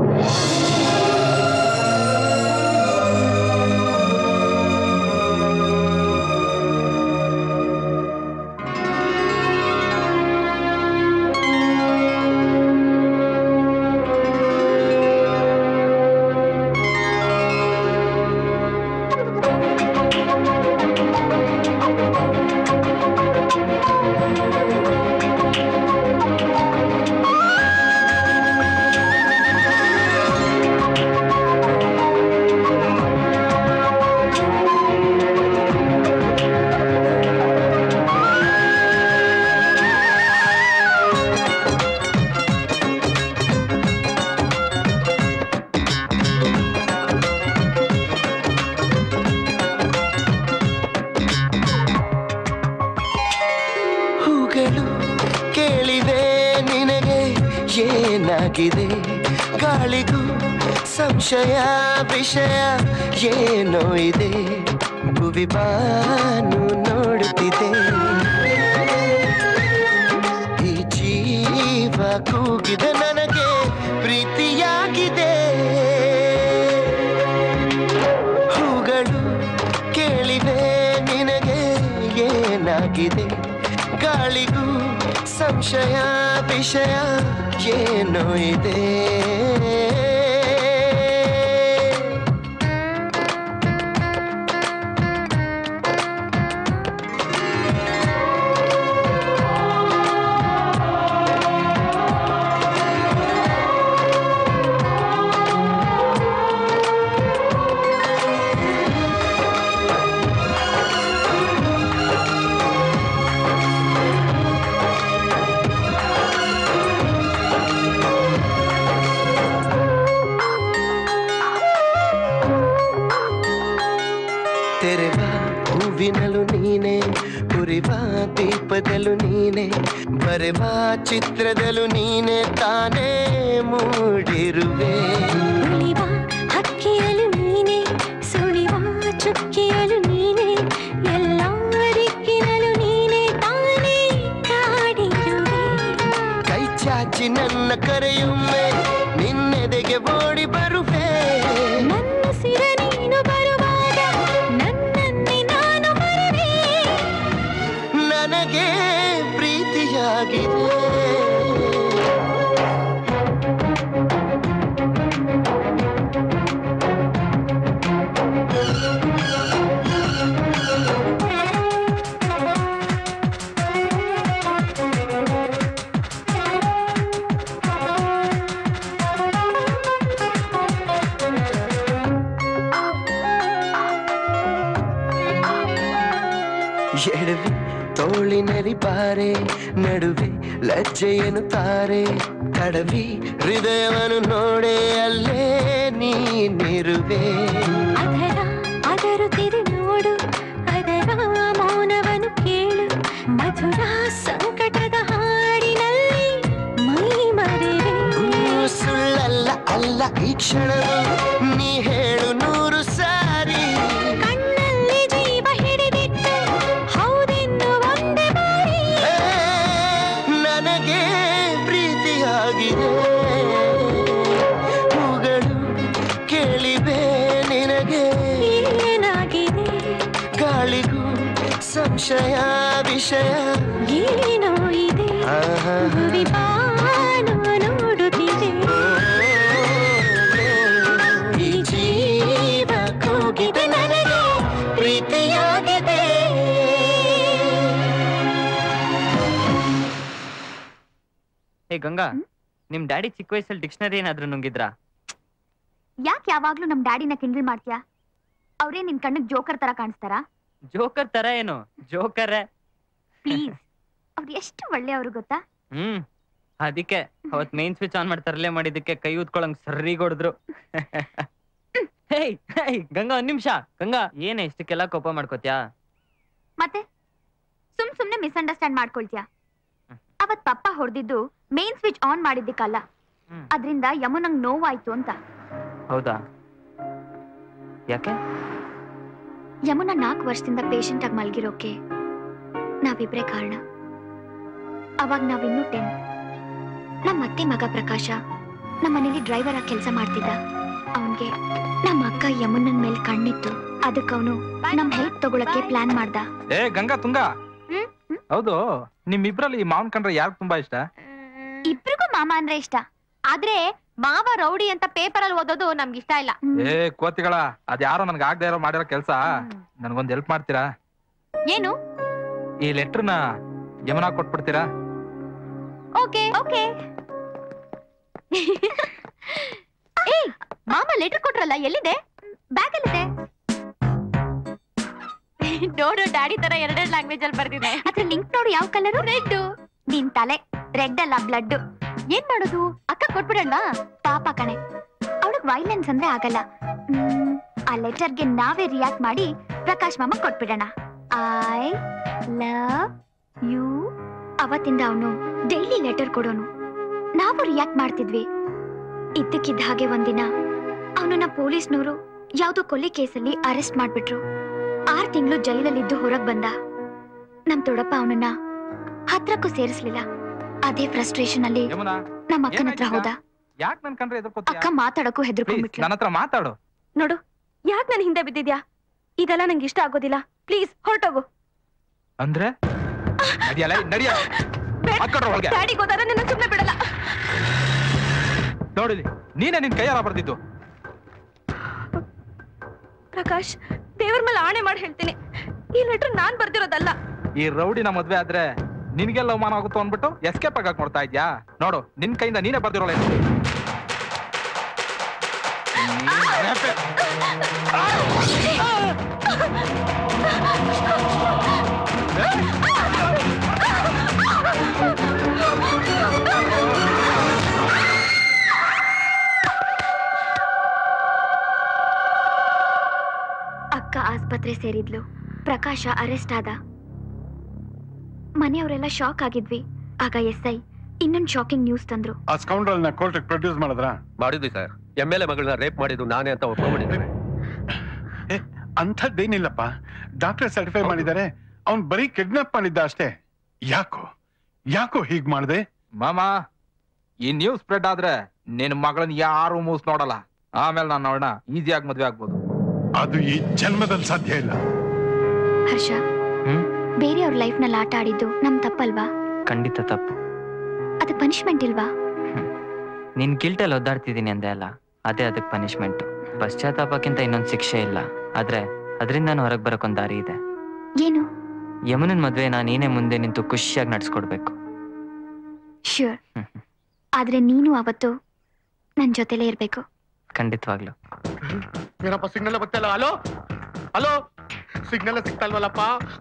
ಹೂಗಳು ಕೇಳಿವೆ ನಿನಗೆ ಏನಾಗಿದೆ ಗಾಳಿಗೂ ಸಂಶಯ ವಿಷಯ ಏನೋ ಇದೆ ಭುವಿ ಬಾನು ನೋಡುತ್ತಿದೆ ಈ ಜೀವ ಕೂಗಿದೆ ನನಗೆ ಪ್ರೀತಿಯಾಗಿದೆ ಹೂಗಳು ಕೇಳಿವೆ ನಿನಗೆ ಏನಾಗಿದೆ ಗಾಳಿಗೂ ಸಂಶಯ ವಿಷಯ ಏನೋ ಇದೆ ಹೂವಿನಲು ನೀನೆ ಉರಿವ ದೀಪದಲು ನೀನೆ ಬರೆವ ಚಿತ್ರದಲು ನೀನೆ ತಾನೇ ಮೂಡಿರುವೆ ಉಳಿವ ಹಕ್ಕಿಯಲು ನೀನೆ ಸುಳಿವ ಚುಕ್ಕಿಯಲು ನೀನೆ ಎಲ್ಲ ದಿಕ್ಕಿನಲು ನೀನೆ ತಾನೇ ಕಾಡಿರುವೆ ಕೈ ಚಾಚಿ ನನ್ನ ಕರೆಯೊಮ್ಮೆ ನಿನ್ನೆದೆಗೆ ಓಡಿ ಬರುವೆ ನನ್ನ ಸಿರ ನೀನು ಬರುವಾಗ ನನ್ನನ್ನೇ ನಾನು ಮರೆವೆ ನನಗೆ ಪ್ರೀತಿಯಾಗಿದೆ ಎಡವಿ ತೋಳಿನರಿ ಬಾರೆ ನಡುವೆ ಲಜ್ಜೆಯನ್ನು ತಾರೆ ಕಡವಿ ಹೃದಯವನ್ನು ನೋಡೆ ಅಲ್ಲೇ ನೀನಿರುವೆ ಅದರ ಅದರುತ್ತಿದೆ ನೋಡು ಅದರ ಮೌನವನ್ನು ಕೇಳು ಮಧುರ ಸಂಕಟದ ಹಾಡಿನಲ್ಲಿ ಮೈ ಮರೆವೆ ಸುಳ್ಳಲ್ಲ ಅಲ್ಲ ಈ ಕ್ಷಣವು ನೀ ಹೇಳು ನೂರು ಸಾರಿ ಕಣ್ಣಲ್ಲಿ ಜೀವ ಹಿಡಿದಿಟ್ಟು ಹೌದೆನ್ನು ಒಂದೇ ಬಾರಿ ನನಗೆ ಪ್ರೀತಿಯಾಗಿದೆ ಹೂಗಳು ಕೇಳಿವೆ ನಿನಗೆ ಏನಾಗಿದೆ ಗಾಳಿಗೂ ಸಂಶಯ ವಿಷಯ ಏನೋ ಇದೆ ಆಹಾ. ಭುವಿ ಬಾನು ನೋಡುತ್ತಿದೆ ಈ ಜೀವ ಕೂಗಿದೆ ನನಗೆ ಪ್ರೀತಿಯಾಗಿದೆ ಏ ಗಂಗಾ ನಿಮ್ ಡ್ಯಾಡಿ ಚಿಕ್ಕ ವಯಸ್ಸಲ್ಲಿ ಡಿಕ್ಷನರಿ ಏನಾದ್ರೂ ನುಂಗಿದ್ರಾ ಯಾಕೆ ಯಾವಾಗ್ಲೂ ನಮ್ ಡ್ಯಾಡಿನ ಕಿಂಡಲ್ ಮಾಡ್ತೀಯಾ ಅವ್ರೇ ನಿನ್ ಕಣ್ಣಿಗೆ ಜೋಕರ್ ತರ ಕಾಣಿಸ್ತಾರಾ ಜೋಕರ್ ತರ ಏನು ಜೋಕರ್ ಪ್ಲೀಸ್ ಅವ್ರು ಎಷ್ಟು ಒಳ್ಳೆಯವರು ಗೊತ್ತಾ ಹ್ಮ್ ಅದಕ್ಕೆ ಅವತ್ ಮೇನ್ ಸ್ವಿಚ್ ಆನ್ ಮಾಡಿ ತರಲೆ ಮಾಡಿದ್ದಕ್ಕೆ ಕೈ ಊದ್ಕೊಳಂಗ್ ಸರ್ರಿ ಹೊಡೆದ್ರು ಹೇಯ್ ಹೇಯ್ ಗಂಗಾ ಒಂದ್ ನಿಮಿಷ ಗಂಗಾ ಏನೇ ಇಷ್ಟಕ್ಕೆಲ್ಲ ಕೋಪ ಮಾಡ್ಕೋತ್ಯಾ ಮತ್ತೆ ಸುಮ್ ಸುಮ್ನೆ ಮಿಸ್ಅಂಡರ್ಸ್ಟ್ಯಾಂಡ್ ಮಾಡ್ಕೊಳ್ತೀಯಾ ಅವತ್ ಪಪ್ಪ ಹೊಡೆದಿದ್ದು ಮೇನ್ ಸ್ವಿಚ್ ಆನ್ ಮಾಡಿದ್ದಕ್ಕಲ್ಲ ಅದ್ರಿಂದ ಯಮುನಂಗ್ ನೋವಾಯ್ತು ಅಂತ ಹೌದಾ ಯಾಕೆ ಯಮುನ ನಾಲ್ಕು ವರ್ಷದಿಂದ ಪೇಷಂಟ್ ಆಗಿ ಮಲ್ಗಿರೋಕೆ ನಾವಿಬ್ರೇ ಕಾರಣ ಅವಾಗ ನಾವಿನ್ನೂ ಟೆನ್ ನಮ್ಮ ಅತ್ತೆ ಮಗ ಪ್ರಕಾಶ ನಮ್ಮ ಮನೇಲಿ ಡ್ರೈವರ್ ಆಗಿ ಕೆಲಸ ಮಾಡ್ತಿದ್ದ ಅವನ್ಗೆ ನಮ್ಮ ಅಕ್ಕ ಯಮುನನ್ ಮೇಲೆ ಕಣ್ಣಿತ್ತು ಅದಕ್ಕೆ ಅವನು ನಮ್ ಹೆಲ್ಪ್ ತಗೊಳಕ್ಕೆ ಪ್ಲಾನ್ ಮಾಡ್ದ ಏ ಗಂಗಾ ತುಂಗ ಹೌದು ನಿಮ್ಮಿಬ್ರಲ್ಲಿ ಈ ಮಾವನ್ ಕಂಡ್ರೆ ಯಾರು ತುಂಬಾ ಇಷ್ಟ ಇಬ್ರಿಗೂ ಮಾಮ ಅಂದ್ರೆ ಇಷ್ಟ ಆದ್ರೆ ಮಾವ ರೌಡಿ ಅಂತ ಪೇಪರ್ ಅಲ್ಲಿ ಓದೋದು ನಮ್ಗೆ ಇಷ್ಟ ಇಲ್ಲ ಏ ಕೋತಿಗಳ ಅದ್ಯಾರೋ ನನ್ಗೆ ಆಗದೆ ಇರೋ ಮಾಡಿರೋ ಕೆಲ್ಸ ನನ್ಗೊಂದ್ ಹೆಲ್ಪ್ ಮಾಡ್ತೀರಾ ಏನು ಈ ಲೆಟರ್ನ ಯಮುನಾ ಕೊಟ್ಬಿಡ್ತೀರಾ ಓಕೆ ಓಕೆ ಏಯ್ ಮಾಮ ಲೆಟರ್ ಕೊಟ್ರಲ್ಲ ಎಲ್ಲಿದೆ ಬ್ಯಾಗ್ ಅಲ್ಲಿದೆ ನೋಡು ಡ್ಯಾಡಿ ತರ ಎರಡೆರಡು ಲ್ಯಾಂಗ್ವೇಜ್ ಅಲ್ಲಿ ಬರ್ದಿದೆ ಅದ್ರ ಲಿಂಕ್ ನೋಡು ಯಾವ ಕಲರ್ ರೆಡ್ ನಿನ್ ತಲೆ ರೆಡ್ ಅಲ್ಲ ಬ್ಲಡ್ ಏನ್ ಮಾಡೋದು ಅಕ್ಕ ಕೊಟ್ಬಿಡಲ್ವಾ ಪಾಪ ಕಣೆ ಅವಳಗ್ ವೈಲೆನ್ಸ್ ಅಂದ್ರೆ ಆಗಲ್ಲ ಮ್, ಆ ಲೆಟರ್ಗೆ ನಾವೇ ರಿಯಾಕ್ಟ್ ಮಾಡಿ ಪ್ರಕಾಶ್ ಮಾಮ ಕೊಟ್ಬಿಡೋಣ ಐ ಲವ್ ಯು ಅವತ್ತಿಂದ ಅವನು ಡೈಲಿ ಲೆಟರ್ ಕೊಡೋನು ನಾವು ರಿಯಾಕ್ಟ್ ಮಾಡ್ತಿದ್ವಿ ಇದ್ದಕ್ಕಿದ್ದ ಹಾಗೆ ಒಂದಿನ ಅವನನ್ನ ಪೊಲೀಸ್ನವರು ಯಾವ್ದೋ ಕೊಲೆ ಕೇಸಲ್ಲಿ ಅರೆಸ್ಟ್ ಮಾಡ್ಬಿಟ್ರು ಆರ್ ತಿಂಗಳು ಜೈಲಲ್ಲಿದ್ದು ಹೊರಗ್ ಬಂದ ನಮ್ ದೊಡ್ಡಪ್ಪ ಅವನನ್ನ ಹತ್ರಕ್ಕೂ ಸೇರಿಸ್ಲಿಲ್ಲ ಅದೇ ಫ್ರಸ್ಟ್ರೇಷನ್ ಅಲ್ಲಿ ಯಮುನಾ ನಮ್ಮ ಅಕ್ಕನ ಹತ್ರ ಹೋದ ಯಾಕೆ ನನ್ ಕಂಡ್ರೆ ಎದುರ್ಕೋತೀಯ ಅಕ್ಕ ಮಾತಾಡಕ್ಕೂ ಹೆದರ್ಕೊಂಡ್ಬಿಟ್ಲು ನನ್ನ ಹತ್ರ ಮಾತಾಡು ನೋಡು ಯಾಕೆ ನನ್ ಹಿಂದೆ ಬಿದ್ದಿದ್ಯಾ ಇದೆಲ್ಲ ನಂಗೆ ಇಷ್ಟ ಆಗೋದಿಲ್ಲ ಪ್ಲೀಸ್ ಹೊರಟೋಗು ಅಂದ್ರೆ ನಡಿಯಲ್ಲ ನಡಿಯ ಮಕ್ಕಳ ಒಳಗೆ ಡ್ಯಾಡಿ ಗೊತ್ತಾದ್ರೆ ನಿನ್ನ ಸುಮ್ಮನೆ ಬಿಡಲ್ಲ ನೋಡಿಲಿ ನೀನೇ ನಿನ್ ಕೈಯಾರ ಬರ್ದಿದ್ದು ಪ್ರಕಾಶ್ ದೇವ್ರ ಮೇಲೆ ಆಣೆ ಮಾಡಿ ಹೇಳ್ತೀನಿ ಈ ಲೆಟರ್ ನಾನ್ ಬರ್ದಿರೋದಲ್ಲ ಈ ರೌಡಿನ ಮದ್ವೆ ಆದ್ರೆ ನಿನ್ಗೆಲ್ಲ ಅವಮಾನ ಆಗುತ್ತೋ ಅನ್ಬಿಟ್ಟು ಎಸ್ಕೇಪ್ ಆಗಕ್ ನೋಡ್ತಾ ಇದ್ಯಾ ನೋಡು ನಿನ್ ಕೈಯಿಂದ ನೀನೇ ಬರ್ದಿರೋಲ್ಲ ಅಕ್ಕ ಆಸ್ಪತ್ರೆ ಸೇರಿದ್ಲು ಪ್ರಕಾಶ ಅರೆಸ್ಟ್ ಆದ ಮನೆಯವರೆಲ್ಲ ಶಾಕ್ ಆಗಿದ್ವಿ ಆಗ ಎಸ್ ಐ ಇನ್ನೊಂದು ಶಾಕಿಂಗ್ ನ್ಯೂಸ್ ತಂದ್ರು ಆ ಸ್ಕೌಂಡ್ರಲ್ನ ಕೋರ್ಟ್ಗೆ ಪ್ರೊಡ್ಯೂಸ್ ಮಾಡಿದ್ರ ಮಾಡಿದ್ವಿ ಸರ್ ಎಮ್ ಎಲ್ ಎ ಮಗಳನ್ನ ರೇಪ್ ಮಾಡಿದ್ದು ನಾನೇ ಅಂತ ಒಪ್ಕೊಂಡ್ಬಿಟ್ಟಿದ್ದೇನೆ ಅಂಥದ್ದೇನಿಲ್ಲಪ್ಪ ಡಾಕ್ಟರ್ ಸರ್ಟಿಫೈ ಮಾಡಿದ್ದಾರೆ ಅವ್ನ್ ಬರೀ ಕಿಡ್ನಾಪ್ ಮಾಡಿದ್ದ ಅಷ್ಟೇ ಯಾಕೋ ಯಾಕೋ ಹೀಗ್ ಮಾಡ್ದೆ ಮಾಮ ಈ ನ್ಯೂಸ್ ಸ್ಪ್ರೆಡ್ ಆದ್ರೆ ನಿನ್ ಮಗಳನ್ನ ಯಾರು ಮೂಸ್ ನೋಡಲ್ಲ ಆಮೇಲೆ ನಾನು ನೋಡೋಣ ಈಸಿಯಾಗಿ ಮದ್ವೆ ಆಗ್ಬೋದು ಅದು ಈ ಜನ್ಮದಲ್ಲಿ ಸಾಧ್ಯ ಇಲ್ಲ ಹರ್ಷ ಬೇರೆಯವ್ರ ಲೈಫ್ನಲ್ಲಿ ಆಟ ಆಡಿದ್ದು ನಮ್ ತಪ್ಪಲ್ವಾ ಖಂಡಿತ ತಪ್ಪು ಅದು ಪನಿಷ್ಮೆಂಟ್ ಇಲ್ವಾ ನಿನ್ ಗಿಲ್ಟಲ್ಲಿ ಒದ್ದಾಡ್ತಿದ್ದೀನಿ ಅಂದೆ ಅಲ್ಲ ಅದೇ ಅದಕ್ಕೆ ಪನಿಷ್ಮೆಂಟ್ ಪಶ್ಚಾತ್ತಾಪಕ್ಕಿಂತ ಇನ್ನೊಂದು ಶಿಕ್ಷೆ ಇಲ್ಲ ಆದ್ರೆ ಅದರಿಂದ ನಾನು ಹೊರಗೆ ಬರೋಕೊಂದ್ ದಾರಿ ಇದೆ ಏನು ಯಮುನನ್ ಮದ್ವೆನ ನೀನೇ ಮುಂದೆ ನಿಂತು ಖುಷಿಯಾಗಿ ನಡ್ಸ್ಕೊಡ್ಬೇಕು ಶ್ಯೂರ್ ಆದ್ರೆ ನೀನು ಅವತ್ತು ನನ್ ಜೊತೆಲೇ ಇರ್ಬೇಕು ಖಂಡಿತವಾಗ್ಲು ಏನಪ್ಪ ಸಿಗ್ನಲ್ ಬತ್ತಲ್ಲ ಹಲೋ ಹಲೋ ಸಿಗ್ನಲ್ ಸಿಗ್ತಲ್ವಲ್ಲಪ್ಪ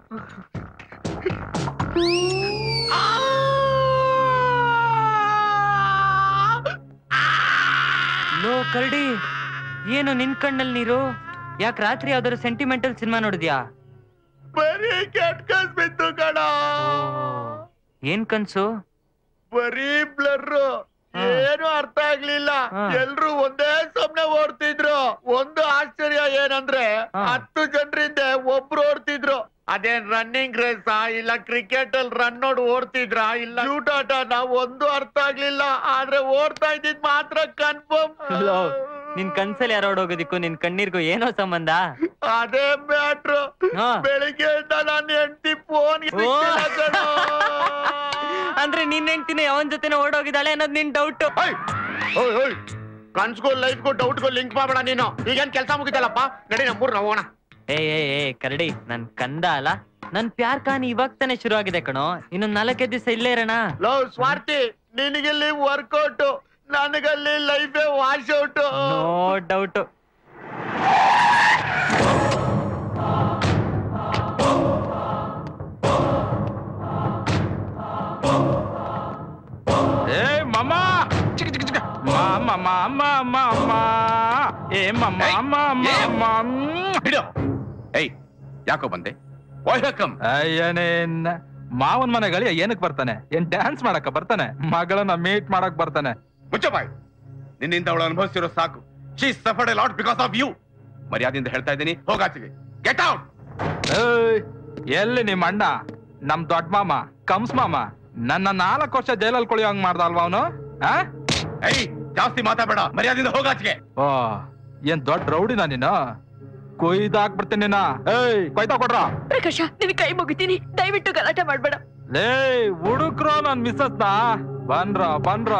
ಲೋ ಕರಡಿ ಏನು ನಿನ್ ಕಣ್ಣಲ್ಲಿ ನೀರು ಯಾಕೆ ರಾತ್ರಿ ಯಾವ್ದಾದ್ರು ಸೆಂಟಿಮೆಂಟಲ್ ಸಿನಿಮಾ ನೋಡಿದ್ಯಾ ಬರೀ ಕೆಟ್ಟ ಕನ್ಸ್ ಬಿತ್ತು ಕಣ ಏನ್ ಕನ್ಸು ಬರೀ ಬ್ಲರ್ ಏನು ಅರ್ಥ ಆಗ್ಲಿಲ್ಲ ಎಲ್ರು ಒಂದೇ ಸಮನೆ ಓಡ್ತಿದ್ರು ಒಂದು ಆಶ್ಚರ್ಯ ಏನಂದ್ರೆ ಹತ್ತು ಜನರಿಂದ ಒಬ್ರು ಓಡ್ತಿದ್ರು ಅದೇನ್ ರನ್ನಿಂಗ್ ರೇಸ್ ಇಲ್ಲ ಕ್ರಿಕೆಟ್ ಅಲ್ಲಿ ರನ್ ನೋಡಿ ಓಡ್ತಿದ್ರ ಇಲ್ಲ ಶೂಟಾಟ ನಾವ್ ಒಂದು ಅರ್ಥ ಆಗ್ಲಿಲ್ಲ ಆದ್ರೆ ಓಡ್ತಾ ಇದ್ದಿದ್ ಮಾತ್ರ ಕನ್ಫರ್ಮ್ ಲೋ, ನಿನ್ ಕನ್ಸಲ್ಲಿ ಯಾರೋ ಹೋಗೋದಿಕ್ಕೂ ನಿನ್ ಕಣ್ಣೀರ್ಗೂ ಏನೋ ಸಂಬಂಧ ಅದೇ ಮ್ಯಾಟ್ರು ಹಾ. ಬೆಳಿಗ್ಗೆ ನನ್ನ ಹೆಂಡತಿ ಫೋನ್ ಅಂದ್ರೆ ನಿನ್ ಹೆಂಡ್ತಿನ ಅವನ್ ಜೊತೆನೆ ಓಡೋಗಿದ್ದಾಳೆ ಅನ್ನೋದು ನಿನ್ ಡೌಟ್ ಕನ್ಸ್ಗೂ ಲೈಫ್ಗೂ ಡೌಟ್ಗೂ ಲಿಂಕ್ ಮಾಡಬೇಡ ನೀನು ಈಗೇನ್ ಕೆಲಸ ಮುಗಿತಲ್ಲಪ್ಪ ನಡಿ ನಮ್ಮೂರ್ ನಾವು ಹೋಗೋಣ ಏ ಏ ಏ ಕರಡಿ ನನ್ ಕಂದ ಅಲ್ಲ ನನ್ ಪ್ಯಾರ್ ಕಾನಿ ಇವಾಗ ತಾನೇ ಶುರು ಆಗಿದೆ ಕಣೋ ಇನ್ನೊಂದ್ ನಾಲ್ಕೈದು ದಿವಸ ಇಲ್ಲೇ ಇರೋಣ ಲೋ ಸ್ವಾರ್ಥಿ ನಿನಗಿಲ್ಲಿ ವರ್ಕೌಟ್ ನನಗಲ್ಲಿ ಲೈಫೇ ವಾಶ್ ಔಟ್ ನೋ ಡೌಟ್ ಏ ಮಮ್ಮ ಚಿಕ್ಕ ಚಿಕ್ಕ ಚಿಕ್ಕ ಮಾಮ ಮಾಮ ಮಾಮ ಏ ಮಮ್ಮ ಮಾಮ ಬಿಡು ಏಯ್ ಯಾಕೋ ಬಂದೆ ಕಮ್ ಅಯ್ಯನೇನ್ ಮಾವನ್ ಮನೆಗಳಿ ಏನಕ್ ಬರ್ತಾನೆ ಏನ್ ಡ್ಯಾನ್ಸ್ ಮಾಡಕ ಬರ್ತಾನೆ ಮಗಳನ್ನ ಮೀಟ್ ಮಾಡಕ್ ಬರ್ತಾನೆ ಮುಚ್ಚ ಬಾಯ್ ನಿನ್ನಿಂದ ಅವಳು ಅನುಭವಿಸಿರೋ ಸಾಕು she suffered a lot because of you ಮರ್ಯಾದೆಯಿಂದ ಹೇಳ್ತಾ ಇದ್ದೀನಿ ಹೋಗಾಚಿಗೆ ಗೆಟ್ ಔಟ್ ಏಯ್, ಎಲ್ಲಿ ನಿಮ್ ಅಣ್ಣ ನಮ್ ದೊಡ್ಡ ಮಾಮ ಕಂಸ್ ಮಾಮ ನನ್ನ ನಾಲ್ಕು ವರ್ಷ ಜೈಲಲ್ಲಿ ಕೊಳಿಯೋ ಹಂಗ್ ಮಾಡ್ದ ಅಲ್ವಾ ಅವನು ಏಯ್ ಜಾಸ್ತಿ ಮಾತಾಡಬೇಡ ಮರ್ಯಾದೆಯಿಂದ ಹೋಗಾಚಿಗೆ ಓ ಏನ್ ದೊಡ್ಡ ರೌಡಿನ ನೀನು ಕೊಯ್ದಾಕ್ಬಿಡ್ತೀನಿ ನಿನ್ನ ಏಯ್ ಕೊಯ್ತಾ ಕೊಡ್ರ ಪ್ರಕಾಶ ನಿನ್ ಕೈ ಮುಗಿತೀನಿ ದಯವಿಟ್ಟು ಗಲಾಟೆ ಮಾಡ್ಬೇಡ ಲೇ ಹುಡುಕ್ರೋ ನನ್ ಮಿಸ್ಸಸ್ನ ಬನ್ರ ಬನ್ರ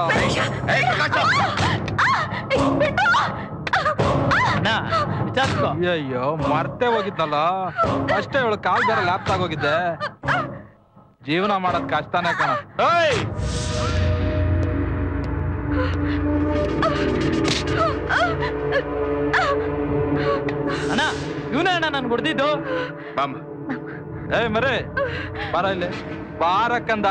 ಅಯ್ಯೋ ಮರ್ತೇ ಹೋಗಿದ್ನಲ್ಲ ಅಷ್ಟೇ ಇವಳು ಕಾಲ್ ಬೇರೆ ಲ್ಯಾಪ್ ಆಗೋಗಿದ್ದೆ ಜೀವನ ಮಾಡೋದ್ ಕಷ್ಟನೇ ಕಣ ಏಯ್ ಅಣ್ಣ ಇವನೇ ಅಣ್ಣ ನನ್ ಹೊಡ್ದಿದ್ದು ಏಯ್ ಮರೇ ಬಾರ ಇಲ್ಲಿ ಬಾರಕ್ಕಂದ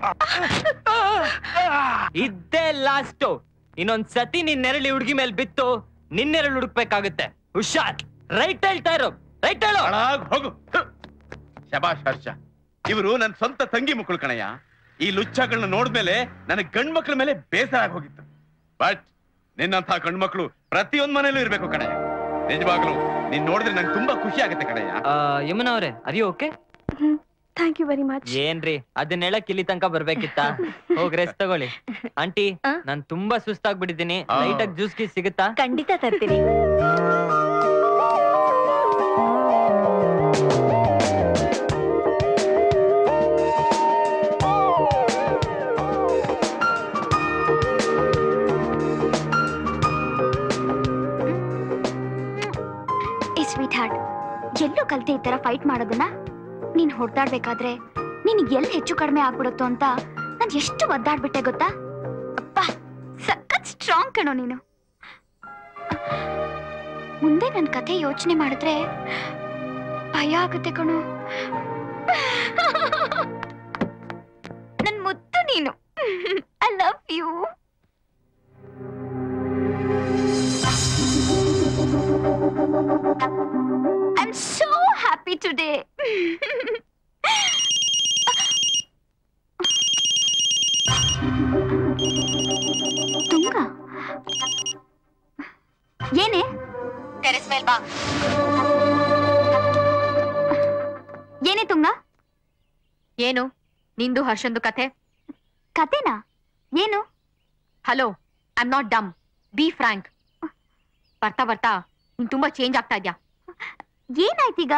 ಇದ್ದೇ ಲಾಸ್ಟು ಇನ್ನೊಂದ್ ಸತಿ ನಿನ್ ನೆರಳಿ ಹುಡುಗಿ ಮೇಲೆ ಬಿತ್ತು ನಿನ್ ನೆರಳು ಹುಡುಕ್ಬೇಕಾಗುತ್ತೆ ಹುಷಾರ್ ರೈಟ್ ಹೇಳ್ತಾ ಇರೋ ರೈಟ್ ಹೇಳು ಹೋಗು ಶಬಾಷ್ ಹರ್ಷ ಇವರು ನನ್ನ ಸ್ವಂತ ತಂಗಿ ಮಕ್ಕಳು ಕಣಯ್ಯ ಈ ಲುಚ್ಚಗಳನ್ನ ನೋಡಿದ್ಮೇಲೆ ನನಗೆ ಗಂಡ್ ಮಕ್ಳ ಮೇಲೆ ಬೇಸರ ಆಗ್ ಹೋಗಿತ್ತು ಬಟ್ ನಿನ್ನಂಥ ಗಂಡ್ ಮಕ್ಳು ಪ್ರತಿಯೊಂದ್ ಮನೇಲೂ ಇರ್ಬೇಕು ಕಣಯ್ಯ ನಿಜವಾಗ್ಲು ನೀನ್ ನೋಡಿದ್ರೆ ನಂಗೆ ತುಂಬಾ ಖುಷಿ ಆಗುತ್ತೆ ಕಣಯ್ಯ ಆ, ಯಮುನಾ ಅವ್ರೆ ಅರಿ okay thank you very much ಏನ್ರಿ ಅದನ್ನ ಹೇಳಕ್ ಇಲ್ಲಿ ತನಕ ಬರ್ಬೇಕಿತ್ತ ಹೋಗ್ ರೆಸ್ಟ್ ತಗೊಳ್ಳಿ ಆಂಟಿ ನಾನ್ ತುಂಬಾ ಸುಸ್ತಾಗ್ಬಿಟ್ಟಿದ್ದೀನಿ ಲೈಟ್ ಆಗಿ ಜ್ಯೂಸ್ ಗೀಸ್ ಸಿಗುತ್ತಾ ಖಂಡಿತ ತರ್ತೀನಿ ಏ ಸ್ವೀಟ್ ಹಾರ್ಟ್ ಎಲ್ಲೂ ಕಲ್ತೆ ಈ ತರ ಫೈಟ್ ಮಾಡೋದನ್ನ ನೀನ್ ಹೊಡ್ದಾಡ್ಬೇಕಾದ್ರೆ ನಿನಗೆ ಎಲ್ಲಿ ಹೆಚ್ಚು ಕಡಿಮೆ ಆಗ್ಬಿಡುತ್ತೋ ಅಂತ ನಾನ್ ಎಷ್ಟು ಒದ್ದಾಡ್ಬಿಟ್ಟೆ ಗೊತ್ತಾ ಅಪ್ಪ ಸಖತ್ ಸ್ಟ್ರಾಂಗ್ ಕಣೋ ನೀನು ಮುಂದೆ ನನ್ ಕಥೆ ಯೋಚನೆ ಮಾಡಿದ್ರೆ ಭಯ ಆಗುತ್ತೆ ಕಣೋ ನನ್ ಮುದ್ದು ನೀನು I love you I'm so happy today. Tunga ಏನೇ ಟೆರೆಸ್ ಮೇಲ್ ಬಾ ಏನೇ ತುಂಗ ಏನು ನಿಂದು ಹರ್ಷಂದು ಕಥೆ ಕತೆನಾ ಏನು hello I am not dumb be frank ಬರ್ತಾ ಬರ್ತಾ ನೀನ್ ತುಂಬಾ ಚೇಂಜ್ ಆಗ್ತಾ ಇದ್ಯಾ ಏನಾಯ್ತೀಗ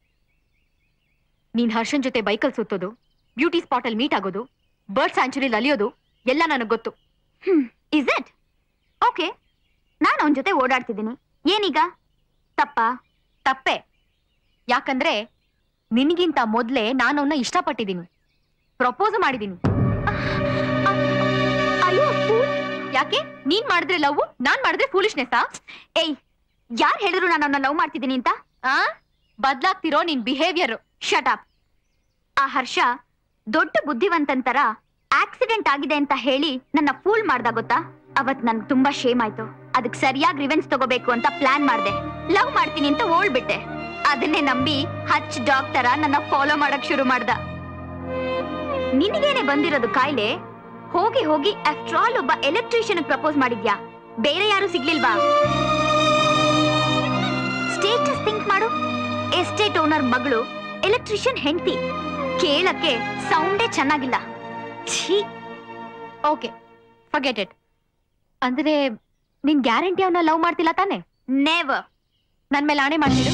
ನೀನ್ ಹರ್ಷನ್ ಜೊತೆ ಬೈಕಲ್ ಸುತ್ತೋದು ಬ್ಯೂಟಿ ಸ್ಪಾಟ್ ಅಲ್ಲಿ ಮೀಟ್ ಆಗೋದು ಬರ್ಡ್ ಸ್ಯಾಂಚುರಿಲಿ ಅಲಿಯೋದು ಎಲ್ಲ ನನಗ್ ಗೊತ್ತು ಇಸ್ ಇಟ್ ಓಕೆ ನಾನು ಅವನ ಜೊತೆ ಓಡಾಡ್ತಿದ್ದೀನಿ ಏನೀಗ ತಪ್ಪಾ ತಪ್ಪೆ ಯಾಕಂದ್ರೆ ನಿನಗಿಂತ ಮೊದ್ಲೇ ನಾನು ಅವನ್ನ ಇಷ್ಟಪಟ್ಟಿದ್ದೀನಿ ಪ್ರಪೋಸ್ ಮಾಡಿದ್ದೀನಿ ಯಾಕೆ ನೀನ್ ಮಾಡಿದ್ರೆ ಲವ್ ನಾನ್ ಮಾಡಿದ್ರೆ ಫೂಲಿಶ್ನೆಸ್ಸಾ ಏಯ್ ಯಾರು ಹೇಳಿದ್ರು ನಾನು ಅವನ್ನ ಲವ್ ಮಾಡ್ತಿದ್ದೀನಿ ಅಂತ ಆ ಬದ್ಲಾಗ್ತಿರೋ ನಿನ್ ಬಿಹೇವಿಯರ್ ಶಟ್ ಅಪ್ ಆ ಹರ್ಷ ದೊಡ್ಡ ಬುದ್ಧಿವಂತಂತರ ಆಕ್ಸಿಡೆಂಟ್ ಆಗಿದೆ ಅಂತ ಹೇಳಿ ನನ್ನ ಫೂಲ್ ಮಾಡ್ದ ಗೊತ್ತಾ ಅವತ್ ನನ್ ತುಂಬಾ ಶೇಮ್ ಆಯ್ತು ಅದಕ್ ಸರಿಯಾಗಿ ರಿವೆನ್ಸ್ ತಗೋಬೇಕು ಅಂತ ಪ್ಲಾನ್ ಮಾಡ್ದೆ ಲವ್ ಮಾಡ್ತೀನಿ ಅಂತ ಓಡ್ಬಿಟ್ಟೆ ಅದನ್ನೇ ನಂಬಿ ಹಚ್ ಡಾಕ್ಟರ ನನ್ನ ಫಾಲೋ ಮಾಡಕ್ ಶುರು ಮಾಡ್ದ ನಿನಗೇನೆ ಬಂದಿರೋದು ಕಾಯಿಲೆ ಹೋಗಿ ಹೋಗಿ ಆಫ್ಟರ್ ಆಲ್ ಒಬ್ಬ ಎಲೆಕ್ಟ್ರಿಷಿಯನ್ ಪ್ರಪೋಸ್ ಮಾಡಿದ್ಯಾ ಬೇರೆ ಯಾರು ಸಿಗ್ಲಿಲ್ವಾ ಸ್ಟೇಟಸ್ ಥಿಂಕ್ ಮಾಡು ಎಸ್ಟೇಟ್ ಓನರ್ ಮಗಳು ಎಲೆಕ್ಟ್ರಿಷಿಯನ್ ಹೆಂಡತಿ ಕೇಳಕ್ಕೆ ಸೌಂಡೇ ಚೆನ್ನಾಗಿಲ್ಲ ಛೀ ಓಕೆ ಫರ್ಗೆಟ್ ಇಟ್ ಅಂದ್ರೆ ನೀನ್ ಗ್ಯಾರಂಟಿ ಅವನ್ನ ಲವ್ ಮಾಡ್ತಿಲ್ಲ ತಾನೆ ನೇವರ್ ನನ್ ಮೇಲೆ ಆಣೆ ಮಾಡ್ತಿರು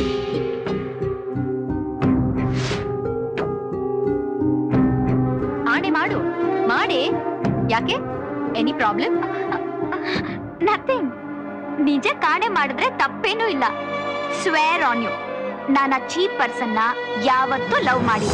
ಆಣೆ ಮಾಡು ಮಾಡಿ ಯಾಕೆ ಎನಿ ಪ್ರಾಬ್ಲಮ್ ನಥಿಂಗ್ ನಿಜ ಕಾಣೆ ಮಾಡಿದ್ರೆ ತಪ್ಪೇನೂ ಇಲ್ಲ ಸ್ವೇರ್ ಆನ್ ಯು ನಾನು ಆ ಚೀಪ್ ಪರ್ಸನ್ನ ಯಾವತ್ತೂ ಲವ್ ಮಾಡಿಲ್ಲ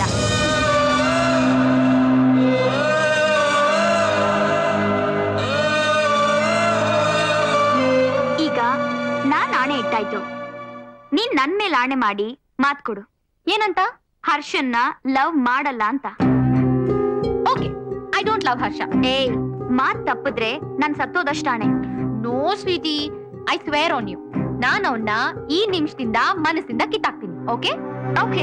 ಈಗ ನಾನ್ ಆಣೆ ಇಟ್ಟಾಯ್ತು ನೀನ್ ನನ್ ಮೇಲೆ ಆಣೆ ಮಾಡಿ ಮಾತ್ ಕೊಡು ಏನಂತ ಹರ್ಷನ್ನ ಲವ್ ಮಾಡಲ್ಲ ಅಂತ okay I don't love Harsha ಏಯ್ ಮಾತ್ ತಪ್ಪಿದ್ರೆ ನನ್ ಸತ್ತೋದಷ್ಟಾಣೆ no sweety I swear on you ನಾನು ಅವನ್ನ ಈ ನಿಮಿಷದಿಂದ ಮನಸ್ಸಿಂದ ಕಿತ್ತಾಕ್ತೀನಿ ಓಕೆ ಓಕೆ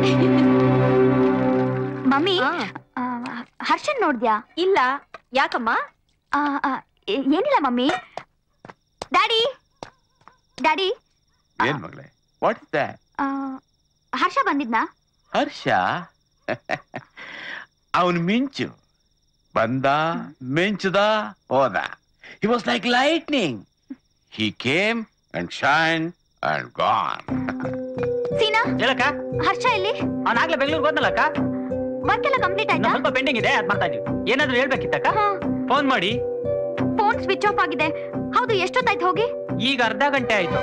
ಮಮ್ಮಿ ಆ, ಹರ್ಷನ್ ನೋಡ್ದ್ಯಾ ಇಲ್ಲ ಯಾಕಮ್ಮ ಆ, ಆ, ಏ- ಏನಿಲ್ಲ ಮಮ್ಮಿ ಡ್ಯಾಡಿ ಡ್ಯಾಡಿ ಏನ್ ಮಗಳೇ ವಾಟ್ಸ್ ದಟ್ ಆ, ಹರ್ಷ ಬಂದಿದ್ನಾ ಹರ್ಷ ಅವನ್ ಮಿಂಚು ಬಂದ ಮಿಂಚದ ಹೋದ he was like lightning he came and shine and gone ಸೀನಾ ಹೇಳಕ್ಕ ಹರ್ಷ ಎಲ್ಲಿ ಅವ್ನಾಗ್ಲೇ ಬೆಂಗಳೂರಿಗೆ ಹೋದ್ನಲ್ಲಕ್ಕ ವರ್ಕ್ ಎಲ್ಲ ಕಂಪ್ಲೀಟ್ ಇನ್ನು ಆಯ್ತಾ ಸ್ವಲ್ಪ ಪೆಂಡಿಂಗ್ ಇದೆ ಅದ್ ಮಾಡ್ತಾ ಇದೀವಿ ಏನಾದ್ರೂ ಹೇಳ್ಬೇಕಿತ್ತಕ್ಕ ಫೋನ್ ಮಾಡಿ ಫೋನ್ ಸ್ವಿಚ್ ಆಫ್ ಆಗಿದೆ ಹೌದು ಎಷ್ಟೊತ್ತಾಯ್ತು ಹೋಗಿ ಈಗ ಅರ್ಧ ಗಂಟೆ ಆಯ್ತು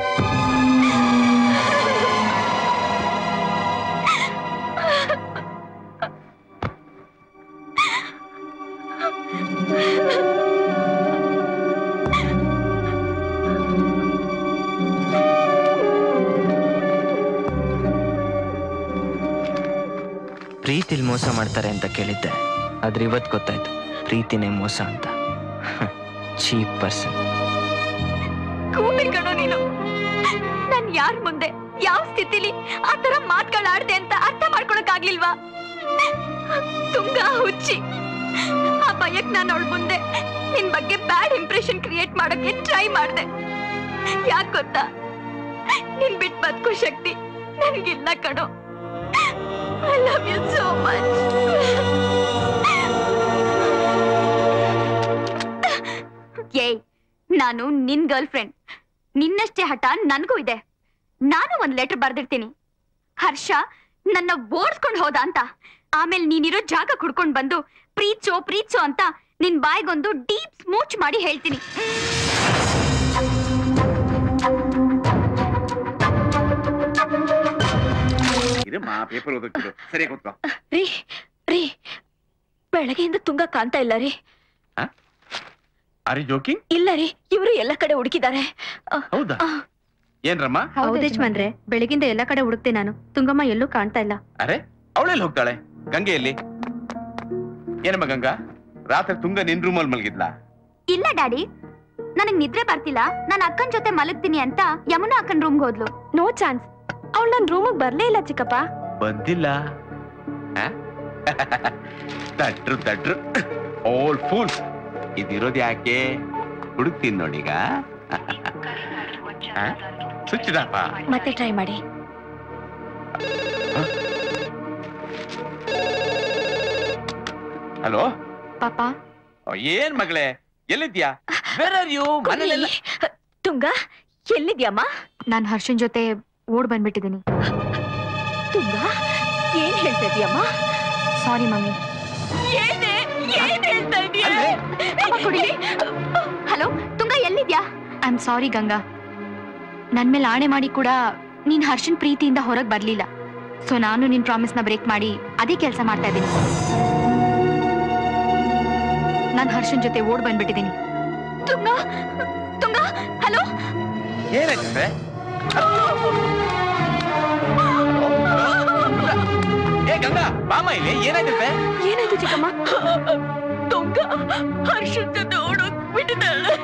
ಪ್ರೀತಿಲ್ ಮೋಸ ಮಾಡ್ತಾರೆ ಅಂತ ಕೇಳಿದ್ದೆ ಆದ್ರೆ ಇವತ್ತು ಗೊತ್ತಾಯ್ತು ಪ್ರೀತಿನೇ ಮೋಸ ಅಂತ ಚೀಪ್ ಪರ್ಸನ್ ಕೂಮೆ ಕಣೋ ನೀನು ನಾನ್ ಯಾರ್ ಮುಂದೆ ಯಾವ ಸ್ಥಿತಿಲಿ ಆ ತರ ಮಾತ್ಗಳಾಡ್ದೆ ಅಂತ ಅರ್ಥ ಮಾಡ್ಕೊಳಕ್ ಆಗ್ಲಿಲ್ವಾ ತುಂಗ ಹುಚ್ಚಿ ಆ ಭಯಕ್ ನಾನು ಅವಳ ಮುಂದೆ ನಿನ್ ಬಗ್ಗೆ ಬ್ಯಾಡ್ ಇಂಪ್ರೆಷನ್ ಕ್ರಿಯೇಟ್ ಮಾಡಕ್ಕೆ ಟ್ರೈ ಮಾಡ್ದೆ ಯಾಕ್ ಗೊತ್ತಾ ನಿನ್ ಬಿಟ್ ಬದುಕೋ ಶಕ್ತಿ ನನಗಿಲ್ಲ ಕಣೋ I love you so much ಏಯ್ ನಾನು ನಿನ್ ಗರ್ಲ್ ಫ್ರೆಂಡ್ ನಿನ್ನಷ್ಟೇ ಹಠ ನನ್ಗೂ ಇದೆ ನಾನು ಒಂದ್ ಲೆಟರ್ ಬರ್ದಿರ್ತೀನಿ ಹರ್ಷ ನನ್ನ ಓಡಿಸ್ಕೊಂಡ್ ಹೋದ ಅಂತ ಆಮೇಲೆ ನೀನಿರೋ ಜಾಗ ಕುಡ್ಕೊಂಡ್ ಬಂದು ಪ್ರೀತ್ಸೋ ಪ್ರೀತ್ಸೋ ಅಂತ ನಿನ್ ಬಾಯ್ಗೊಂದು ಡೀಪ್ ಸ್ಮೂಚ್ ಮಾಡಿ ಹೇಳ್ತೀನಿ ಇದಮ್ಮ ಪೇಪರ್ ಓದಕ್ಕಿದು ಸರಿ ಕೂತ್ಕೋ ರೀ ರೀ ಬೆಳಗ್ಗೆಯಿಂದ ತುಂಗ ಕಾಣ್ತಾ ಇಲ್ಲ ರೀ ಆರ್ ಜೋಕಿಂಗ್ ಇಲ್ಲ ರೀ ಇವರು ಎಲ್ಲ ಕಡೆ ಹುಡುಕಿದ್ದಾರೆ ಹೌದಾ ಏನ್ರಮ್ಮ ಹೌದು ಯಜಮಾನ್ರೆ ಬೆಳಗಿಂದ ಎಲ್ಲ ಕಡೆ ಹುಡುಕ್ತೆ ನಾನು ತುಂಗಮ್ಮ ಎಲ್ಲೂ ಕಾಣ್ತಾ ಇಲ್ಲ ಅರೆ ಅವಳೆಲ್ಲಿ ಹೋಗ್ತಾಳೆ ಗಂಗೆಯಲ್ಲಿ ಏನಮ್ಮ ಗಂಗಾ ರಾತ್ರಿ ತುಂಗ ನಿನ್ ರೂಮಲ್ಲಿ ಮಲಗಿದ್ಲಾ ಇಲ್ಲ ಡ್ಯಾಡಿ ನನಗ್ ನಿದ್ರೆ ಬರ್ತಿಲ್ಲ ನಾನು ಅಕ್ಕನ್ ಜೊತೆ ಮಲಗ್ತೀನಿ ಅಂತ ಯಮುನಾ ಅಕ್ಕನ್ ರೂಮ್ಗೆ ಹೋದ್ಲು ನೋ ಚಾನ್ಸ್ ಅವಳು ನನ್ನ ರೂಮಿಗೆ ಬರ್ಲೇ ಇಲ್ಲ ಚಿಕ್ಕಪ್ಪ ಬಂದಿಲ್ಲ ಆ? ತಟ್ರು ತಟ್ರು ಓಲ್ ಫೂಲ್ ಇದಿರೋದು ಯಾಕೆ ಹುಡುಕ್ತೀನಿ ನೋಡೀಗ ಸುಚ್ಚಿದಪ್ಪ ಮತ್ತೆ ಟ್ರೈ ಮಾಡಿ ಹಲೋ ಪಾಪ ಏನ್ ಮಗಳೇ ಎಲ್ಲಿದ್ಯಾ ವೇರ್ ಆರ್ ಯು ಮನೇಲೆಲ್ಲ ತುಂಗ ಎಲ್ಲಿದ್ಯಮ್ಮ ನಾನ್ ಹರ್ಷನ್ ಜೊತೆ ಓಡ್ ಬಂದ್ಬಿಟ್ಟಿದ್ದೀನಿ ತುಂಗ ಏನ್ ಹೇಳ್ತಾ ಇದೀಯಮ್ಮ ಸಾರಿ ಮಮ್ಮಿ ಏನೇ ಏನ್ ಹೇಳ್ತಾ ಇದೀಯ ಹಲೋ ತುಂಗ ಎಲ್ಲಿದ್ಯಾ ಐ ಆಮ್ ಸಾರಿ ಗಂಗಾ ನನ್ ಮೇಲೆ ಆಣೆ ಮಾಡಿ ಕೂಡ ನೀನ್ ಹರ್ಷನ್ ಪ್ರೀತಿಯಿಂದ ಹೊರಗ್ ಬರ್ಲಿಲ್ಲ ಸೊ ನಾನು ನಿನ್ ಪ್ರಾಮಿಸ್ನ ಬ್ರೇಕ್ ಮಾಡಿ ಅದೇ ಕೆಲಸ ಮಾಡ್ತಾ ಇದ್ದೀನಿ ನಾನ್ ಹರ್ಷನ್ ಜೊತೆ ಓಡ್ ಬಂದ್ಬಿಟ್ಟಿದ್ದೀನಿ ತುಂಗ ತುಂಗ ಹಲೋ ಏನಾಗಿದೆ ಏ ಗಂಗಾ ಬಾಮ ಇಲ್ಲಿ ಏನಾಗಿದೆ ಏನಾಯ್ತು ಚಿಕ್ಕಮ್ಮ ತುಂಗ ಹರ್ಷನ್ ಜೊತೆ ಓಡೋಗ್ ಬಿಟ್ಟಿದ್ದಾಳೆ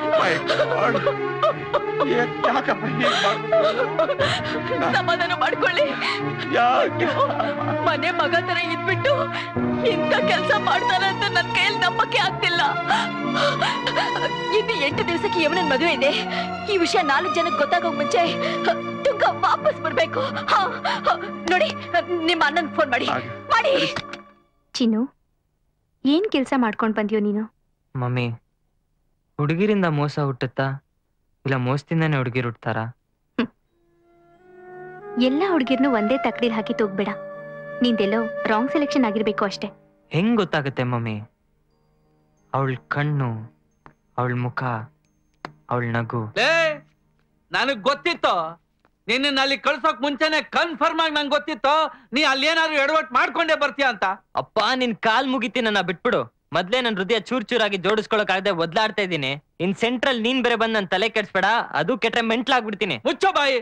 ಯಾಕಪ್ಪ ಹೀಗ್ ಮಾಡ್ಬಿಟ್ರು? ಸಮಾಧಾನ ಮಾಡ್ಕೊಳ್ಳಿ ಯಾಕೆ? ಮನೆ ಮಗ ತರ ಇದ್ಬಿಟ್ಟು ಇಂಥ ಕೆಲಸ ಮಾಡ್ತಾನೆ ಅಂತ ನನ್ ಕೈಯಲ್ಲಿ ನಂಬಕ್ಕೆ ಆಗ್ತಿಲ್ಲ ಇನ್ನು ಎಂಟು ದಿವಸಕ್ಕೆ ಯಮನನ್ ಮದುವೆ ಇದೆ ಈ ವಿಷಯ ನಾಲ್ಕು ಜನಕ್ಕೆ ಗೊತ್ತಾಗೋಕ್ ಮುಂಚೆ ತುಂಗ ವಾಪಸ್ ಬರ್ಬೇಕು ಹಾ, ಹಾ, ನೋಡಿ ನಿಮ್ಮ ಅಣ್ಣನ್ ಫೋನ್ ಮಾಡಿ ಮಾಡಿ ಚಿನ್ನು ಏನ್ ಕೆಲ್ಸ ಮಾಡ್ಕೊಂಡ್ ಬಂದ್ಯೋ ನೀನು ಮಮ್ಮಿ ಹುಡುಗಿರಿಂದ ಮೋಸ ಹುಟ್ಟುತ್ತಾ ಇಲ್ಲ ಮೋಸದಿಂದಾನೇ ಹುಡುಗಿರು ಹುಟ್ತಾರಾ ಎಲ್ಲಾ ಹುಡುಗಿರ್ನು ಒಂದೇ ತಕ್ಕಡಿಲ್ ಹಾಕಿ ತೂಗ್ಬೇಡ ನಿಂದೆಲ್ಲೋ ರಾಂಗ್ ಸೆಲೆಕ್ಷನ್ ಆಗಿರ್ಬೇಕು ಅಷ್ಟೇ ಹೆಂಗ್ ಗೊತ್ತಾಗುತ್ತೆ ಮಮ್ಮಿ ಅವಳ ಕಣ್ಣು ಅವಳ ಮುಖ ಅವಳ ನಗು ಲೇ ನನಗ್ ಗೊತ್ತಿತ್ತು ನಿನ್ನ ಅಲ್ಲಿ ಕಳ್ಸೋಕ್ ಮುಂಚೆನೆ ಕನ್ಫರ್ಮ್ ಆಗಿ ನಂಗೆ ಗೊತ್ತಿತ್ತು ನೀ ಅಲ್ಲಿ ಏನಾದ್ರು ಎಡವಟ್ ಮಾಡ್ಕೊಂಡೇ ಬರ್ತೀಯ ಅಂತ ಅಪ್ಪ ನಿನ್ ಕಾಲ್ ಮುಗಿತಿ ನನ್ನ ಬಿಟ್ಬಿಡು ಮೊದ್ಲೇ ನನ್ ಹೃದಯ ಚೂರ್ ಚೂರಾಗಿ ಜೋಡಿಸ್ಕೊಳಕ್ ಆಗದೆ ಒದ್ಲಾಡ್ತಾ ಇದ್ದೀನಿ ಇನ್ ಸೆಂಟ್ರಲ್ ನೀನ್ ಬೇರೆ ಬಂದ್ ನನ್ ತಲೆ ಕೆಡ್ಸ್ಬೇಡ ಅದು ಕೆಟ್ರೆ ಮೆಂಟ್ಲಾಗ್ಬಿಡ್ತೀನಿ ಮುಚ್ಚೋ ಬಾಯಿ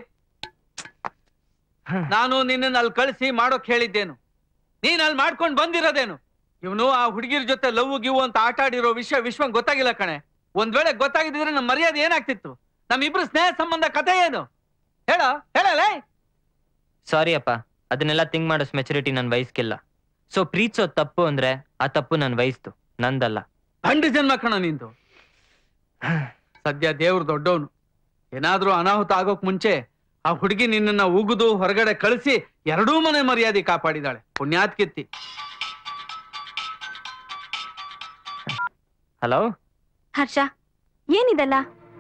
ನಾನು ನಿನ್ನ ಅಲ್ಲಿ ಕಳಿಸಿ ಮಾಡೋಕ್ ಹೇಳಿದ್ದೇನು ನೀನ್ ಅಲ್ಲಿ ಮಾಡ್ಕೊಂಡ್ ಬಂದಿರೋದೇನು ಇವನು ಆ ಹುಡುಗಿರ ಜೊತೆ ಲವ್ ಗಿವ್ ಅಂತ ಆಟ ಆಡಿರೋ ವಿಷಯ ವಿಶ್ವಂಗ್ ಗೊತ್ತಾಗಿಲ್ಲ ಕಣೆ ಒಂದ್ ವೇಳೆ ಗೊತ್ತಾಗಿದ್ರೆ ನಮ್ಮ ಮರ್ಯಾದೆ ಏನಾಗ್ತಿತ್ತು ನಮ್ಮಿಬ್ರು ಸ್ನೇಹ ಸಂಬಂಧ ಕಥೆ ಏನು ಹೇಳ ಹೇಳಲೇ ಸಾರಿ ಅಪ್ಪ ಅದನ್ನೆಲ್ಲ ಥಿಂಕ್ ಮಾಡೋ ಮೆಚುರಿಟಿ ನನ್ ವಯಸ್ಸಿಲ್ಲ ಸೊ ಪ್ರೀತಿಸೋ ತಪ್ಪು ಅಂದ್ರೆ ಆ ತಪ್ಪು ನನ್ ವಯಸ್ಸು ನಂದಲ್ಲ ಗಂಡು ಜನ್ಮ ಕಣ ನಿಂದು ಸದ್ಯ ದೇವ್ರು ದೊಡ್ಡವನು ಏನಾದ್ರೂ ಅನಾಹುತ ಆಗೋಕ್ ಮುಂಚೆ ಆ ಹುಡುಗಿ ನಿನ್ನನ್ನ ಉಗಿದು ಹೊರಗಡೆ ಕಳಿಸಿ ಎರಡೂ ಮನೆ ಮರ್ಯಾದೆ ಕಾಪಾಡಿದಾಳೆ ಪುಣ್ಯಾತ್ ಕಿತ್ತಿ ಹಲೋ ಹರ್ಷ ಏನಿದೆಲ್ಲ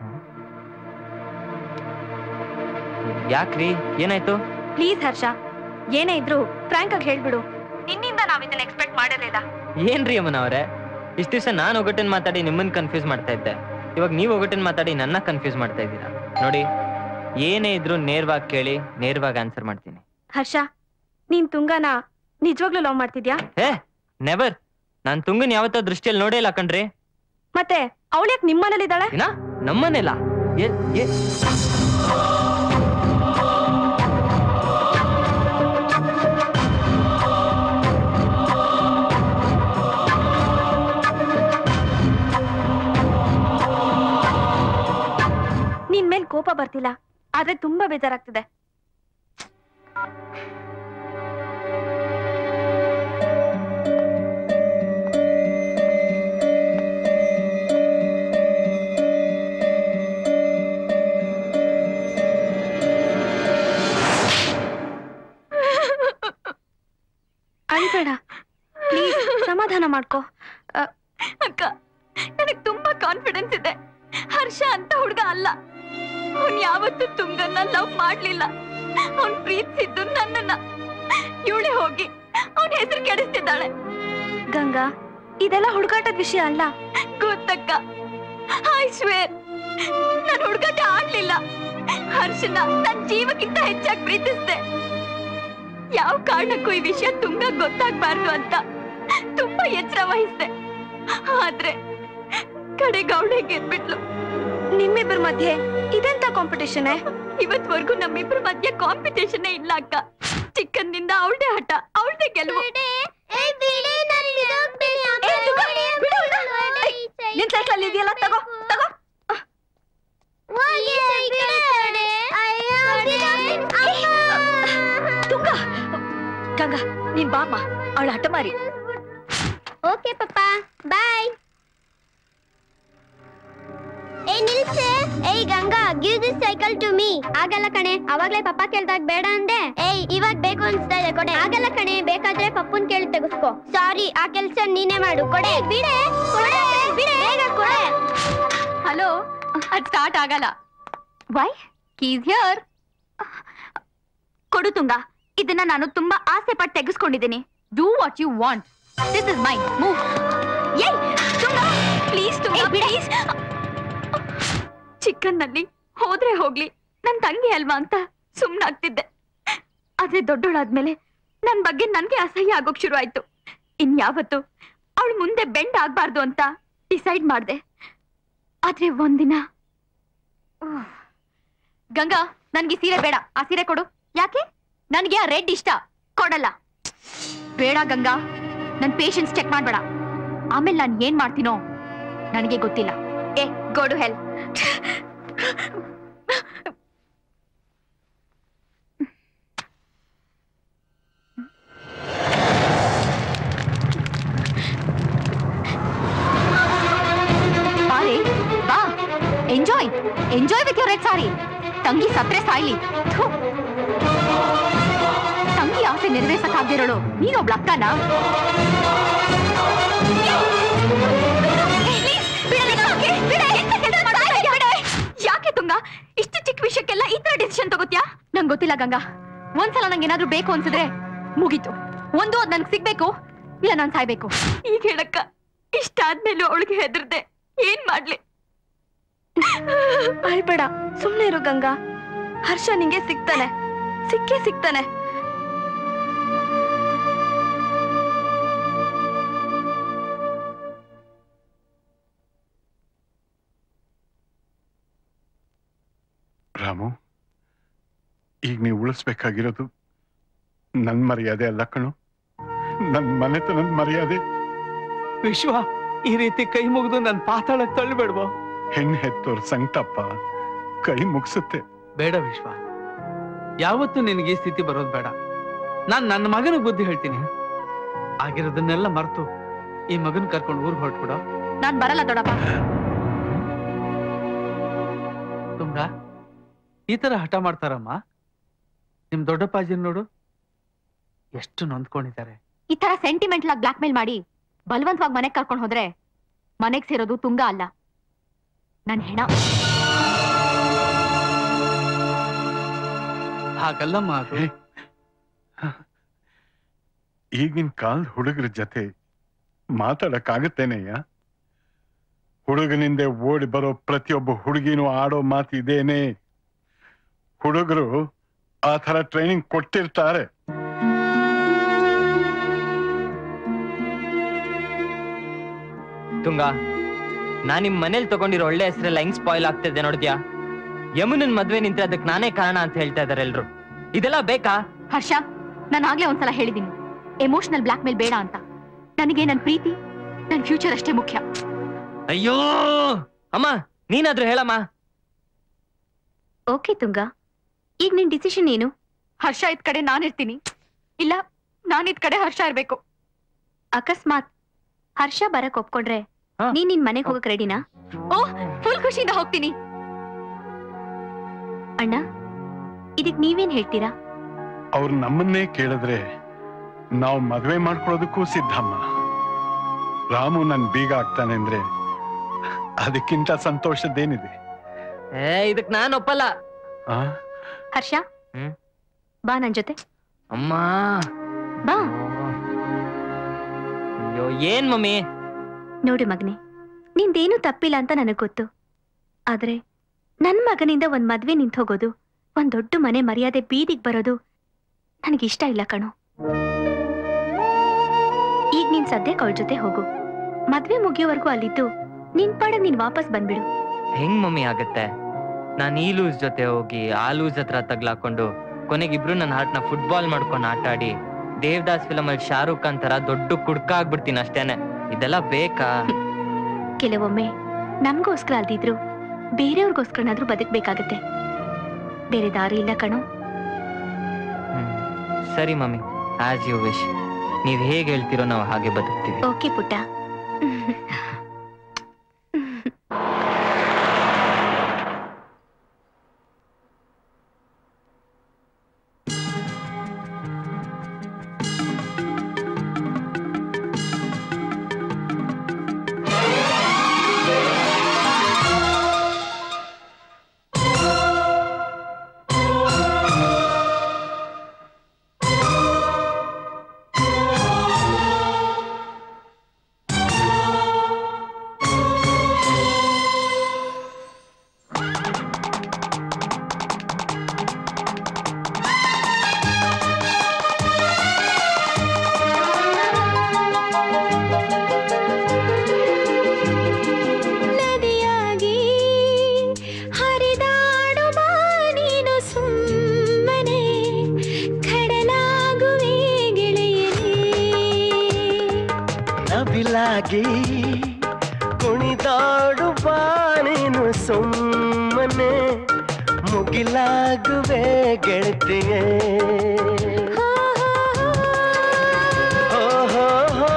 ಯಾಕ್ರಿ ಏನಾಯ್ತು ಪ್ಲೀಸ್ ಹರ್ಷ ಏನೇ ಇದ್ರು ಫ್ರಾಂಕ್ ಆಗಿ ಹೇಳ್ಬಿಡು ನಿನ್ನಿಂದ ನಾವ್ ಇದನ್ನ ಎಕ್ಸ್ಪೆಕ್ಟ್ ಮಾಡಿರ್ಲಿಲ್ಲ ಏನ್ರಿ ಅಮ್ಮನ ಅವರೇ ಇಷ್ಟ ದಿವಸ ನಾನು ಒಗಟನ್ ಮಾತಾಡಿ ನಿಮ್ಮನ್ನ ಕನ್ಫ್ಯೂಸ್ ಮಾಡ್ತಾ ಇದ್ದೆ ಇವಾಗ ನೀವು ಒಗಟನ್ ಮಾತಾಡಿ ನನ್ನ ಕನ್ಫ್ಯೂಸ್ ಮಾಡ್ತಾ ಇದ್ದೀರಾ ನೋಡಿ ಏನೇ ಇದ್ರು ನೇರವಾಗಿ ಕೇಳಿ ನೇರವಾಗಿ ಆನ್ಸರ್ ಮಾಡ್ತೀನಿ ಹರ್ಷ ನೀನ್ ತುಂಗನ ನಿಜವಾಗ್ಲೂ ಲವ್ ಮಾಡ್ತಿದ್ಯಾ ಏ ನೆವರ್ ನಾನ್ ತುಂಗನ್ ಯಾವತ್ತೋ ದೃಷ್ಟಿಯಲ್ಲಿ ನೋಡೇ ಇಲ್ಲ ಕಣ್ರಿ ಮತ್ತೆ ಅವಳ್ಯಾಕ್ ನಿಮ್ಮನೇಲಿದ್ದಾಳೆ ಏನ ನಮ್ಮನೆಲ್ಲ ಏ ಏ ಕೋಪ ಬರ್ತಿಲ್ಲ ಆದ್ರೆ ತುಂಬಾ ಬೇಜಾರಾಗ್ತಿದೆ ಅಳ್ಬೇಡ ಪ್ಲೀಸ್ ಸಮಾಧಾನ ಮಾಡ್ಕೋ ಅಕ್ಕ ನನಗ್ ತುಂಬಾ ಕಾನ್ಫಿಡೆನ್ಸ್ ಇದೆ ಹರ್ಷ ಅಂತ ಹುಡುಗ ಅಲ್ಲ ಅವನ್ ಯಾವತ್ತೂ ತುಂಗನ್ನ ಲವ್ ಮಾಡ್ಲಿಲ್ಲ ಅವನ್ ಪ್ರೀತಿಸಿದ್ದು ನನ್ನನ್ನ ಇವಳೆ ಹೋಗಿ ಅವನ್ ಹೆಸರು ಕೆಡಿಸ್ತಿದ್ದಾಳೆ ಗಂಗಾ ಇದೆಲ್ಲ ಹುಡುಗಾಟದ ವಿಷಯ ಅಲ್ಲ ಗೊತ್ತಕ್ಕ ಐ ಸ್ವೇರ್ ನಾನು ಹುಡುಗಾಟ ಆಡ್ಲಿಲ್ಲ ಹರ್ಷನ ನನ್ ಜೀವಕ್ಕಿಂತ ಹೆಚ್ಚಾಗಿ ಪ್ರೀತಿಸ್ದೆ ಯಾವ ಕಾರಣಕ್ಕೂ ಈ ವಿಷಯ ತುಂಗ ಗೊತ್ತಾಗ್ಬಾರ್ದು ಅಂತ ತುಂಬಾ ಎಚ್ಚರ ವಹಿಸ್ದೆ ಆದ್ರೆ ಕಡೆ ಗೌಡೆ ಗೆದ್ಬಿಟ್ಲು ನಿಮ್ಮಿಬ್ಬರ ಮಧ್ಯೆ ಇದೆಂತ ಕಾಂಪಿಟೇಷನ್ ಇವತ್ವರೆಗೂ ನಮ್ಮಿಬ್ಬರ ಮಧ್ಯೆ ಕಾಂಪಿಟೇಷನ್ ಇಲ್ಲ ಅಕ್ಕ ಚಿಕ್ಕಂದಿಂದ ಅವಳದೇ ಹಠ ಅವಳದೇ ಗೆಲುವು ಏ, ತುಂಗ, ಬಿಡು ಅವ್ಳ್ನ. ಏಯ್, ನಿನ್ ಸೈಕಲ್ ಅಲ್ಲಿ ಇದೆಯಲ್ಲ ತಗೋ ತಗೋ ತುಂಗ ಗಂಗಾ ನೀನ್ ಬಾಮ್ಮ ಅವಳ ಹಠ ಮಾರಿ ಓಕೆ ಪಪ್ಪ ಬಾಯ್ ಏ ನಿಲ್ಸೆ ಏಯ್ Ganga give this cycle to me ಆಗಲ್ಲ ಕಣೆ ಅವಾಗ್ಲೇ ಪಪ್ಪ ಕೇಳ್ದಾಗ ಬೇಡ ಅಂದೆ ಏಯ್ ಇವಾಗ ಬೇಕು ಅನ್ಸ್ತಾ ಇದೆ ಕೊಡೆ ಆಗಲ್ಲ ಕಣೆ ಬೇಕಾದ್ರೆ ಪಪ್ಪನ್ ಕೇಳಿ ತೆಗೆಸ್ಕೋ ಸಾರಿ ಆ ಕೆಲ್ಸ ನೀನೇ ಮಾಡು ಕೊಡೆ ಬಿಡೆ ಕೊಡೆ ಬಿಡೆ ಬೇಗ ಕೊಡೆ ಹಲೋ ಅದ್ ಸ್ಟಾರ್ಟ್ ಆಗಲ್ಲ ವೈ ಕೀಸ್ ಹಿಯರ್ ಕೊಡು ತುಂಗ ಇದನ್ನ ನಾನು ತುಂಬಾ ಆಸೆ ಪಟ್ಟು ತೆಗೆಸ್ಕೊಂಡಿದ್ದೀನಿ do what you want this is mine move ಏಯ್ ತುಂಗ ಪ್ಲೀಸ್ ತುಂಗ ಪ್ಲೀಸ್ ಚಿಕ್ಕನ್ನಲ್ಲಿ ಹೋದ್ರೆ ಹೋಗ್ಲಿ ನನ್ ತಂಗಿ ಅಲ್ವಾ ಅಂತ ಸುಮ್ನಾಗ್ತಿದ್ದೆ ಆದ್ರೆ ದೊಡ್ಡೋಳಾದ್ಮೇಲೆ ನನ್ ಬಗ್ಗೆ ನನ್ಗೆ ಅಸಹ್ಯ ಆಗೋಕ್ ಶುರು ಆಯ್ತು ಇನ್ಯಾವತ್ತು ಅವಳು ಮುಂದೆ ಬೆಂಡ್ ಆಗ್ಬಾರ್ದು ಅಂತ ಡಿಸೈಡ್ ಮಾಡ್ದೆ ಆದ್ರೆ ಒಂದಿನ ಉಫ್. ಗಂಗಾ ನನ್ಗೆ ಈ ಸೀರೆ ಬೇಡ ಆ ಸೀರೆ ಕೊಡು ಯಾಕೆ ನನ್ಗೆ ಆ ರೆಡ್ ಇಷ್ಟ ಕೊಡಲ್ಲ ಬೇಡ ಗಂಗಾ ನನ್ ಪೇಷನ್ಸ್ ಚೆಕ್ ಮಾಡ್ಬೇಡ ಆಮೇಲೆ ನಾನು ಏನ್ ಮಾಡ್ತೀನೋ ನನಗೆ ಗೊತ್ತಿಲ್ಲ ಏ ಗೋಡು ಹೆಲ್ ಬಾರೆ ಬಾ enjoy enjoy with your red sari ತಂಗಿ ಸತ್ರೆ ಸಾಯ್ಲಿ ಥು. ತಂಗಿ ಆಸೆ ನೆರವೇರ್ಸಕ್ಕಾಗ್ದಿರೋಳು ನೀನೊಬ್ಳ ಅಕ್ಕನ ಯಾಕೆ ತುಂಗ ಇಷ್ಟು ಚಿಕ್ಕ ವಿಷಯಕ್ಕೆಲ್ಲ ಈ ತರ ಡಿಸಿಷನ್ ತಗೋತ್ಯಾ ನಂಗೆ ಗೊತ್ತಿಲ್ಲ ಗಂಗಾ ಒಂದ್ಸಲ ನಂಗೆ ಏನಾದ್ರೂ ಬೇಕು ಅನ್ಸಿದ್ರೆ ಮುಗೀತು ಒಂದು ಅದ್ ನನ್ಗೆ ಸಿಗ್ಬೇಕು ಇಲ್ಲ ನಾನ್ ಸಾಯ್ಬೇಕು ಈಗ ಹೇಳಕ್ಕ ಇಷ್ಟಾದ್ಮೇಲೂ ಅವಳಿಗೆ ಹೆದರ್ದೆ ಏನ್ ಮಾಡ್ಲಿ ಅಳ್ಬೇಡ ಸುಮ್ನೆ ಇರು ಗಂಗಾ ಹರ್ಷ ನಿಂಗೆ ಸಿಗ್ತಾನೆ ಸಿಕ್ಕೇ ಸಿಗ್ತಾನೆ ರಾಮು ಈಗ ನೀವು ಉಳಿಸ್ಬೇಕಾಗಿರೋದು ನನ್ ಮರ್ಯಾದೆ ಅಲ್ಲ ಕಣು ನನ್ ಮನೆತನದ ಮರ್ಯಾದೆ ವಿಶ್ವ ಈ ರೀತಿ ಕೈ ಮುಗಿದು ನನ್ ಪಾತಾಳಕ್ ತಳ್ಳಿಬೇಡ್ವೋ ಹೆಣ್ಣು ಹೆತ್ತೋರ್ ಸಂಕಟಪ್ಪ ಕೈ ಮುಗ್ಸುತ್ತೆ ಬೇಡ ವಿಶ್ವ ಯಾವತ್ತೂ ನಿನಗೆ ಈ ಸ್ಥಿತಿ ಬರೋದು ಬೇಡ ನಾನ್ ನನ್ನ ಮಗನಿಗೆ ಬುದ್ಧಿ ಹೇಳ್ತೀನಿ ಆಗಿರೋದನ್ನೆಲ್ಲ ಮರ್ತು ಈ ಮಗನ್ ಕರ್ಕೊಂಡು ಊರ್ಗ್ ಹೊರಟ್ಬಿಡ ನಾನ್ ಬರಲ್ಲ ದೊಡ್ಡಪ್ಪ ತುಂಗ ಈ ತರ ಹಠ ಮಾಡ್ತಾರಮ್ಮ ನಿಮ್ ದೊಡ್ಡಪ್ಪಾಜಿನ್ ನೋಡು ಎಷ್ಟು ನೊಂದ್ಕೊಂಡಿದ್ದಾರೆ ಈ ತರ ಸೆಂಟಿಮೆಂಟ್ಲ್ ಆಗಿ ಬ್ಲಾಕ್ ಮೇಲ್ ಮಾಡಿ ಬಲವಂತವಾಗಿ ಮನೆಗ್ ಕರ್ಕೊಂಡು ಹೋದ್ರೆ ಮನೆಗ್ ಸೇರೋದು ತುಂಗ ಅಲ್ಲ ನನ್ ಹೆಣ ಹಾಗಲ್ಲಮ್ಮ ಅದು ಈಗಿನ ಕಾಲದ ಹುಡುಗರ ಜೊತೆ ಮಾತಾಡಕ್ಕಾಗತ್ತೇನೆಯ್ಯ ಹುಡುಗನಿಂದ ಓಡಿ ಬರೋ ಪ್ರತಿಯೊಬ್ಬ ಹುಡುಗಿನೂ ಆಡೋ ಮಾತು ಇದೇನೆ ಹುಡುಗರು ಆ ತರ ಟ್ರೈನಿಂಗ್ ಕೊಟ್ಟಿರ್ತಾರೆ ತುಂಗ ನಾನ್ ನಿಮ್ ಮನೇಲಿ ತಗೊಂಡಿರೋ ಒಳ್ಳೆ ಹೆಸರೆಲ್ಲ ಹೆಂಗ್ ಸ್ಪಾಯ್ಲ್ ಆಗ್ತಿದೆ ನೋಡಿದ್ಯಾ ಯಮುನನ್ ಮದ್ವೆ ನಿಂತ್ರೆ ಅದಕ್ಕೆ ನಾನೇ ಕಾರಣ ಅಂತ ಹೇಳ್ತಾ ಇದಾರೆ ಎಲ್ರು ಇದೆಲ್ಲ ಬೇಕಾ ಹರ್ಷ ನಾನು ಆಗ್ಲೇ ಒಂದ್ಸಲ ಹೇಳಿದೀನಿ ಎಮೋಷನಲ್ ಬ್ಲಾಕ್ ಮೇಲ್ ಬೇಡ ಅಂತ ನನಗೆ ನನ್ ಪ್ರೀತಿ ನನ್ ಫ್ಯೂಚರ್ ಅಷ್ಟೇ ಮುಖ್ಯ ಅಯ್ಯೋ ಅಮ್ಮ ನೀನಾದ್ರೂ ಹೇಳಮ್ಮ ಓಕೆ ತುಂಗ ಈಗ ನಿನ್ ಡಿಸಿಷನ್ ಏನು ಹರ್ಷ ಇದ್ ಕಡೆ ನಾನಿರ್ತೀನಿ ಇಲ್ಲ ನಾನಿದ್ ಕಡೆ ಹರ್ಷ ಇರ್ಬೇಕು ಅಕಸ್ಮಾತ್ ಹರ್ಷ ಬರಕ್ ಒಪ್ಕೊಂಡ್ರೆ ನೀನ್ ನಿನ್ ಮನೆಗ್ ಹೋಗಕ್ ರೆಡಿನಾ ಓ ಫುಲ್ ಖುಷಿಯಿಂದ ಹೋಗ್ತೀನಿ ಅಣ್ಣ ಇದಕ್ ನೀವೇನ್ ಹೇಳ್ತೀರಾ ಅವ್ರು ನಮ್ಮನ್ನೇ ಕೇಳಿದ್ರೆ ನಾವು ಮದ್ವೆ ಮಾಡ್ಕೊಳ್ಳೋದಕ್ಕೂ ಸಿದ್ಧಮ್ಮ ರಾಮು ನನ್ ಬೀಗ ಆಗ್ತಾನೆ ಅಂದ್ರೆ ಅದಕ್ಕಿಂತ ಸಂತೋಷದ್ದೇನಿದೆ ಏ ಇದಕ್ ನಾನ್ ಒಪ್ಪಲ್ಲ ಆ? ಹರ್ಷ ಹ್ಮ್? ಬಾ ನನ್ ಜೊತೆ ಅಮ್ಮ ಬಾ ಅಯ್ಯೋ ಏನ್ ಮಮ್ಮಿ ನೋಡು ಮಗನೆ ನಿಂದೇನು ತಪ್ಪಿಲ್ಲ ಅಂತ ನನಗ್ ಗೊತ್ತು ಆದ್ರೆ ನನ್ ಮಗನಿಂದ ಒಂದ್ ಮದ್ವೆ ನಿಂತ್ ಹೋಗೋದು ಒಂದ್ ದೊಡ್ಡ ಮನೆ ಮರ್ಯಾದೆ ಬೀದಿಗ್ ಬರೋದು ನನಗಿಷ್ಟ ಇಲ್ಲ ಕಣೋ ಈಗ ನೀನ್ ಸದ್ಯಕ್ಕೆ ಅವಳ ಜೊತೆ ಹೋಗು ಮದ್ವೆ ಮುಗಿಯೋವರೆಗೂ ಅಲ್ಲಿದ್ದು ನಿನ್ ಪಾಡಗ್ ನೀನ್ ವಾಪಸ್ ಬಂದ್ಬಿಡು ಹೆಂಗ್ ಮಮ್ಮಿ ಆಗತ್ತೆ ನಾನ್ ಈ ಲೂಸ್ ಜೊತೆ ಹೋಗಿ ಆ ಲೂಸ್ ಹತ್ರ ತಗ್ಲಾಕೊಂಡು ಕೊನೆಗಿಬ್ರು ನನ್ನ ಹಾರ್ಟ್ನ ಫುಟ್ಬಾಲ್ ಮಾಡ್ಕೊಂಡು ಆಟ ಆಡಿ ದೇವದಾಸ್ ಫಿಲಮ್ ಅಲ್ಲಿ ಶಾರುಖ್ ಖಾನ್ ತರ ದೊಡ್ಡ ಕುಡ್ಕ ಆಗ್ಬಿಡ್ತೀನಿ ಅಷ್ಟೇನೆ ಇದೆಲ್ಲ ಬೇಕಾ ಕೆಲವೊಮ್ಮೆ ನಮ್ಗೋಸ್ಕರ ಅಲ್ದಿದ್ರು ಬೇರೆಯವ್ರಿಗೋಸ್ಕರನಾದ್ರೂ ಬದುಕ್ಬೇಕಾಗತ್ತೆ ಬೇರೆ ದಾರಿ ಇಲ್ಲ ಕಣೋ ಸರಿ ಮಮ್ಮಿ ಆಸ್ ಯು ವಿಶ್ ನೀವ್ ಹೇಗ್ ಹೇಳ್ತಿರೋ ನಾವು ಹಾಗೆ ಬದುಕ್ತೀವಿ ಓಕೆ ಪುಟ್ಟ ನದಿಯಾಗಿ ಹರಿದಾಡುವ ನೀನು ಸುಮ್ಮನೆ ಕಡಲಾಗುವೆ ಗೆಳೆಯನೇ ನವಿಲಾಗಿ ಕುಣಿದಾಡುವ ನೀನು ಸುಮ್ಮನೆ ಮುಗಿಲಾಗುವೆ ಗೆಳತಿಯೇ ಹೋ, ಹೋ, ಹೋ.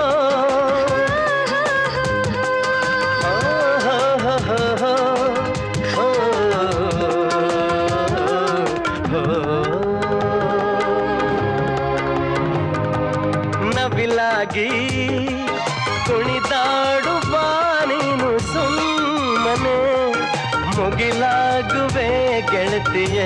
ಹೋ, ಹೋ, ಹೋ, ಹೋ, ಹೋ. ಹೋ, ಹೋ. ನವಿಲಾಗಿ ಕುಣಿದಾಡುವ ನೀನು ಸುಮ್ಮನೆ ಮುಗಿಲಾಗುವೆ ಗೆಳತಿಯೇ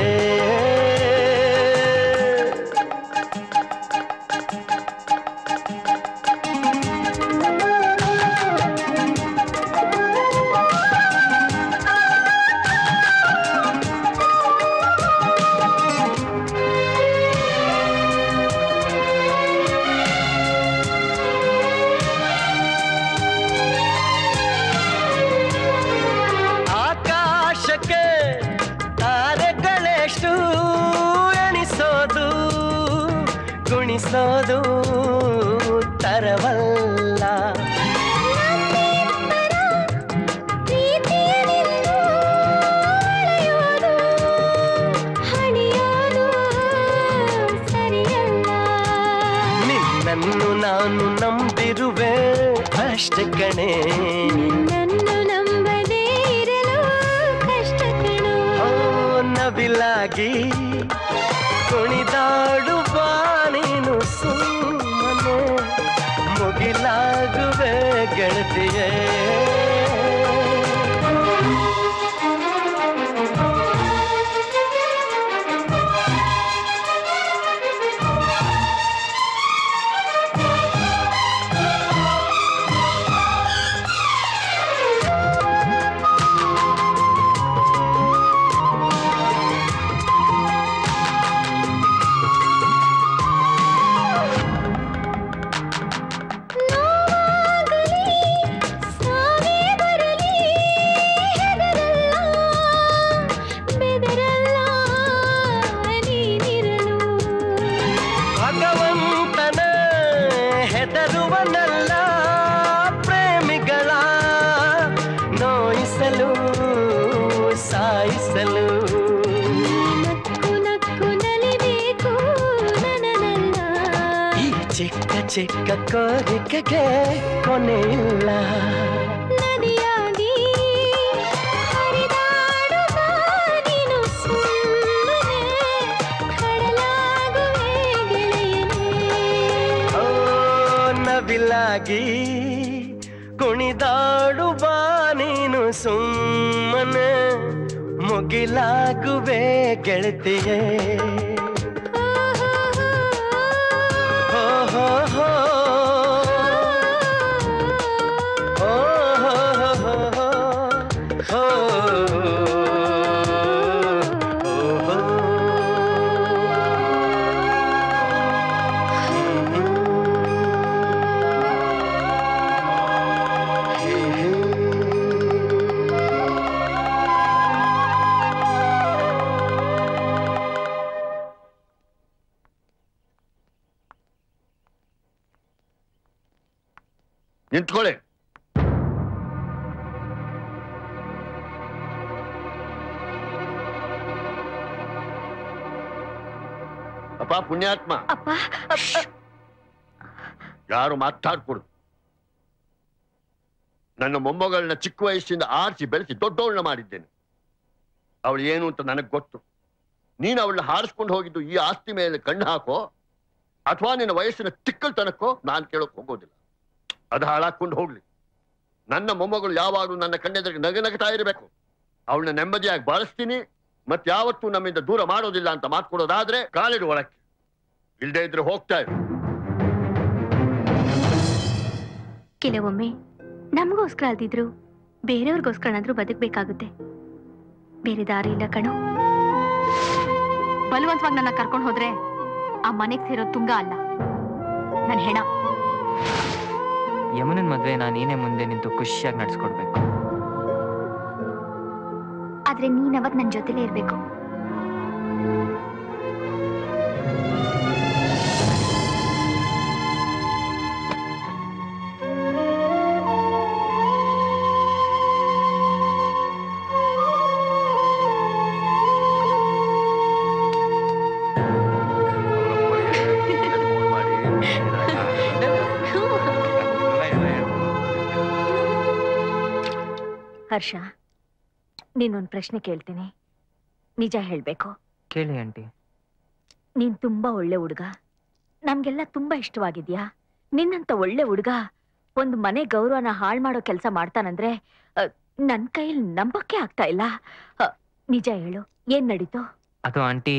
ಆಕಾಶಕ್ಕೆ ತಾರೆಗಳೆಷ್ಟು ಎಣಿಸೋದು ಗುಣಿಸೋದು ತರವಲ್ಲ ನಿನ್ನನ್ನು ನಾನು ನಂಬಿರುವೆ ಅಷ್ಟ ಕಣೆ ನನ್ನು ನಂಬದೇ ಇರಲು ಕಷ್ಟ ಕಣೋ ಓ ನವಿಲಾಗಿ ಕುಣಿದಾಡುವ ನೀನು ಸುಮ್ಮನೆ ಮುಗಿಲಾಗುವೆ ಗೆಳತಿಯೇ ನೋವಾಗಲಿ ಚಿಕ್ಕ ಕೋರಿಕೆಗೆ ಕೊನೆಯಿಲ್ಲ ನದಿಯಾಗಿ ಹರಿದಾಡುವ ನೀನು ಸುಮ್ಮನೆ ಕಡಲಾಗುವೆ ಗೆಳೆಯನೇ ಓ ನವಿಲಾಗಿ ಕುಣಿದಾಡುವ ನೀನು ಸುಮ್ಮನೆ ಮುಗಿಲಾಗುವೆ ಗೆಳತಿಯೇ ಹೋ ಹೋ ಹೋ ಓ ಹೋ ಹೋ ಹೋ ಹೋ ಹೋ ನಿಂತ್ಕೊಳ್ಳಿ ಅಪ್ಪ ಪುಣ್ಯಾತ್ಮ ಅಪ್ಪ ಯಾರು ಮಾತಾಡ್ಕೊಡುದು ನನ್ನ ಮೊಮ್ಮಗಳನ್ನ ಚಿಕ್ಕ ವಯಸ್ಸಿಂದ ಆರಿಸಿ ಬೆಳೆಸಿ ದೊಡ್ಡವಳನ್ನ ಮಾಡಿದ್ದೇನೆ ಅವಳು ಏನು ಅಂತ ನನಗೆ ಗೊತ್ತು ನೀನು ಅವಳನ್ನ ಹಾರಿಸ್ಕೊಂಡು ಹೋಗಿದ್ದು ಈ ಆಸ್ತಿ ಮೇಲೆ ಕಣ್ಣು ಹಾಕೋ ಅಥವಾ ನಿನ್ನ ವಯಸ್ಸಿನ ತಿಕ್ಕಲ್ತನಕ್ಕೋ ನಾನು ಕೇಳೋಕ್ ಹೋಗೋದಿಲ್ಲ ಅದು ಹಾಳಾಕೊಂಡು ಹೋಗ್ಲಿ ನನ್ನ ಮೊಮ್ಮಗಳು ಯಾವಾಗಲೂ ನನ್ನ ಕಣ್ಣೆದುರಿಗೆ ನಗ ನಗತಾ ಇರಬೇಕು ಅವಳನ್ನ ನೆಮ್ಮದಿಯಾಗಿ ಬಾಳಿಸ್ತೀನಿ ಮತ್ತೆ ಯಾವತ್ತೂ ನಮ್ಮಿಂದ ದೂರ ಮಾಡೋದಿಲ್ಲ ಅಂತ ಮಾತ್ಕೊಡೋದಾದ್ರೆ ಕಾಲಿಡು ಒಳಕ್ಕೆ ಇಲ್ದೇ ಇದ್ರೆ ಹೋಗ್ತಾ ಇರು ಕೆಲವೊಮ್ಮೆ ನಮಗೋಸ್ಕರ ಅಲ್ದಿದ್ರು ಬೇರೆಯವ್ರಿಗೋಸ್ಕರನಾದ್ರೂ ಬದುಕ್ಬೇಕಾಗುತ್ತೆ ಬೇರೆ ದಾರಿ ಇಲ್ಲ ಕಣೋ ಬಲವಂತವಾಗಿ ನನ್ನ ಕರ್ಕೊಂಡು ಹೋದ್ರೆ ಆ ಮನೆಗ್ ಸೇರೋ ತುಂಗ ಅಲ್ಲ ನನ್ ಹೆಣ ಯಮುನನ್ ಮದ್ವೆ ನಾನೇನೇ ಮುಂದೆ ನಿಂತು ಖುಷಿಯಾಗಿ ನಡ್ಸ್ಕೊಡ್ಬೇಕು ಆದ್ರೆ ನೀನ್ ಅವಾಗ ನನ್ ಜೊತೆಲೇ ಇರ್ಬೇಕು ಹರ್ಷ ನೀನೊಂದು ಪ್ರಶ್ನೆ ಕೇಳ್ತೀನಿ ನಿಜ ಹೇಳ್ಬೇಕು ಕೇಳಿ ಆಂಟಿ ನೀನ್ ತುಂಬಾ ಒಳ್ಳೆ ಹುಡುಗ ನಮ್ಗೆಲ್ಲ ತುಂಬಾ ಇಷ್ಟವಾಗಿದ್ಯಾ ನಿನ್ನಂತ ಒಳ್ಳೆ ಹುಡುಗ ಒಂದು ಮನೆ ಗೌರವನ ಹಾಳು ಮಾಡೋ ಕೆಲಸ ಮಾಡ್ತಾನಂದ್ರೆ ಅ, ನನ್ ಕೈಯಲ್ಲಿ ನಂಬಕ್ಕೆ ಆಗ್ತಾ ಇಲ್ಲ ಅ, ನಿಜ ಹೇಳು ಏನ್ ನಡೀತು ಅದು ಆಂಟಿ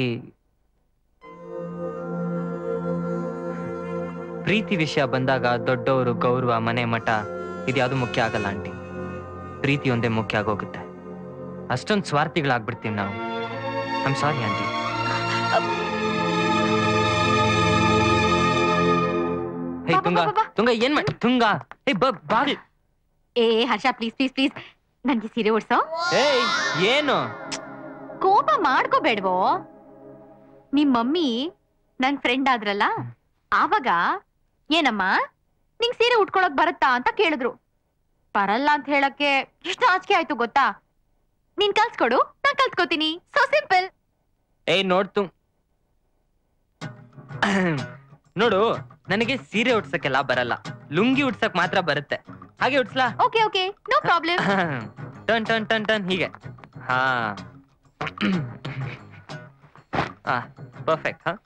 ಪ್ರೀತಿ ವಿಷಯ ಬಂದಾಗ ದೊಡ್ಡವರು ಗೌರವ ಮನೆ ಮಠ ಇದ್ಯಾವುದು ಮುಖ್ಯ ಆಗಲ್ಲ ಆಂಟಿ ಪ್ರೀತಿ ಒಂದೇ ಮುಖ್ಯ ಆಗೋಗುತ್ತೆ ಅಷ್ಟೊಂದು ಸ್ವಾರ್ಥಿಗಳಾಗ್ಬಿಡ್ತೀವಿ ನಾವು I'm sorry aunty hey Tunga Tunga ಏನ್ ಮಾಡಿ ತುಂಗ ಹೇ ಬ ಬಾರಿ ಏ ಹರ್ಷ ಪ್ಲೀಸ್ ಪ್ಲೀಸ್ ಪ್ಲೀಸ್ ನನ್ಗೆ ಸೀರೆ ಉಡ್ಸೋ ಏಯ್ ಏನು ಕೋಪ ಮಾಡ್ಕೋಬೇಡ್ವೋ ನಿಮ್ ಮಮ್ಮಿ ನನ್ ಫ್ರೆಂಡ್ ಆದ್ರಲ್ಲ ಆವಾಗ ಏನಮ್ಮ ನಿಂಗ್ ಸೀರೆ ಉಟ್ಕೊಳಕ್ ಬರತ್ತಾ ಅಂತ ಕೇಳಿದ್ರು ಬರಲ್ಲ ಅಂತ ಹೇಳಕ್ಕೆ ಎಷ್ಟು ಆಚಿಕೆ ಆಯ್ತು ಗೊತ್ತಾ ನೀನ್ ಕಲ್ಸ್ಕೊಡು ನಾನ್ ಕಲ್ತ್ಕೋತೀನಿ ಸೊ ಸಿಂಪಲ್ ಏಯ್ ನೋಡ್ತು ನೋಡು ನನಗೆ ಸೀರೆ ಉಡ್ಸಕ್ಕೆಲ್ಲ ಬರಲ್ಲ ಲುಂಗಿ ಉಡ್ಸಕ್ ಮಾತ್ರ ಬರುತ್ತೆ ಹಾಗೆ ಉಡ್ಸ್ಲಾ ಓಕೆ ಓಕೆ ನೋ ಪ್ರಾಬ್ಲಮ್ ಟನ್ ಟನ್ ಟನ್ ಟನ್ ಹೀಗೆ ಹಾ ಹಾ ಪರ್ಫೆಕ್ಟ್ ಹಾ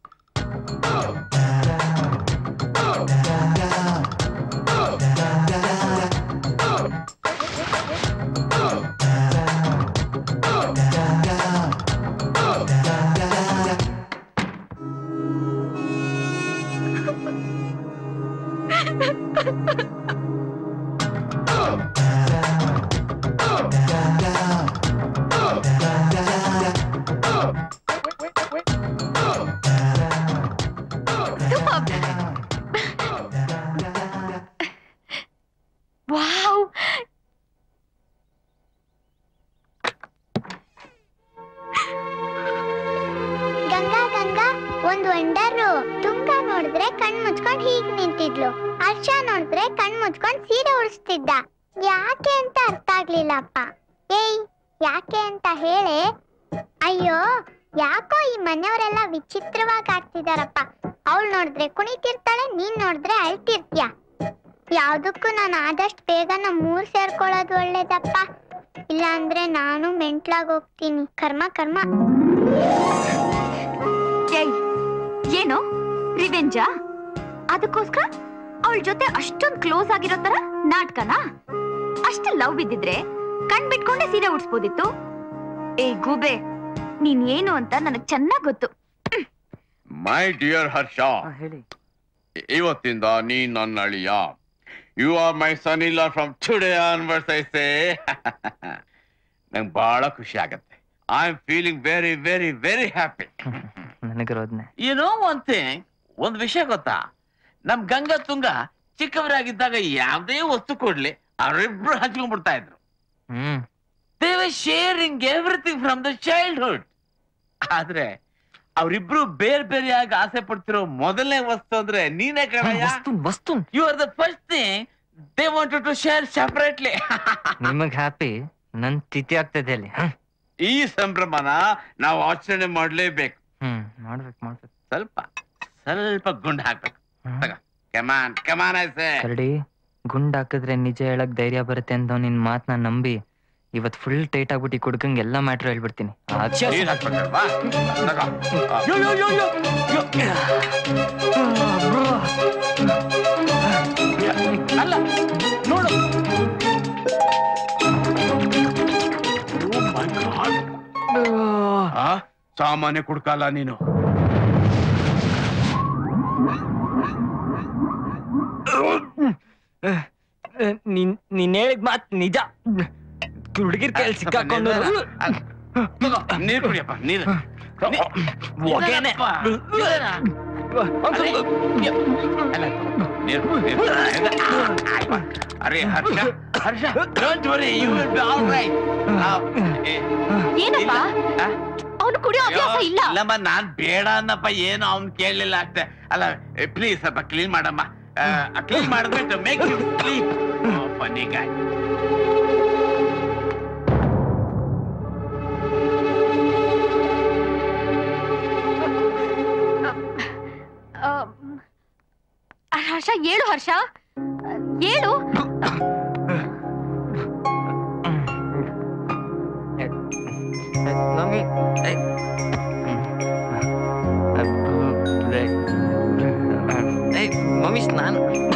ವಾವ್ ಗಂಗಾ ಗಂಗಾ ಒಂದ್ ವಂಡರು ತುಂಗ ನೋಡಿದ್ರೆ ಕಣ್ ಮುಚ್ಕೊಂಡ್ ಹೀಗ್ ನಿಂತಿದ್ಲು ಹರ್ಷ ನೋಡಿದ್ರೆ ಕಣ್ ಮುಚ್ಕೊಂಡ್ ಸೀರೆ ಉಡಿಸ್ತಿದ್ದ ಯಾಕೆ ಅಂತ ಅರ್ಥ ಆಗ್ಲಿಲ್ಲಪ್ಪ ಏಯ್ ಯಾಕೆ ಅಂತ ಹೇಳಿ ಅಯ್ಯೋ ಯಾಕೋ ಈ ಮನೆಯವರೆಲ್ಲ ವಿಚಿತ್ರವಾಗಿ ಆಡ್ತಿದಾರಪ್ಪ ಅವಳು ನೋಡಿದ್ರೆ ಕುಣಿತಿರ್ತಾಳೆ ನೀನ್ ನೋಡಿದ್ರೆ ಅಳ್ತಿರ್ತೀಯ ಯಾವ್ದಕ್ಕೂ ನಾನು ಆದಷ್ಟು ಬೇಗ ನಮ್ಮೂರ್ ಸೇರ್ಕೊಳ್ಳೋದು ಒಳ್ಳೇದಪ್ಪ ಇಲ್ಲ ಅಂದ್ರೆ ನಾನು ಮೆಂಟ್ಲಾಗ್ ಹೋಗ್ತೀನಿ ಕರ್ಮ ಕರ್ಮ ಏಯ್ ಏನು ರಿವೆಂಜಾ ಅದಕ್ಕೋಸ್ಕರ ಅವಳ ಜೊತೆ ಅಷ್ಟೊಂದ್ ಕ್ಲೋಸ್ ಆಗಿರೋ ತರ ನಾಟಕನಾ ಅಷ್ಟು ಲವ್ ಬಿದ್ದಿದ್ರೆ ಕಣ್ ಬಿಟ್ಕೊಂಡೆ ಸೀರೆ ಉಡ್ಸ್ಬೋದಿತ್ತು ಏ ಗೂಬೆ ನೀನ್ ಏನು ಅಂತ ನನಗ್ ಚೆನ್ನಾಗ್ ಗೊತ್ತು ಮೈ ಡಿಯರ್ ಹರ್ಷ ಇವತ್ತಿಂದ ನೀ ನನ್ನ ಅಳಿಯ ಯು ಆರ್ ಮೈ ಸನ್ ಇಲ್ಲ from today onwards I say ನಂಗೆ ಬಹಳ ಖುಷಿ ಆಗತ್ತೆ I am feeling very very very happy ನನಗಿರೋದ್ನೆ ಯು ನೋ ಒನ್ ಥಿಂಗ್ ಒಂದ್ ವಿಷಯ ಗೊತ್ತಾ ನಮ್ ಗಂಗಾ ತುಂಗ ಚಿಕ್ಕವರಾಗಿದ್ದಾಗ ಯಾವ್ದೇ ವಸ್ತು ಕೊಡ್ಲಿ ಅವರಿಬ್ರು ಹಂಚ್ಕೊಂಡ್ಬಿಡ್ತಾ ಇದ್ರು hmm they were sharing everything from the childhood ಆದ್ರೆ ಅವರಿಬ್ರು ಬೇರೆ ಬೇರೆಯಾಗಿ ಆಸೆ ಪಡ್ತಿರೋ ಮೊದಲನೇ ವಸ್ತು ಅಂದ್ರೆ ನೀನೇ ಕಣಯ್ಯ ವಸ್ತು ವಸ್ತು you are the first thing they wanted to share separately ನಿಮಗ್ ಹ್ಯಾಪಿ ನನ್ ತಿಥಿ ಆಗ್ತದೆ ಅಲ್ಲಿ ಹ್ಮ್. ಈ ಸಂಭ್ರಮನ ನಾವು ಆಚರಣೆ ಮಾಡ್ಲೇಬೇಕು ಹ್ಮ್ ಮಾಡ್ಬೇಕು ಮಾಡ್ಬೇಕು ಸ್ವಲ್ಪ ಸ್ವಲ್ಪ ಗುಂಡ್ ಹಾಕ್ಬೇಕು ತಗ ಕಮಾನ್ ಕಮಾನ್ ಐಸೆ ಕರಡಿ ಗುಂಡ್ ಹಾಕಿದ್ರೆ ನಿಜ ಹೇಳಕ್ ಧೈರ್ಯ ಬರುತ್ತೆ ಅಂತ ನಿನ್ ಮಾತ್ನ ನಂಬಿ ಇವತ್ ಫುಲ್ ಟೈಟ್ ಆಗ್ಬಿಟ್ಟು ಕುಡ್ಕಂಗ್ ಎಲ್ಲಾ ಮ್ಯಾಟ್ರ್ ಹೇಳ್ಬಿಡ್ತೀನಿ ಆಚೆ- ನೀನ್ ಹಾಕ್ಬೇಕಲ್ವಾ ತಗ. ಆ. ಯೋ, ಯೋ, ಯೋ, ಯೋ, ಯೋ. ಅಲ್ಲ ನೋಡು ಆ, ಸಾಮಾನ್ಯ ಕುಡ್ಕಲ್ಲ ನೀನು ನೀನ್ ನೀನ್ ಹೇಳಿದ್ ಮಾತ್ ನಿಜ ಹುಡುಗಿರ್ ಕೈಯಲ್ಲಿ ಸಿಕ್ಕಾಕೊಂಡು ತಗೋ, ನೀರ್ ಕುಡಿಯಪ್ಪ ನೀರ್ ಹೊಗೆನೆ. ಅರೆ, ಅಲ್ಲ, ನೀರ್ ಕುಡಿ, ನೀರ್ ಕುಡಿ. ಅರೆ Harsha Harsha don't worry you will be all right ಏನಪ್ಪ ಅವನು ಕುಡಿಯೋ ಅಭ್ಯಾಸ ಇಲ್ಲ ಇಲ್ಲಮ್ಮ ನಾನ್ ಬೇಡ ಅನ್ನಪ್ಪ ಏನು ಅವ್ನ್ ಕೇಳಲಿಲ್ಲ ಅಷ್ಟೇ ಅಲ್ಲ ಪ್ಲೀಸ್ ಸ್ವಲ್ಪ ಕ್ಲೀನ್ ಮಾಡಮ್ಮ ಕ್ಲೀನ್ ಮಾಡಿದ್ಬಿಟ್ಟು make you clean funny guy ಆ, ಹರ್ಷ ಏಳು ಹರ್ಷ ಏಳು ಮಮ್ಮಿ ಏ, ಏ, ಮಮ್ಮಿ ಸ್ನಾನ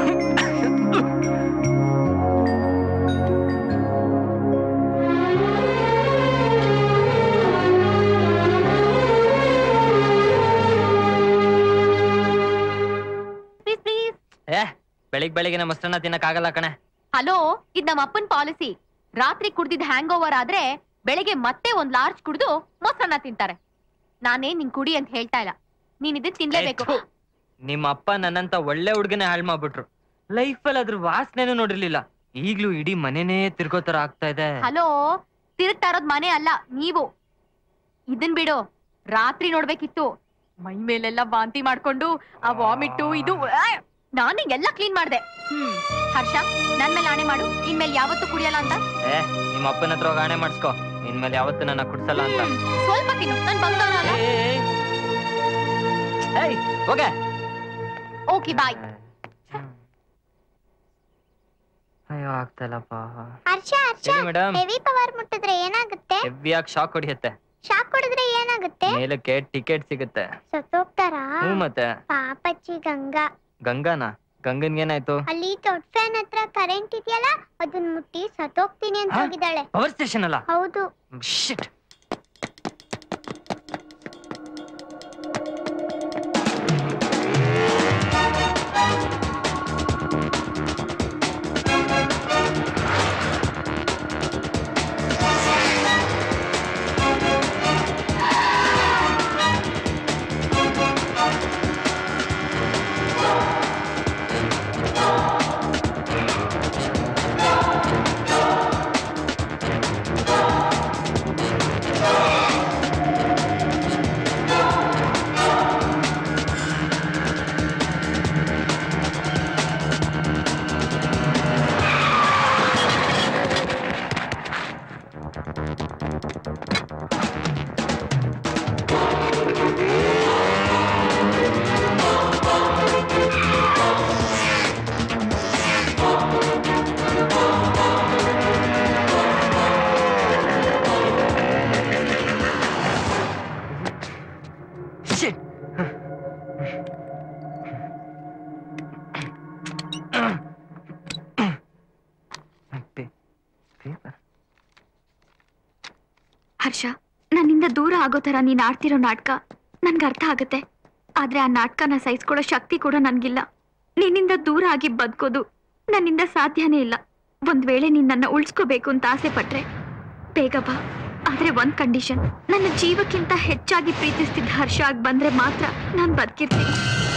ಪ್ಲೀಸ್ ಪ್ಲೀಸ್ ಏ ಬೆಳಿಗ್ ಬೆಳಿಗ್ಗೆ ಮೊಸರನ್ನ ತಿನ್ನಕ್ಕಾಗಲ್ಲ ಕಣೆ ಹಲೋ ಇದ್ ನಮ್ಮ ಅಪ್ಪನ್ ಪಾಲಿಸಿ ರಾತ್ರಿ ಕುಡ್ದಿದ್ ಹ್ಯಾಂಗ್ ಓವರ್ ಆದ್ರೆ ಬೆಳಿಗ್ಗೆ ಮತ್ತೆ ಒಂದ್ ಲಾರ್ಜ್ ಕುಡ್ದು ಮೊಸರನ್ನ ತಿಂತಾರೆ ನಾನೇನ್ ನಿನ್ ಕುಡಿ ಅಂತ ಹೇಳ್ತಾ ಇಲ್ಲ ನೀನ್ ಇದನ್ ತಿನ್ಲೇಬೇಕು ಥು. ನಿಮ್ಮ ಅಪ್ಪ ನನ್ನಂತ ಒಳ್ಳೆ ಹುಡ್ಗನೇ ಹಾಳು ಮಾಡ್ಬಿಟ್ರು ಲೈಫಲ್ಲಿ ಅದ್ರ ವಾಸನೆನೂ ನೋಡಿರ್ಲಿಲ್ಲ ಈಗ್ಲೂ ಇಡೀ ಮನೆನೇ ತಿರ್ಗೋ ತರ ಆಗ್ತಾ ಇದೆ ಹಲೋ ತಿರುಗ್ತಾ ಇರೋದ್ ಮನೆ ಅಲ್ಲ ನೀವು ಇದನ್ ಬಿಡು ರಾತ್ರಿ ನೋಡ್ಬೇಕಿತ್ತು ಮೈ ಮೇಲೆಲ್ಲ ವಾಂತಿ ಮಾಡ್ಕೊಂಡು ಆ ವಾಮಿಟ್ಟು ಇದು ಆ, ನಾನು ಎಲ್ಲ ಕ್ಲೀನ್ ಮಾಡ್ದೆ ಹ್ಮ್ ಹರ್ಷ ನನ್ ಮೇಲೆ ಆಣೆ ಮಾಡು ಇನ್ಮೇಲೆ ಯಾವತ್ತೂ ಕುಡಿಯಲ್ಲ ಅಂತ ಏ ನಿಮ್ಮ ಅಪ್ಪನ ಹತ್ರ ಹೋಗಿ ಆಣೆ ಮಾಡಿಸ್ಕೊ ಇನ್ಮೇಲೆ ಯಾವತ್ತೂ ನನ್ನ ಕುಡ್ಸಲ್ಲ ಅಂತ ಸ್ವಲ್ಪ ತಿನ್ನು ನನ್ ಬಂಗಾರ ಅಲ್ಲ ಏಯ್ ಹೋಗೆ ಓಕೆ ಬಾಯ್ ಅಯ್ಯೋ ಆಗ್ತಲ್ಲಪ್ಪ ಹರ್ಷ ಹರ್ಷ ಹೇಳಿ ಮೇಡಮ್ ಹೆವಿ ಪವರ್ ಮುಟ್ಟಿದ್ರೆ ಏನಾಗುತ್ತೆ ಹೆವಿಯಾಗಿ ಶಾಕ್ ಹೊಡಿಯತ್ತೆ ಶಾಕ್ ಕೊಡಿದ್ರೆ ಏನಾಗುತ್ತೆ ಮೇಲಕ್ಕೆ ಟಿಕೆಟ್ ಸಿಗುತ್ತೆ ಸತ್ತೋಗ್ತಾರಾ ಹ್ಞೂ ಮತ್ತೆ ಪಾಪಚ್ಚಿ ಗಂಗಾ ಗಂಗಾನ ಗಂಗನ್ಗೇನಾಯ್ತು ಅಲ್ಲಿ ದೊಡ್ಡ ಫ್ಯಾನ್ ಹತ್ರ ಕರೆಂಟ್ ಇದೆಯಲ್ಲ ಅದನ್ನ ಮುಟ್ಟಿ ಸತ್ತೋಗ್ತೀನಿ ಅಂತ ಹಾ? ಹೋಗಿದ್ದಾಳೆ ಪವರ್ ಸ್ಟೇಷನ್ ಅಲ್ಲ ಹೌದು ಶಿಟ್ ಹರ್ಷ ನನ್ನಿಂದ ದೂರ ಆಗೋ ತರ ನೀನ್ ಆಡ್ತಿರೋ ನಾಟಕ ನನ್ಗೆ ಅರ್ಥ ಆಗುತ್ತೆ ಆದ್ರೆ ಆ ನಾಟಕನ ಸಹಿಸ್ಕೊಳ್ಳೋ ಶಕ್ತಿ ಕೂಡ ನನ್ಗಿಲ್ಲ ನಿನ್ನಿಂದ ದೂರ ಆಗಿ ಬದುಕೋದು ನನ್ನಿಂದ ಸಾಧ್ಯನೇ ಇಲ್ಲ ಒಂದ್ ವೇಳೆ ನೀನ್ ನನ್ನ ಉಳ್ಸ್ಕೋಬೇಕು ಅಂತ ಆಸೆ ಪಟ್ರೆ ಬೇಗ ಬಾ ಆದ್ರೆ ಒಂದ್ ಕಂಡೀಷನ್ ನನ್ನ ಜೀವಕ್ಕಿಂತ ಹೆಚ್ಚಾಗಿ ಪ್ರೀತಿಸ್ತಿದ್ದ ಹರ್ಷ ಆಗಿ ಬಂದ್ರೆ ಮಾತ್ರ ನಾನ್ ಬದುಕಿರ್ತೀನಿ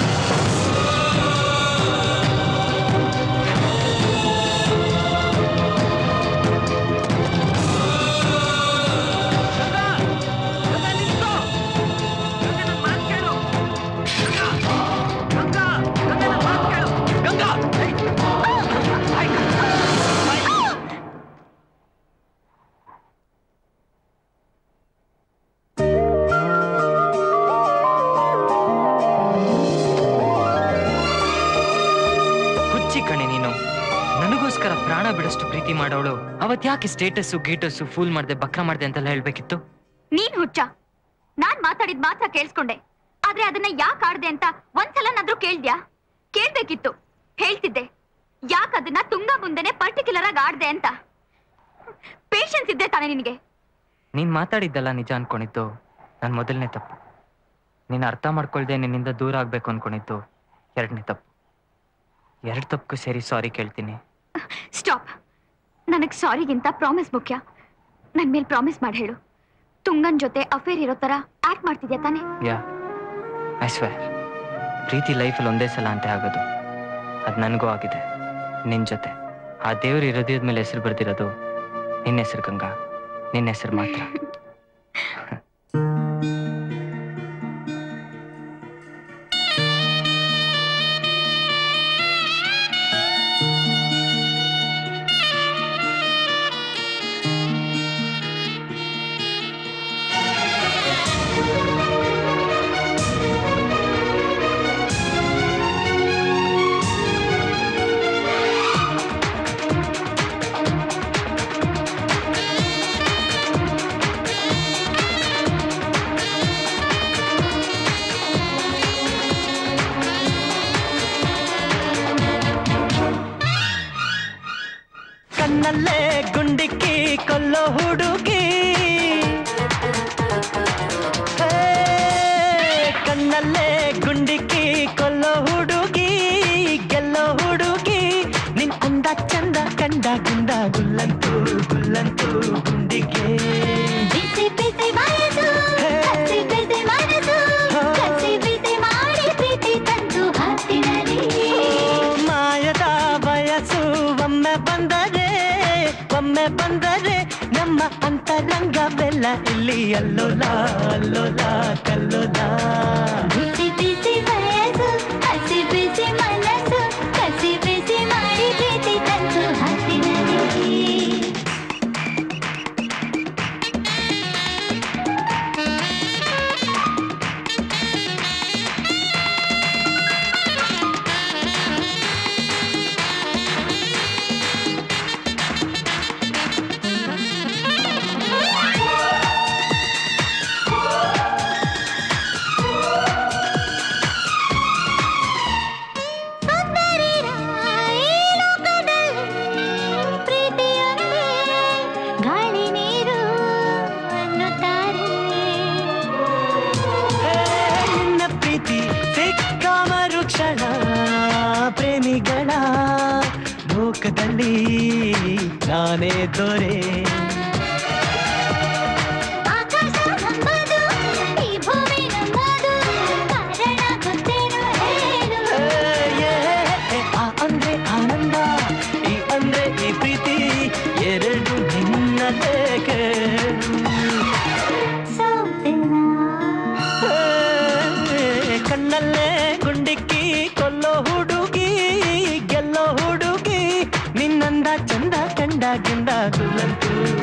ಹುಚ್ಚಿ ಕಣೆ ನೀನು ನನಗೋಸ್ಕರ ಪ್ರಾಣ ಬಿಡಷ್ಟು ಪ್ರೀತಿ ಮಾಡೋಳು ಅವತ್ ಯಾಕೆ ಸ್ಟೇಟಸ್ಸು ಗೀಟಸ್ಸು ಫೂಲ್ ಮಾಡ್ದೆ ಬಕ್ರ ಮಾಡ್ದೆ ಅಂತೆಲ್ಲ ಹೇಳ್ಬೇಕಿತ್ತು ನೀನ್ ಹುಚ್ಚ ನಾನ್ ಮಾತಾಡಿದ್ ಮಾತ್ರ ಕೇಳಿಸ್ಕೊಂಡೆ ಆದ್ರೆ ಅದನ್ನ ಯಾಕೆ ಆಡ್ದೆ ಅಂತ ಒಂದ್ಸಲನಾದ್ರೂ ಕೇಳ್ದ್ಯಾ ಕೇಳ್ಬೇಕಿತ್ತು ಹೇಳ್ತಿದ್ದೆ ಯಾಕ್ ಅದನ್ನ ತುಂಗ ಮುಂದೆನೆ ಪರ್ಟಿಕ್ಯುಲರ್ ಆಗಿ ಆಡ್ದೆ ಅಂತ ಪೇಷನ್ಸ್ ಇದ್ದೆ ತಾನೆ ನಿನಗೆ ನೀನ್ ಮಾತಾಡಿದ್ದಲ್ಲ ನಿಜ ಅನ್ಕೊಂಡಿದ್ದು ನನ್ ಮೊದಲನೇ ತಪ್ಪು ನೀನ್ ಅರ್ಥ ಮಾಡ್ಕೊಳ್ದೆ ನಿನ್ನಿಂದ ದೂರ ಆಗ್ಬೇಕು ಅನ್ಕೊಂಡಿದ್ದು ಎರಡನೇ ತಪ್ಪು ಎರಡು ತಪ್ಪು ಸೇರಿ ಸಾರಿ ಕೇಳ್ತೀನಿ ಸ್ಟಾಪ್ ನನಗ್ ಸಾರಿಗಿಂತ ಪ್ರಾಮಿಸ್ ಮುಖ್ಯ ನನ್ ಮೇಲ್ ಪ್ರಾಮಿಸ್ ಮಾಡಿ ಹೇಳು ತುಂಗನ್ ಜೊತೆ ಅಫೇರ್ ಇರೋ ತರ ಆಕ್ಟ್ ಮಾಡ್ತಿದ್ಯಾ ತಾನೆ ಯಾ ಐ ಸ್ವೇರ್ ಪ್ರೀತಿ ಲೈಫಲ್ಲಿ ಒಂದೇ ಸಲ ಅಂತ ಆಗೋದು ಅದು ನನಗೂ ಆಗಿದೆ ನಿನ್ ಜೊತೆ ಆ ದೇವ್ರ ಹೃದಯದ ಮೇಲೆ ಹೆಸರು ಬರ್ದಿರೋದು ನಿನ್ನ ಹೆಸರು ಗಂಗಾ ನಿನ್ನ ಹೆಸರು ಮಾತ್ರ ಕಣ್ಣಲ್ಲೇ ಗುಂಡಿಕ್ಕಿ ಕೊಲ್ಲೋ ಹುಡುಗಿ ಹೇ, ಕಣ್ಣಲ್ಲೇ ಗುಂಡಿಕ್ಕಿ ಕೊಲ್ಲೋ ಹುಡುಗಿ ಗೆಲ್ಲೋ ಹುಡುಗಿ ನಿನ್ ಅಂದ ಚಂದ ಕಂಡ ಗುಂಡ ಗುಲ್ಲಂತೂ ಗುಲ್ಲಂತೂ ಗುಂಡಿಗೆ ಬಿಸಿ ಬಿಸಿ ಮನಸ್ಸು ಹಸಿ ಬಿಸಿ ಮನಸ್ಸು ಕಸಿ ಬಿಸಿ ಮಾಡಿ ಪ್ರೀತಿ ತಂದು ಹಾಸಿನಲ್ಲಿ ಮಾಯದ ಬಯಸು ಒಮ್ಮೆ ಬಂದರೆ ಒಮ್ಮೆ ಬಂದರೆ ನಮ್ಮ ಅಂತರಂಗವೆಲ್ಲ ಇಲ್ಲಿ ಅಲ್ಲೋಲ ಅಲ್ಲೋಲ ಕಲ್ಲೋಲ ಬಿಸಿ ಬಿಸಿ ವಯಸ್ಸು ಹಸಿ ಬಿಸಿ ಮನಸ್ಸು ಕಸಿ ಬಿಸಿ ಮಾಡಿ ಪ್ರೀತಿ ತಂದು ಹಾಸಿನಲ್ಲಿ ಸುಂದರಿರ ಈ ಲೋಕದಲ್ಲಿ ಪ್ರೀತಿಯೊಂದೇ ಗಾಳಿ ನೀರು ಅನ್ನುತ್ತಾರೆ ನಿನ್ನ ಪ್ರೀತಿ ಸಿಕ್ಕ ಮರುಕ್ಷಣ ಪ್ರೇಮಿಗಳ ಲೋಕದಲ್ಲಿ ನಾನೇ ದೊರೆ ಆಕಾಶ ನಮ್ಮದು ಈ ಭೂಮಿ ನಮ್ಮದು ಕಾರಣ ಗೊತ್ತೇನು ಹೇಳು ಏ, ಏ, ಆ ಅಂದ್ರೆ ಆನಂದ ಈ ಅಂದ್ರೆ ಈ ಪ್ರೀತಿ ಎರಡು ನಿನ್ನದೇ ಕೇಳು ಏ, ಕಣ್ಣಲ್ಲೇ ಗುಂಡಿಕ್ಕಿ ಕೊಲ್ಲೋ ಹುಡುಗಿ ಗೆಲ್ಲೋ ಹುಡುಗಿ ನಿನ್ನಂದ ಚಂದ ಕಂಡ ಗಿಂದ ಗುಲ್ಲಂತೂ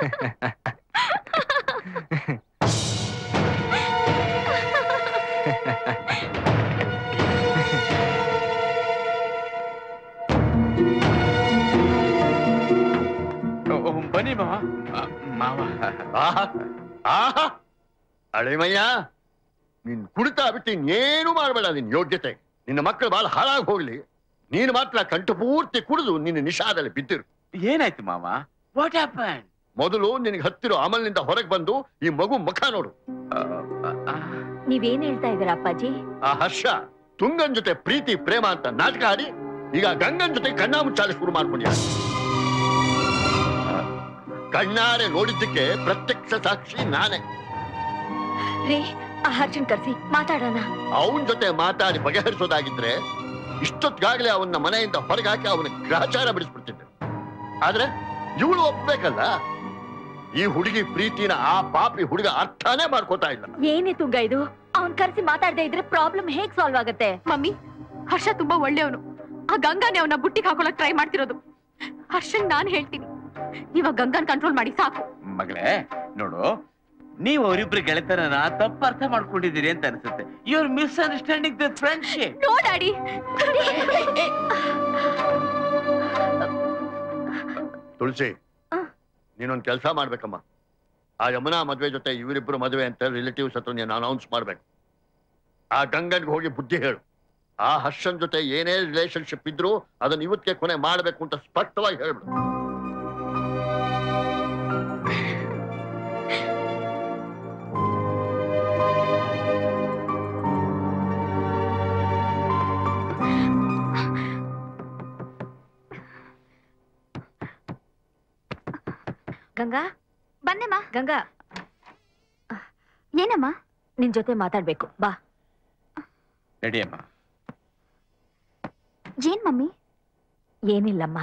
ಬನ್ನಿ ಮಾವ ಆ, ಮಾವ ಆಹಾ ಆಹಾ ಅಳೆಮಯ್ಯ ನೀನ್ ಕುಡಿತಾ ಬಿಟ್ಟು ಇನ್ನೇನು ಮಾಡಬೇಡ ನಿನ್ ಯೋಗ್ಯತೆ ನಿನ್ನ ಮಕ್ಕಳು ಬಹಳ ಹಾಳಾಗಿ ಹೋಗ್ಲಿ ನೀನು ಮಾತ್ರ ಕಂಠ ಪೂರ್ತಿ ಕುಡಿದು ನಿನ್ನ ನಿಷಾದಲ್ಲಿ ಬಿದ್ದಿರು ಏನಾಯ್ತು ಮಾವ ವಾಟ್ ಹ್ಯಾಪನ್ ಮೊದಲು ನಿನಗೆ ಹತ್ತಿರೋ ಅಮಲ್ನಿಂದ ಹೊರಗೆ ಬಂದು ಈ ಮಗು ಮುಖ ನೋಡು ನೀವೇನ್ ಹೇಳ್ತಾ ಇದ್ದೀರಾ ಅಪ್ಪಾಜಿ ಆ ಹರ್ಷ ತುಂಗನ್ ಜೊತೆ ಪ್ರೀತಿ ಪ್ರೇಮ ಅಂತ ನಾಟಕ ಆಡಿ ಈಗ ಗಂಗನ್ ಜೊತೆ ಕಣ್ಣಾ ಮುಚ್ಚಾಲೆ ಶುರು ಮಾಡ್ಕೊಂಡ್ಯ ಕಣ್ಣಾರೆ ನೋಡಿದ್ದಕ್ಕೆ ಪ್ರತ್ಯಕ್ಷ ಸಾಕ್ಷಿ ನಾನೇ ರೀ ಆ ಹರ್ಷನ್ ಕರ್ಸಿ ಮಾತಾಡೋಣ ಅವನ್ ಜೊತೆ ಮಾತಾಡಿ ಬಗೆಹರಿಸೋದಾಗಿದ್ರೆ ಇಷ್ಟೊತ್ತಿಗಾಗ್ಲೇ ಅವನ್ನ ಮನೆಯಿಂದ ಹೊರಗಾಕಿ ಅವನ ಗ್ರಹಚಾರ ಬಿಡಿಸ್ಬಿಡ್ತಿದ್ದೆ ಆದ್ರೆ ಇವಳು ಒಪ್ಬೇಕಲ್ಲ ಈ ಹುಡುಗಿ ಪ್ರೀತಿನ ಆ ಪಾಪಿ ಹುಡುಗ ಅರ್ಥನೇ ಮಾಡ್ಕೋತಾ ಇಲ್ಲ ಏನೇ ತುಂಗ ಇದು ಅವ್ನ್ ಕರ್ಸಿ ಮಾತಾಡದೆ ಇದ್ರೆ ಪ್ರಾಬ್ಲಮ್ ಹೇಗ್ ಸಾಲ್ವ್ ಆಗತ್ತೆ ಮಮ್ಮಿ ಹರ್ಷ ತುಂಬಾ ಒಳ್ಳೆಯವನು ಆ ಗಂಗಾನೇ ಅವನ ಬುಟ್ಟಿಗೆ ಹಾಕೊಳಕ್ ಟ್ರೈ ಮಾಡ್ತಿರೋದು ಹರ್ಷನ್ ನಾನ್ ಹೇಳ್ತೀನಿ ಇವಾಗ ಗಂಗಾನ್ ಕಂಟ್ರೋಲ್ ಮಾಡಿ ಸಾಕು ಮಗಳೇ ನೋಡು ನೀವು ಅವರಿಬ್ರು ಗೆಳೆತನನ ತಪ್ಪು ಅರ್ಥ ಮಾಡ್ಕೊಂಡಿದ್ದೀರಿ ಅಂತ ಅನ್ಸುತ್ತೆ you are misunderstanding the friendship no daddy Tulasi ನೀನೊಂದ್ ಕೆಲಸ ಮಾಡ್ಬೇಕಮ್ಮ ಆ ಯಮುನಾ ಮದ್ವೆ ಜೊತೆ ಇವರಿಬ್ರು ಮದುವೆ ಅಂತ ರಿಲೇಟಿವ್ಸ್ ಹತ್ರ ನೀನು ಅನೌನ್ಸ್ ಮಾಡ್ಬೇಕು ಆ ಗಂಗನ್ಗೆ ಹೋಗಿ ಬುದ್ಧಿ ಹೇಳು ಆ ಹರ್ಷನ್ ಜೊತೆ ಏನೇ ರಿಲೇಶನ್ಶಿಪ್ ಇದ್ರು ಅದನ್ನ ಇವತ್ತಿಗೆ ಕೊನೆ ಮಾಡ್ಬೇಕು ಅಂತ ಸ್ಪಷ್ಟವಾಗಿ ಹೇಳ್ಬಿಡು ಗಂಗಾ ಬಂದೆಮ್ಮ ಗಂಗಾ ಏನಮ್ಮ ನಿನ್ ಜೊತೆ ಮಾತಾಡ್ಬೇಕು ಬಾ ನಡಿಯಮ್ಮ ಏನ್ ಮಮ್ಮಿ ಏನಿಲ್ಲಮ್ಮ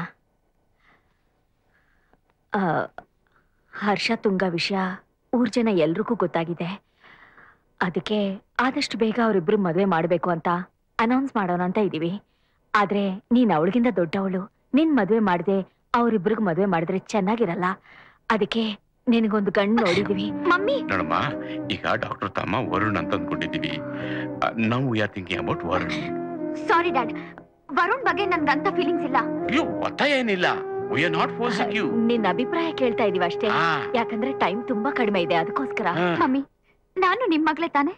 ಆ, ಹರ್ಷ ತುಂಗ ವಿಷಯ ಊರ್ ಜನ ಎಲ್ರಿಗೂ ಗೊತ್ತಾಗಿದೆ ಅದಕ್ಕೆ ಆದಷ್ಟು ಬೇಗ ಅವರಿಬ್ರು ಮದುವೆ ಮಾಡಬೇಕು ಅಂತ ಅನೌನ್ಸ್ ಮಾಡೋಣ ಅಂತ ಇದೀವಿ ಆದ್ರೆ ನೀನ್ ಅವಳಿಗಿಂತ ದೊಡ್ಡವಳು ನಿನ್ ಮದುವೆ ಮಾಡದೆ ಅವರಿಬ್ರಿಗೆ ಮದುವೆ ಮಾಡಿದ್ರೆ ಚೆನ್ನಾಗಿರಲ್ಲ ಅದಕ್ಕೆ ನಿನಗೊಂದು ಗಂಡು ನೋಡಿದೀವಿ ಮಮ್ಮಿ ನೋಡಮ್ಮ ಈಗ ಡಾಕ್ಟರ್ ತಮ್ಮ ವರುಣ್ ಅಂತ ಅಂದ್ಕೊಂಡಿದೀವಿ ನಾವು we are thinking about Varun sorry dad Varun ಬಗ್ಗೆ ನನ್ಗಂತ ಫೀಲಿಂಗ್ಸ್ ಇಲ್ಲ ಅಯ್ಯೋ ಒತ್ತಾಯ ಏನಿಲ್ಲ we are not forcing you ನಿನ್ನ ಅಭಿಪ್ರಾಯ ಕೇಳ್ತಾ ಇದೀವಿ ಅಷ್ಟೇ ಯಾಕಂದ್ರೆ ಟೈಮ್ ತುಂಬಾ ಕಡಿಮೆ ಇದೆ ಅದಕ್ಕೋಸ್ಕರ ಮಮ್ಮಿ ನಾನು ನಿಮ್ ಮಗ್ಳೆ ತಾನೆ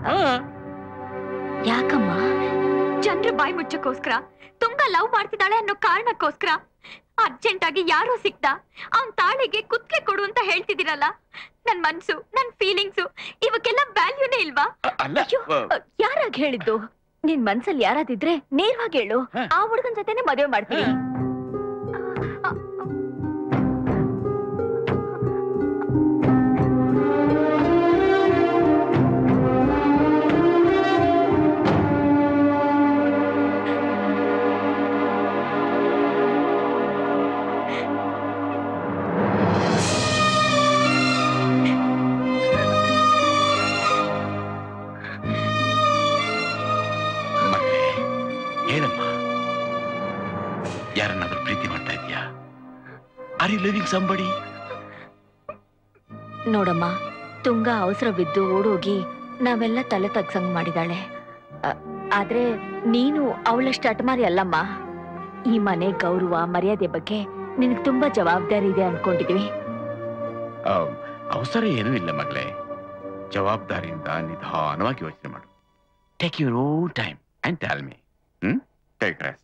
ಯಾಕಮ್ಮ ಚಂದ್ರ ಬಾಯಿ ಮುಚ್ಚಕ್ಕೋಸ್ಕರ ತುಂಬಾ ಲವ್ ಮಾಡ್ತಿದ್ದಾಳೆ ಅನ್ನೋ ಕಾರಣಕ್ಕೋಸ್ಕರ ಅರ್ಜೆಂಟ್ ಆಗಿ ಯಾರೋ ಸಿಕ್ತ ಅವನ್ ತಾಳಿಗೆ ಕುತ್ಕೆ ಕೊಡು ಅಂತ ಹೇಳ್ತಿದ್ದೀರಲ್ಲ ನನ್ ಮನ್ಸು ನನ್ ಫೀಲಿಂಗ್ಸು ಇವಕ್ಕೆಲ್ಲ ವ್ಯಾಲ್ಯೂನೇ ಇಲ್ವಾ ಅಲ್ಲ ಯಾರಾಗ ಹೇಳಿದ್ದು ನಿನ್ ಮನ್ಸಲ್ಲಿ ಯಾರಾದಿದ್ರೆ ನೇರವಾಗಿ ಹೇಳು ಆ ಹುಡುಗನ್ ಜೊತೆನೆ ಮದುವೆ ಮಾಡ್ತೀನಿ ಮಗಳೇ ಏನಮ್ಮ ಯಾರನ್ನಾದ್ರೂ ಪ್ರೀತಿ ಮಾಡ್ತಾ ಇದೀಯಾ ಆರ್ ಯು ಲಿವಿಂಗ್ ಸಂಬಡಿ ನೋಡಮ್ಮ ತುಂಗ ಅವಸರ ಬಿದ್ದು ಓಡೋಗಿ ನಾವೆಲ್ಲ ತಲೆ ತಗ್ಸಂಗ್ ಮಾಡಿದಾಳೆ ಅ- ಆದ್ರೆ ನೀನು ಅವಳಷ್ಟು ಅಟಮಾರಿ ಅಲ್ಲಮ್ಮ ಈ ಮನೆ ಗೌರವ ಮರ್ಯಾದೆ ಬಗ್ಗೆ ನಿನಗ್ ತುಂಬಾ ಜವಾಬ್ದಾರಿ ಇದೆ ಅನ್ಕೊಂಡಿದೀವಿ ಅವಸರ ಏನೂ ಇಲ್ಲ ಮಗಳೇ ಜವಾಬ್ದಾರಿಯಿಂದ ನಿಧಾನವಾಗಿ ಯೋಚನೆ ಮಾಡು take your own time and tell me hmm take rest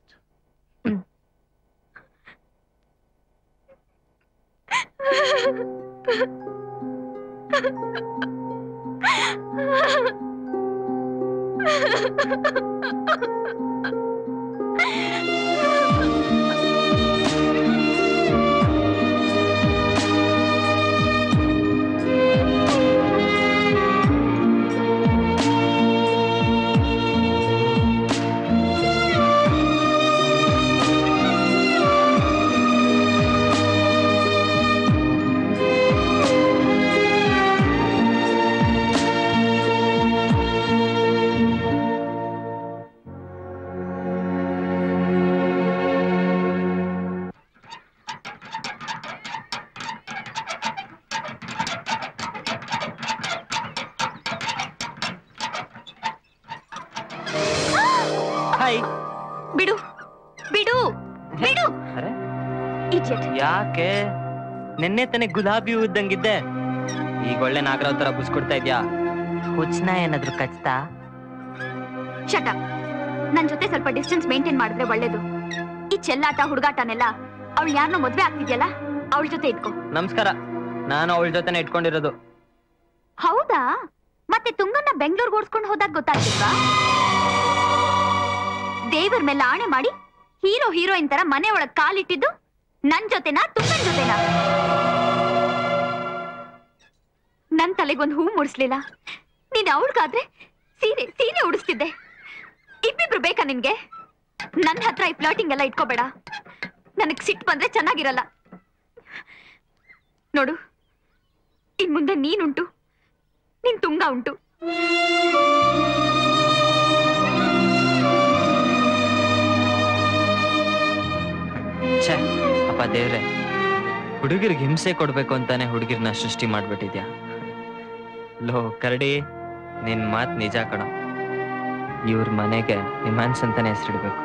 ಬಿಡು ಬಿಡು ಬಿಡು ಅರೆ ಇಡಿಯಟ್ ಯಾಕೆ ನಿನ್ನೆ ತಾನೇ ಗುಲಾಬಿ ಹೂ ಇದ್ದಂಗಿದ್ದೆ ಈಗ ಒಳ್ಳೆ ನಾಗರಾವ್ ತರ ಬುಸ್ಕೊಡ್ತಾ ಇದ್ಯಾ ಹುಚ್ನ ಏನಾದ್ರು ಕಚ್ತಾ ಶಟ ನನ್ ಜೊತೆ ಸ್ವಲ್ಪ ಡಿಸ್ಟೆನ್ಸ್ ಮೇಂಟೈನ್ ಮಾಡಿದ್ರೆ ಒಳ್ಳೇದು ಈ ಚೆಲ್ಲಾಟ ಹುಡುಗಾಟನೆಲ್ಲ ಅವಳು ಯಾರನ್ನೋ ಮದ್ವೆ ಆಗ್ತಿದ್ಯಲ್ಲ ಅವಳ ಜೊತೆ ಇಟ್ಕೋ ನಮಸ್ಕಾರ ನಾನು ಅವಳ ಜೊತೆನೆ ಇಟ್ಕೊಂಡಿರೋದು ಹೌದಾ ಮತ್ತೆ ತುಂಗನ್ನ ಬೆಂಗಳೂರಿಗೆ ಓಡಿಸ್ಕೊಂಡು ಹೋದಾಗ ಗೊತ್ತಾಗ್ತಿಲ್ವಾ ದೇವರ ಮೇಲೆ ಆಣೆ ಮಾಡಿ ಹೀರೋ ಹೀರೋಯಿನ್ ತರ ಮನೆ ಒಳಗ್ ಕಾಲಿಟ್ಟಿದ್ದು ನನ್ ಜೊತೆನಾ ತುಂಗನ್ ಜೊತೆನಾ ನನ್ ತಲೆಗೊಂದು ಹೂ ಮುಡಿಸ್ಲಿಲ್ಲ ನೀನ್ ಅವಳಿಗಾದ್ರೆ ಸೀರೆ ಸೀರೆ ಉಡಿಸ್ತಿದ್ದೆ ಇಬ್ಬಿಬ್ರು ಬೇಕಾ ನಿನ್ಗೆ ನನ್ನ ಹತ್ರ ಈ ಫ್ಲರ್ಟಿಂಗ್ ಎಲ್ಲ ಇಟ್ಕೋಬೇಡ ನನಗ್ ಸಿಟ್ಟು ಬಂದ್ರೆ ಚೆನ್ನಾಗಿರಲ್ಲ ನೋಡು ಇನ್ ಮುಂದೆ ನೀನುಂಟು ನಿನ್ ತುಂಗ ಉಂಟು ಛೇ ಅಪ್ಪ ದೇವ್ರೆ ಹುಡುಗಿರ್ಗೆ ಹಿಂಸೆ ಕೊಡ್ಬೇಕು ಅಂತಾನೆ ಹುಡುಗಿರ್ನ ಸೃಷ್ಟಿ ಮಾಡ್ಬಿಟ್ಟಿದ್ಯಾ ಲೋ ಕರಡಿ ನಿನ್ ಮಾತ್ ನಿಜ ಕಣ ಇವ್ರ ಮನೆಗೆ ನಿಮ್ಯಾನ್ಸ್ ಅಂತಾನೆ ಹೆಸರಿಡ್ಬೇಕು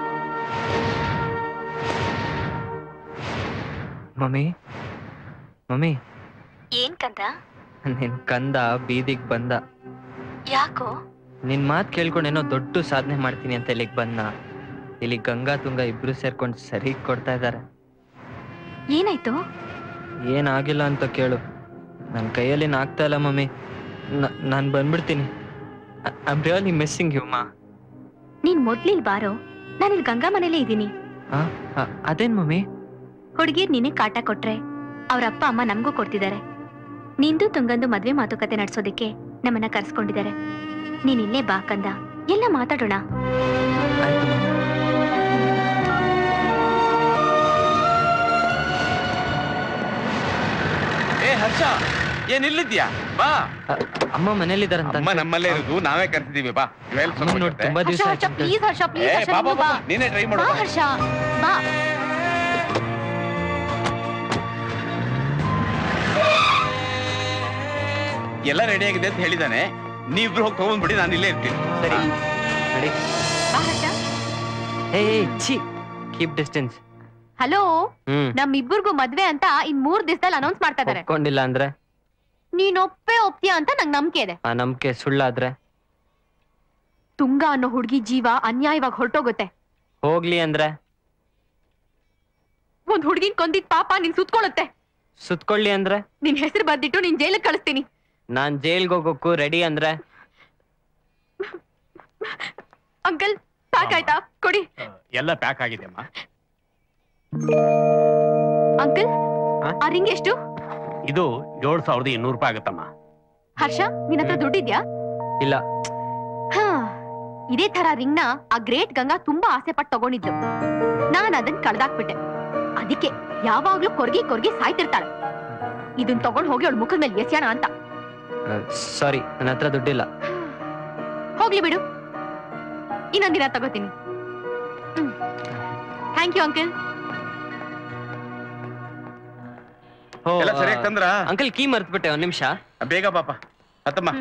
ಮಮ್ಮಿ ಮಮ್ಮಿ ಏನ್ ಕಂದ ನಿನ್ ಕಂದ ಬೀದಿಗ್ ಬಂದ ಯಾಕೋ ನಿನ್ ಮಾತ್ ಕೇಳ್ಕೊಂಡು ಏನೋ ದೊಡ್ಡ ಸಾಧನೆ ಮಾಡ್ತೀನಿ ಅಂತ ಇಲ್ಲಿಗ್ ಬಂದ ಇಲ್ಲಿ ಗಂಗಾ ತುಂಗ ಇಬ್ರು ಸೇರ್ಕೊಂಡು ಸರಿ ಕೊಡ್ತಾ ಇದಾರೆ ಏನಾಯ್ತು ಏನಾಗಿಲ್ಲ ಅಂತ ಕೇಳು ನನ್ನ ಕೈಯಲ್ಲಿ ಆಗ್ತಾ ಇಲ್ಲ ಮಮ್ಮಿ ನಾನು ಬಂದ್ಬಿಡ್ತೀನಿ I am really missing you ma ನೀನ್ ಮೊದ್ಲಿಲ್ ಬಾರೋ ನಾನಿಲ್ ಗಂಗಾ ಮನೇಲೇ ಇದ್ದೀನಿ ಆ, ಆ, ಅದೇನ್ ಮಮ್ಮಿ ಹುಡುಗಿರ್ ನಿನಗ್ ಕಾಟ ಕೊಟ್ರೆ ಅವ್ರ ಅಪ್ಪ ಅಮ್ಮ ನಮಗೂ ಕೊಡ್ತಿದ್ದಾರೆ ನಿಂದು ತುಂಗಂದು ಮದ್ವೆ ಮಾತುಕತೆ ನಡ್ಸೋದಿಕ್ಕೆ ನಮ್ಮನ್ನ ಕರ್ಸ್ಕೊಂಡಿದ್ದಾರೆ ನೀನ್ ಇಲ್ಲೇ ಬಾ ಕಂದ ಎಲ್ಲ ಮಾತಾಡೋಣ ಏ ಹರ್ಷ ಏನ್ ಇಲ್ಲಿದ್ಯಾ ಬಾ ಅಮ್ಮ ಮನೇಲಿದಾರಂತ ಅಮ್ಮ ನಮ್ಮಲ್ಲೇ ಇರೋದು ನಾವೇ ಕರ್ತಿದೀವಿ ಬಾ ಇವೆಲ್ಲ ಸ್ವಲ್ಪ ನೋಡಿ ಜೊತೆ. ತುಂಬಾ ದಿವಸ ಹರ್ಷ ಹರ್ಷ ಪ್ಲೀಸ್ ಹರ್ಷ ಪ್ಲೀಸ್ ಏ, ಹರ್ಷ ಬಾ, ನೀನು ಬಾ, ಬಾ ಬಾ, ನೀನೇ ಟ್ರೈ ಬಾ ಮಾಡು ಹರ್ಷ ಬಾ ಎಲ್ಲ ರೆಡಿ ಆಗಿದೆ ಅಂತ ಹೇಳಿದಾನೆ ನೀವಿಬ್ರು ಹೋಗಿ ತಗೊಂಡ್ಬಿಡಿ ನಾನು ಇಲ್ಲೇ ಇರ್ತೀನಿ ಸರಿ ನಡಿ ಬಾ ಹರ್ಷ ಏ ಛೀ ಕೀಪ್ ಡಿಸ್ಟೆನ್ಸ್ ಹಲೋ ಹ್ಮ್ ನಮ್ಮಿಬ್ಬರಿಗೂ ಮದ್ವೆ ಅಂತ ಇನ್ ಮೂರ್ ದಿವಸದಲ್ಲಿ ಅನೌನ್ಸ್ ಮಾಡ್ತಾ ಇದಾರೆ ಒಪ್ಕೊಂಡಿಲ್ಲ ಅಂದ್ರೆ ನೀನ್ ಒಪ್ಪೇ ಒಪ್ತೀಯ ಅಂತ ನಂಗ್ ನಂಬಿಕೆ ಇದೆ ಆ ನಂಬಿಕೆ ಸುಳ್ಳಾದ್ರೆ ತುಂಗ ಅನ್ನೋ ಹುಡುಗಿ ಜೀವ ಅನ್ಯಾಯವಾಗಿ ಹೊರಟೋಗುತ್ತೆ ಹೋಗ್ಲಿ ಅಂದ್ರೆ ಒಂದ್ ಹುಡುಗಿನ್ ಕೊಂದಿದ್ ಪಾಪ ನಿನ್ ಸುತ್ಕೊಳ್ಳುತ್ತೆ ಸುತ್ಕೊಳ್ಳಿ ಅಂದ್ರೆ ನಿನ್ ಹೆಸರು ಬರ್ದಿಟ್ಟು ನಿನ್ ಜೈಲಿಗೆ ಕಳಿಸ್ತೀನಿ ನಾನ್ ಜೈಲ್ಗೆ ಹೋಗೋಕ್ಕೂ ರೆಡಿ ಅಂದ್ರೆ ಅಂಕಲ್ ಪ್ಯಾಕ್ ಆಯ್ತಾ ಕೊಡಿ ಎಲ್ಲ ಪ್ಯಾಕ್ ಆಗಿದೆ ಅಮ್ಮ ಅಂಕಲ್ ಆ ರಿಂಗ್ ಎಷ್ಟು ಇದು ಏಳು ಸಾವಿರದ ಇನ್ನೂರು ರೂಪಾಯಿ ಆಗುತ್ತಮ್ಮ ಹರ್ಷ ನಿನ್ ಹತ್ರ ದುಡ್ಡಿದ್ಯಾ ಇಲ್ಲ ಹಾ ಇದೇ ತರ ರಿಂಗ್ ನ ಆ ಗ್ರೇಟ್ ಗಂಗಾ ತುಂಬಾ ಆಸೆ ಪಟ್ಟು ತಗೊಂಡಿದ್ಲು ನಾನ್ ಅದನ್ ಕಳ್ದಾಕ್ಬಿಟ್ಟೆ ಅದಕ್ಕೆ ಯಾವಾಗ್ಲೂ ಕೊರ್ಗಿ ಕೊರ್ಗಿ ಸಾಯ್ತಿರ್ತಾಳೆ ಇದನ್ ತಗೊಂಡ್ ಹೋಗಿ ಅವಳ ಮುಖದ ಮೇಲೆ ಎಸ್ಯಾಣ ಅಂತ ಸಾರಿ ನನ್ನ ಹತ್ರ ದುಡ್ಡಿಲ್ಲ ಹೋಗ್ಲಿ ಬಿಡು ಇನ್ನೊಂದ್ ದಿನ ತಗೋತೀನಿ ಥ್ಯಾಂಕ್ ಯು ಅಂಕಲ್ ಎಲ್ಲ ಸರಿಯಾಗಿ ತಂದ್ರ ಅಂಕಲ್ ಕೀ ಮರ್ತ್ಬಿಟ್ಟೆ ಒಂದ್ ನಿಮಿಷ ಬೇಗ ಪಾಪ ಹತ್ತಮ್ಮ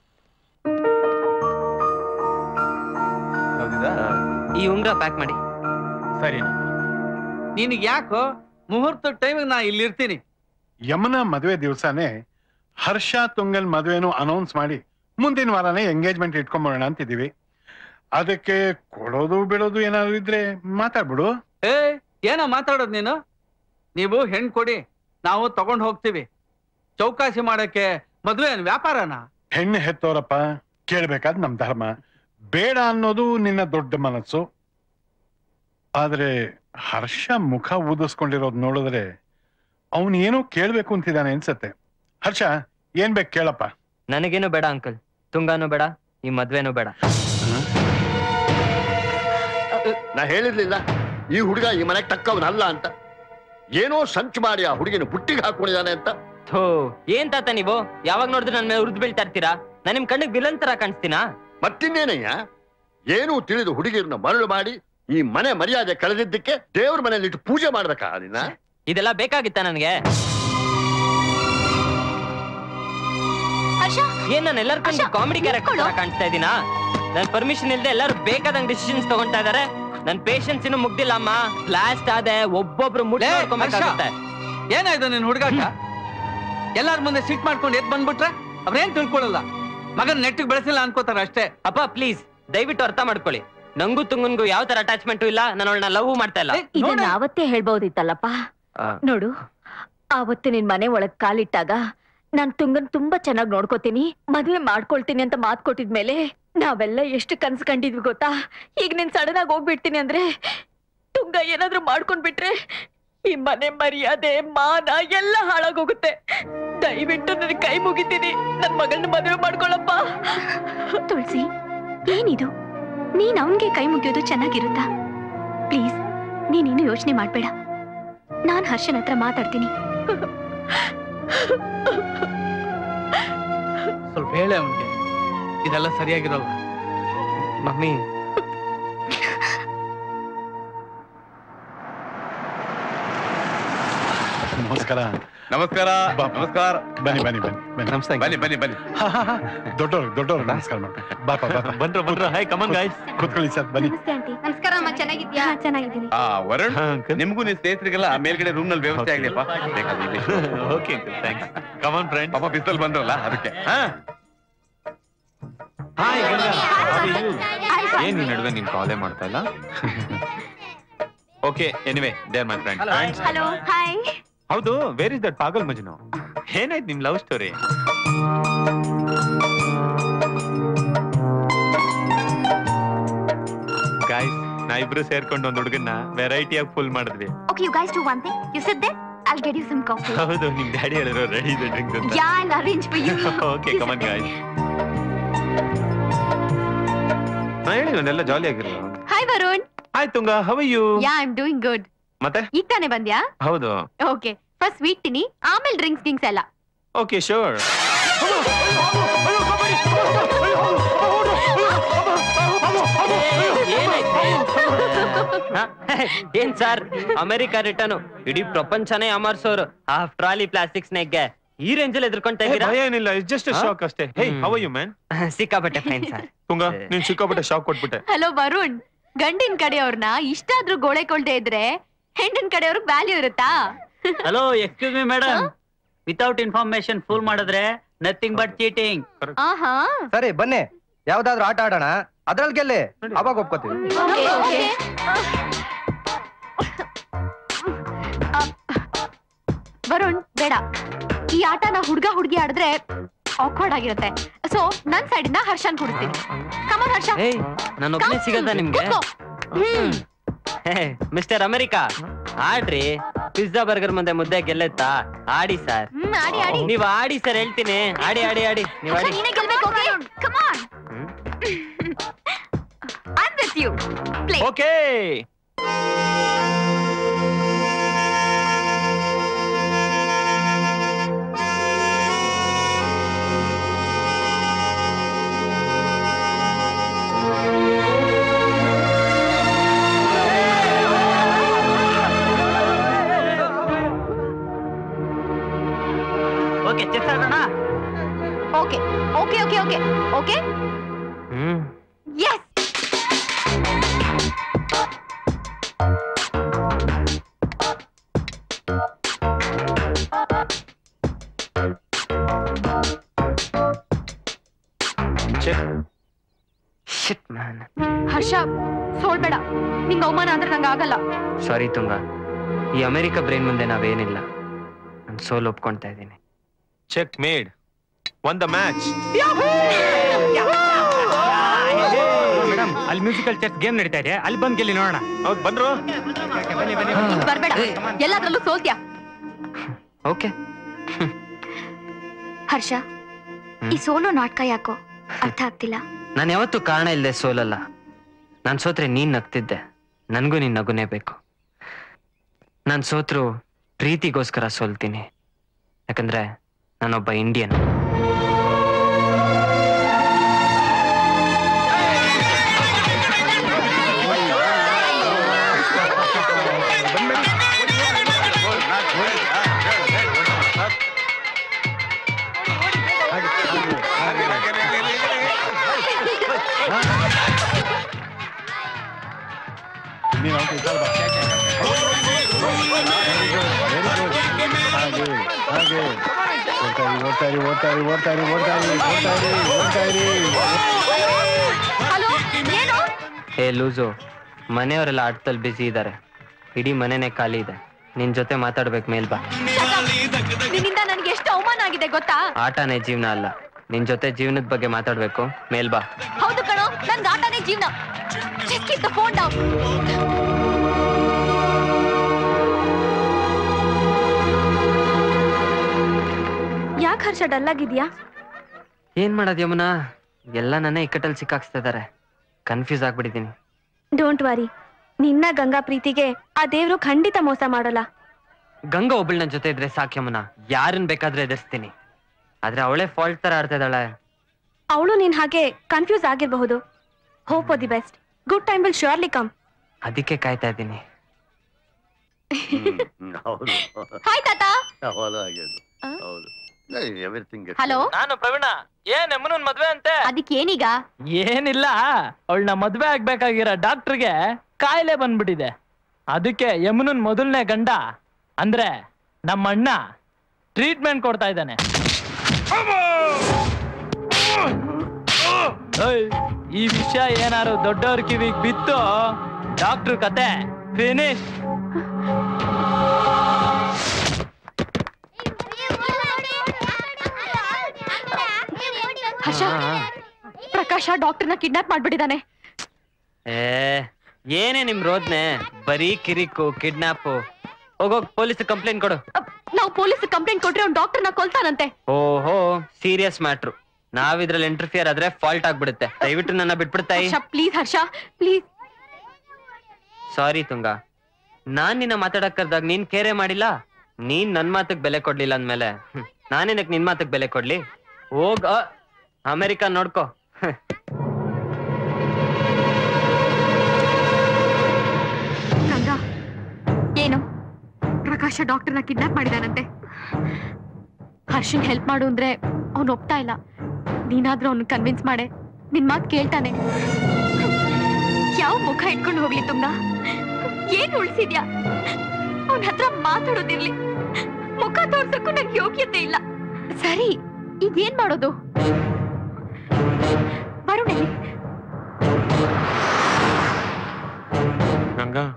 ಈ ಉಂಗ್ರ ಪ್ಯಾಕ್ ಮಾಡಿ ಸರಿ ನಿನಗೆ ಯಾಕೋ ಮುಹೂರ್ತ ಟೈಮಿಗೆ ನಾ ಇಲ್ಲಿರ್ತೀನಿ ಯಮುನಾ ಮದುವೆ ದಿವಸನೇ ಹರ್ಷ ತುಂಗಲ್ ಮದುವೆನೂ ಅನೌನ್ಸ್ ಮಾಡಿ ಮುಂದಿನ ವಾರನೇ ಎಂಗೇಜ್ಮೆಂಟ್ ಇಟ್ಕೊಂಬೋಣ ಅಂತಿದೀವಿ ಅದಕ್ಕೆ ಕೊಡೋದು ಬಿಡೋದು ಏನಾದ್ರು ಇದ್ರೆ ಮಾತಾಡ್ಬಿಡು ಏ ಏನೋ ಮಾತಾಡೋದು ನೀನು ನೀವು ಹೆಣ್ ಕೊಡಿ ನಾವು ತಗೊಂಡ್ ಹೋಗ್ತೀವಿ ಚೌಕಾಸಿ ಮಾಡಕ್ಕೆ ಮದ್ವೆ ಏನ್ ವ್ಯಾಪಾರನಾ ಹೆಣ್ಣು ಹೆತ್ತೋರಪ್ಪ ಕೇಳ್ಬೇಕಾದ್ ನಮ್ ಧರ್ಮ ಬೇಡ ಅನ್ನೋದು ನಿನ್ನ ದೊಡ್ಡ ಮನಸ್ಸು ಆದ್ರೆ ಹರ್ಷ ಮುಖ ಊದಿಸ್ಕೊಂಡಿರೋದ್ ನೋಡಿದ್ರೆ ಅವನ್ ಏನೋ ಕೇಳ್ಬೇಕು ಅಂತಿದ್ದಾನೆ ಅನ್ಸತ್ತೆ ಹರ್ಷ ಏನ್ ಬೇಕು ಕೇಳಪ್ಪ ನನಗೇನು ಬೇಡ ಅಂಕಲ್ ತುಂಗಾನು ಬೇಡ ಈ ಮದ್ವೆನೂ ಬೇಡ ನಾ ಹೇಳಿರ್ಲಿಲ್ಲ ಈ ಹುಡುಗ ಈ ಮನೆಗೆ ತಕ್ಕವನಲ್ಲ ಅಂತ ಏನೋ ಸಂಚು ಮಾಡಿ ಆ ಹುಡುಗಿನ ಬುಟ್ಟಿಗೆ ಹಾಕೊಂಡಿದ್ದಾನೆ ಅಂತ ಥೋ ಏನ್ ತಾತ ನೀವು ಯಾವಾಗ ನೋಡಿದ್ರೆ ನನ್ನ ಮೇಲೆ ಉರ್ದು ಬೀಳ್ತಾ ಇರ್ತೀರಾ ನಾನು ನಿಮ್ ಕಣ್ಣಿಗೆ ವಿಲನ್ ತರ ಕಾಣಿಸ್ತೀನಾ ಮತ್ತಿನ್ನೇನಯ್ಯ ಏನೂ ತಿಳಿದು ಹುಡುಗಿರನ್ನ ಮರಳು ಮಾಡಿ ಈ ಮನೆ ಮರ್ಯಾದೆ ಕಳೆದಿದ್ದಕ್ಕೆ ದೇವ್ರ ಮನೆಯಲ್ಲಿ ಇಟ್ಟು ಪೂಜೆ ಮಾಡ್ಬೇಕಾ ನಿನ್ನ ಇದೆಲ್ಲ ಬೇಕಾಗಿತ್ತ ನನಗೆ ಹರ್ಷ ಏನ್ ನಾನು ಎಲ್ಲರ ಕಂಡು ಕಾಮಿಡಿ ಕ್ಯಾರೆಕ್ಟರ್ ತರ ಕಾಣಿಸ್ತಾ ಇದೀನಾ ನನ್ ಪರ್ಮಿಷನ್ ಇಲ್ದೆ ಎಲ್ಲರೂ ಬೇಕಾದಂಗ್ ಡಿಸಿಷನ್ಸ್ ತಗೊಂತಾ ಇದಾರೆ ನನ್ ಪೇಷನ್ಸ್ ಇನ್ನು ಮುಗ್ದಿಲ್ಲ ಅಮ್ಮ ಲಾಸ್ಟ್ ಆದೆ ಒಬ್ಬೊಬ್ರು ಮುಟ್ಟಿ ಲೇ, ನೋಡ್ಕೊಬೇಕಾಗತ್ತೆ ಹರ್ಷ, ಏನಾಯ್ತು ನಿನ್ ಹುಡುಗಾಟ ಎಲ್ಲಾರ ಮುಂದೆ ಸಿಟ್ ಮಾಡ್ಕೊಂಡು ಎದ್ ಬಂದ್ಬಿಟ್ರೆ ಅವ್ರೇನ್ ತಿಳ್ಕೊಳಲ್ಲ ಮಗನ್ ನೆಟ್ಟಿಗೆ ಬೆಳೆಸಿಲ್ಲ ಅನ್ಕೋತಾರ ಅಷ್ಟೇ ಅಪ್ಪ ಪ್ಲೀಸ್ ದಯವಿಟ್ಟು ಅರ್ಥ ಮಾಡ್ಕೊಳ್ಳಿ ನಂಗೂ ತುಂಗನ್ಗೂ ಯಾವ ತರ ಅಟ್ಯಾಚ್ಮೆಂಟ್ ಇಲ್ಲ ನಾನು ಅವಳನ್ನ ಲವ್ ಮಾಡ್ತಾ ಇಲ್ಲ ಇದನ್ನ ಅವತ್ತೇ ಹೇಳ್ಬಹುದಿತ್ತಲ್ಲಪ್ಪ ನೋಡು ಆವತ್ತು ನಿನ್ ಮನೆ ಒಳಗ್ ಕಾಲಿಟ್ಟಾಗ ನಾನ್ ತುಂಗನ್ ತುಂಬಾ ಚೆನ್ನಾಗಿ ನೋಡ್ಕೋತೀನಿ ಮದ್ವೆ ಮಾಡ್ಕೊಳ್ತೀನಿ ಅಂತ ಮಾತ್ ಕೊಟ್ಟಿದ್ಮೇಲೆ ನಾವೆಲ್ಲ ಎಷ್ಟು ಕನ್ಸ್ ಕಂಡಿದ್ವಿ ಗೊತ್ತಾ ಈಗ ನೀನ್ ಸಡನ್ ಆಗಿ ಹೋಗ್ಬಿಡ್ತೀನಿ ಅಂದ್ರೆ ತುಂಗ ಏನಾದ್ರೂ ಮಾಡ್ಕೊಂಡ್ ಬಿಟ್ರೆ ಈ ಮನೆ ಮರ್ಯಾದೆ ಮಾನ ಎಲ್ಲ ಹಾಳಾಗೋಗುತ್ತೆ ದಯವಿಟ್ಟು ನನ್ ಕೈ ಮುಗಿತೀನಿ ನನ್ ಮಗಳನ್ನ ಮದುವೆ ಮಾಡ್ಕೊಳಪ್ಪ ತುಳಸಿ ಏನಿದು ನೀನ್ ಅವನ್ಗೆ ಕೈ ಮುಗಿಯೋದು ಚೆನ್ನಾಗಿರುತ್ತಾ ಪ್ಲೀಸ್ ನೀನೇನು ಯೋಚನೆ ಮಾಡ್ಬೇಡ ನಾನ್ ಹರ್ಷನ್ ಹತ್ರ ಮಾತಾಡ್ತೀನಿ ಸ್ವಲ್ಪ ಹೇಳೆ ಅವನ್ಗೆ ಇದೆಲ್ಲ ಸರಿಯಾಗಿರೋಲ್ಲ ಮಮ್ಮಿ ನಮಸ್ಕಾರ ನಮಸ್ಕಾರ ನಮಸ್ಕಾರ ಬನ್ನಿ ಬನ್ನಿ ಬನ್ನಿ ಬನ್ನಿ ನಮಸ್ತೆ ಬನ್ನಿ ಬನ್ನಿ ಬನ್ನಿ ದೊಡ್ಡವ್ರು ದೊಡ್ಡವ್ರು ನಮಸ್ಕಾರ ಮಾಡಿ ಬಾಪ ಬಾಪ ಬಂದ್ರು ಬಂದ್ರು ಹಾಯ್ ಕಮನ್ ಗಾಯ್ಸ್ ಕೂತ್ಕೊಳ್ಳಿ ಸರ್ ಬನ್ನಿ ನಮಸ್ಕಾರ ಅಮ್ಮ ಚೆನ್ನಾಗಿದ್ಯಾ ಚೆನ್ನಾಗಿದ್ದೀನಿ ಆ ವರುಣ್ ನಿಮ್ಗೂ ನಿಮ್ ಸ್ನೇಹಿತರಿಗೆಲ್ಲ ಮೇಲ್ಗಡೆ ರೂಮ್ ನಲ್ಲಿ ವ್ಯವಸ್ಥೆ ಆಗ್ಲಿಪ್ಪ ಓಕೆ ಥ್ಯಾಂಕ್ಸ್ ಕಮನ್ ಫ್ರೆಂಡ್ ಪಾಪ ಬಿಸ್ತಲ್ ಬಂದ್ರಲ್ಲ ಅದಕ್ಕೆ ಹಾ ಹಾಯ್ ಏನ್ ಈ ನಡುವೆ ನೀನ್ ಕಾಲೇ ಮಾಡ್ತಾ ಇಲ್ಲ okay anyway there my friend friends hello hi ಹೌದು ವೇರ್ ಇಸ್ ದಟ್ ಪಾಗಲ್ ಮಜ್ನು ಏನಾಯ್ತು ನಿಮ್ ಲವ್ ಸ್ಟೋರಿ ಗಾಯ್ಸ್ ನಾ ಇಬ್ರು ಸೇರ್ಕೊಂಡು ಒಂದ್ ಹುಡುಗನ್ನ ವೆರೈಟಿ ಆಗಿ ಫುಲ್ ಮಾಡಿದ್ವಿ okay you guys do one thing you sit there I'll get you some coffee ಹೌದು ನಿಮ್ ಡ್ಯಾಡಿ ಹೇಳಿರೋ ರೆಡಿ ಇದೆ ಡ್ರಿಂಕ್ ಅಂತ yeah I'll arrange for you okay come on guys ನಾ ಹೇಳಿ ನಾನೆಲ್ಲ ಜಾಲಿ ಆಗಿರಲ್ಲ hi Varun hi Tunga how are you yeah I am doing good ಮತ್ತೆ ಈಗ ತಾನೇ ಬಂದ್ಯಾ ಹೌದು ಓಕೆ ಫಸ್ಟ್ ಸ್ವೀಟ್ ತಿನ್ನಿ ಆಮೇಲೆ ಡ್ರಿಂಕ್ಸ್ ಗಿಂಕ್ಸ್ ಎಲ್ಲ ಓಕೆ ಶೋರ್ ಏನ್ ಸರ್ ಅಮೆರಿಕ ರಿಟರ್ನ್ ಇಡೀ ಪ್ರಪಂಚನೇ ಅಮರ್ಸೋರು ಆಫ್ಟರ್ ಆಲ್ ಈ ಪ್ಲಾಸ್ಟಿಕ್ ಸ್ನೇಕ್ಗೆ ಈ ರೇಂಜ್ ಅಲ್ಲಿ ಎದ್ರಕೊಂತ ಇದ್ದೀರಾ ಭಯ ಏನಿಲ್ಲ ಇಟ್ಸ್ ಜಸ್ಟ್ ಶಾಕ್ ಅಷ್ಟೇ ಹೇ ಹವ ಯು ಮ್ಯಾನ್ ಸಿಕ್ಕಾಪಟ್ಟೆ ಫೈನ್ ಸರ್ ತುಂಗ ನೀನ್ ಸಿಕ್ಕಾಪಟ್ಟೆ ಶಾಕ್ ಕೊಟ್ಬಿಟ್ಟೆ ಹಲೋ ವರುಣ್ ಗಂಡಿನ ಕಡೆಯವ್ರನ್ನ ಇಷ್ಟಾದ್ರೂ ಗೋಳೆ ಕೊಳ್ದೆ ಇದ್ರೆ ಹೆಂಡಿನ ಕಡೆಯವ್ರಿಗೆ ವ್ಯಾಲ್ಯೂ ಇರುತ್ತಾ hello excuse me madam without information fool ಮಾಡಿದ್ರೆ ನಥಿಂಗ್ ಬಟ್ ಚೀಟಿಂಗ್ ಆಹಾ ಸರಿ ಬನ್ನಿ ಯಾವ್ದಾದ್ರು ಆಟ ಆಡೋಣ ಅದ್ರಲ್ಲಿ ಗೆಲ್ಲಿ ಅವಾಗ ಒಪ್ಕೋತೀವಿ ಓಕೆ ಓಕೆ ವರುಣ್ ಬೇಡ ಈ ಆಟನ ಹುಡ್ಗ ಹುಡ್ಗಿ ಆಡಿದ್ರೆ ಆಕ್ವರ್ಡ್ ಆಗಿರುತ್ತೆ ಸೊ ನನ್ ಸೈಡ್ ಇಂದ ಹರ್ಷನ್ ಕೊಡ್ತೀನಿ ಕಮನ್ ಹರ್ಷ ಏಯ್ ನಾನೊಬ್ನೇ ಸಿಗದ ನಿಮ್ಗೆ ಕೂತ್ಕೋ. ಹ್ಮ್ ಮಿಸ್ಟರ್ ಅಮೆರಿಕಾ ಆಡ್ರಿ ಪಿಜ್ಜಾ ಬರ್ಗರ್ ಮುಂದೆ ಮುದ್ದೆ ಗೆಲ್ಲೆತ್ತಾ ಆಡಿ ಸರ್ ಹ್ಮ್ ಆಡಿ ಆಡಿ ನೀವ್ ಆಡಿ ಸರ್ ಹೇಳ್ತೀನಿ ಆಡಿ ಆಡಿ ಆಡಿ ನೀವ್ ಹರ್ಷ, ಆಡಿ ನೀನೇ ಗೆಲ್ಬೇಕು okay come on I with you play okay okay chess ಆಡೋಣ okay okay okay okay okay hmm yes shit man Harsha ಸೋಲ್ಬೇಡ ನಿಂಗೆ ಅವಮಾನ ಅಂದ್ರೆ ನಂಗೆ ಆಗಲ್ಲ ಸಾರಿ ತುಂಗ ಈ ಅಮೆರಿಕ ಬ್ರೈನ್ ಮುಂದೆ ನಾವೇನಿಲ್ಲ ನಾನು ಸೋಲ್ ಒಪ್ಕೊಂತಾ ಇದ್ದೀನಿ checkmate won the match madam ಅಲ್ಲಿ ಮ್ಯೂಸಿಕಲ್ ಚೆಸ್ ಗೇಮ್ ನಡೀತಾ ಇದೆ ಅಲ್ಲಿ ಬಂದ್ ಗೆಲ್ಲಿ ನೋಡೋಣ ಹೌದು ಬಂದ್ರು ಬರ್ಬೇಡ ಎಲ್ಲಾದ್ರಲ್ಲೂ ಸೋಲ್ತ್ಯಾ ಓಕೆ ಹರ್ಷ ಈ ಸೋಲೋ ನಾಟಕ ಯಾಕೋ ಅರ್ಥ ಆಗ್ತಿಲ್ಲ ನಾನು ಯಾವತ್ತೂ ಕಾರಣ ಇಲ್ಲದೆ ಸೋಲಲ್ಲ ನಾನು ಸೋತ್ರೆ ನೀನ್ ನಗ್ತಿದ್ದೆ ನನಗೂ ನೀನ್ ನಗುನೇ ಬೇಕು ನಾನು ಸೋತ್ರು ಪ್ರೀತಿಗೋಸ್ಕರ ಸೋಲ್ತೀನಿ ಯಾಕಂದ್ರೆ ನಾನೊಬ್ಬ ಇಂಡಿಯನ್ ಹಾಗೆ ಹಾಗೆ ಓಡ್ತಾರಿ ಓಡ್ತಾರಿ ಓಡ್ತಾರಿ ಓಡ್ತಾರಿ ಓಡ್ತಾರಿ ಓಡ್ತಾರಿ ಹಲೋ ಏನು ಹೇ ಲೂಸು ಮನೆಯವರೆಲ್ಲ ಆಟದಲ್ಲಿ ಬ್ಯುಸಿ ಇದ್ದಾರೆ ಇಡೀ ಮನೆನೇ ಖಾಲಿ ಇದೆ ನಿನ್ ಜೊತೆ ಮಾತಾಡ್ಬೇಕು ಮೇಲ್ ಬಾ ನಿನ್ನಿಂದ ನನ್ಗೆ ಎಷ್ಟು ಅವಮಾನ ಆಗಿದೆ ಗೊತ್ತಾ ಆಟನೇ ಜೀವನ ಅಲ್ಲ ನಿನ್ ಜೊತೆ ಜೀವನದ ಬಗ್ಗೆ ಮಾತಾಡ್ಬೇಕು ಮೇಲ್ ಬಾ ಹೌದು ಕಣೋ ನನ್ಗೆ ಆಟನೇ ಜೀವನ Just keep the phone down. ಯಾಕೆ ಹರ್ಷ ಡಲ್ ಆಗಿದ್ಯಾ ಏನ್ ಮಾಡೋದ್ ಯಮುನಾ ಎಲ್ಲ ನನ್ನ ಇಕ್ಕಟ್ಟಲ್ಲಿ ಸಿಕ್ಕಾಕ್ಸ್ತಾ ಇದಾರೆ ಕನ್ಫ್ಯೂಸ್ ಆಗ್ಬಿಟ್ಟಿದೀನಿ ಡೋಂಟ್ ವರಿ ನಿನ್ನ ಗಂಗಾ ಪ್ರೀತಿಗೆ ಆ ದೇವ್ರು ಖಂಡಿತ ಮೋಸ ಮಾಡಲ್ಲ ಗಂಗಾ ಒಬ್ಬಳು ನನ್ನ ಜೊತೆ ಇದ್ರೆ ಸಾಕ್ ಯಮುನಾ ಯಾರನ್ನ ಬೇಕಾದ್ರೆ ಎದುರಿಸ್ತೀನಿ ಆದ್ರೆ ಅವಳೇ ಫಾಲ್ಟ್ ತರ ಆಡ್ತಾ ಇದ್ದಾಳೆ ಅವಳು ನೀನ್ ಹಾಗೆ ಕನ್ಫ್ಯೂಸ್ ಆಗಿರಬಹುದು hope for the best good time will surely come ಅದಕ್ಕೆ ಕಾಯ್ತಾ ಇದ್ದೀನಿ ಹೌದು ಹಾಯ್ ತಾತ ಹೌದು ಹಾಗೆ ಅದು. ಹೌದು ಎವ್ರಿಥಿಂಗ್ ಹಲೋ ನಾನು ಪ್ರವೀಣ ಏನ್ ಯಮುನನ್ ಮದ್ವೆ ಅಂತೆ ಅದಕ್ಕೇನೀಗ ಏನಿಲ್ಲ ಅವಳನ್ನ ಮದ್ವೆ ಆಗ್ಬೇಕಾಗಿರೋ ಡಾಕ್ಟರ್ಗೆ ಕಾಯಿಲೆ ಬಂದ್ಬಿಟ್ಟಿದೆ ಅದಕ್ಕೆ ಯಮುನನ್ ಮೊದಲನೇ ಗಂಡ ಅಂದ್ರೆ ನಮ್ಮ ಅಣ್ಣ ಟ್ರೀಟ್ಮೆಂಟ್ ಕೊಡ್ತಾ ಇದ್ದಾನೆ ಓಯ್, ಈ ವಿಷಯ ಏನಾರು ದೊಡ್ಡವ್ರ ಕಿವಿಗ್ ಬಿತ್ತು ಡಾಕ್ಟರ್ ಕತೆ ಫಿನಿಶ್ ಹರ್ಷ ಪ್ರಕಾಶ ಡಾಕ್ಟರ್ನ ಕಿಡ್ನಾಪ್ ಮಾಡ್ಬಿಟ್ಟಿದ್ದಾನೆ ಏ ಏನೇ ನಿಮ್ ರೋದ್ನೆ ಬರೀ ಕಿರಿಕು ಕಿಡ್ನಾಪು ಹೋಗೋಗ್ ಪೊಲೀಸ್ ಕಂಪ್ಲೇಂಟ್ ಕೊಡು ನಾವು ಪೊಲೀಸ್ ಕಂಪ್ಲೇಂಟ್ ಕೊಟ್ರೆ ಅವ್ನು ಡಾಕ್ಟರ್ನ ಕೊಲ್ತಾನಂತೆ ಓಹೋ ಸೀರಿಯಸ್ ಮ್ಯಾಟ್ರು ನಾವ್ ಇದ್ರಲ್ಲಿ ಇಂಟರ್ಫಿಯರ್ ಆದ್ರೆ ಫಾಲ್ಟ್ ಆಗ್ಬಿಡುತ್ತೆ ದಯವಿಟ್ಟು ನನ್ನ ಬಿಟ್ಬಿಡ್ತಾಯಿ Harsha please Harsha please sorry Tunga ನಾನ್ ನಿನ್ನ ಮಾತಾಡಕ್ ಕರ್ದಾಗ ನೀನ್ ಕೇರೆ ಮಾಡಿಲ್ಲ ನೀನ್ ನನ್ ಮಾತಕ್ ಬೆಲೆ ಕೊಡ್ಲಿಲ್ಲ ಅಂದ್ಮೇಲೆ ಹ್ಮ್, ನಾನೇನಕ್ ನಿನ್ ಮಾತಕ್ ಬೆಲೆ ಕೊಡ್ಲಿ ಹೋಗ ಅಮೆರಿಕ ನೋಡ್ಕೋ ಗಂಗಾ ಏನು ಪ್ರಕಾಶ ಡಾಕ್ಟರ್ನ ಕಿಡ್ನಾಪ್ ಮಾಡಿದಾನಂತೆ ಹರ್ಷನ್ ಹೆಲ್ಪ್ ಮಾಡು ಅಂದ್ರೆ ಅವ್ನು ಒಪ್ತಾ ಇಲ್ಲ ನೀನಾದ್ರೂ ಅವ್ನ ಕನ್ವಿನ್ಸ್ ಮಾಡೆ ನಿನ್ ಮಾತ್ ಕೇಳ್ತಾನೆ ಯಾವ ಮುಖ ಇಟ್ಕೊಂಡು ಹೋಗ್ಲಿ ತುಂಗ ಏನ್ ಉಳ್ಸಿದ್ಯಾ ಅವನ ಹತ್ರ ಮಾತಾಡೋದಿರ್ಲಿ ಮುಖ ತೋರ್ಸಕ್ಕೂ ನಂಗೆ ಯೋಗ್ಯತೆ ಇಲ್ಲ ಸರಿ ಈಗ ಏನ್ ಮಾಡೋದು ವರುಣ್ ಎಲ್ಲಿ? ಗಂಗಾ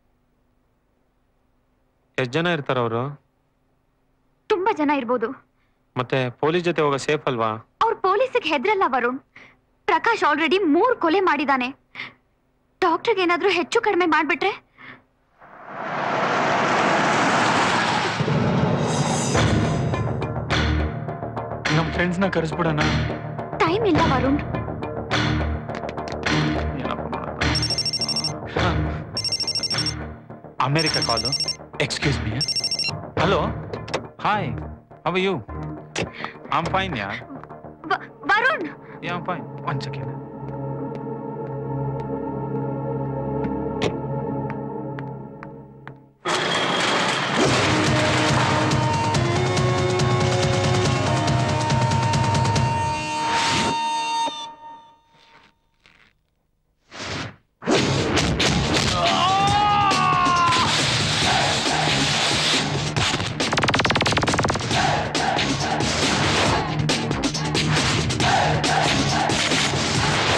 ಎಷ್ಟ್ ಜನ ಇರ್ತಾರ ಅವರು ತುಂಬಾ ಜನ ಇರ್ಬೋದು ಮತ್ತೆ ಪೊಲೀಸ್ ಜೊತೆ ಹೋಗೋ ಸೇಫ್ ಅಲ್ವಾ ಅವ್ರು ಪೊಲೀಸಿಗೆ ಹೆದ್ರಲ್ಲ ವರುಣ್ ಪ್ರಕಾಶ್ ಆಲ್ರೆಡಿ ಮೂರ್ ಕೊಲೆ ಮಾಡಿದಾನೆ ಡಾಕ್ಟರ್ಗೆ ಏನಾದ್ರೂ ಹೆಚ್ಚು ಕಡಿಮೆ ಮಾಡ್ಬಿಟ್ರೆ ನಮ್ ಫ್ರೆಂಡ್ಸ್ ನ ಕರೆಸ್ಬಿಡಣ ಟೈಮ್ ಇಲ್ಲ Varun America call excuse me hello hi how you am fine yeah Varun yeah fine one second Hey!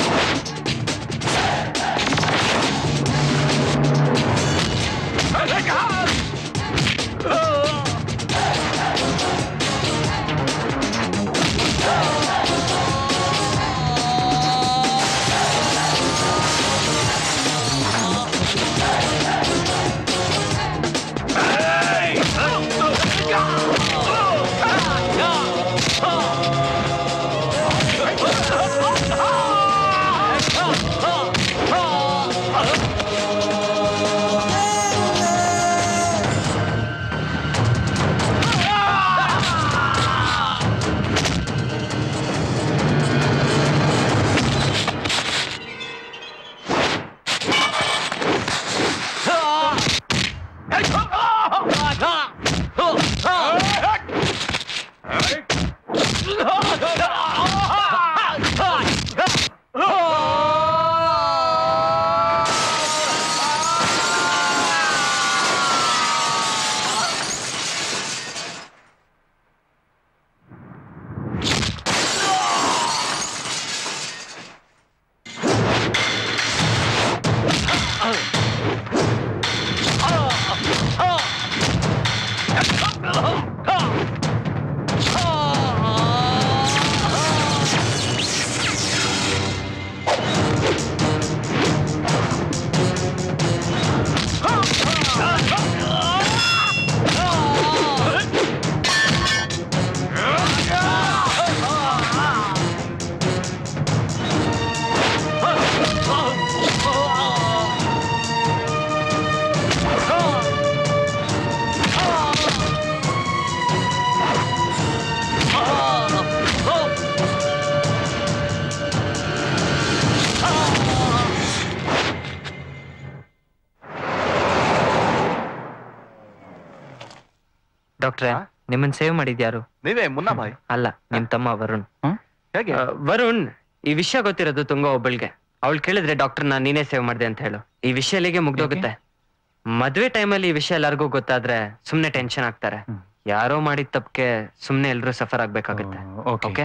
ಡಾಕ್ಟ್ರೆ ನಿಮ್ಮನ್ ಸೇವ್ ಮಾಡಿದ್ಯಾರು ನೀವೇ ಮುನ್ನಾ ಬಾಯ್ ಅಲ್ಲ ನಿಮ್ ತಮ್ಮ ವರುಣ್ ಹೇಗೆ ಆ, ವರುಣ್ ಈ ವಿಷಯ ಗೊತ್ತಿರೋದು ತುಂಗ ಒಬ್ಬಳಿಗೆ ಅವಳು ಕೇಳಿದ್ರೆ ಡಾಕ್ಟರ್ ನಾನ್ ನೀನೇ ಸೇವ್ ಮಾಡ್ದೆ ಅಂತ ಹೇಳು ಈ ವಿಷಯ ಅಲ್ಲಿಗೆ ಮುಗ್ದೋಗುತ್ತೆ ಮದ್ವೆ ಟೈಮಲ್ಲಿ ಈ ವಿಷಯ ಎಲ್ಲರಿಗೂ ಗೊತ್ತಾದ್ರೆ ಸುಮ್ನೆ ಟೆನ್ಷನ್ ಆಗ್ತಾರೆ ಯಾರೋ ಮಾಡಿದ ತಪ್ಪಕ್ಕೆ ಸುಮ್ನೆ ಎಲ್ರು ಸಫರ್ ಆಗ್ಬೇಕಾಗುತ್ತೆ ಓಕೆ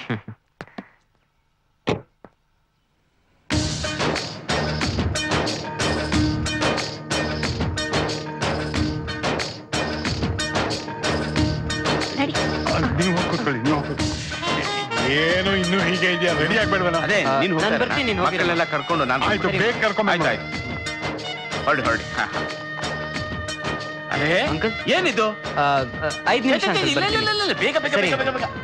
ನೀವು ಹೋಗಿ ಕೂತ್ಕೊಳ್ಳಿ ನೀವು ಹೋಗಿ ಕೂತ್ಕೊಳ್ಳಿ. ಏನು ಇನ್ನೂ ಹೀಗೆ ಇದೆಯಾ ರೆಡಿ ಆಗ್ಬೇಡವನ ಅದೇ ನೀನ್ ಹೋಗ್ತಾ ನಾನ್ ಇರು. ಬರ್ತೀನಿ, ನೀನ್ ಹೋಗಿರು. ಮಕ್ಕಳೆಲ್ಲ ಕರ್ಕೊಂಡು ನಾನು ಆಯ್ತು ಬೇಗ ಕರ್ಕೊಂಡ್ ಆಯ್ತು ಆಯ್ತು ಹೊರಡಿ ಹೊರಡಿ ಹಾ, ಹಾ. ಅರೇ ಏನಿದು ಐದ್ ನಿಮಿಷ ಇಲ್ಲ, uncle, ಇಲ್ಲ, ಇಲ್ಲ, ಇಲ್ಲ, ಇಲ್ಲ, ಬೇಗ ಬೇಗ ಸರಿ. ಬೇಗ ಬೇಗ ಬೇಗ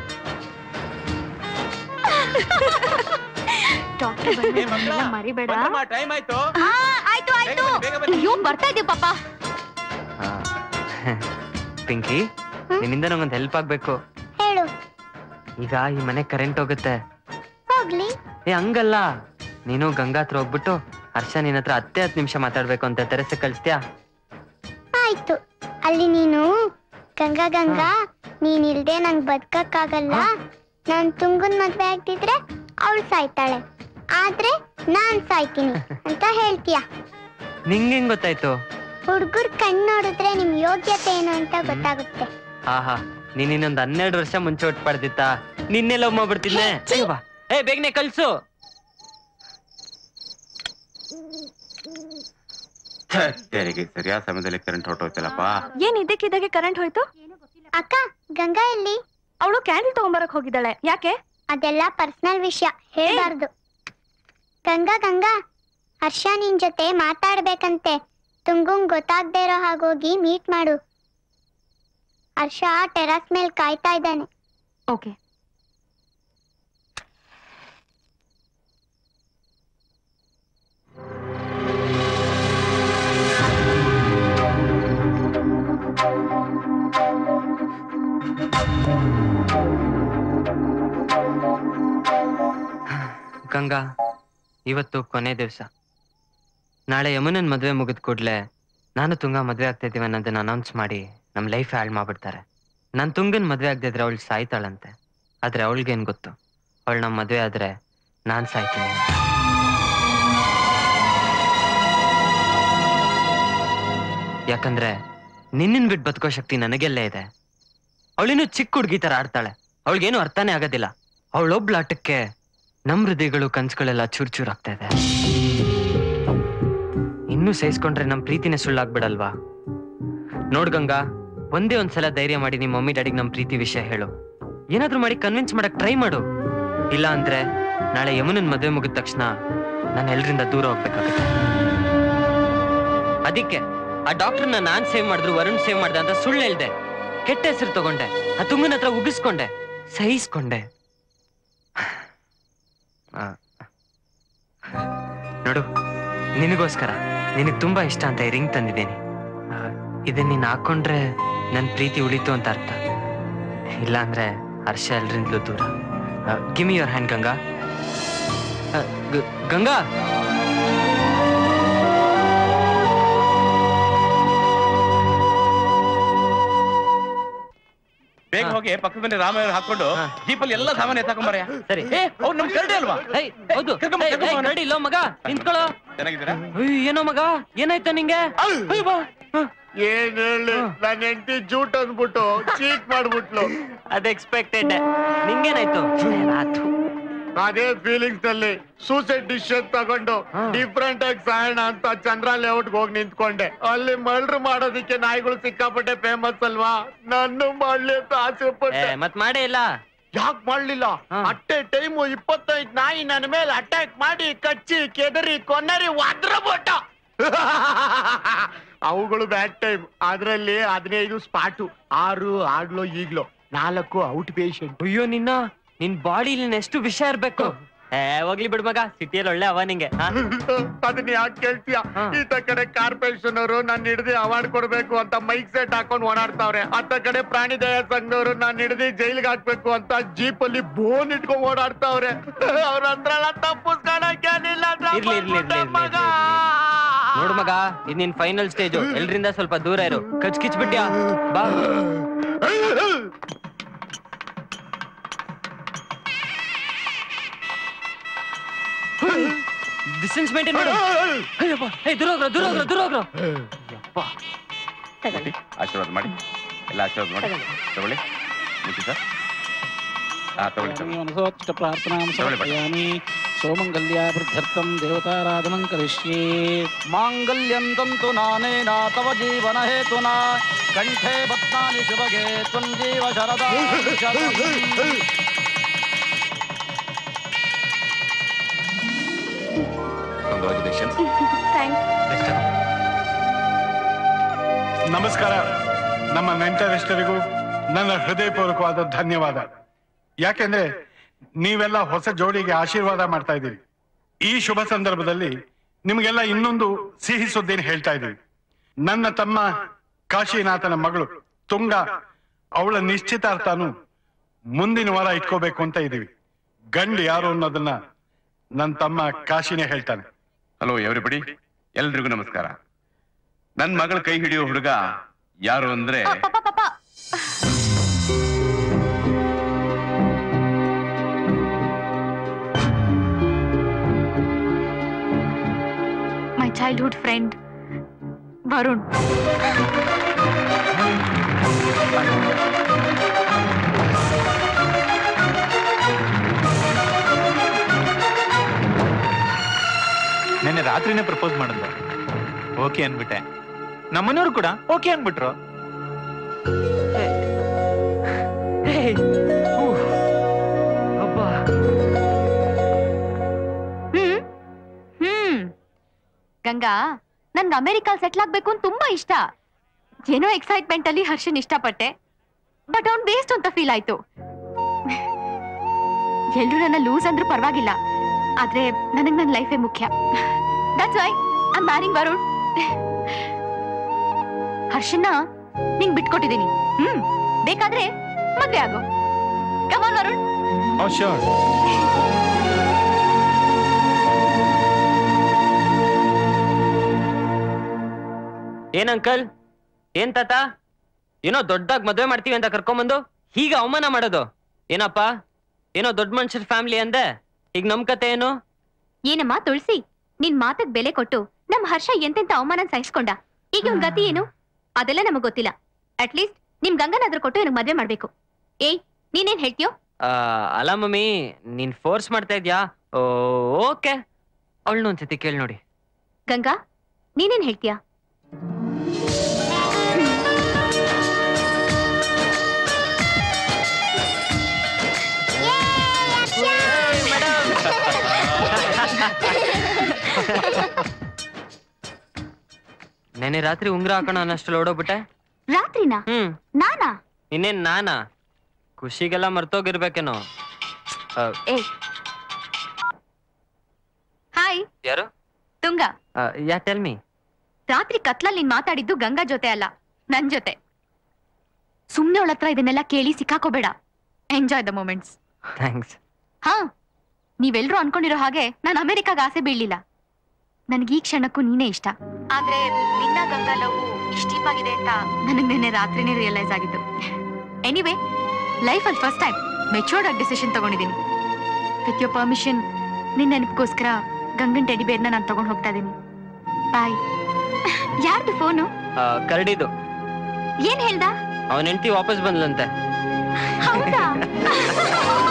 ಡಾಕ್ಟರ್ ಬಂದ್ಮೇಲೆ ಮರಿಬೇಡ ಟೈಮ್ ಆಯ್ತು ಹಾ ಆಯ್ತು ಆಯ್ತು ಅಯ್ಯೋ ಬರ್ತಾ ಇದೀವಿ ಪಾಪ ಪಿಂಕಿ ನಿನ್ನಿಂದ ನಂಗೊಂದು ಹೆಲ್ಪ್ ಆಗ್ಬೇಕು ಹೇಳು ಈಗ ಈ ಮನೆ ಕರೆಂಟ್ ಹೋಗುತ್ತೆ ಹೋಗ್ಲಿ ಏ ಹಂಗಲ್ಲ ನೀನು ಗಂಗಾ ಹತ್ರ ಹೋಗ್ಬಿಟ್ಟು ಹರ್ಷ ನಿನ್ನ ಹತ್ರ ಹತ್ತೆ ಹತ್ತು ನಿಮಿಷ ಮಾತಾಡ್ಬೇಕು ಅಂತ ತೆರೆಸ ಕಳಿಸ್ತೀಯಾ ಆಯ್ತು ಅಲ್ಲಿ ನೀನು ಗಂಗಾ ಗಂಗಾ ನೀನ್ ಇಲ್ದೆ ನಂಗ್ ಬದುಕಕ್ಕಾಗಲ್ಲ ನಾನ್ ತುಂಗನ್ ಮದ್ವೆ ಆಗ್ತಿದ್ರೆ ಅವಳು ಸಾಯ್ತಾಳೆ ಆದ್ರೆ ನಾನ್ ಸಾಯ್ತೀನಿ ಅಂತ ಹೇಳ್ತೀಯ ನಿಂಗೆ ಹೆಂಗ್ ಗೊತ್ತಾಯ್ತು ಹುಡ್ಗುರ್ ಕಣ್ ನೋಡಿದ್ರೆ ನಿಮ್ ಯೋಗ್ಯತೆ ಏನು ಅಂತ ಗೊತ್ತಾಗುತ್ತೆ ಆಹಾ ನೀನ್ ಇನ್ನೊಂದ್ ಹನ್ನೆರಡು ವರ್ಷ ಮುಂಚೆ ಒಟ್ಟು ಪಡೆದಿತ್ತ ನಿನ್ನೆ ಲವ್ ಮಾಡ್ಬಿಡ್ತಿದ್ನೆ ಅಯ್ಯೋ ಬಾ. ಏ ಬೇಗನೆ ಕಳ್ಸು ತೆರಿಗೆ ಸರಿಯಾದ ಸಮಯದಲ್ಲಿ ಕರೆಂಟ್ ಹೊರಟೋಯ್ತಲ್ಲಪ್ಪ ಏನ್ ಇದಕ್ಕಿದ್ದಾಗೆ ಕರೆಂಟ್ ಹೋಯ್ತು ಅಕ್ಕ ಗಂಗಾ ಎಲ್ಲಿ ಅವಳು ಕ್ಯಾಂಡಲ್ ತಗೊಂಬರಕ್ ಹೋಗಿದ್ದಾಳೆ ಯಾಕೆ ಅದೆಲ್ಲ ಪರ್ಸನಲ್ ವಿಷಯ ಹೇಳ್ಬಾರ್ದು ಗಂಗಾ ಗಂಗಾ ಹರ್ಷ ನಿನ್ ಜೊತೆ ಮಾತಾಡ್ಬೇಕಂತೆ ತುಂಗುಂಗ್ ಗೊತ್ತಾಗ್ದೇ ಇರೋ ಹಾಗೋಗಿ ಮೀಟ್ ಮಾಡು ಹರ್ಷ ಟೆರಸ್ ಮೇಲ್ ಕಾಯ್ತಾ ಇದ್ದಾನೆ ಓಕೆ ಗಂಗಾ ಇವತ್ತು ಕೊನೆ ದಿವಸ ನಾಳೆ ಯಮುನನ್ ಮದ್ವೆ ಮುಗಿದ ಕೂಡ್ಲೆ ನಾನು ತುಂಗ ಮದ್ವೆ ಆಗ್ತಾ ಇದೀವಿ ಅನ್ನೋದನ್ನ ಅನೌನ್ಸ್ ಮಾಡಿ ನಮ್ ಲೈಫ್ ಹಾಳು ಮಾಡ್ಬಿಡ್ತಾರೆ ನಾನ್ ತುಂಗನ್ ಮದ್ವೆ ಆಗದಿದ್ರೆ ಅವಳು ಸಾಯ್ತಾಳಂತೆ ಆದ್ರೆ ಅವಳಿಗೇನ್ ಗೊತ್ತು ಅವಳು ನಮ್ ಮದ್ವೆ ಆದ್ರೆ ನಾನ್ ಸಾಯ್ತೀನಿ ಅಂತ. ಯಾಕಂದ್ರೆ ನಿನ್ನನ್ ಬಿಟ್ಟು ಬದುಕೋ ಶಕ್ತಿ ನನಗೆಲ್ಲೇ ಇದೆ ಅವಳಿನ್ನು ಚಿಕ್ಕ ಹುಡುಗಿ ತರ ಆಡ್ತಾಳೆ ಅವಳಿಗೇನು ಅರ್ಥನೇ ಆಗೋದಿಲ್ಲ ಅವಳೊಬ್ಳ ಆಟಕ್ಕೆ ನಮ್ ಹೃದಯಗಳು ಕನ್ಸುಗಳೆಲ್ಲ ಚೂರ್ ಚೂರ್ ಆಗ್ತಾ ಇದೆ ಇನ್ನೂ ಸಹಿಸ್ಕೊಂಡ್ರೆ ನಮ್ ಪ್ರೀತಿನೇ ಸುಳ್ಳಾಗ್ಬಿಡಲ್ವಾ ನೋಡ್ ಗಂಗಾ ಒಂದೇ ಒಂದ್ಸಲ ಧೈರ್ಯ ಮಾಡಿ ನಿಮ್ ಮಮ್ಮಿ ಡ್ಯಾಡಿಗೆ ನಮ್ ಪ್ರೀತಿ ವಿಷಯ ಹೇಳು ಏನಾದ್ರೂ ಮಾಡಿ ಕನ್ವಿನ್ಸ್ ಮಾಡಕ್ ಟ್ರೈ ಮಾಡು ಇಲ್ಲ ಅಂದ್ರೆ ನಾಳೆ ಯಮುನನ್ ಮದುವೆ ಮುಗಿದ ತಕ್ಷಣ ನಾನು ಎಲ್ರಿಂದ ದೂರ ಹೋಗ್ಬೇಕಾಗುತ್ತೆ ಅದಕ್ಕೆ ಆ ಡಾಕ್ಟರ್ನ ನಾನ್ ಸೇವ್ ಮಾಡಿದ್ರು ವರುಣ್ ಸೇವ್ ಮಾಡ್ದೆ ಅಂತ ಸುಳ್ಳು ಹೇಳ್ದೆ ಕೆಟ್ಟ ಹೆಸರು ತಗೊಂಡೆ ಆ ತುಂಗನ ಹತ್ರ ಉಗಿಸ್ಕೊಂಡೆ ಸಹಿಸ್ಕೊಂಡೆ ಆ, ನೋಡು ನಿನಗೋಸ್ಕರ ನಿನಗ್ ತುಂಬಾ ಇಷ್ಟ ಅಂತ ಈ ರಿಂಗ್ ತಂದಿದ್ದೀನಿ ಆ, ಇದನ್ನ ನೀನ್ ಹಾಕೊಂಡ್ರೆ ನನ್ ಪ್ರೀತಿ ಉಳಿತು ಅಂತ ಅರ್ಥ ಇಲ್ಲ ಅಂದ್ರೆ ಹರ್ಷ ಎಲ್ರಿಂದಲೂ ದೂರ ಗಿಮಿ ಯುವರ್ ಹ್ಯಾಂಡ್ ಗಂಗಾ ಆ, ಗ- ಗಂಗಾ ಬೇಗ ಹೋಗಿ ಪಕ್ಕದ ಮನೆ ರಾಮಾಯಣ ಹಾಕೊಂಡು ಜೀಪಲ್ಲಿ ಎಲ್ಲ ಸಾಮಾನು ಎತ್ತಾಕೊಂಬರ್ಯ ಸರಿ ಏ ಅವ್ರು ನಮ್ ಕರಡಿ ಅಲ್ವಾ ಏಯ್, ಹೌದು ಕರ್ಕೊಂಬ, ಏಯ್, ಕರ್ಕೊಂಬ ಏಯ್, ಅವ್ನ. ನಡಿ ಇಲ್ಲೋ ಮಗ ನಿಂತ್ಕೊಳ್ಳೋ ಚೆನ್ನಾಗಿದ್ದೀರಾ ಅಯ್ಯ್, ಏನೋ ಮಗ ಏನಾಯ್ತು ನಿಂಗೆ ಅಯ್ಯ್ ಬಾ. ಏನ್ ಹೇಳಿ ನನ್ನ ಹೆಂಡತಿ ಜೂಟ್ ಅಂದ್ಬಿಟ್ಟು ಚೀಟ್ ಮಾಡ್ಬಿಟ್ಲು ಅದ್ ಎಕ್ಸ್ಪೆಕ್ಟೆಡ್ ನಿಂಗೇನಾಯ್ತು ಅದೇ ಫೀಲಿಂಗ್ಸ್ ನಲ್ಲಿ ಸೂಸೈಡ್ ಡಿಸಿಷನ್ ತಗೊಂಡು ಡಿಫ್ರೆಂಟ್ ಆಗಿ ಸಾಯೋಣ ಅಂತ ಚಂದ್ರ ಲೇಔಟ್ ಹೋಗಿ ನಿಂತ್ಕೊಂಡೆ ಅಲ್ಲಿ ಮಲ್ರು ಮಾಡೋದಿಕ್ಕೆ ನಾಯಿಗಳು ಸಿಕ್ಕಾಪಟ್ಟೆ ಫೇಮಸ್ ಅಲ್ವಾ ನಾನು ಮಾಡ್ಲಿ ಅಂತ ಆಸೆ ಏ, ಪಟ್ಟೆ ಮತ್ ಮಾಡೇ ಇಲ್ಲ ಯಾಕೆ ಮಾಡ್ಲಿಲ್ಲ ಅಟ್ಟೆ ಟೈಮು ಇಪ್ಪತ್ತೈದು ನಾಯಿ ನನ್ನ ಮೇಲೆ ಅಟ್ಯಾಕ್ ಮಾಡಿ ಕಚ್ಚಿ ಕೆದರಿ ಕೊನ್ನರಿ ಒದ್ರಬಿಟ್ಟ ಅವುಗಳು ಬ್ಯಾಡ್ ಟೈಮ್ ಅದ್ರಲ್ಲಿ ಹದಿನೈದು ಸ್ಪಾಟು ಆರು ಆಗ್ಲೋ ಈಗ್ಲೋ ನಾಲ್ಕು ಔಟ್ ಪೇಷಂಟ್ ಅಯ್ಯೋ ನಿನ್ನ ನಿನ್ ಬಾಡಿಲಿ ಎಷ್ಟು ವಿಷ ಇರ್ಬೇಕು ಏ ಹೋಗ್ಲಿ ಬಿಡ್ ಮಗ ಸಿಟಿಯಲ್ಲಿ ಒಳ್ಳೆ ಅವ ನಿಂಗೆ ಹಾ? ಅದನ್ನ ಯಾಕೆ ಕೇಳ್ತೀಯ ಈತ ಕಡೆ ಕಾರ್ಪೊರೇಷನ್ ಅವರು ನನ್ನ ಹಿಡ್ದು ಅವಾರ್ಡ್ ಕೊಡ್ಬೇಕು ಅಂತ ಮೈಕ್ ಸೆಟ್ ಹಾಕೊಂಡು ಓಡಾಡ್ತಾವ್ರೆ ಅತ್ತ ಕಡೆ ಪ್ರಾಣಿ ದಯಾ ಸಂಘದವರು ನನ್ನ ಹಿಡ್ದು ಜೈಲ್ಗೆ ಹಾಕ್ಬೇಕು ಅಂತ ಜೀಪ್ ಅಲ್ಲಿ ಬೋನ್ ಇಟ್ಕೊಂಡ್ ಓಡಾಡ್ತಾವ್ರೆ ಅವ್ರ ಹತ್ರ ತಪ್ಪಿಸ್ಕೊಳಕ್ಕೇನಿಲ್ಲ ಇರ್ಲಿ ಇರ್ಲಿ ಇರ್ಲಿ ಇರ್ಲಿ, ಇರ್ಲಿ ನೋಡು ಮಗ ಇದು ನಿನ್ ಫೈನಲ್ ಸ್ಟೇಜ್ ಎಲ್ರಿಂದ ಸ್ವಲ್ಪ ದೂರ ಇರು ಕಚ್ ಕಿಚ್ ಬಿಟ್ಯಾ ಬಾ ಡಿಸ್ಟೆನ್ಸ್ ಮೇಂಟೈನ್ ಮಾಡು ಅಯ್ಯಪ್ಪ ಏ ದೂರ ಹೋಗ್ರ ದೂರ ಹೋಗ್ರ ದೂರ ಹೋಗ್ರ ಯಪ್ಪ ಆಶೀರ್ವಾದ ಮಾಡಿ ಎಲ್ಲ ಆಶೀರ್ವಾದ ಮಾಡಿ ತಗೊಳ್ಳಿ ಮುಗಿತ ಹಾ ತಗೊಳ್ಳಿ ತಗೊಳ್ಳಿ. मनसोच्च प्रार्थनां ತಗೊಳ್ಳಿ ಬನ್ನಿ. समर्पयामि सौमङ्गल्यावृद्ध्यर्थं देवताराधनं करिष्ये माङ्गल्यं तन्तु नानेन तव जीवन हेतुना कण्ठे बध्नानि शुभगे त्वं जीव शरदा ಕಂಗ್ರಾಚುಲೇಷನ್ಸ್ ನಮಸ್ಕಾರ ನಮ್ಮ ನೆಂಟರಿಷ್ಟರಿಗೂ ನನ್ನ ಹೃದಯಪೂರ್ವಕವಾದ ಧನ್ಯವಾದ ಯಾಕೆಂದ್ರೆ ನೀವೆಲ್ಲ ಹೊಸ ಜೋಡಿಗೆ ಆಶೀರ್ವಾದ ಮಾಡ್ತಾ ಇದ್ದೀರಿ ಈ ಶುಭ ಸಂದರ್ಭದಲ್ಲಿ ನಿಮಗೆಲ್ಲ ಇನ್ನೊಂದು ಸಿಹಿ ಸುದ್ದಿನ ಹೇಳ್ತಾ ಇದ್ದೀವಿ ನನ್ನ ತಮ್ಮ ಕಾಶಿನಾಥನ ಮಗಳು ತುಂಗ ಅವಳ ನಿಶ್ಚಿತಾರ್ಥನು ಮುಂದಿನ ವಾರ ಇಟ್ಕೋಬೇಕು ಅಂತ ಇದ್ದೀವಿ ಗಂಡು ಯಾರು ಅನ್ನೋದನ್ನ ನನ್ನ ತಮ್ಮ ಕಾಶಿನೇ ಹೇಳ್ತಾನೆ ಹಲೋ ಎವ್ರಿಬಡಿ ಎಲ್ರಿಗೂ ನಮಸ್ಕಾರ ನನ್ ಮಗಳ ಕೈ ಹಿಡಿಯೋ ಹುಡುಗ ಯಾರು ಅಂದ್ರೆ ಮೈ ಚೈಲ್ಡ್ಹುಡ್ ಫ್ರೆಂಡ್ ವರುಣ್ ನೆನ್ನೆ ರಾತ್ರಿನೇ ಪ್ರಪೋಸ್ ಮಾಡಿದ್ಲು ಓಕೆ ಅನ್ಬಿಟ್ಟೆ ನಮ್ಮನೆಯವ್ರು ಕೂಡ ಓಕೆ ಅನ್ಬಿಟ್ರು ಹ್ಮ್ ಹ್ಮ್ ಗಂಗಾ ನನ್ಗೆ ಅಮೆರಿಕಲ್ ಸೆಟ್ಲ್ ಆಗ್ಬೇಕು ಅಂತ ತುಂಬಾ ಇಷ್ಟ ಏನೋ ಎಕ್ಸೈಟ್ಮೆಂಟ್ ಅಲ್ಲಿ ಹರ್ಷನ್ ಇಷ್ಟಪಟ್ಟೆ ಬಟ್ ಅವ್ನ್ ವೇಸ್ಟ್ ಅಂತ ಫೀಲ್ ಆಯ್ತು ಎಲ್ರು ನನ್ನ ಲೂಸ್ ಅಂದ್ರೂ ಪರವಾಗಿಲ್ಲ ಆದ್ರೆ ನನಗ್ ನನ್ನ ಲೈಫೇ ಮುಖ್ಯ that's why I marrying Varun ಹರ್ಷನ್ನ ನಿಂಗ್ ಬಿಟ್ಕೊಟ್ಟಿದ್ದೀನಿ ಹ್ಮ್ ಬೇಕಾದ್ರೆ ಮದ್ವೆ ಆಗು ಕಮಾನ್ ವರುಣ್ ಓ ಶೋರ್ ಏನ್ ಅಂಕಲ್ ಏನ್ ತಾತ ಏನೋ ದೊಡ್ಡದಾಗ್ ಮದ್ವೆ ಮಾಡ್ತೀವಿ ಅಂತ ಕರ್ಕೊಂಬಂದು ಹೀಗ ಅವಮಾನ ಮಾಡೋದು ಏನಪ್ಪ ಏನೋ ದೊಡ್ಡ ಮನುಷ್ಯರ ಫ್ಯಾಮಿಲಿ ಅಂದೆ ಈಗ ನಮ್ ಕತೆ ಏನು ಏನಮ್ಮ ತುಳಸಿ ನಿನ್ ಮಾತಕ್ ಬೆಲೆ ಕೊಟ್ಟು ನಮ್ ಹರ್ಷ ಎಂತೆಂತ ಅವಮಾನ ಸಹಿಸ್ಕೊಂಡ ಈಗ ಇವ್ನ್ ಗತಿ ಏನು ಅದೆಲ್ಲ ನಮಗ್ ಗೊತ್ತಿಲ್ಲ ಅಟ್ಲೀಸ್ಟ್ ನಿಮ್ ಗಂಗನಾದ್ರೂ ಕೊಟ್ಟು ನನಗ್ ಮದ್ವೆ ಮಾಡ್ಬೇಕು ಏಯ್ ನೀನೇನ್ ಹೇಳ್ತೀಯೋ ಆ, ಅಲ್ಲ ಮಮ್ಮಿ ನೀನ್ ಫೋರ್ಸ್ ಮಾಡ್ತಾ ಇದ್ಯಾ ಓಕೆ ಅವಳನ್ನ ಒಂದ್ಸತಿ ಕೇಳಿ ನೋಡಿ ಗಂಗಾ ನೀನೇನ್ ಹೇಳ್ತೀಯಾ ನೆನೆ ರಾತ್ರಿ ಉಂಗ್ರ ಹಾಕೋಣ ಅನ್ನಷ್ಟು ಓಡೋಗ್ಬಿಟ್ಟೆ ರಾತ್ರಿನಾ ಹ್ಮ್ ನಾನಾ ಇನ್ನೇನ್ ನಾನಾ ಖುಷಿಗೆಲ್ಲ ಮರ್ತೋಗಿರ್ಬೇಕೇನೋ ಆ, ಏ ಹಾಯ್ ಯಾರು ತುಂಗ ಯಾ ಟೆಲ್ ಮಿ ರಾತ್ರಿ ಕತ್ಲಲ್ಲಿ ನೀನ್ ಮಾತಾಡಿದ್ದು ಗಂಗಾ ಜೊತೆ ಅಲ್ಲ ನನ್ ಜೊತೆ ಸುಮ್ನೆ ಅವಳ ಹತ್ರ ಇದನ್ನೆಲ್ಲ ಕೇಳಿ ಸಿಕ್ಕಾಕೋಬೇಡ ಎಂಜಾಯ್ ದ ಮೂಮೆಂಟ್ಸ್ ಥ್ಯಾಂಕ್ಸ್ ಹಾ ನೀವೆಲ್ರೂ ಅನ್ಕೊಂಡಿರೋ ಹಾಗೆ ನಾನು ಅಮೆರಿಕಾಗ ಆಸೆ ಬೀಳಿಲ್ಲ ನನಗೆ ಈ ಕ್ಷಣಕ್ಕೂ ನೀನೇ ಇಷ್ಟ ಆದ್ರೆ ನಿನ್ನ ಗಂಗಾ ಲವ್ ಇಷ್ಟ ಡೀಪ್ ಆಗಿದೆ ಅಂತ ನನಗೆ ನಿನ್ನೆ ರಾತ್ರಿನೇ ರಿಯಲೈಸ್ ಆಗಿದ್ದು ಎನಿವೇ ಲೈಫಲ್ಲಿ ಫಸ್ಟ್ ಟೈಮ್ ಮೆಚೂರ್ಡ್ ಆಗಿ ಡಿಸಿಷನ್ ತಗೊಂಡಿದ್ದೀನಿ ವಿತ್ ಯೋರ್ ಪರ್ಮಿಷನ್ ನಿನ್ನ ನೆನಪಿಗೋಸ್ಕರ ಗಂಗನ್ ಟೆಡಿ ಬೇರ್ನ ನಾನು ತಗೊಂಡು ಹೋಗ್ತಾ ಇದ್ದೀನಿ ಬಾಯ್ ಯಾರ್ದು ಫೋನು ಕರಡಿದು ಏನ್ ಹೇಳ್ದ ಅವನ ಹೆಂಡತಿ ವಾಪಸ್ ಬಂದ್ಲಂತೆ ಹೌದಾ